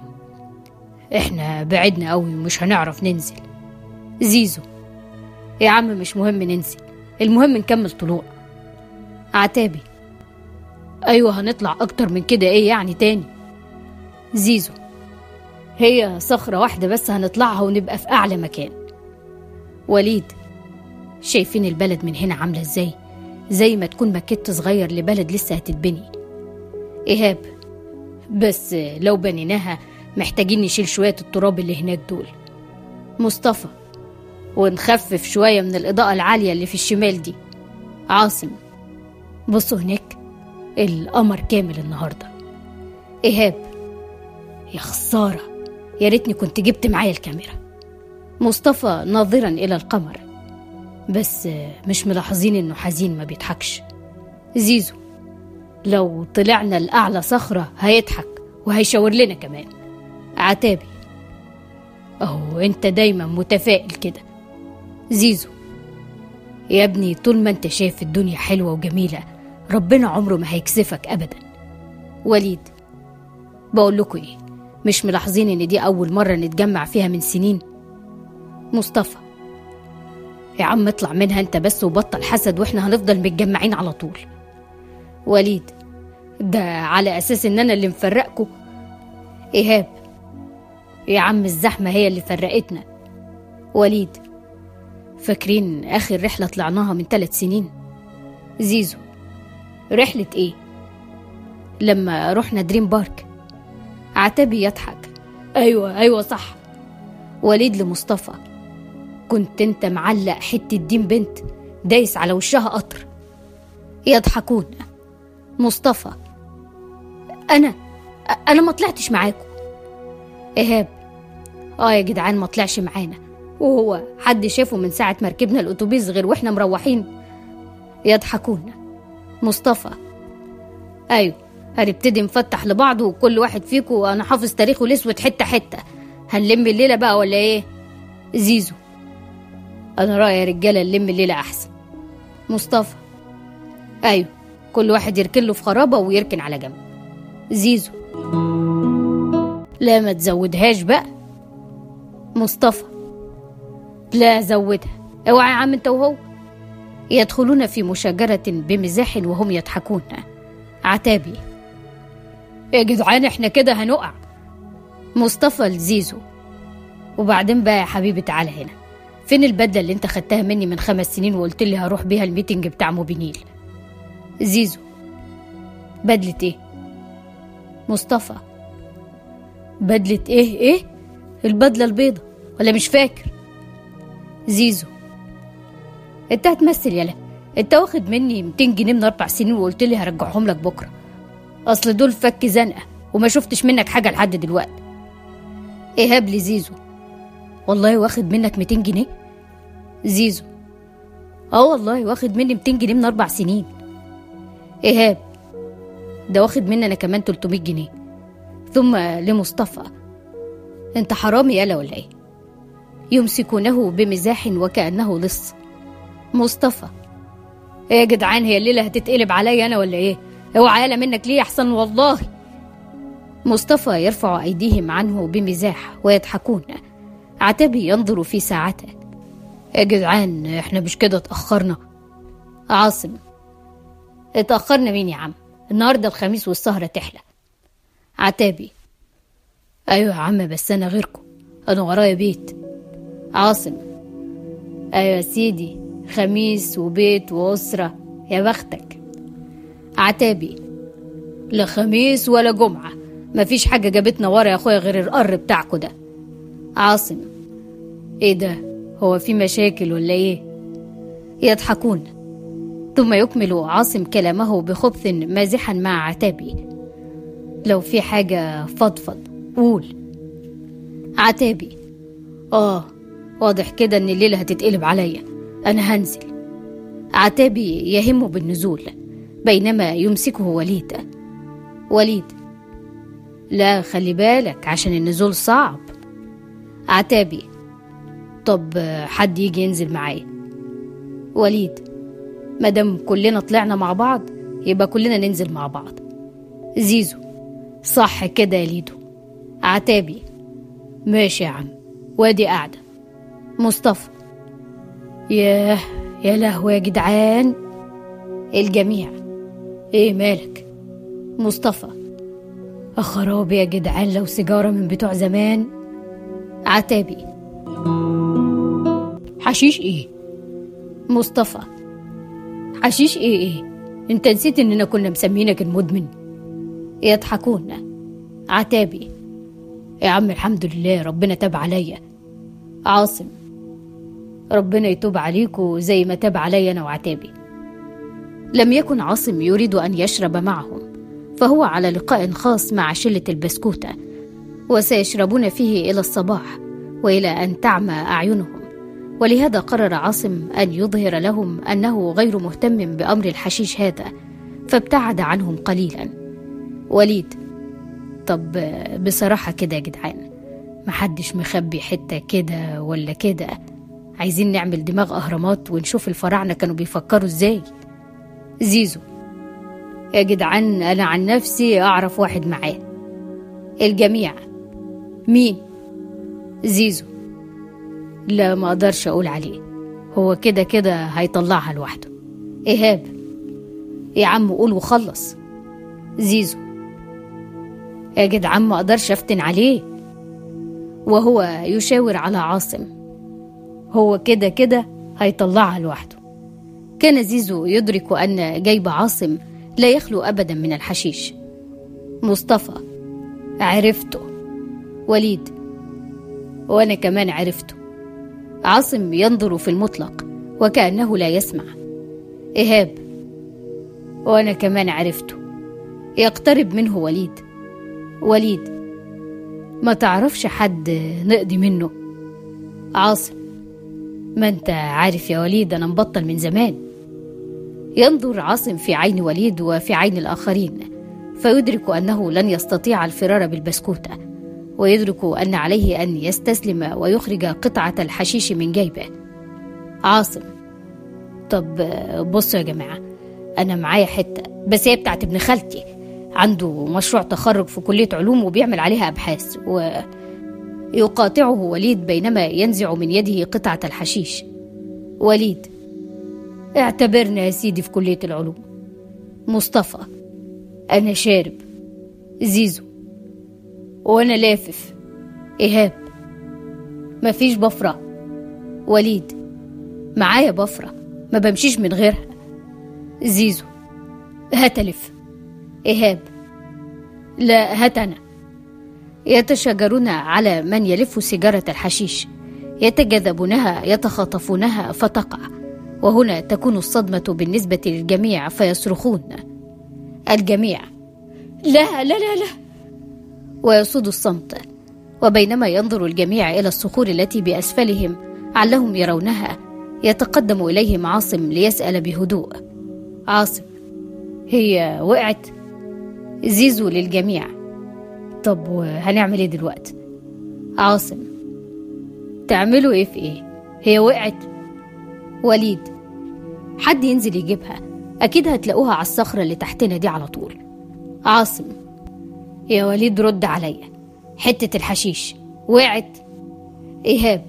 Speaker 2: احنا بعدنا قوي ومش هنعرف ننزل زيزو يا عم مش مهم ننزل المهم نكمل طلوع عتابي ايوه هنطلع اكتر من كده ايه يعني تاني زيزو هي صخرة واحدة بس هنطلعها ونبقى في أعلى مكان وليد شايفين البلد من هنا عاملة ازاي زي ما تكون مكت صغير لبلد لسه هتتبني إيهاب بس لو بنيناها محتاجين نشيل شوية التراب اللي هناك دول مصطفى ونخفف شوية من الإضاءة العالية اللي في الشمال دي عاصم بصوا هناك القمر كامل النهاردة إيهاب يا خسارة يا ريتني كنت جبت معايا الكاميرا مصطفى ناظرا إلى القمر بس مش ملاحظين إنه حزين ما بيضحكش زيزو لو طلعنا لأعلى صخرة هيضحك وهيشاور لنا كمان عتابي أهو أنت دايما متفائل كده زيزو يا ابني طول ما أنت شايف الدنيا حلوة وجميلة ربنا عمره ما هيكسفك أبدا وليد بقول لكم إيه مش ملاحظين إن دي أول مرة نتجمع فيها من سنين مصطفى يا عم اطلع منها أنت بس وبطل حسد وإحنا هنفضل متجمعين على طول وليد ده على أساس إن أنا اللي مفرقكوا إيهاب يا عم الزحمة هي اللي فرقتنا وليد فاكرين آخر رحلة طلعناها من ثلاث سنين زيزو رحلة إيه؟ لما رحنا دريم بارك عتابي يضحك أيوة أيوة صح وليد لمصطفى كنت انت معلق حتة دين بنت دايس على وشها قطر يضحكون مصطفى أنا أنا ما طلعتش معاكم إيهاب آه يا جدعان ما طلعش معانا وهو حد شافه من ساعة ما ركبنا الأتوبيس غير وإحنا مروحين يضحكون مصطفى أيوة هنبتدي نفتح لبعض وكل واحد فيكم أنا حافظ تاريخه الأسود حتة حتة هنلم الليلة بقى ولا إيه؟ زيزو أنا رأيي يا رجالة نلم الليلة أحسن مصطفى أيوة كل واحد يركن له في خرابة ويركن على جنب زيزو لا ما تزودهاش بقى مصطفى لا زودها اوعى يا عم انت وهو يدخلون في مشاجرة بمزاح وهم يضحكون عتابي يا جدعان احنا كده هنقع مصطفى لزيزو وبعدين بقى يا حبيبي تعالى هنا فين البدلة اللي انت خدتها مني من خمس سنين وقلت لي هروح بيها الميتنج بتاع موبينيل زيزو بدلة ايه مصطفى بدلة ايه ايه البدلة البيضة ولا مش فاكر زيزو انت هتمثل يالا انت واخد مني 200 جنيه من اربع سنين وقلت لي هرجعهم لك بكره اصل دول فك زنقه وما شفتش منك حاجه لحد دلوقتي ايهاب لي زيزو والله واخد منك 200 جنيه زيزو اه والله واخد مني 200 جنيه من اربع سنين ايهاب ده واخد مني انا كمان 300 جنيه ثم لمصطفى انت حرامي يالا ولا ايه يمسكونه بمزاح وكانه لص مصطفى ايه يا جدعان هي الليله هتتقلب عليا انا ولا ايه اوعى يالا منك ليه احسن والله مصطفى يرفع ايديهم عنه بمزاح ويضحكون عتبي ينظر في ساعته يا جدعان احنا مش كده اتاخرنا عاصم اتاخرنا مين يا عم النهارده الخميس والسهره تحلى عتابي ايوه يا عم بس انا غيركم انا ورايا بيت عاصم ايوه يا سيدي خميس وبيت واسره يا بختك عتابي لا خميس ولا جمعه مفيش حاجه جابتنا ورا يا اخويا غير القر بتاعكوا ده عاصم ايه ده هو في مشاكل ولا ايه يضحكون ثم يكمل عاصم كلامه بخبث مازحا مع عتابي لو في حاجة فضفض قول عتابي اه واضح كده ان الليلة هتتقلب عليا انا هنزل عتابي يهم بالنزول بينما يمسكه وليد وليد لا خلي بالك عشان النزول صعب عتابي طب حد يجي ينزل معايا وليد مادام كلنا طلعنا مع بعض يبقى كلنا ننزل مع بعض زيزو صح كده يا ليدو عتابي ماشي يا عم وادي قاعدة مصطفى ياه يا لهوي يا جدعان الجميع ايه مالك مصطفى أخرابي يا جدعان لو سيجارة من بتوع زمان عتابي حشيش ايه مصطفى حشيش ايه ايه انت نسيت اننا كنا مسمينك المدمن يضحكون عتابي يا عم الحمد لله ربنا تاب عليا عاصم ربنا يتوب عليكوا زي ما تاب عليا انا وعتابي لم يكن عاصم يريد ان يشرب معهم فهو على لقاء خاص مع شله البسكوته وسيشربون فيه الى الصباح والى ان تعمى اعينهم ولهذا قرر عاصم ان يظهر لهم انه غير مهتم بامر الحشيش هذا فابتعد عنهم قليلا وليد طب بصراحه كده يا جدعان محدش مخبي حته كده ولا كده عايزين نعمل دماغ اهرامات ونشوف الفراعنه كانوا بيفكروا ازاي زيزو يا جدعان انا عن نفسي اعرف واحد معاه الجميع مين زيزو لا ما اقدرش اقول عليه هو كده كده هيطلعها لوحده ايهاب يا عم قول وخلص زيزو يا جدعان ما أقدرش أفتن عليه وهو يشاور على عاصم هو كده كده هيطلعها لوحده كان زيزو يدرك أن جيب عاصم لا يخلو أبدا من الحشيش مصطفى عرفته وليد وأنا كمان عرفته عاصم ينظر في المطلق وكأنه لا يسمع إيهاب وأنا كمان عرفته يقترب منه وليد وليد ما تعرفش حد نقضي منه عاصم ما انت عارف يا وليد انا مبطل من زمان ينظر عاصم في عين وليد وفي عين الاخرين فيدرك انه لن يستطيع الفرار بالبسكوته ويدرك ان عليه ان يستسلم ويخرج قطعه الحشيش من جيبه عاصم طب بصوا يا جماعه انا معايا حته بس هي بتاعت ابن خالتي عنده مشروع تخرج في كليه علوم وبيعمل عليها ابحاث و يقاطعه وليد بينما ينزع من يده قطعه الحشيش وليد اعتبرنا يا سيدي في كليه العلوم مصطفى انا شارب زيزو وانا لافف ايهاب مفيش بفره وليد معايا بفره ما بمشيش من غيرها زيزو هتلف إيهاب لا هات أنا يتشاجرون على من يلف سيجارة الحشيش يتجاذبونها يتخاطفونها فتقع وهنا تكون الصدمة بالنسبة للجميع فيصرخون الجميع لا لا لا لا ويصود الصمت وبينما ينظر الجميع إلى الصخور التي بأسفلهم علهم يرونها يتقدم إليهم عاصم ليسأل بهدوء عاصم هي وقعت زيزو للجميع طب وهنعمل ايه دلوقتي عاصم تعملوا ايه في ايه هي وقعت وليد حد ينزل يجيبها اكيد هتلاقوها على الصخرة اللي تحتنا دي على طول عاصم يا وليد رد عليا حتة الحشيش وقعت ايهاب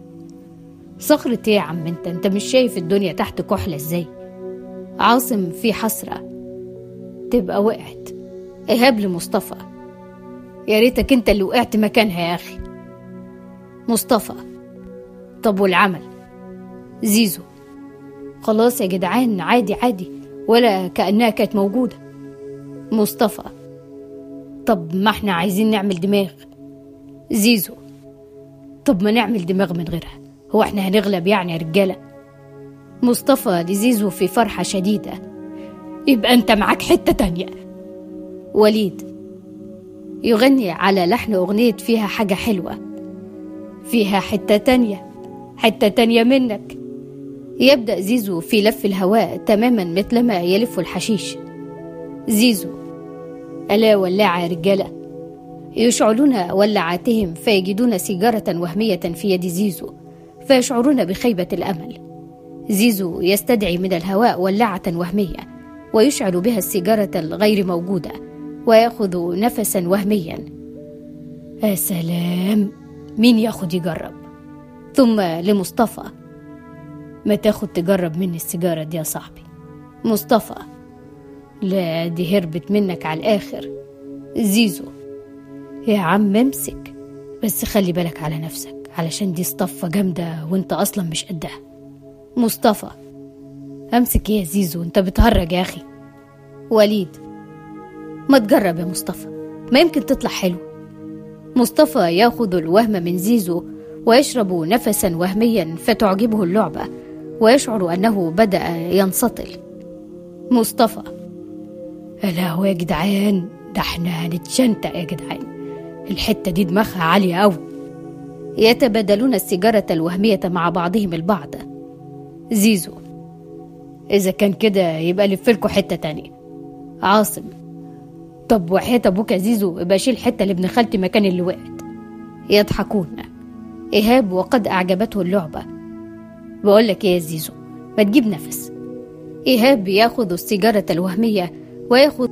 Speaker 2: صخرة ايه يا عم انت انت مش شايف الدنيا تحت كحلة ازاي عاصم في حسرة تبقى وقعت إيهاب لمصطفى يا ريتك انت اللي وقعت مكانها يا أخي مصطفى طب والعمل زيزو خلاص يا جدعان عادي عادي ولا كأنها كانت موجودة مصطفى طب ما احنا عايزين نعمل دماغ زيزو طب ما نعمل دماغ من غيرها هو احنا هنغلب يعني يا رجالة مصطفى لزيزو في فرحة شديدة يبقى انت معاك حتة تانية وليد يغني على لحن أغنية فيها حاجة حلوة فيها حتة تانية حتة تانية منك يبدأ زيزو في لف الهواء تماما مثلما يلف الحشيش زيزو ألا ولاعة يا رجالة يشعلون ولعاتهم فيجدون سيجارة وهمية في يد زيزو فيشعرون بخيبة الأمل زيزو يستدعي من الهواء ولعة وهمية ويشعل بها السيجارة الغير موجودة ويأخذ نفسا وهميا يا سلام مين ياخد يجرب ثم لمصطفى ما تاخد تجرب مني السيجارة دي يا صاحبي مصطفى لا دي هربت منك على الآخر زيزو يا عم امسك بس خلي بالك على نفسك علشان دي اصطفة جامدة وانت أصلا مش قدها مصطفى امسك ايه يا زيزو انت بتهرج يا أخي وليد ما تجرب يا مصطفى ما يمكن تطلع حلو مصطفى ياخذ الوهم من زيزو ويشرب نفسا وهميا فتعجبه اللعبة ويشعر أنه بدأ ينسطل مصطفى لا هو يا جدعان ده احنا هنتشنتق يا جدعان الحتة دي دماغها عالية أوي يتبادلون السيجارة الوهمية مع بعضهم البعض زيزو إذا كان كده يبقى لفلكوا حتة تانية عاصم طب وحياة أبوك يا زيزو يبقى شيل حتة لابن خالتي مكان اللي وقعت يضحكون إيهاب وقد أعجبته اللعبة بقول لك إيه يا زيزو ما تجيب نفس إيهاب ياخذ السيجارة الوهمية وياخذ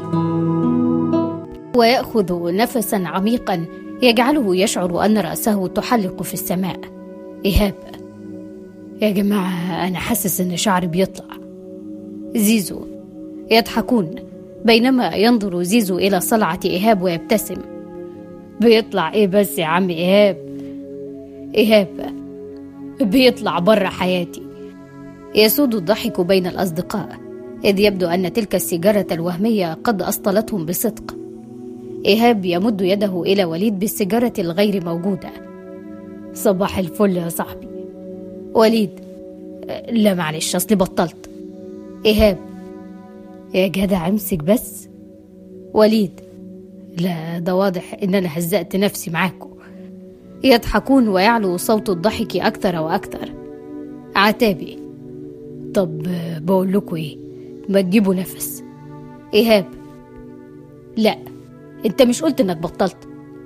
Speaker 2: ويأخذ نفسا عميقا يجعله يشعر أن رأسه تحلق في السماء إيهاب يا جماعة أنا حاسس إن شعري بيطلع زيزو يضحكون بينما ينظر زيزو إلى صلعة إيهاب ويبتسم بيطلع إيه بس يا عم إيهاب إيهاب بيطلع برا حياتي يسود الضحك بين الأصدقاء إذ يبدو أن تلك السيجارة الوهمية قد أسطلتهم بصدق إيهاب يمد يده إلى وليد بالسيجارة الغير موجودة صباح الفل يا صاحبي وليد لا معلش أصلي بطلت إيهاب يا جدع امسك بس وليد لا ده واضح إن أنا هزأت نفسي معاكم يضحكون ويعلو صوت الضحك أكثر وأكثر عتابي طب بقول لكم إيه ما تجيبوا نفس إيهاب لا أنت مش قلت إنك بطلت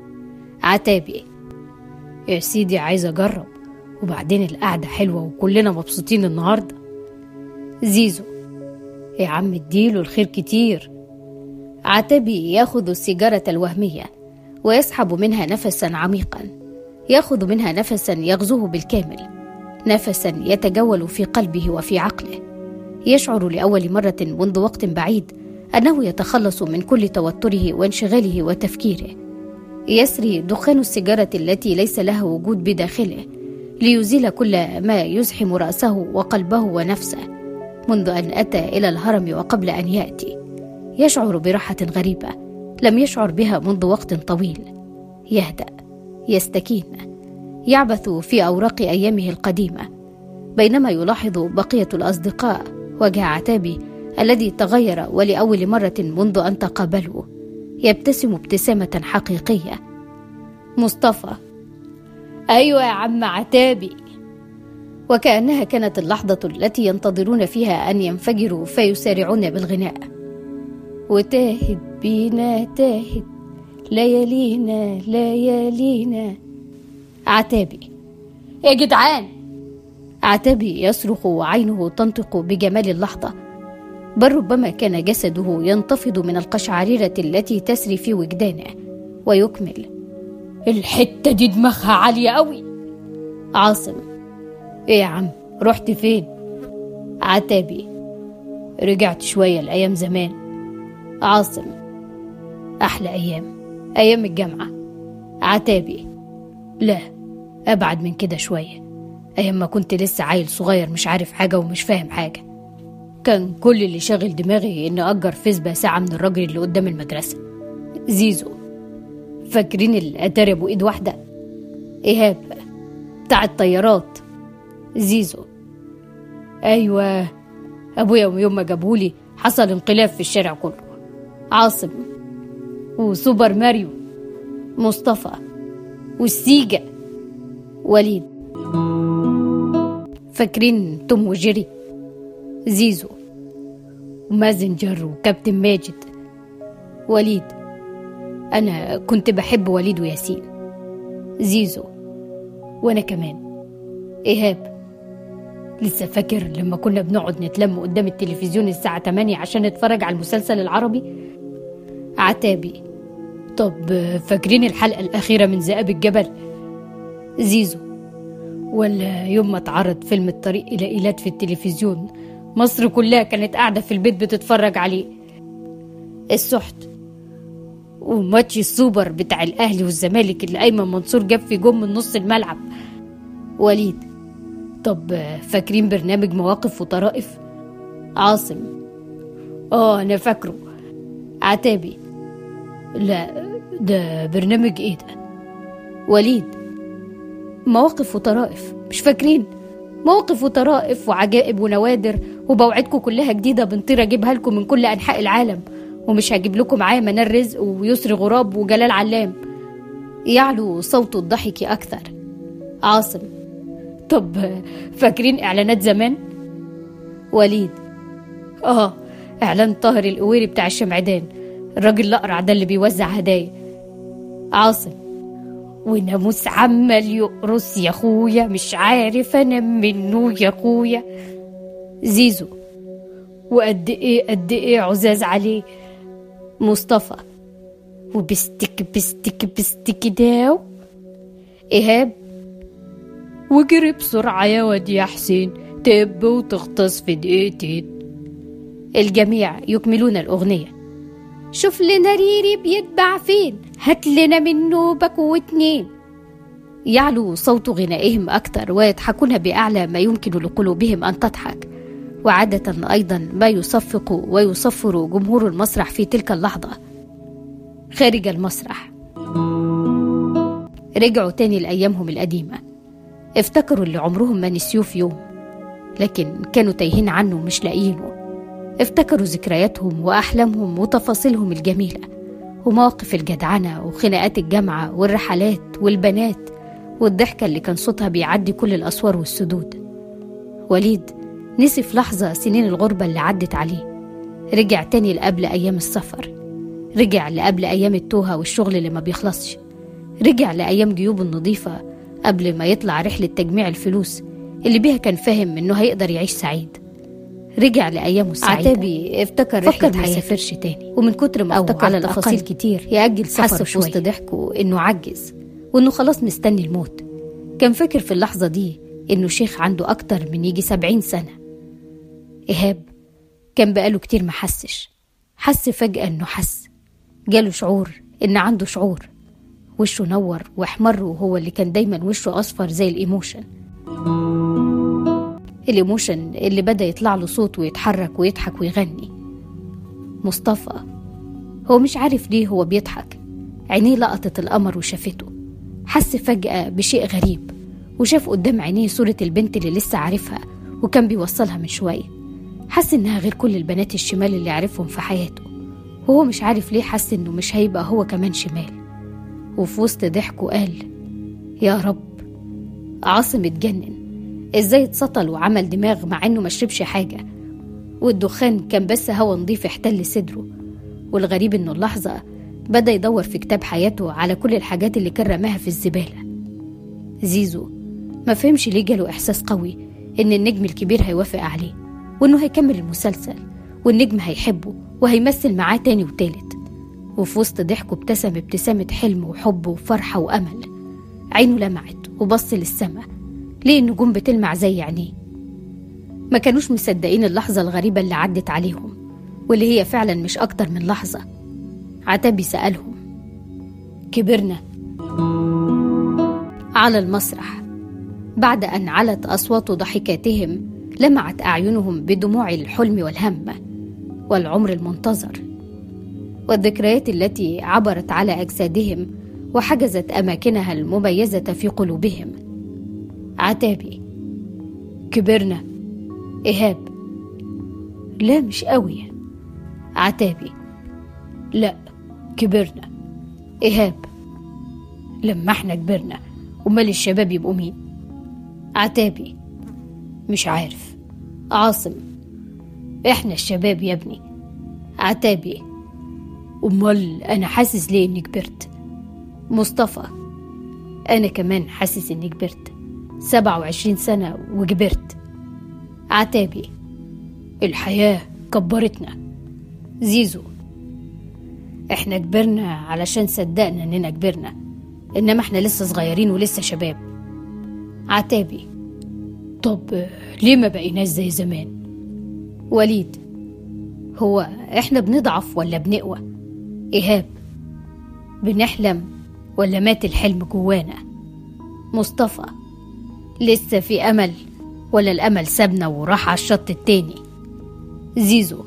Speaker 2: عتابي يا سيدي عايز أجرب وبعدين القعدة حلوة وكلنا مبسوطين النهاردة زيزو يا عم اديله الخير كتير عتبي ياخذ السيجارة الوهمية ويسحب منها نفسا عميقا ياخذ منها نفسا يغزوه بالكامل نفسا يتجول في قلبه وفي عقله يشعر لأول مرة منذ وقت بعيد أنه يتخلص من كل توتره وانشغاله وتفكيره يسري دخان السيجارة التي ليس لها وجود بداخله ليزيل كل ما يزحم رأسه وقلبه ونفسه منذ أن أتى إلى الهرم وقبل أن يأتي يشعر براحة غريبة لم يشعر بها منذ وقت طويل يهدأ يستكين يعبث في أوراق أيامه القديمة بينما يلاحظ بقية الأصدقاء وجه عتابي الذي تغير ولأول مرة منذ أن تقابلوا يبتسم ابتسامة حقيقية مصطفى أيوة يا عم عتابي وكأنها كانت اللحظة التي ينتظرون فيها أن ينفجروا فيسارعون بالغناء وتاهت بينا تاهت ليالينا ليالينا عتابي يا جدعان عتابي يصرخ وعينه تنطق بجمال اللحظة بل ربما كان جسده ينتفض من القشعريرة التي تسري في وجدانه ويكمل الحتة دي دماغها عالية قوي عاصم ايه يا عم رحت فين عتابي رجعت شوية لأيام زمان عاصم أحلى أيام أيام الجامعة عتابي لا أبعد من كده شوية أيام ما كنت لسه عيل صغير مش عارف حاجة ومش فاهم حاجة كان كل اللي شاغل دماغي إني أجر فيسبا ساعة من الراجل اللي قدام المدرسة زيزو فاكرين الأتاري أبو إيد واحدة إيهاب بتاع الطيارات زيزو أيوة أبويا يوم ما جابهولي حصل انقلاب في الشارع كله عاصم وسوبر ماريو مصطفى والسيجا وليد فاكرين توم وجيري زيزو ومازنجر وكابتن ماجد وليد أنا كنت بحب وليد وياسين زيزو وأنا كمان إيهاب لسه فاكر لما كنا بنقعد نتلم قدام التلفزيون الساعة 8 عشان نتفرج على المسلسل العربي عتابي طب فاكرين الحلقة الأخيرة من ذئاب الجبل زيزو ولا يوم ما اتعرض فيلم الطريق إلى إيلات في التلفزيون مصر كلها كانت قاعدة في البيت بتتفرج عليه السحت وماتش السوبر بتاع الأهلي والزمالك اللي أيمن منصور جاب في جون من نص الملعب وليد طب فاكرين برنامج مواقف وطرائف عاصم اه انا فاكره عتابي لا ده برنامج ايه ده وليد مواقف وطرائف مش فاكرين مواقف وطرائف وعجائب ونوادر وبوعدكم كلها جديده بنطير اجيبها لكم من كل انحاء العالم ومش هجيب لكم معايا منال رزق ويسري غراب وجلال علام يعلو صوت الضحك اكثر عاصم طب فاكرين اعلانات زمان وليد اه اعلان طاهر القويري بتاع الشمعدان الراجل الاقرع ده اللي بيوزع هدايا عاصم وناموس عمال يقرص يا اخويا مش عارف انام منه يا اخويا زيزو وقد ايه قد ايه عزاز عليه مصطفى وبستك بستك بستك داو ايهاب وجري بسرعة يا واد يا حسين تب وتغطس في دقيقتين الجميع يكملون الأغنية شوف لنا ريري بيتبع فين هات لنا منه باكو واتنين يعلو صوت غنائهم أكثر ويضحكون بأعلى ما يمكن لقلوبهم أن تضحك وعادة أيضا ما يصفق ويصفر جمهور المسرح في تلك اللحظة خارج المسرح رجعوا تاني لأيامهم القديمة افتكروا اللي عمرهم ما نسيوه في يوم لكن كانوا تايهين عنه مش لاقيينه افتكروا ذكرياتهم وأحلامهم وتفاصيلهم الجميلة ومواقف الجدعنة وخناقات الجامعة والرحلات والبنات والضحكة اللي كان صوتها بيعدي كل الأسوار والسدود وليد نسي في لحظة سنين الغربة اللي عدت عليه رجع تاني لقبل أيام السفر رجع لقبل أيام التوهة والشغل اللي ما بيخلصش رجع لأيام جيوبه النظيفة قبل ما يطلع رحلة تجميع الفلوس اللي بيها كان فاهم إنه هيقدر يعيش سعيد رجع لأيامه السعيدة
Speaker 3: عتابي افتكر
Speaker 2: فكر
Speaker 3: رحلة
Speaker 2: ما
Speaker 3: ما
Speaker 2: يسافرش تاني ومن كتر ما
Speaker 3: أو
Speaker 2: افتكر
Speaker 3: على
Speaker 2: تفاصيل
Speaker 3: الأقل
Speaker 2: كتير يأجل سفره
Speaker 3: حس
Speaker 2: في وسط
Speaker 3: شوية.
Speaker 2: ضحكه إنه عجز وإنه خلاص مستني الموت كان فاكر في اللحظة دي إنه شيخ عنده أكتر من يجي سبعين سنة إيهاب كان بقاله كتير ما حسش حس فجأة إنه حس جاله شعور إن عنده شعور وشه نور واحمر وهو اللي كان دايما وشه أصفر زي الإيموشن الإيموشن اللي بدأ يطلع له صوت ويتحرك ويضحك ويغني مصطفى هو مش عارف ليه هو بيضحك عينيه لقطت القمر وشافته حس فجأة بشيء غريب وشاف قدام عينيه صورة البنت اللي لسه عارفها وكان بيوصلها من شوية حس إنها غير كل البنات الشمال اللي عرفهم في حياته وهو مش عارف ليه حس إنه مش هيبقى هو كمان شمال وفي وسط ضحكه قال يا رب عاصم اتجنن ازاي اتسطل وعمل دماغ مع انه ما شربش حاجه والدخان كان بس هوا نضيف احتل صدره والغريب انه اللحظه بدا يدور في كتاب حياته على كل الحاجات اللي كان رماها في الزباله زيزو ما فهمش ليه جاله احساس قوي ان النجم الكبير هيوافق عليه وانه هيكمل المسلسل والنجم هيحبه وهيمثل معاه تاني وتالت وفي وسط ضحكه ابتسم ابتسامة حلم وحب وفرحة وأمل عينه لمعت وبص للسما ليه النجوم بتلمع زي عينيه ما كانوش مصدقين اللحظة الغريبة اللي عدت عليهم واللي هي فعلا مش أكتر من لحظة عتابي سألهم كبرنا على المسرح بعد أن علت أصوات ضحكاتهم لمعت أعينهم بدموع الحلم والهم والعمر المنتظر والذكريات التي عبرت على أجسادهم وحجزت أماكنها المميزة في قلوبهم عتابي كبرنا إيهاب لا مش قوي عتابي لا كبرنا إيهاب لما احنا كبرنا أمال الشباب يبقوا مين عتابي مش عارف عاصم احنا الشباب يا ابني عتابي أمال أنا حاسس ليه إني كبرت مصطفى أنا كمان حاسس إني كبرت سبعة وعشرين سنة وكبرت عتابي الحياة كبرتنا زيزو احنا كبرنا علشان صدقنا اننا كبرنا انما احنا لسه صغيرين ولسه شباب عتابي طب ليه ما بقيناش زي زمان وليد هو احنا بنضعف ولا بنقوى ايهاب بنحلم ولا مات الحلم جوانا مصطفى لسه في امل ولا الامل سابنا وراح على الشط التاني زيزو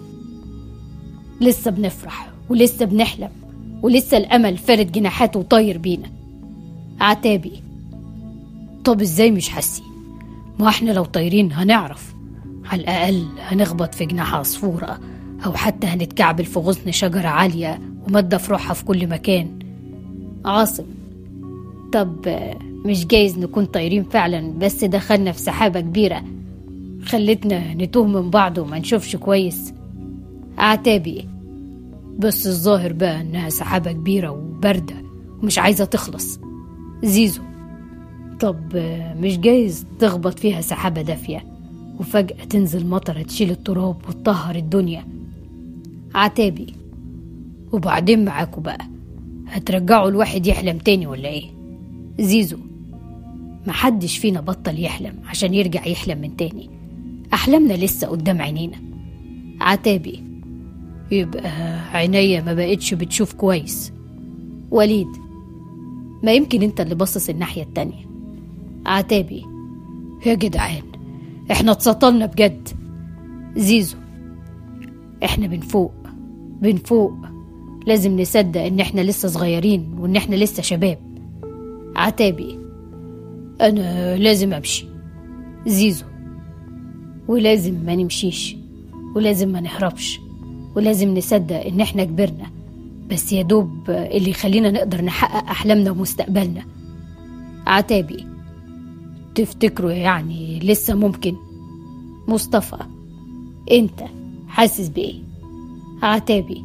Speaker 2: لسه بنفرح ولسه بنحلم ولسه الامل فارد جناحاته وطاير بينا عتابي طب ازاي مش حاسين ما احنا لو طايرين هنعرف على الاقل هنخبط في جناح عصفوره او حتى هنتكعبل في غصن شجره عاليه ومادة في روحها في كل مكان عاصم طب آه، مش جايز نكون طايرين فعلا بس دخلنا في سحابة كبيرة خلتنا نتوه من بعض وما نشوفش كويس عتابي بس الظاهر بقى انها سحابة كبيرة وباردة ومش عايزة تخلص زيزو طب آه، مش جايز تخبط فيها سحابة دافية وفجأة تنزل مطرة تشيل التراب وتطهر الدنيا عتابي وبعدين معاكوا بقى هترجعوا الواحد يحلم تاني ولا ايه زيزو محدش فينا بطل يحلم عشان يرجع يحلم من تاني أحلامنا لسه قدام عينينا عتابي يبقى عينيا ما بقتش بتشوف كويس وليد ما يمكن انت اللي باصص الناحية التانية عتابي يا جدعان احنا اتسطلنا بجد زيزو احنا بنفوق بنفوق لازم نصدق ان احنا لسه صغيرين وان احنا لسه شباب عتابي انا لازم امشي زيزو ولازم ما نمشيش ولازم ما نهربش ولازم نصدق ان احنا كبرنا بس يا دوب اللي يخلينا نقدر نحقق احلامنا ومستقبلنا عتابي تفتكروا يعني لسه ممكن مصطفى انت حاسس بايه عتابي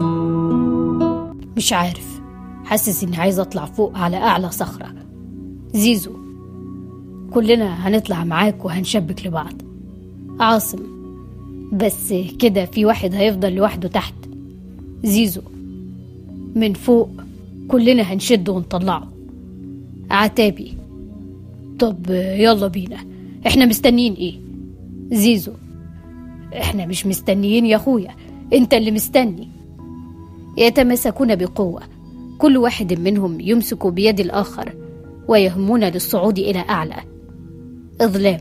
Speaker 2: مش عارف حاسس اني عايز اطلع فوق على اعلى صخره زيزو كلنا هنطلع معاك وهنشبك لبعض عاصم بس كده في واحد هيفضل لوحده تحت زيزو من فوق كلنا هنشد ونطلعه عتابي طب يلا بينا احنا مستنيين ايه زيزو احنا مش مستنيين يا اخويا انت اللي مستني يتمسكون بقوة كل واحد منهم يمسك بيد الآخر ويهمون للصعود إلى أعلى إظلام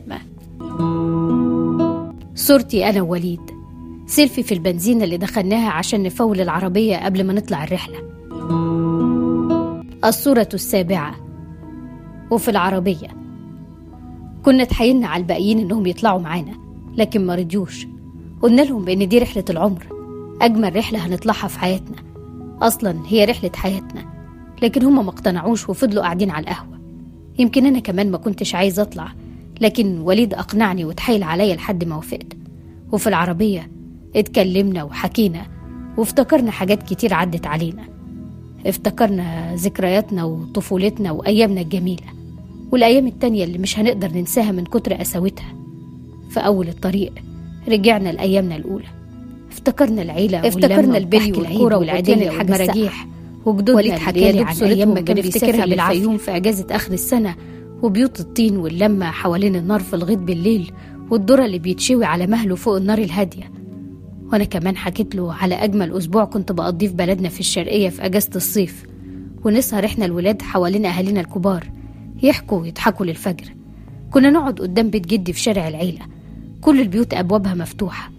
Speaker 2: صورتي أنا ووليد سيلفي في البنزينة اللي دخلناها عشان نفول العربية قبل ما نطلع الرحلة الصورة السابعة وفي العربية كنا اتحايلنا على الباقيين انهم يطلعوا معانا لكن ما رضيوش قلنا لهم بان دي رحلة العمر اجمل رحلة هنطلعها في حياتنا اصلا هي رحلة حياتنا لكن هما ما اقتنعوش وفضلوا قاعدين على القهوة يمكن انا كمان ما كنتش عايز اطلع لكن وليد اقنعني وتحايل عليا لحد ما وافقت وفي العربية اتكلمنا وحكينا وافتكرنا حاجات كتير عدت علينا افتكرنا ذكرياتنا وطفولتنا وأيامنا الجميلة والأيام التانية اللي مش هنقدر ننساها من كتر قساوتها في أول الطريق رجعنا لأيامنا الأولى افتكرنا العيلة
Speaker 3: افتكرنا البلي
Speaker 2: والكورة والعيدية والمراجيح وجدودنا
Speaker 3: وليد
Speaker 2: اللي
Speaker 3: حكالي
Speaker 2: يدوب
Speaker 3: عن
Speaker 2: صورتهم
Speaker 3: أيام ما كان
Speaker 2: بنفتكرها
Speaker 3: بيسافر بالعافية.
Speaker 2: بالفيوم في أجازة آخر السنة وبيوت الطين واللمة حوالين النار في الغيط بالليل والذرة اللي بيتشوي على مهله فوق النار الهادية وأنا كمان حكيت له على أجمل أسبوع كنت بقضيه في بلدنا في الشرقية في أجازة الصيف ونسهر إحنا الولاد حوالين أهالينا الكبار يحكوا ويضحكوا للفجر كنا نقعد قدام بيت جدي في شارع العيلة كل البيوت أبوابها مفتوحة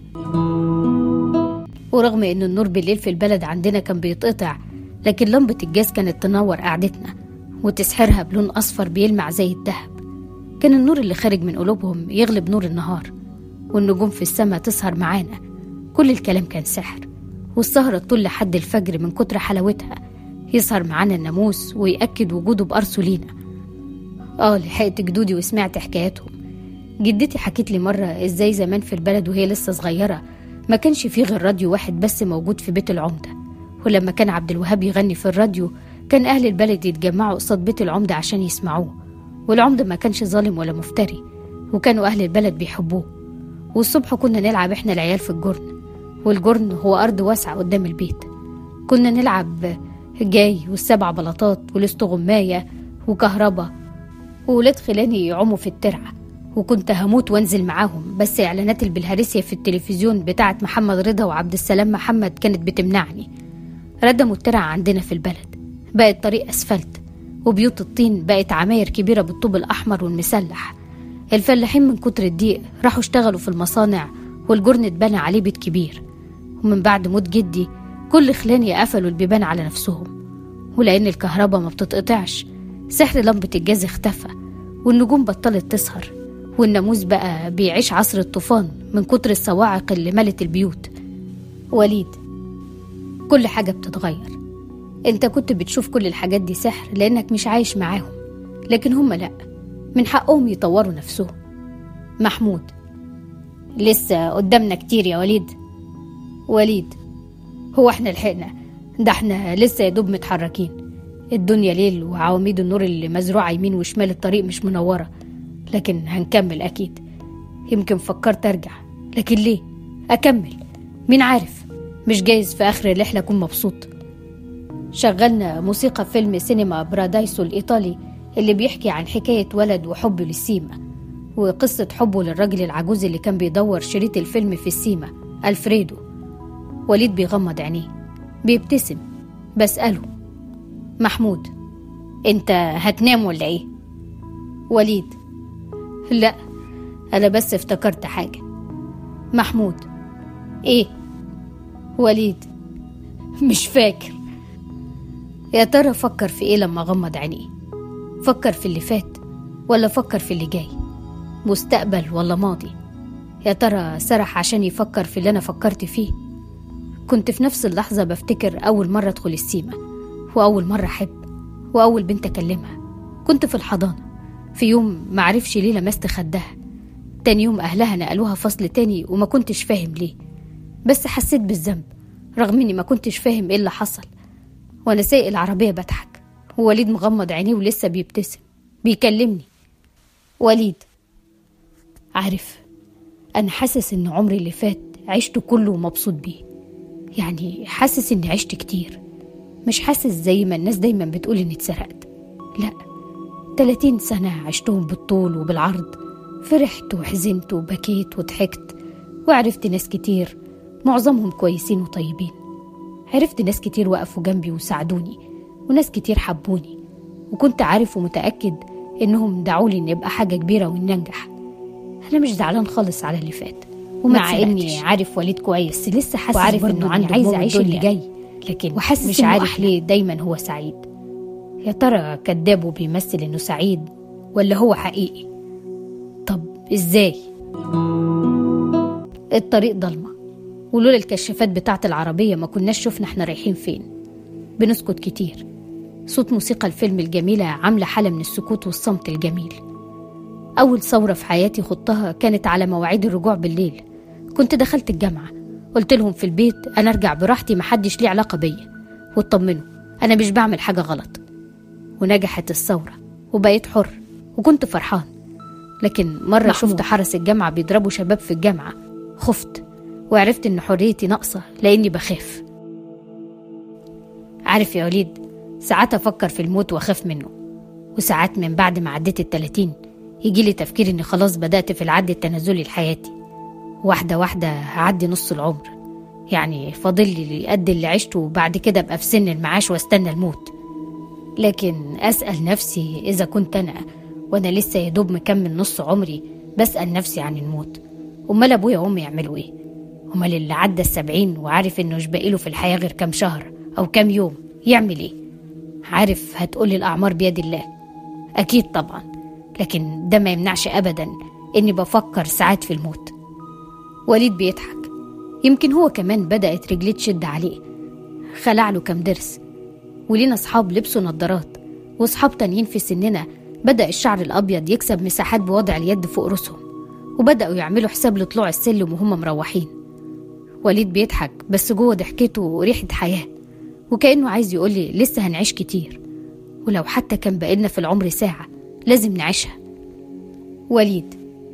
Speaker 2: ورغم إن النور بالليل في البلد عندنا كان بيتقطع لكن لمبة الجاز كانت تنور قعدتنا وتسحرها بلون أصفر بيلمع زي الذهب كان النور اللي خارج من قلوبهم يغلب نور النهار والنجوم في السماء تسهر معانا كل الكلام كان سحر والسهرة تطول لحد الفجر من كتر حلاوتها يسهر معانا الناموس ويأكد وجوده بأرسه لينا آه لحقت جدودي وسمعت حكاياتهم جدتي حكت لي مرة إزاي زمان في البلد وهي لسه صغيرة ما كانش فيه غير راديو واحد بس موجود في بيت العمدة ولما كان عبد الوهاب يغني في الراديو كان أهل البلد يتجمعوا قصاد بيت العمدة عشان يسمعوه والعمدة ما كانش ظالم ولا مفتري وكانوا أهل البلد بيحبوه والصبح كنا نلعب إحنا العيال في الجرن والجرن هو أرض واسعة قدام البيت كنا نلعب جاي والسبع بلاطات والاستغماية وكهربا وولاد خلاني يعوموا في الترعة وكنت هموت وانزل معاهم بس اعلانات البلهارسيا في التلفزيون بتاعت محمد رضا وعبد السلام محمد كانت بتمنعني ردموا الترعة عندنا في البلد بقت طريق اسفلت وبيوت الطين بقت عماير كبيرة بالطوب الأحمر والمسلح الفلاحين من كتر الضيق راحوا اشتغلوا في المصانع والجرن اتبنى عليه بيت كبير ومن بعد موت جدي كل خلاني قفلوا البيبان على نفسهم ولأن الكهرباء ما بتتقطعش سحر لمبة الجاز اختفى والنجوم بطلت تسهر والناموس بقى بيعيش عصر الطوفان من كتر الصواعق اللي ملت البيوت وليد كل حاجة بتتغير انت كنت بتشوف كل الحاجات دي سحر لانك مش عايش معاهم لكن هم لا من حقهم يطوروا نفسهم محمود لسه قدامنا كتير يا وليد وليد هو احنا لحقنا ده احنا لسه يا دوب متحركين الدنيا ليل وعواميد النور اللي مزروعة يمين وشمال الطريق مش منورة لكن هنكمل أكيد يمكن فكرت أرجع لكن ليه أكمل مين عارف مش جايز في آخر الرحلة أكون مبسوط شغلنا موسيقى فيلم سينما برادايسو الإيطالي اللي بيحكي عن حكاية ولد وحبه للسيما وقصة حبه للراجل العجوز اللي كان بيدور شريط الفيلم في السيما ألفريدو وليد بيغمض عينيه بيبتسم بسأله محمود انت هتنام ولا ايه وليد لا انا بس افتكرت حاجة محمود ايه وليد مش فاكر يا ترى فكر في ايه لما غمض عينيه فكر في اللي فات ولا فكر في اللي جاي مستقبل ولا ماضي يا ترى سرح عشان يفكر في اللي انا فكرت فيه كنت في نفس اللحظة بفتكر أول مرة أدخل السيما وأول مرة أحب وأول بنت أكلمها كنت في الحضانة في يوم معرفش ليه لمست خدها تاني يوم أهلها نقلوها فصل تاني وما كنتش فاهم ليه بس حسيت بالذنب رغم إني ما كنتش فاهم إيه اللي حصل وأنا سايق العربية بضحك ووليد مغمض عينيه ولسه بيبتسم بيكلمني وليد عارف أنا حاسس إن عمري اللي فات عشته كله ومبسوط بيه يعني حاسس إني عشت كتير مش حاسس زي ما الناس دايما بتقول إني اتسرقت لا 30 سنة عشتهم بالطول وبالعرض فرحت وحزنت وبكيت وضحكت وعرفت ناس كتير معظمهم كويسين وطيبين عرفت ناس كتير وقفوا جنبي وساعدوني وناس كتير حبوني وكنت عارف ومتأكد إنهم دعولي إني أبقى حاجة كبيرة وإني أنجح أنا مش زعلان خالص على اللي فات ومع إني عارف وليد كويس لسه حاسس وعارف إنه عنده عايز أعيش اللي جاي لكن وحاسس مش عارف أحلى. ليه دايما هو سعيد يا ترى كذاب وبيمثل إنه سعيد ولا هو حقيقي طب إزاي الطريق ضلمة ولولا الكشافات بتاعة العربية ما كناش شفنا احنا رايحين فين بنسكت كتير صوت موسيقى الفيلم الجميلة عاملة حالة من السكوت والصمت الجميل أول ثورة في حياتي خضتها كانت على مواعيد الرجوع بالليل كنت دخلت الجامعة قلت لهم في البيت أنا أرجع براحتي محدش ليه علاقة بيا واطمنوا أنا مش بعمل حاجة غلط ونجحت الثورة وبقيت حر وكنت فرحان لكن مرة محمود. شفت حرس الجامعة بيضربوا شباب في الجامعة خفت وعرفت إن حريتي ناقصة لأني بخاف عارف يا وليد ساعات أفكر في الموت وأخاف منه وساعات من بعد ما عديت التلاتين يجيلي تفكير إني خلاص بدأت في العد التنازلي لحياتي واحدة واحدة هعدي نص العمر يعني فاضل لي قد اللي عشته وبعد كده أبقى في سن المعاش واستنى الموت لكن أسأل نفسي إذا كنت أنا وأنا لسه يدوب مكمل نص عمري بسأل نفسي عن الموت أمال أبويا وأمي يعملوا إيه؟ أمال اللي عدى السبعين وعارف إنه مش باقيله في الحياة غير كام شهر أو كام يوم يعمل إيه؟ عارف هتقولي الأعمار بيد الله أكيد طبعا لكن ده ما يمنعش أبدا إني بفكر ساعات في الموت وليد بيضحك يمكن هو كمان بدأت رجليه تشد عليه خلع له كام درس ولينا أصحاب لبسوا نظارات وأصحاب تانيين في سننا بدأ الشعر الأبيض يكسب مساحات بوضع اليد فوق رؤوسهم وبدأوا يعملوا حساب لطلوع السلم وهم مروحين وليد بيضحك بس جوه ضحكته ريحة حياة وكأنه عايز يقولي لسه هنعيش كتير ولو حتى كان بقالنا في العمر ساعة لازم نعيشها وليد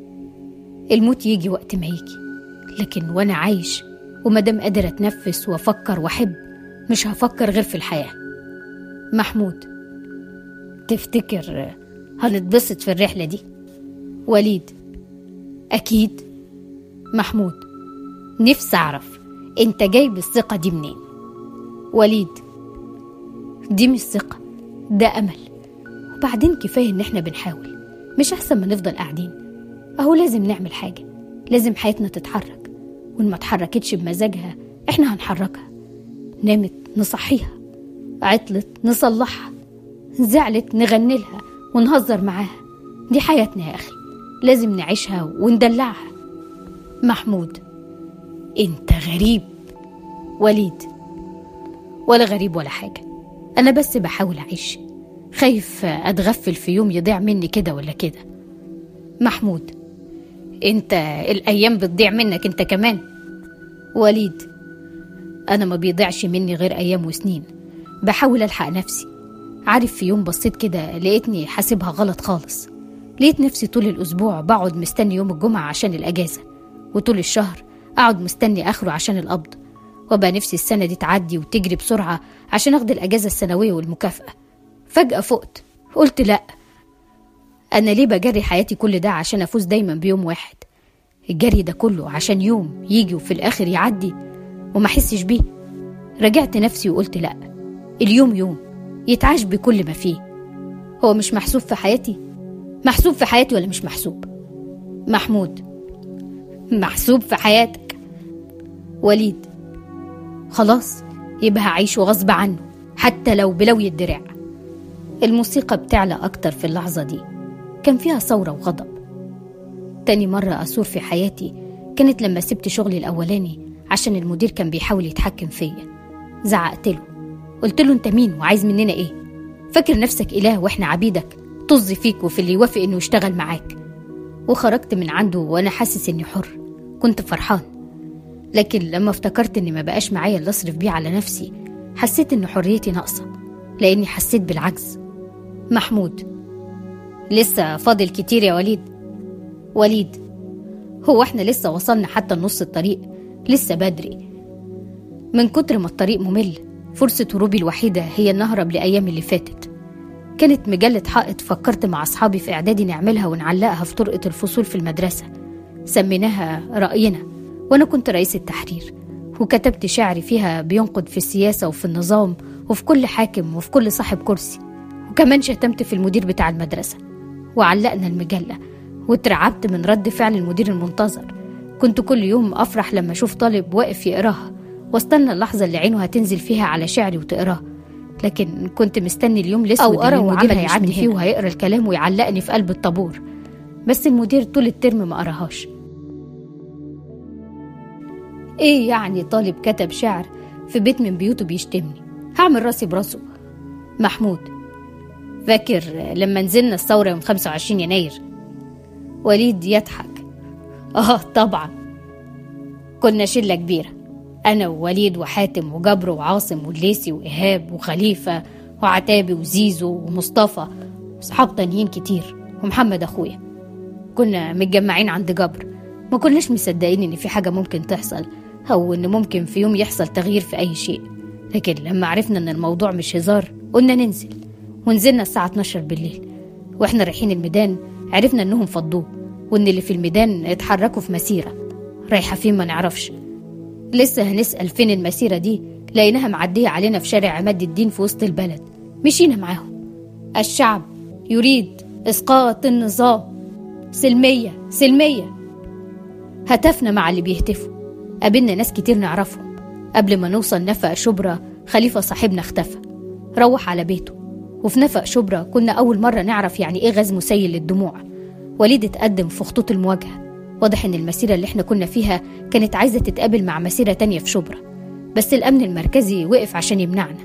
Speaker 2: الموت يجي وقت ما يجي لكن وانا عايش ومادام قادر اتنفس وافكر واحب مش هفكر غير في الحياه محمود تفتكر هنتبسط في الرحله دي وليد اكيد محمود نفسي اعرف انت جايب الثقه دي منين وليد دي مش ثقه ده امل وبعدين كفايه ان احنا بنحاول مش احسن ما نفضل قاعدين اهو لازم نعمل حاجه لازم حياتنا تتحرك وإن ما اتحركتش بمزاجها إحنا هنحركها نامت نصحيها عطلت نصلحها زعلت نغني لها ونهزر معاها دي حياتنا يا أخي لازم نعيشها وندلعها محمود انت غريب وليد ولا غريب ولا حاجة أنا بس بحاول أعيش خايف أتغفل في يوم يضيع مني كده ولا كده محمود انت الايام بتضيع منك انت كمان وليد انا ما بيضيعش مني غير ايام وسنين بحاول الحق نفسي عارف في يوم بصيت كده لقيتني حاسبها غلط خالص لقيت نفسي طول الاسبوع بقعد مستني يوم الجمعه عشان الاجازه وطول الشهر اقعد مستني اخره عشان القبض وابقى نفسي السنه دي تعدي وتجري بسرعه عشان اخد الاجازه السنويه والمكافاه فجاه فقت قلت لا أنا ليه بجري حياتي كل ده عشان أفوز دايما بيوم واحد الجري ده كله عشان يوم يجي وفي الآخر يعدي وما أحسش بيه رجعت نفسي وقلت لأ اليوم يوم يتعاش بكل ما فيه هو مش محسوب في حياتي محسوب في حياتي ولا مش محسوب محمود محسوب في حياتك وليد خلاص يبقى هعيشه غصب عنه حتى لو بلوي الدراع الموسيقى بتعلى أكتر في اللحظة دي كان فيها ثورة وغضب تاني مرة أثور في حياتي كانت لما سبت شغلي الأولاني عشان المدير كان بيحاول يتحكم فيا زعقت له قلت له انت مين وعايز مننا ايه فاكر نفسك اله واحنا عبيدك طز فيك وفي اللي يوافق انه يشتغل معاك وخرجت من عنده وانا حاسس اني حر كنت فرحان لكن لما افتكرت اني ما بقاش معايا اللي اصرف بيه على نفسي حسيت ان حريتي ناقصه لاني حسيت بالعجز محمود لسه فاضل كتير يا وليد وليد هو احنا لسه وصلنا حتى نص الطريق لسه بدري من كتر ما الطريق ممل فرصة هروبي الوحيدة هي إن أهرب لأيام اللي فاتت كانت مجلة حائط فكرت مع أصحابي في إعدادي نعملها ونعلقها في طرقة الفصول في المدرسة سميناها رأينا وأنا كنت رئيس التحرير وكتبت شعري فيها بينقد في السياسة وفي النظام وفي كل حاكم وفي كل صاحب كرسي وكمان شتمت في المدير بتاع المدرسة وعلقنا المجلة واترعبت من رد فعل المدير المنتظر كنت كل يوم أفرح لما أشوف طالب واقف يقراها واستنى اللحظة اللي عينه هتنزل فيها على شعري وتقراه لكن كنت مستني اليوم الاسود أو أرى
Speaker 3: اللي
Speaker 2: المدير
Speaker 3: المدير
Speaker 2: هيعدي
Speaker 3: هيعدي
Speaker 2: فيه
Speaker 3: فيه
Speaker 2: وهيقرا الكلام ويعلقني في قلب الطابور بس المدير طول الترم ما قراهاش ايه يعني طالب كتب شعر في بيت من بيوته بيشتمني هعمل راسي براسه محمود فاكر لما نزلنا الثورة يوم 25 يناير وليد يضحك اه طبعا كنا شلة كبيرة أنا ووليد وحاتم وجبر وعاصم والليسي وإيهاب وخليفة وعتابي وزيزو ومصطفى وصحاب تانيين كتير ومحمد أخويا كنا متجمعين عند جبر ما كناش مصدقين إن في حاجة ممكن تحصل أو إن ممكن في يوم يحصل تغيير في أي شيء لكن لما عرفنا إن الموضوع مش هزار قلنا ننزل ونزلنا الساعة 12 بالليل وإحنا رايحين الميدان عرفنا إنهم فضوه وإن اللي في الميدان اتحركوا في مسيرة رايحة فين ما نعرفش لسه هنسأل فين المسيرة دي لقيناها معدية علينا في شارع عماد الدين في وسط البلد مشينا معاهم الشعب يريد إسقاط النظام سلمية سلمية هتفنا مع اللي بيهتفوا قابلنا ناس كتير نعرفهم قبل ما نوصل نفق شبرا خليفة صاحبنا اختفى روح على بيته وفي نفق شبرا كنا أول مرة نعرف يعني إيه غاز مسيل للدموع وليد اتقدم في خطوط المواجهة واضح إن المسيرة اللي احنا كنا فيها كانت عايزة تتقابل مع مسيرة تانية في شبرا بس الأمن المركزي وقف عشان يمنعنا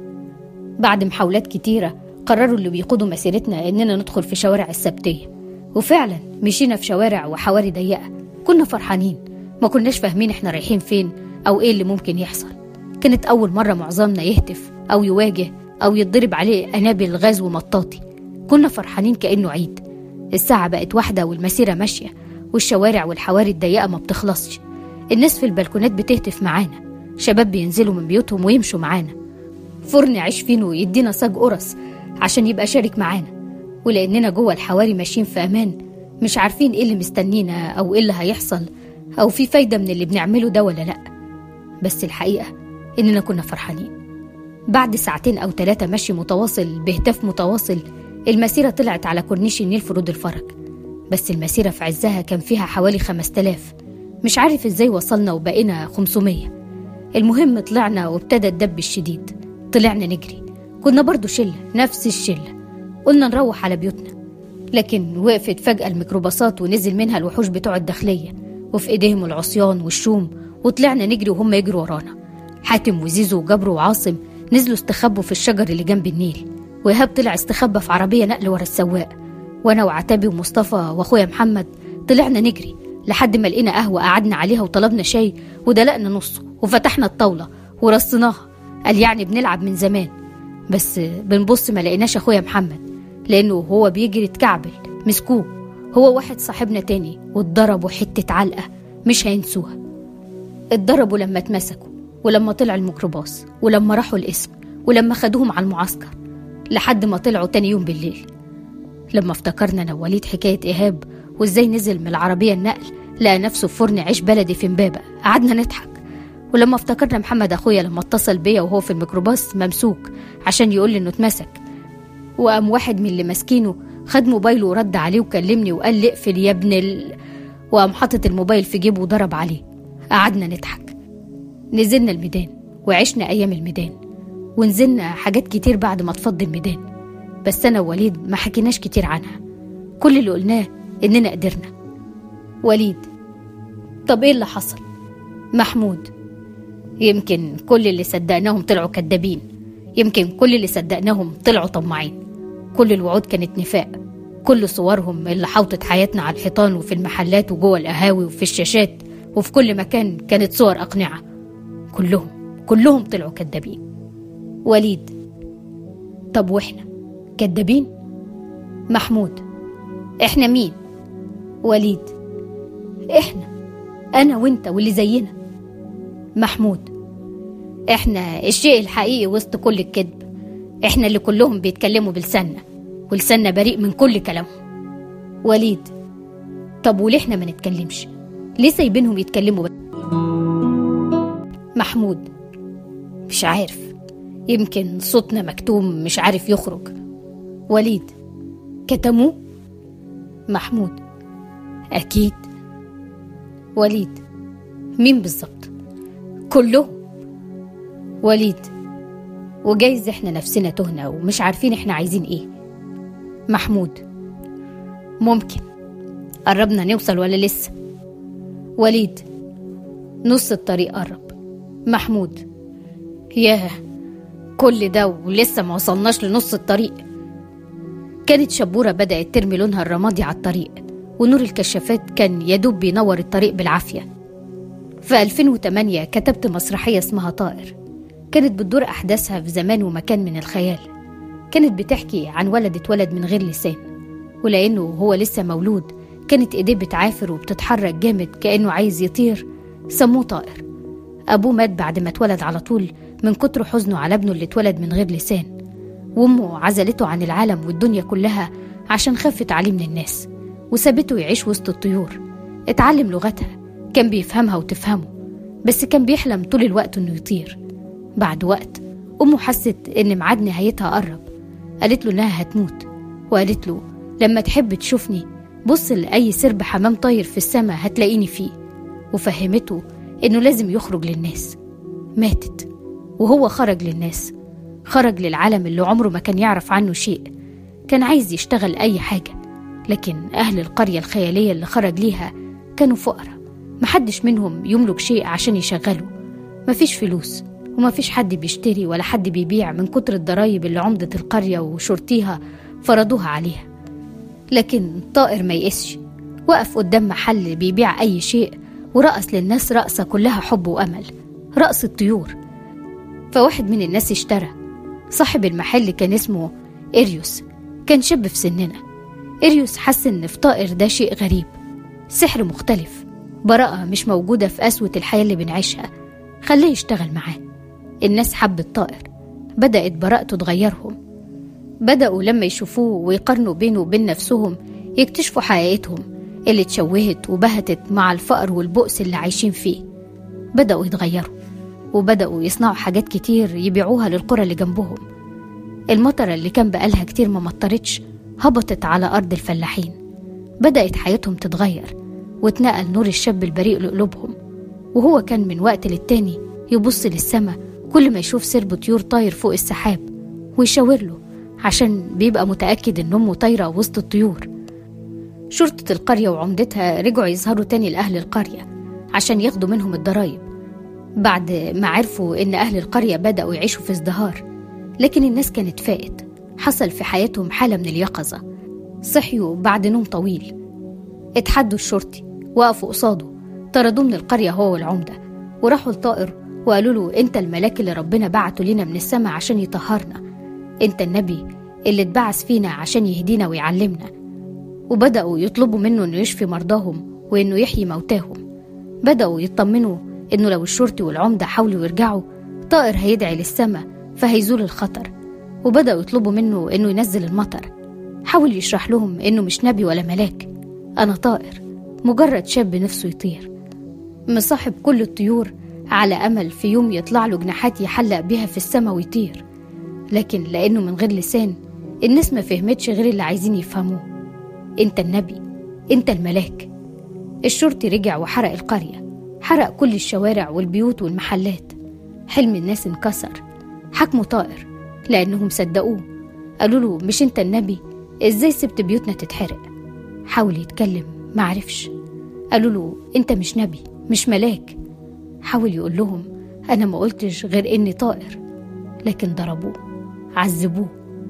Speaker 2: بعد محاولات كتيرة قرروا اللي بيقودوا مسيرتنا إننا ندخل في شوارع السبتية وفعلا مشينا في شوارع وحواري ضيقة كنا فرحانين ما كناش فاهمين احنا رايحين فين أو إيه اللي ممكن يحصل كانت أول مرة معظمنا يهتف أو يواجه أو يتضرب عليه أنابل غاز ومطاطي كنا فرحانين كأنه عيد الساعة بقت واحدة والمسيرة ماشية والشوارع والحواري الضيقة ما بتخلصش الناس في البلكونات بتهتف معانا شباب بينزلوا من بيوتهم ويمشوا معانا فرن عيش فينو يدينا صاج قرص عشان يبقى شارك معانا ولأننا جوه الحواري ماشيين في أمان مش عارفين إيه اللي مستنينا أو إيه اللي هيحصل أو في فايدة من اللي بنعمله ده ولا لأ بس الحقيقة إننا كنا فرحانين بعد ساعتين أو ثلاثة مشي متواصل بهتاف متواصل المسيرة طلعت على كورنيش النيل في رود الفرج بس المسيرة في عزها كان فيها حوالي خمس تلاف مش عارف ازاي وصلنا وبقينا خمسمية المهم طلعنا وابتدى الدب الشديد طلعنا نجري كنا برضو شلة نفس الشلة قلنا نروح على بيوتنا لكن وقفت فجأة الميكروباصات ونزل منها الوحوش بتوع الداخلية وفي ايديهم العصيان والشوم وطلعنا نجري وهم يجروا ورانا حاتم وزيزو وجبر وعاصم نزلوا استخبوا في الشجر اللي جنب النيل وإيهاب طلع استخبى في عربية نقل ورا السواق وأنا وعتابي ومصطفى وأخويا محمد طلعنا نجري لحد ما لقينا قهوة قعدنا عليها وطلبنا شاي ودلقنا نصه وفتحنا الطاولة ورصيناها قال يعني بنلعب من زمان بس بنبص ما لقيناش أخويا محمد لأنه هو بيجري اتكعبل مسكوه هو واحد صاحبنا تاني واتضربوا حتة علقة مش هينسوها اتضربوا لما اتمسكوا ولما طلع الميكروباص ولما راحوا القسم ولما خدوهم على المعسكر لحد ما طلعوا تاني يوم بالليل لما افتكرنا انا ووليد حكايه ايهاب وازاي نزل من العربيه النقل لقى نفسه في فرن عيش بلدي في امبابه قعدنا نضحك ولما افتكرنا محمد أخويا لما اتصل بيا وهو في الميكروباص ممسوك عشان يقول لي إنه اتمسك وقام واحد من اللي ماسكينه خد موبايله ورد عليه وكلمني وقال لي اقفل يا ابن ال... وقام حاطط الموبايل في جيبه وضرب عليه قعدنا نضحك نزلنا الميدان وعشنا أيام الميدان ونزلنا حاجات كتير بعد ما اتفض الميدان بس أنا ووليد ما حكيناش كتير عنها كل اللي قلناه إننا قدرنا وليد طب إيه اللي حصل؟ محمود يمكن كل اللي صدقناهم طلعوا كدابين يمكن كل اللي صدقناهم طلعوا طماعين كل الوعود كانت نفاق كل صورهم اللي حوطت حياتنا على الحيطان وفي المحلات وجوه القهاوي وفي الشاشات وفي كل مكان كانت صور أقنعة كلهم كلهم طلعوا كدابين وليد طب واحنا كدابين محمود احنا مين وليد احنا انا وانت واللي زينا محمود احنا الشيء الحقيقي وسط كل الكذب احنا اللي كلهم بيتكلموا بلساننا ولساننا بريء من كل كلامهم وليد طب وليه احنا ما نتكلمش ليه سايبينهم يتكلموا بس محمود مش عارف يمكن صوتنا مكتوم مش عارف يخرج وليد كتموه محمود أكيد وليد مين بالظبط كلهم وليد وجايز احنا نفسنا تهنا ومش عارفين احنا عايزين ايه محمود ممكن قربنا نوصل ولا لسه وليد نص الطريق قرب محمود ياه كل ده ولسه ما وصلناش لنص الطريق كانت شبورة بدأت ترمي لونها الرمادي على الطريق ونور الكشافات كان يدوب بينور الطريق بالعافية في 2008 كتبت مسرحية اسمها طائر كانت بتدور أحداثها في زمان ومكان من الخيال كانت بتحكي عن ولد اتولد من غير لسان ولأنه هو لسه مولود كانت إيديه بتعافر وبتتحرك جامد كأنه عايز يطير سموه طائر أبوه مات بعد ما اتولد على طول من كتر حزنه على ابنه اللي اتولد من غير لسان وأمه عزلته عن العالم والدنيا كلها عشان خفت عليه من الناس وسابته يعيش وسط الطيور اتعلم لغتها كان بيفهمها وتفهمه بس كان بيحلم طول الوقت انه يطير بعد وقت أمه حست إن ميعاد نهايتها قرب قالت له إنها هتموت وقالت له لما تحب تشوفني بص لأي سرب حمام طاير في السماء هتلاقيني فيه وفهمته إنه لازم يخرج للناس ماتت وهو خرج للناس خرج للعالم اللي عمره ما كان يعرف عنه شيء كان عايز يشتغل أي حاجة لكن أهل القرية الخيالية اللي خرج ليها كانوا فقراء محدش منهم يملك شيء عشان يشغله مفيش فلوس ومفيش حد بيشتري ولا حد بيبيع من كتر الضرايب اللي عمدة القرية وشرطيها فرضوها عليها لكن طائر ما يقسش وقف قدام محل بيبيع أي شيء ورقص للناس رقصة كلها حب وأمل رقص الطيور فواحد من الناس اشترى صاحب المحل كان اسمه إريوس كان شاب في سننا إريوس حس إن في طائر ده شيء غريب سحر مختلف براءة مش موجودة في قسوة الحياة اللي بنعيشها خليه يشتغل معاه الناس حبت طائر بدأت براءته تغيرهم بدأوا لما يشوفوه ويقارنوا بينه وبين نفسهم يكتشفوا حقيقتهم اللي اتشوهت وبهتت مع الفقر والبؤس اللي عايشين فيه بدأوا يتغيروا وبدأوا يصنعوا حاجات كتير يبيعوها للقرى اللي جنبهم المطرة اللي كان بقالها كتير ما مطرتش هبطت على أرض الفلاحين بدأت حياتهم تتغير واتنقل نور الشاب البريء لقلوبهم وهو كان من وقت للتاني يبص للسما كل ما يشوف سرب طيور طاير فوق السحاب ويشاور له عشان بيبقى متأكد إن أمه طايرة وسط الطيور شرطة القرية وعمدتها رجعوا يظهروا تاني لأهل القرية عشان ياخدوا منهم الضرايب بعد ما عرفوا إن أهل القرية بدأوا يعيشوا في ازدهار لكن الناس كانت فائت حصل في حياتهم حالة من اليقظة صحيوا بعد نوم طويل اتحدوا الشرطي وقفوا قصاده طردوه من القرية هو والعمدة وراحوا لطائر وقالوا له انت الملاك اللي ربنا بعته لنا من السماء عشان يطهرنا انت النبي اللي اتبعث فينا عشان يهدينا ويعلمنا وبدأوا يطلبوا منه انه يشفي مرضاهم وانه يحيي موتاهم بدأوا يطمنوا انه لو الشرطي والعمدة حاولوا يرجعوا طائر هيدعي للسماء فهيزول الخطر وبدأوا يطلبوا منه انه ينزل المطر حاول يشرح لهم انه مش نبي ولا ملاك انا طائر مجرد شاب نفسه يطير مصاحب كل الطيور على أمل في يوم يطلع له جناحات يحلق بيها في السما ويطير لكن لأنه من غير لسان الناس ما فهمتش غير اللي عايزين يفهموه انت النبي انت الملاك الشرطي رجع وحرق القرية حرق كل الشوارع والبيوت والمحلات حلم الناس انكسر حكموا طائر لأنهم صدقوه قالوا له مش انت النبي ازاي سبت بيوتنا تتحرق حاول يتكلم معرفش قالوا له انت مش نبي مش ملاك حاول يقول لهم انا ما قلتش غير اني طائر لكن ضربوه عذبوه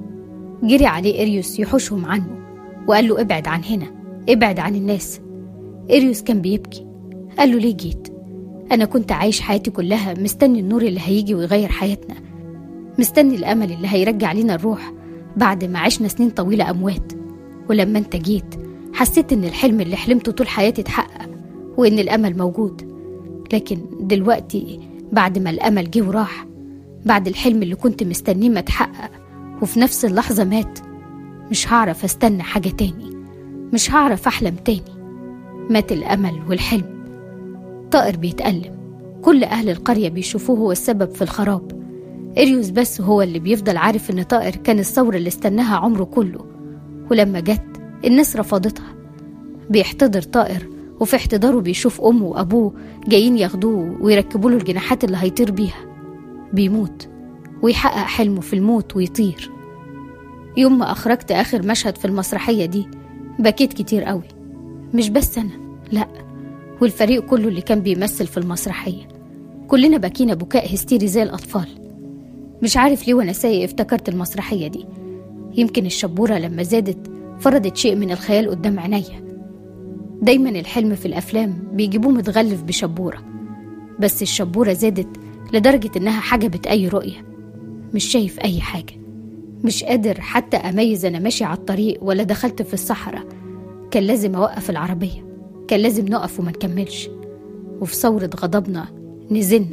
Speaker 2: جري عليه اريوس يحوشهم عنه وقال له ابعد عن هنا ابعد عن الناس اريوس كان بيبكي قال له ليه جيت انا كنت عايش حياتي كلها مستني النور اللي هيجي ويغير حياتنا مستني الامل اللي هيرجع لنا الروح بعد ما عشنا سنين طويله اموات ولما انت جيت حسيت ان الحلم اللي حلمته طول حياتي اتحقق وان الامل موجود لكن دلوقتي بعد ما الامل جه وراح بعد الحلم اللي كنت مستنيه ما اتحقق وفي نفس اللحظه مات مش هعرف استنى حاجه تاني مش هعرف احلم تاني مات الامل والحلم طائر بيتألم كل أهل القرية بيشوفوه هو السبب في الخراب إريوس بس هو اللي بيفضل عارف إن طائر كان الثورة اللي استناها عمره كله ولما جت الناس رفضتها بيحتضر طائر وفي احتضاره بيشوف أمه وأبوه جايين ياخدوه ويركبوا له الجناحات اللي هيطير بيها بيموت ويحقق حلمه في الموت ويطير يوم ما أخرجت آخر مشهد في المسرحية دي بكيت كتير قوي مش بس أنا لأ والفريق كله اللي كان بيمثل في المسرحية كلنا بكينا بكاء هستيري زي الأطفال مش عارف ليه وأنا سايق افتكرت المسرحية دي يمكن الشبورة لما زادت فرضت شيء من الخيال قدام عينيا دايما الحلم في الأفلام بيجيبوه متغلف بشبورة بس الشبورة زادت لدرجة إنها حجبت أي رؤية مش شايف أي حاجة مش قادر حتى أميز أنا ماشي على الطريق ولا دخلت في الصحراء كان لازم أوقف العربية كان لازم نقف وما نكملش وفي ثورة غضبنا نزلنا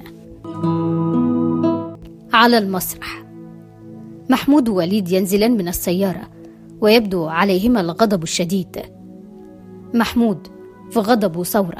Speaker 2: على المسرح محمود ووليد ينزلان من السيارة ويبدو عليهما الغضب الشديد محمود في غضب وثورة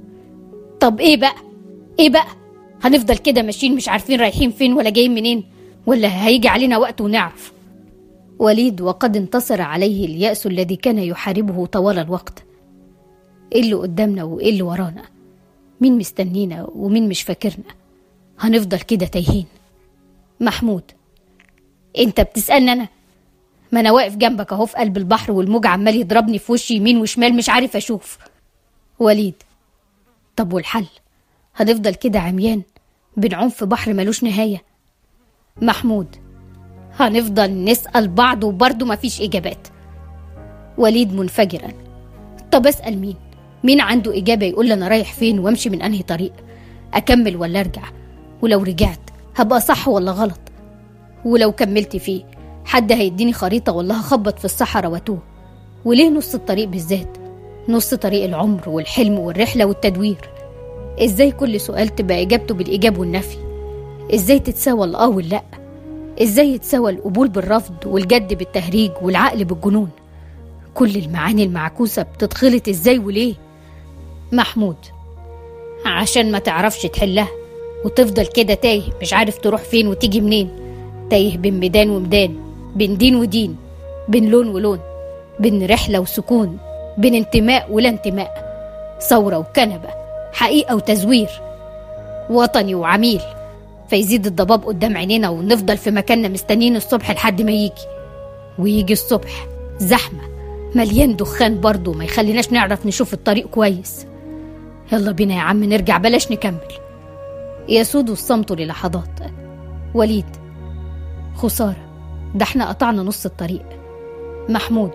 Speaker 2: طب ايه بقى ايه بقى هنفضل كده ماشيين مش عارفين رايحين فين ولا جايين منين ولا هيجي علينا وقت ونعرف وليد وقد انتصر عليه اليأس الذي كان يحاربه طوال الوقت ايه اللي قدامنا وايه اللي ورانا مين مستنينا ومين مش فاكرنا هنفضل كده تايهين محمود انت بتسألني انا ما انا واقف جنبك اهو في قلب البحر والموج عمال يضربني في وشي يمين وشمال مش عارف اشوف وليد طب والحل هنفضل كده عميان بنعوم في بحر ملوش نهاية محمود هنفضل نسأل بعض وبرضه مفيش إجابات وليد منفجرا طب أسأل مين مين عنده إجابة يقول لي أنا رايح فين وأمشي من أنهي طريق أكمل ولا أرجع ولو رجعت هبقى صح ولا غلط ولو كملت فيه حد هيديني خريطة ولا هخبط في الصحراء واتوه وليه نص الطريق بالذات نص طريق العمر والحلم والرحلة والتدوير ازاي كل سؤال تبقى اجابته بالايجاب والنفي ازاي تتساوى الاه واللا ازاي يتساوى القبول بالرفض والجد بالتهريج والعقل بالجنون كل المعاني المعكوسة بتتخلط ازاي وليه محمود عشان ما تعرفش تحلها وتفضل كده تايه مش عارف تروح فين وتيجي منين تايه بين ميدان وميدان بين دين ودين بين لون ولون بين رحلة وسكون بين انتماء ولا انتماء ثورة وكنبة حقيقة وتزوير وطني وعميل فيزيد الضباب قدام عينينا ونفضل في مكاننا مستنيين الصبح لحد ما يجي ويجي الصبح زحمة مليان دخان برضه ما يخليناش نعرف نشوف الطريق كويس يلا بينا يا عم نرجع بلاش نكمل يسود الصمت للحظات وليد خسارة ده احنا قطعنا نص الطريق محمود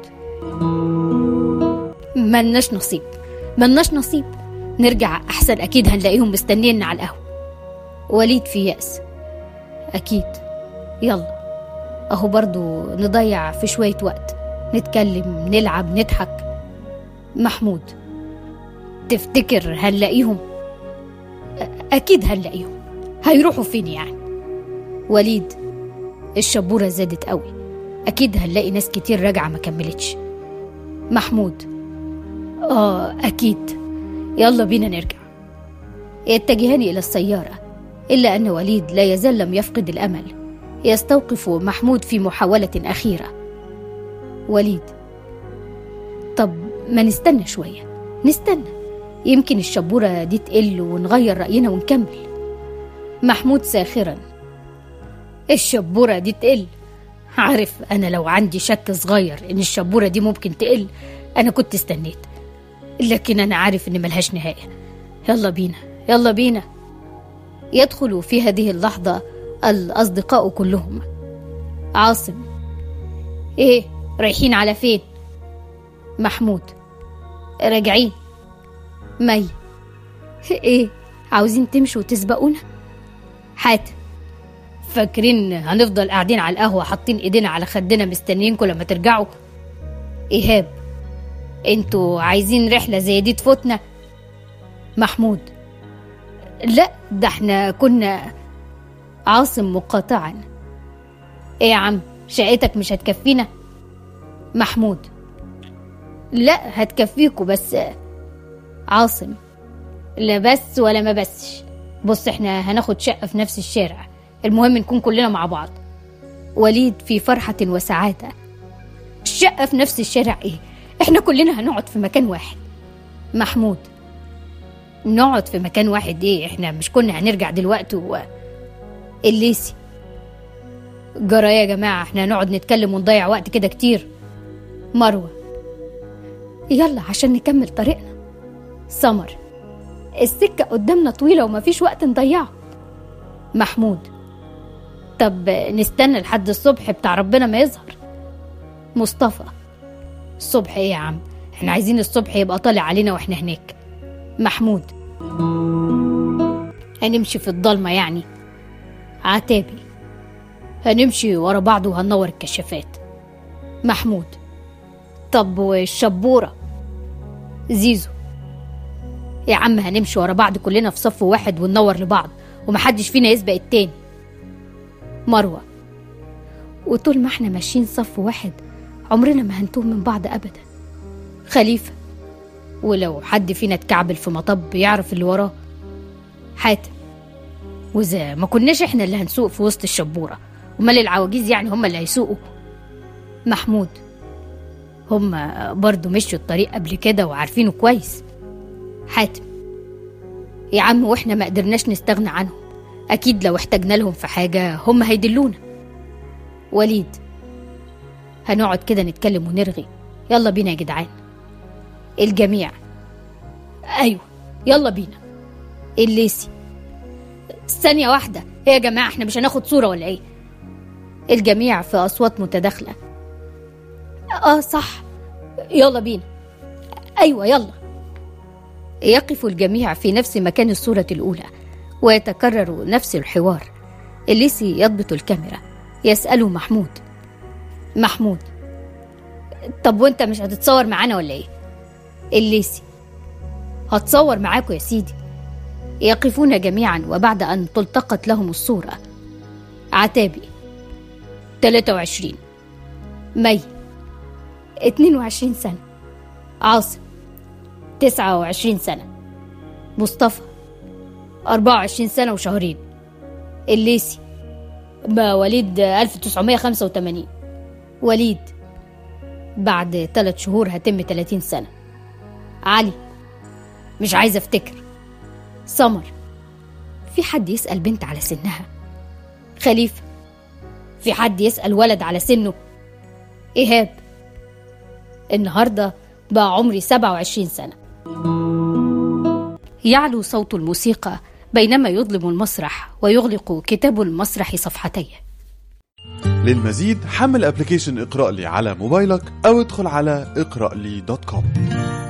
Speaker 2: ملناش نصيب ملناش نصيب نرجع أحسن أكيد هنلاقيهم مستنينا على القهوة وليد في يأس أكيد يلا أهو برضو نضيع في شوية وقت نتكلم نلعب نضحك محمود تفتكر هنلاقيهم أكيد هنلاقيهم هيروحوا فين يعني وليد الشبورة زادت قوي أكيد هنلاقي ناس كتير راجعة ما كملتش محمود آه أكيد يلا بينا نرجع يتجهان إلى السيارة إلا أن وليد لا يزال لم يفقد الأمل يستوقف محمود في محاولة أخيرة وليد طب ما نستنى شوية نستنى يمكن الشبورة دي تقل ونغير رأينا ونكمل محمود ساخرا الشبورة دي تقل عارف أنا لو عندي شك صغير إن الشبورة دي ممكن تقل أنا كنت استنيت لكن أنا عارف إن ملهاش نهاية يلا بينا يلا بينا يدخل في هذه اللحظة الأصدقاء كلهم عاصم إيه رايحين على فين محمود راجعين مي إيه عاوزين تمشوا وتسبقونا حاتم فاكرين هنفضل قاعدين على القهوة حاطين ايدينا على خدنا مستنيينكم لما ترجعوا إيهاب انتوا عايزين رحلة زي دي تفوتنا محمود لا ده احنا كنا عاصم مقاطعا ايه يا عم شقتك مش هتكفينا محمود لا هتكفيكوا بس عاصم لا بس ولا ما بسش بص احنا هناخد شقة في نفس الشارع المهم نكون كلنا مع بعض وليد في فرحة وسعادة الشقة في نفس الشارع ايه احنا كلنا هنقعد في مكان واحد محمود نقعد في مكان واحد ايه احنا مش كنا هنرجع دلوقتي و الليسي جرى يا جماعة احنا هنقعد نتكلم ونضيع وقت كده كتير مروة يلا عشان نكمل طريقنا سمر السكة قدامنا طويلة ومفيش وقت نضيعه محمود طب نستنى لحد الصبح بتاع ربنا ما يظهر مصطفى الصبح ايه يا عم احنا عايزين الصبح يبقى طالع علينا واحنا هناك محمود هنمشي في الضلمة يعني عتابي هنمشي ورا بعض وهننور الكشافات محمود طب والشبورة زيزو يا عم هنمشي ورا بعض كلنا في صف واحد وننور لبعض ومحدش فينا يسبق التاني مروة وطول ما احنا ماشيين صف واحد عمرنا ما هنتوه من بعض أبدا خليفة ولو حد فينا اتكعبل في مطب يعرف اللي وراه حاتم وإذا ما كناش احنا اللي هنسوق في وسط الشبورة ومال العواجيز يعني هم اللي هيسوقوا محمود هم برضو مشوا الطريق قبل كده وعارفينه كويس حاتم يا عم واحنا ما قدرناش نستغنى عنهم اكيد لو احتاجنا لهم في حاجة هم هيدلونا وليد هنقعد كده نتكلم ونرغي يلا بينا يا جدعان الجميع ايوه يلا بينا الليسي ثانية واحدة ايه يا جماعة احنا مش هناخد صورة ولا ايه الجميع في أصوات متداخلة اه صح يلا بينا ايوه يلا يقف الجميع في نفس مكان الصورة الأولى ويتكرر نفس الحوار الليسي يضبط الكاميرا يسأله محمود محمود طب وانت مش هتتصور معانا ولا ايه الليسي هتصور معاكوا يا سيدي يقفون جميعا وبعد أن تلتقط لهم الصورة عتابي 23 مي 22 سنة عاصم 29 سنة مصطفى 24 سنة وشهرين الليسي مواليد 1985 وليد بعد ثلاث شهور هتم 30 سنة علي مش عايزة افتكر سمر في حد يسأل بنت على سنها خليفة في حد يسأل ولد على سنه إيهاب النهاردة بقى عمري 27 سنة يعلو صوت الموسيقى بينما يظلم المسرح ويغلق كتاب المسرح صفحتيه
Speaker 1: للمزيد حمل ابلكيشن اقرأ لي على موبايلك او ادخل على اقرأ لي دوت كوم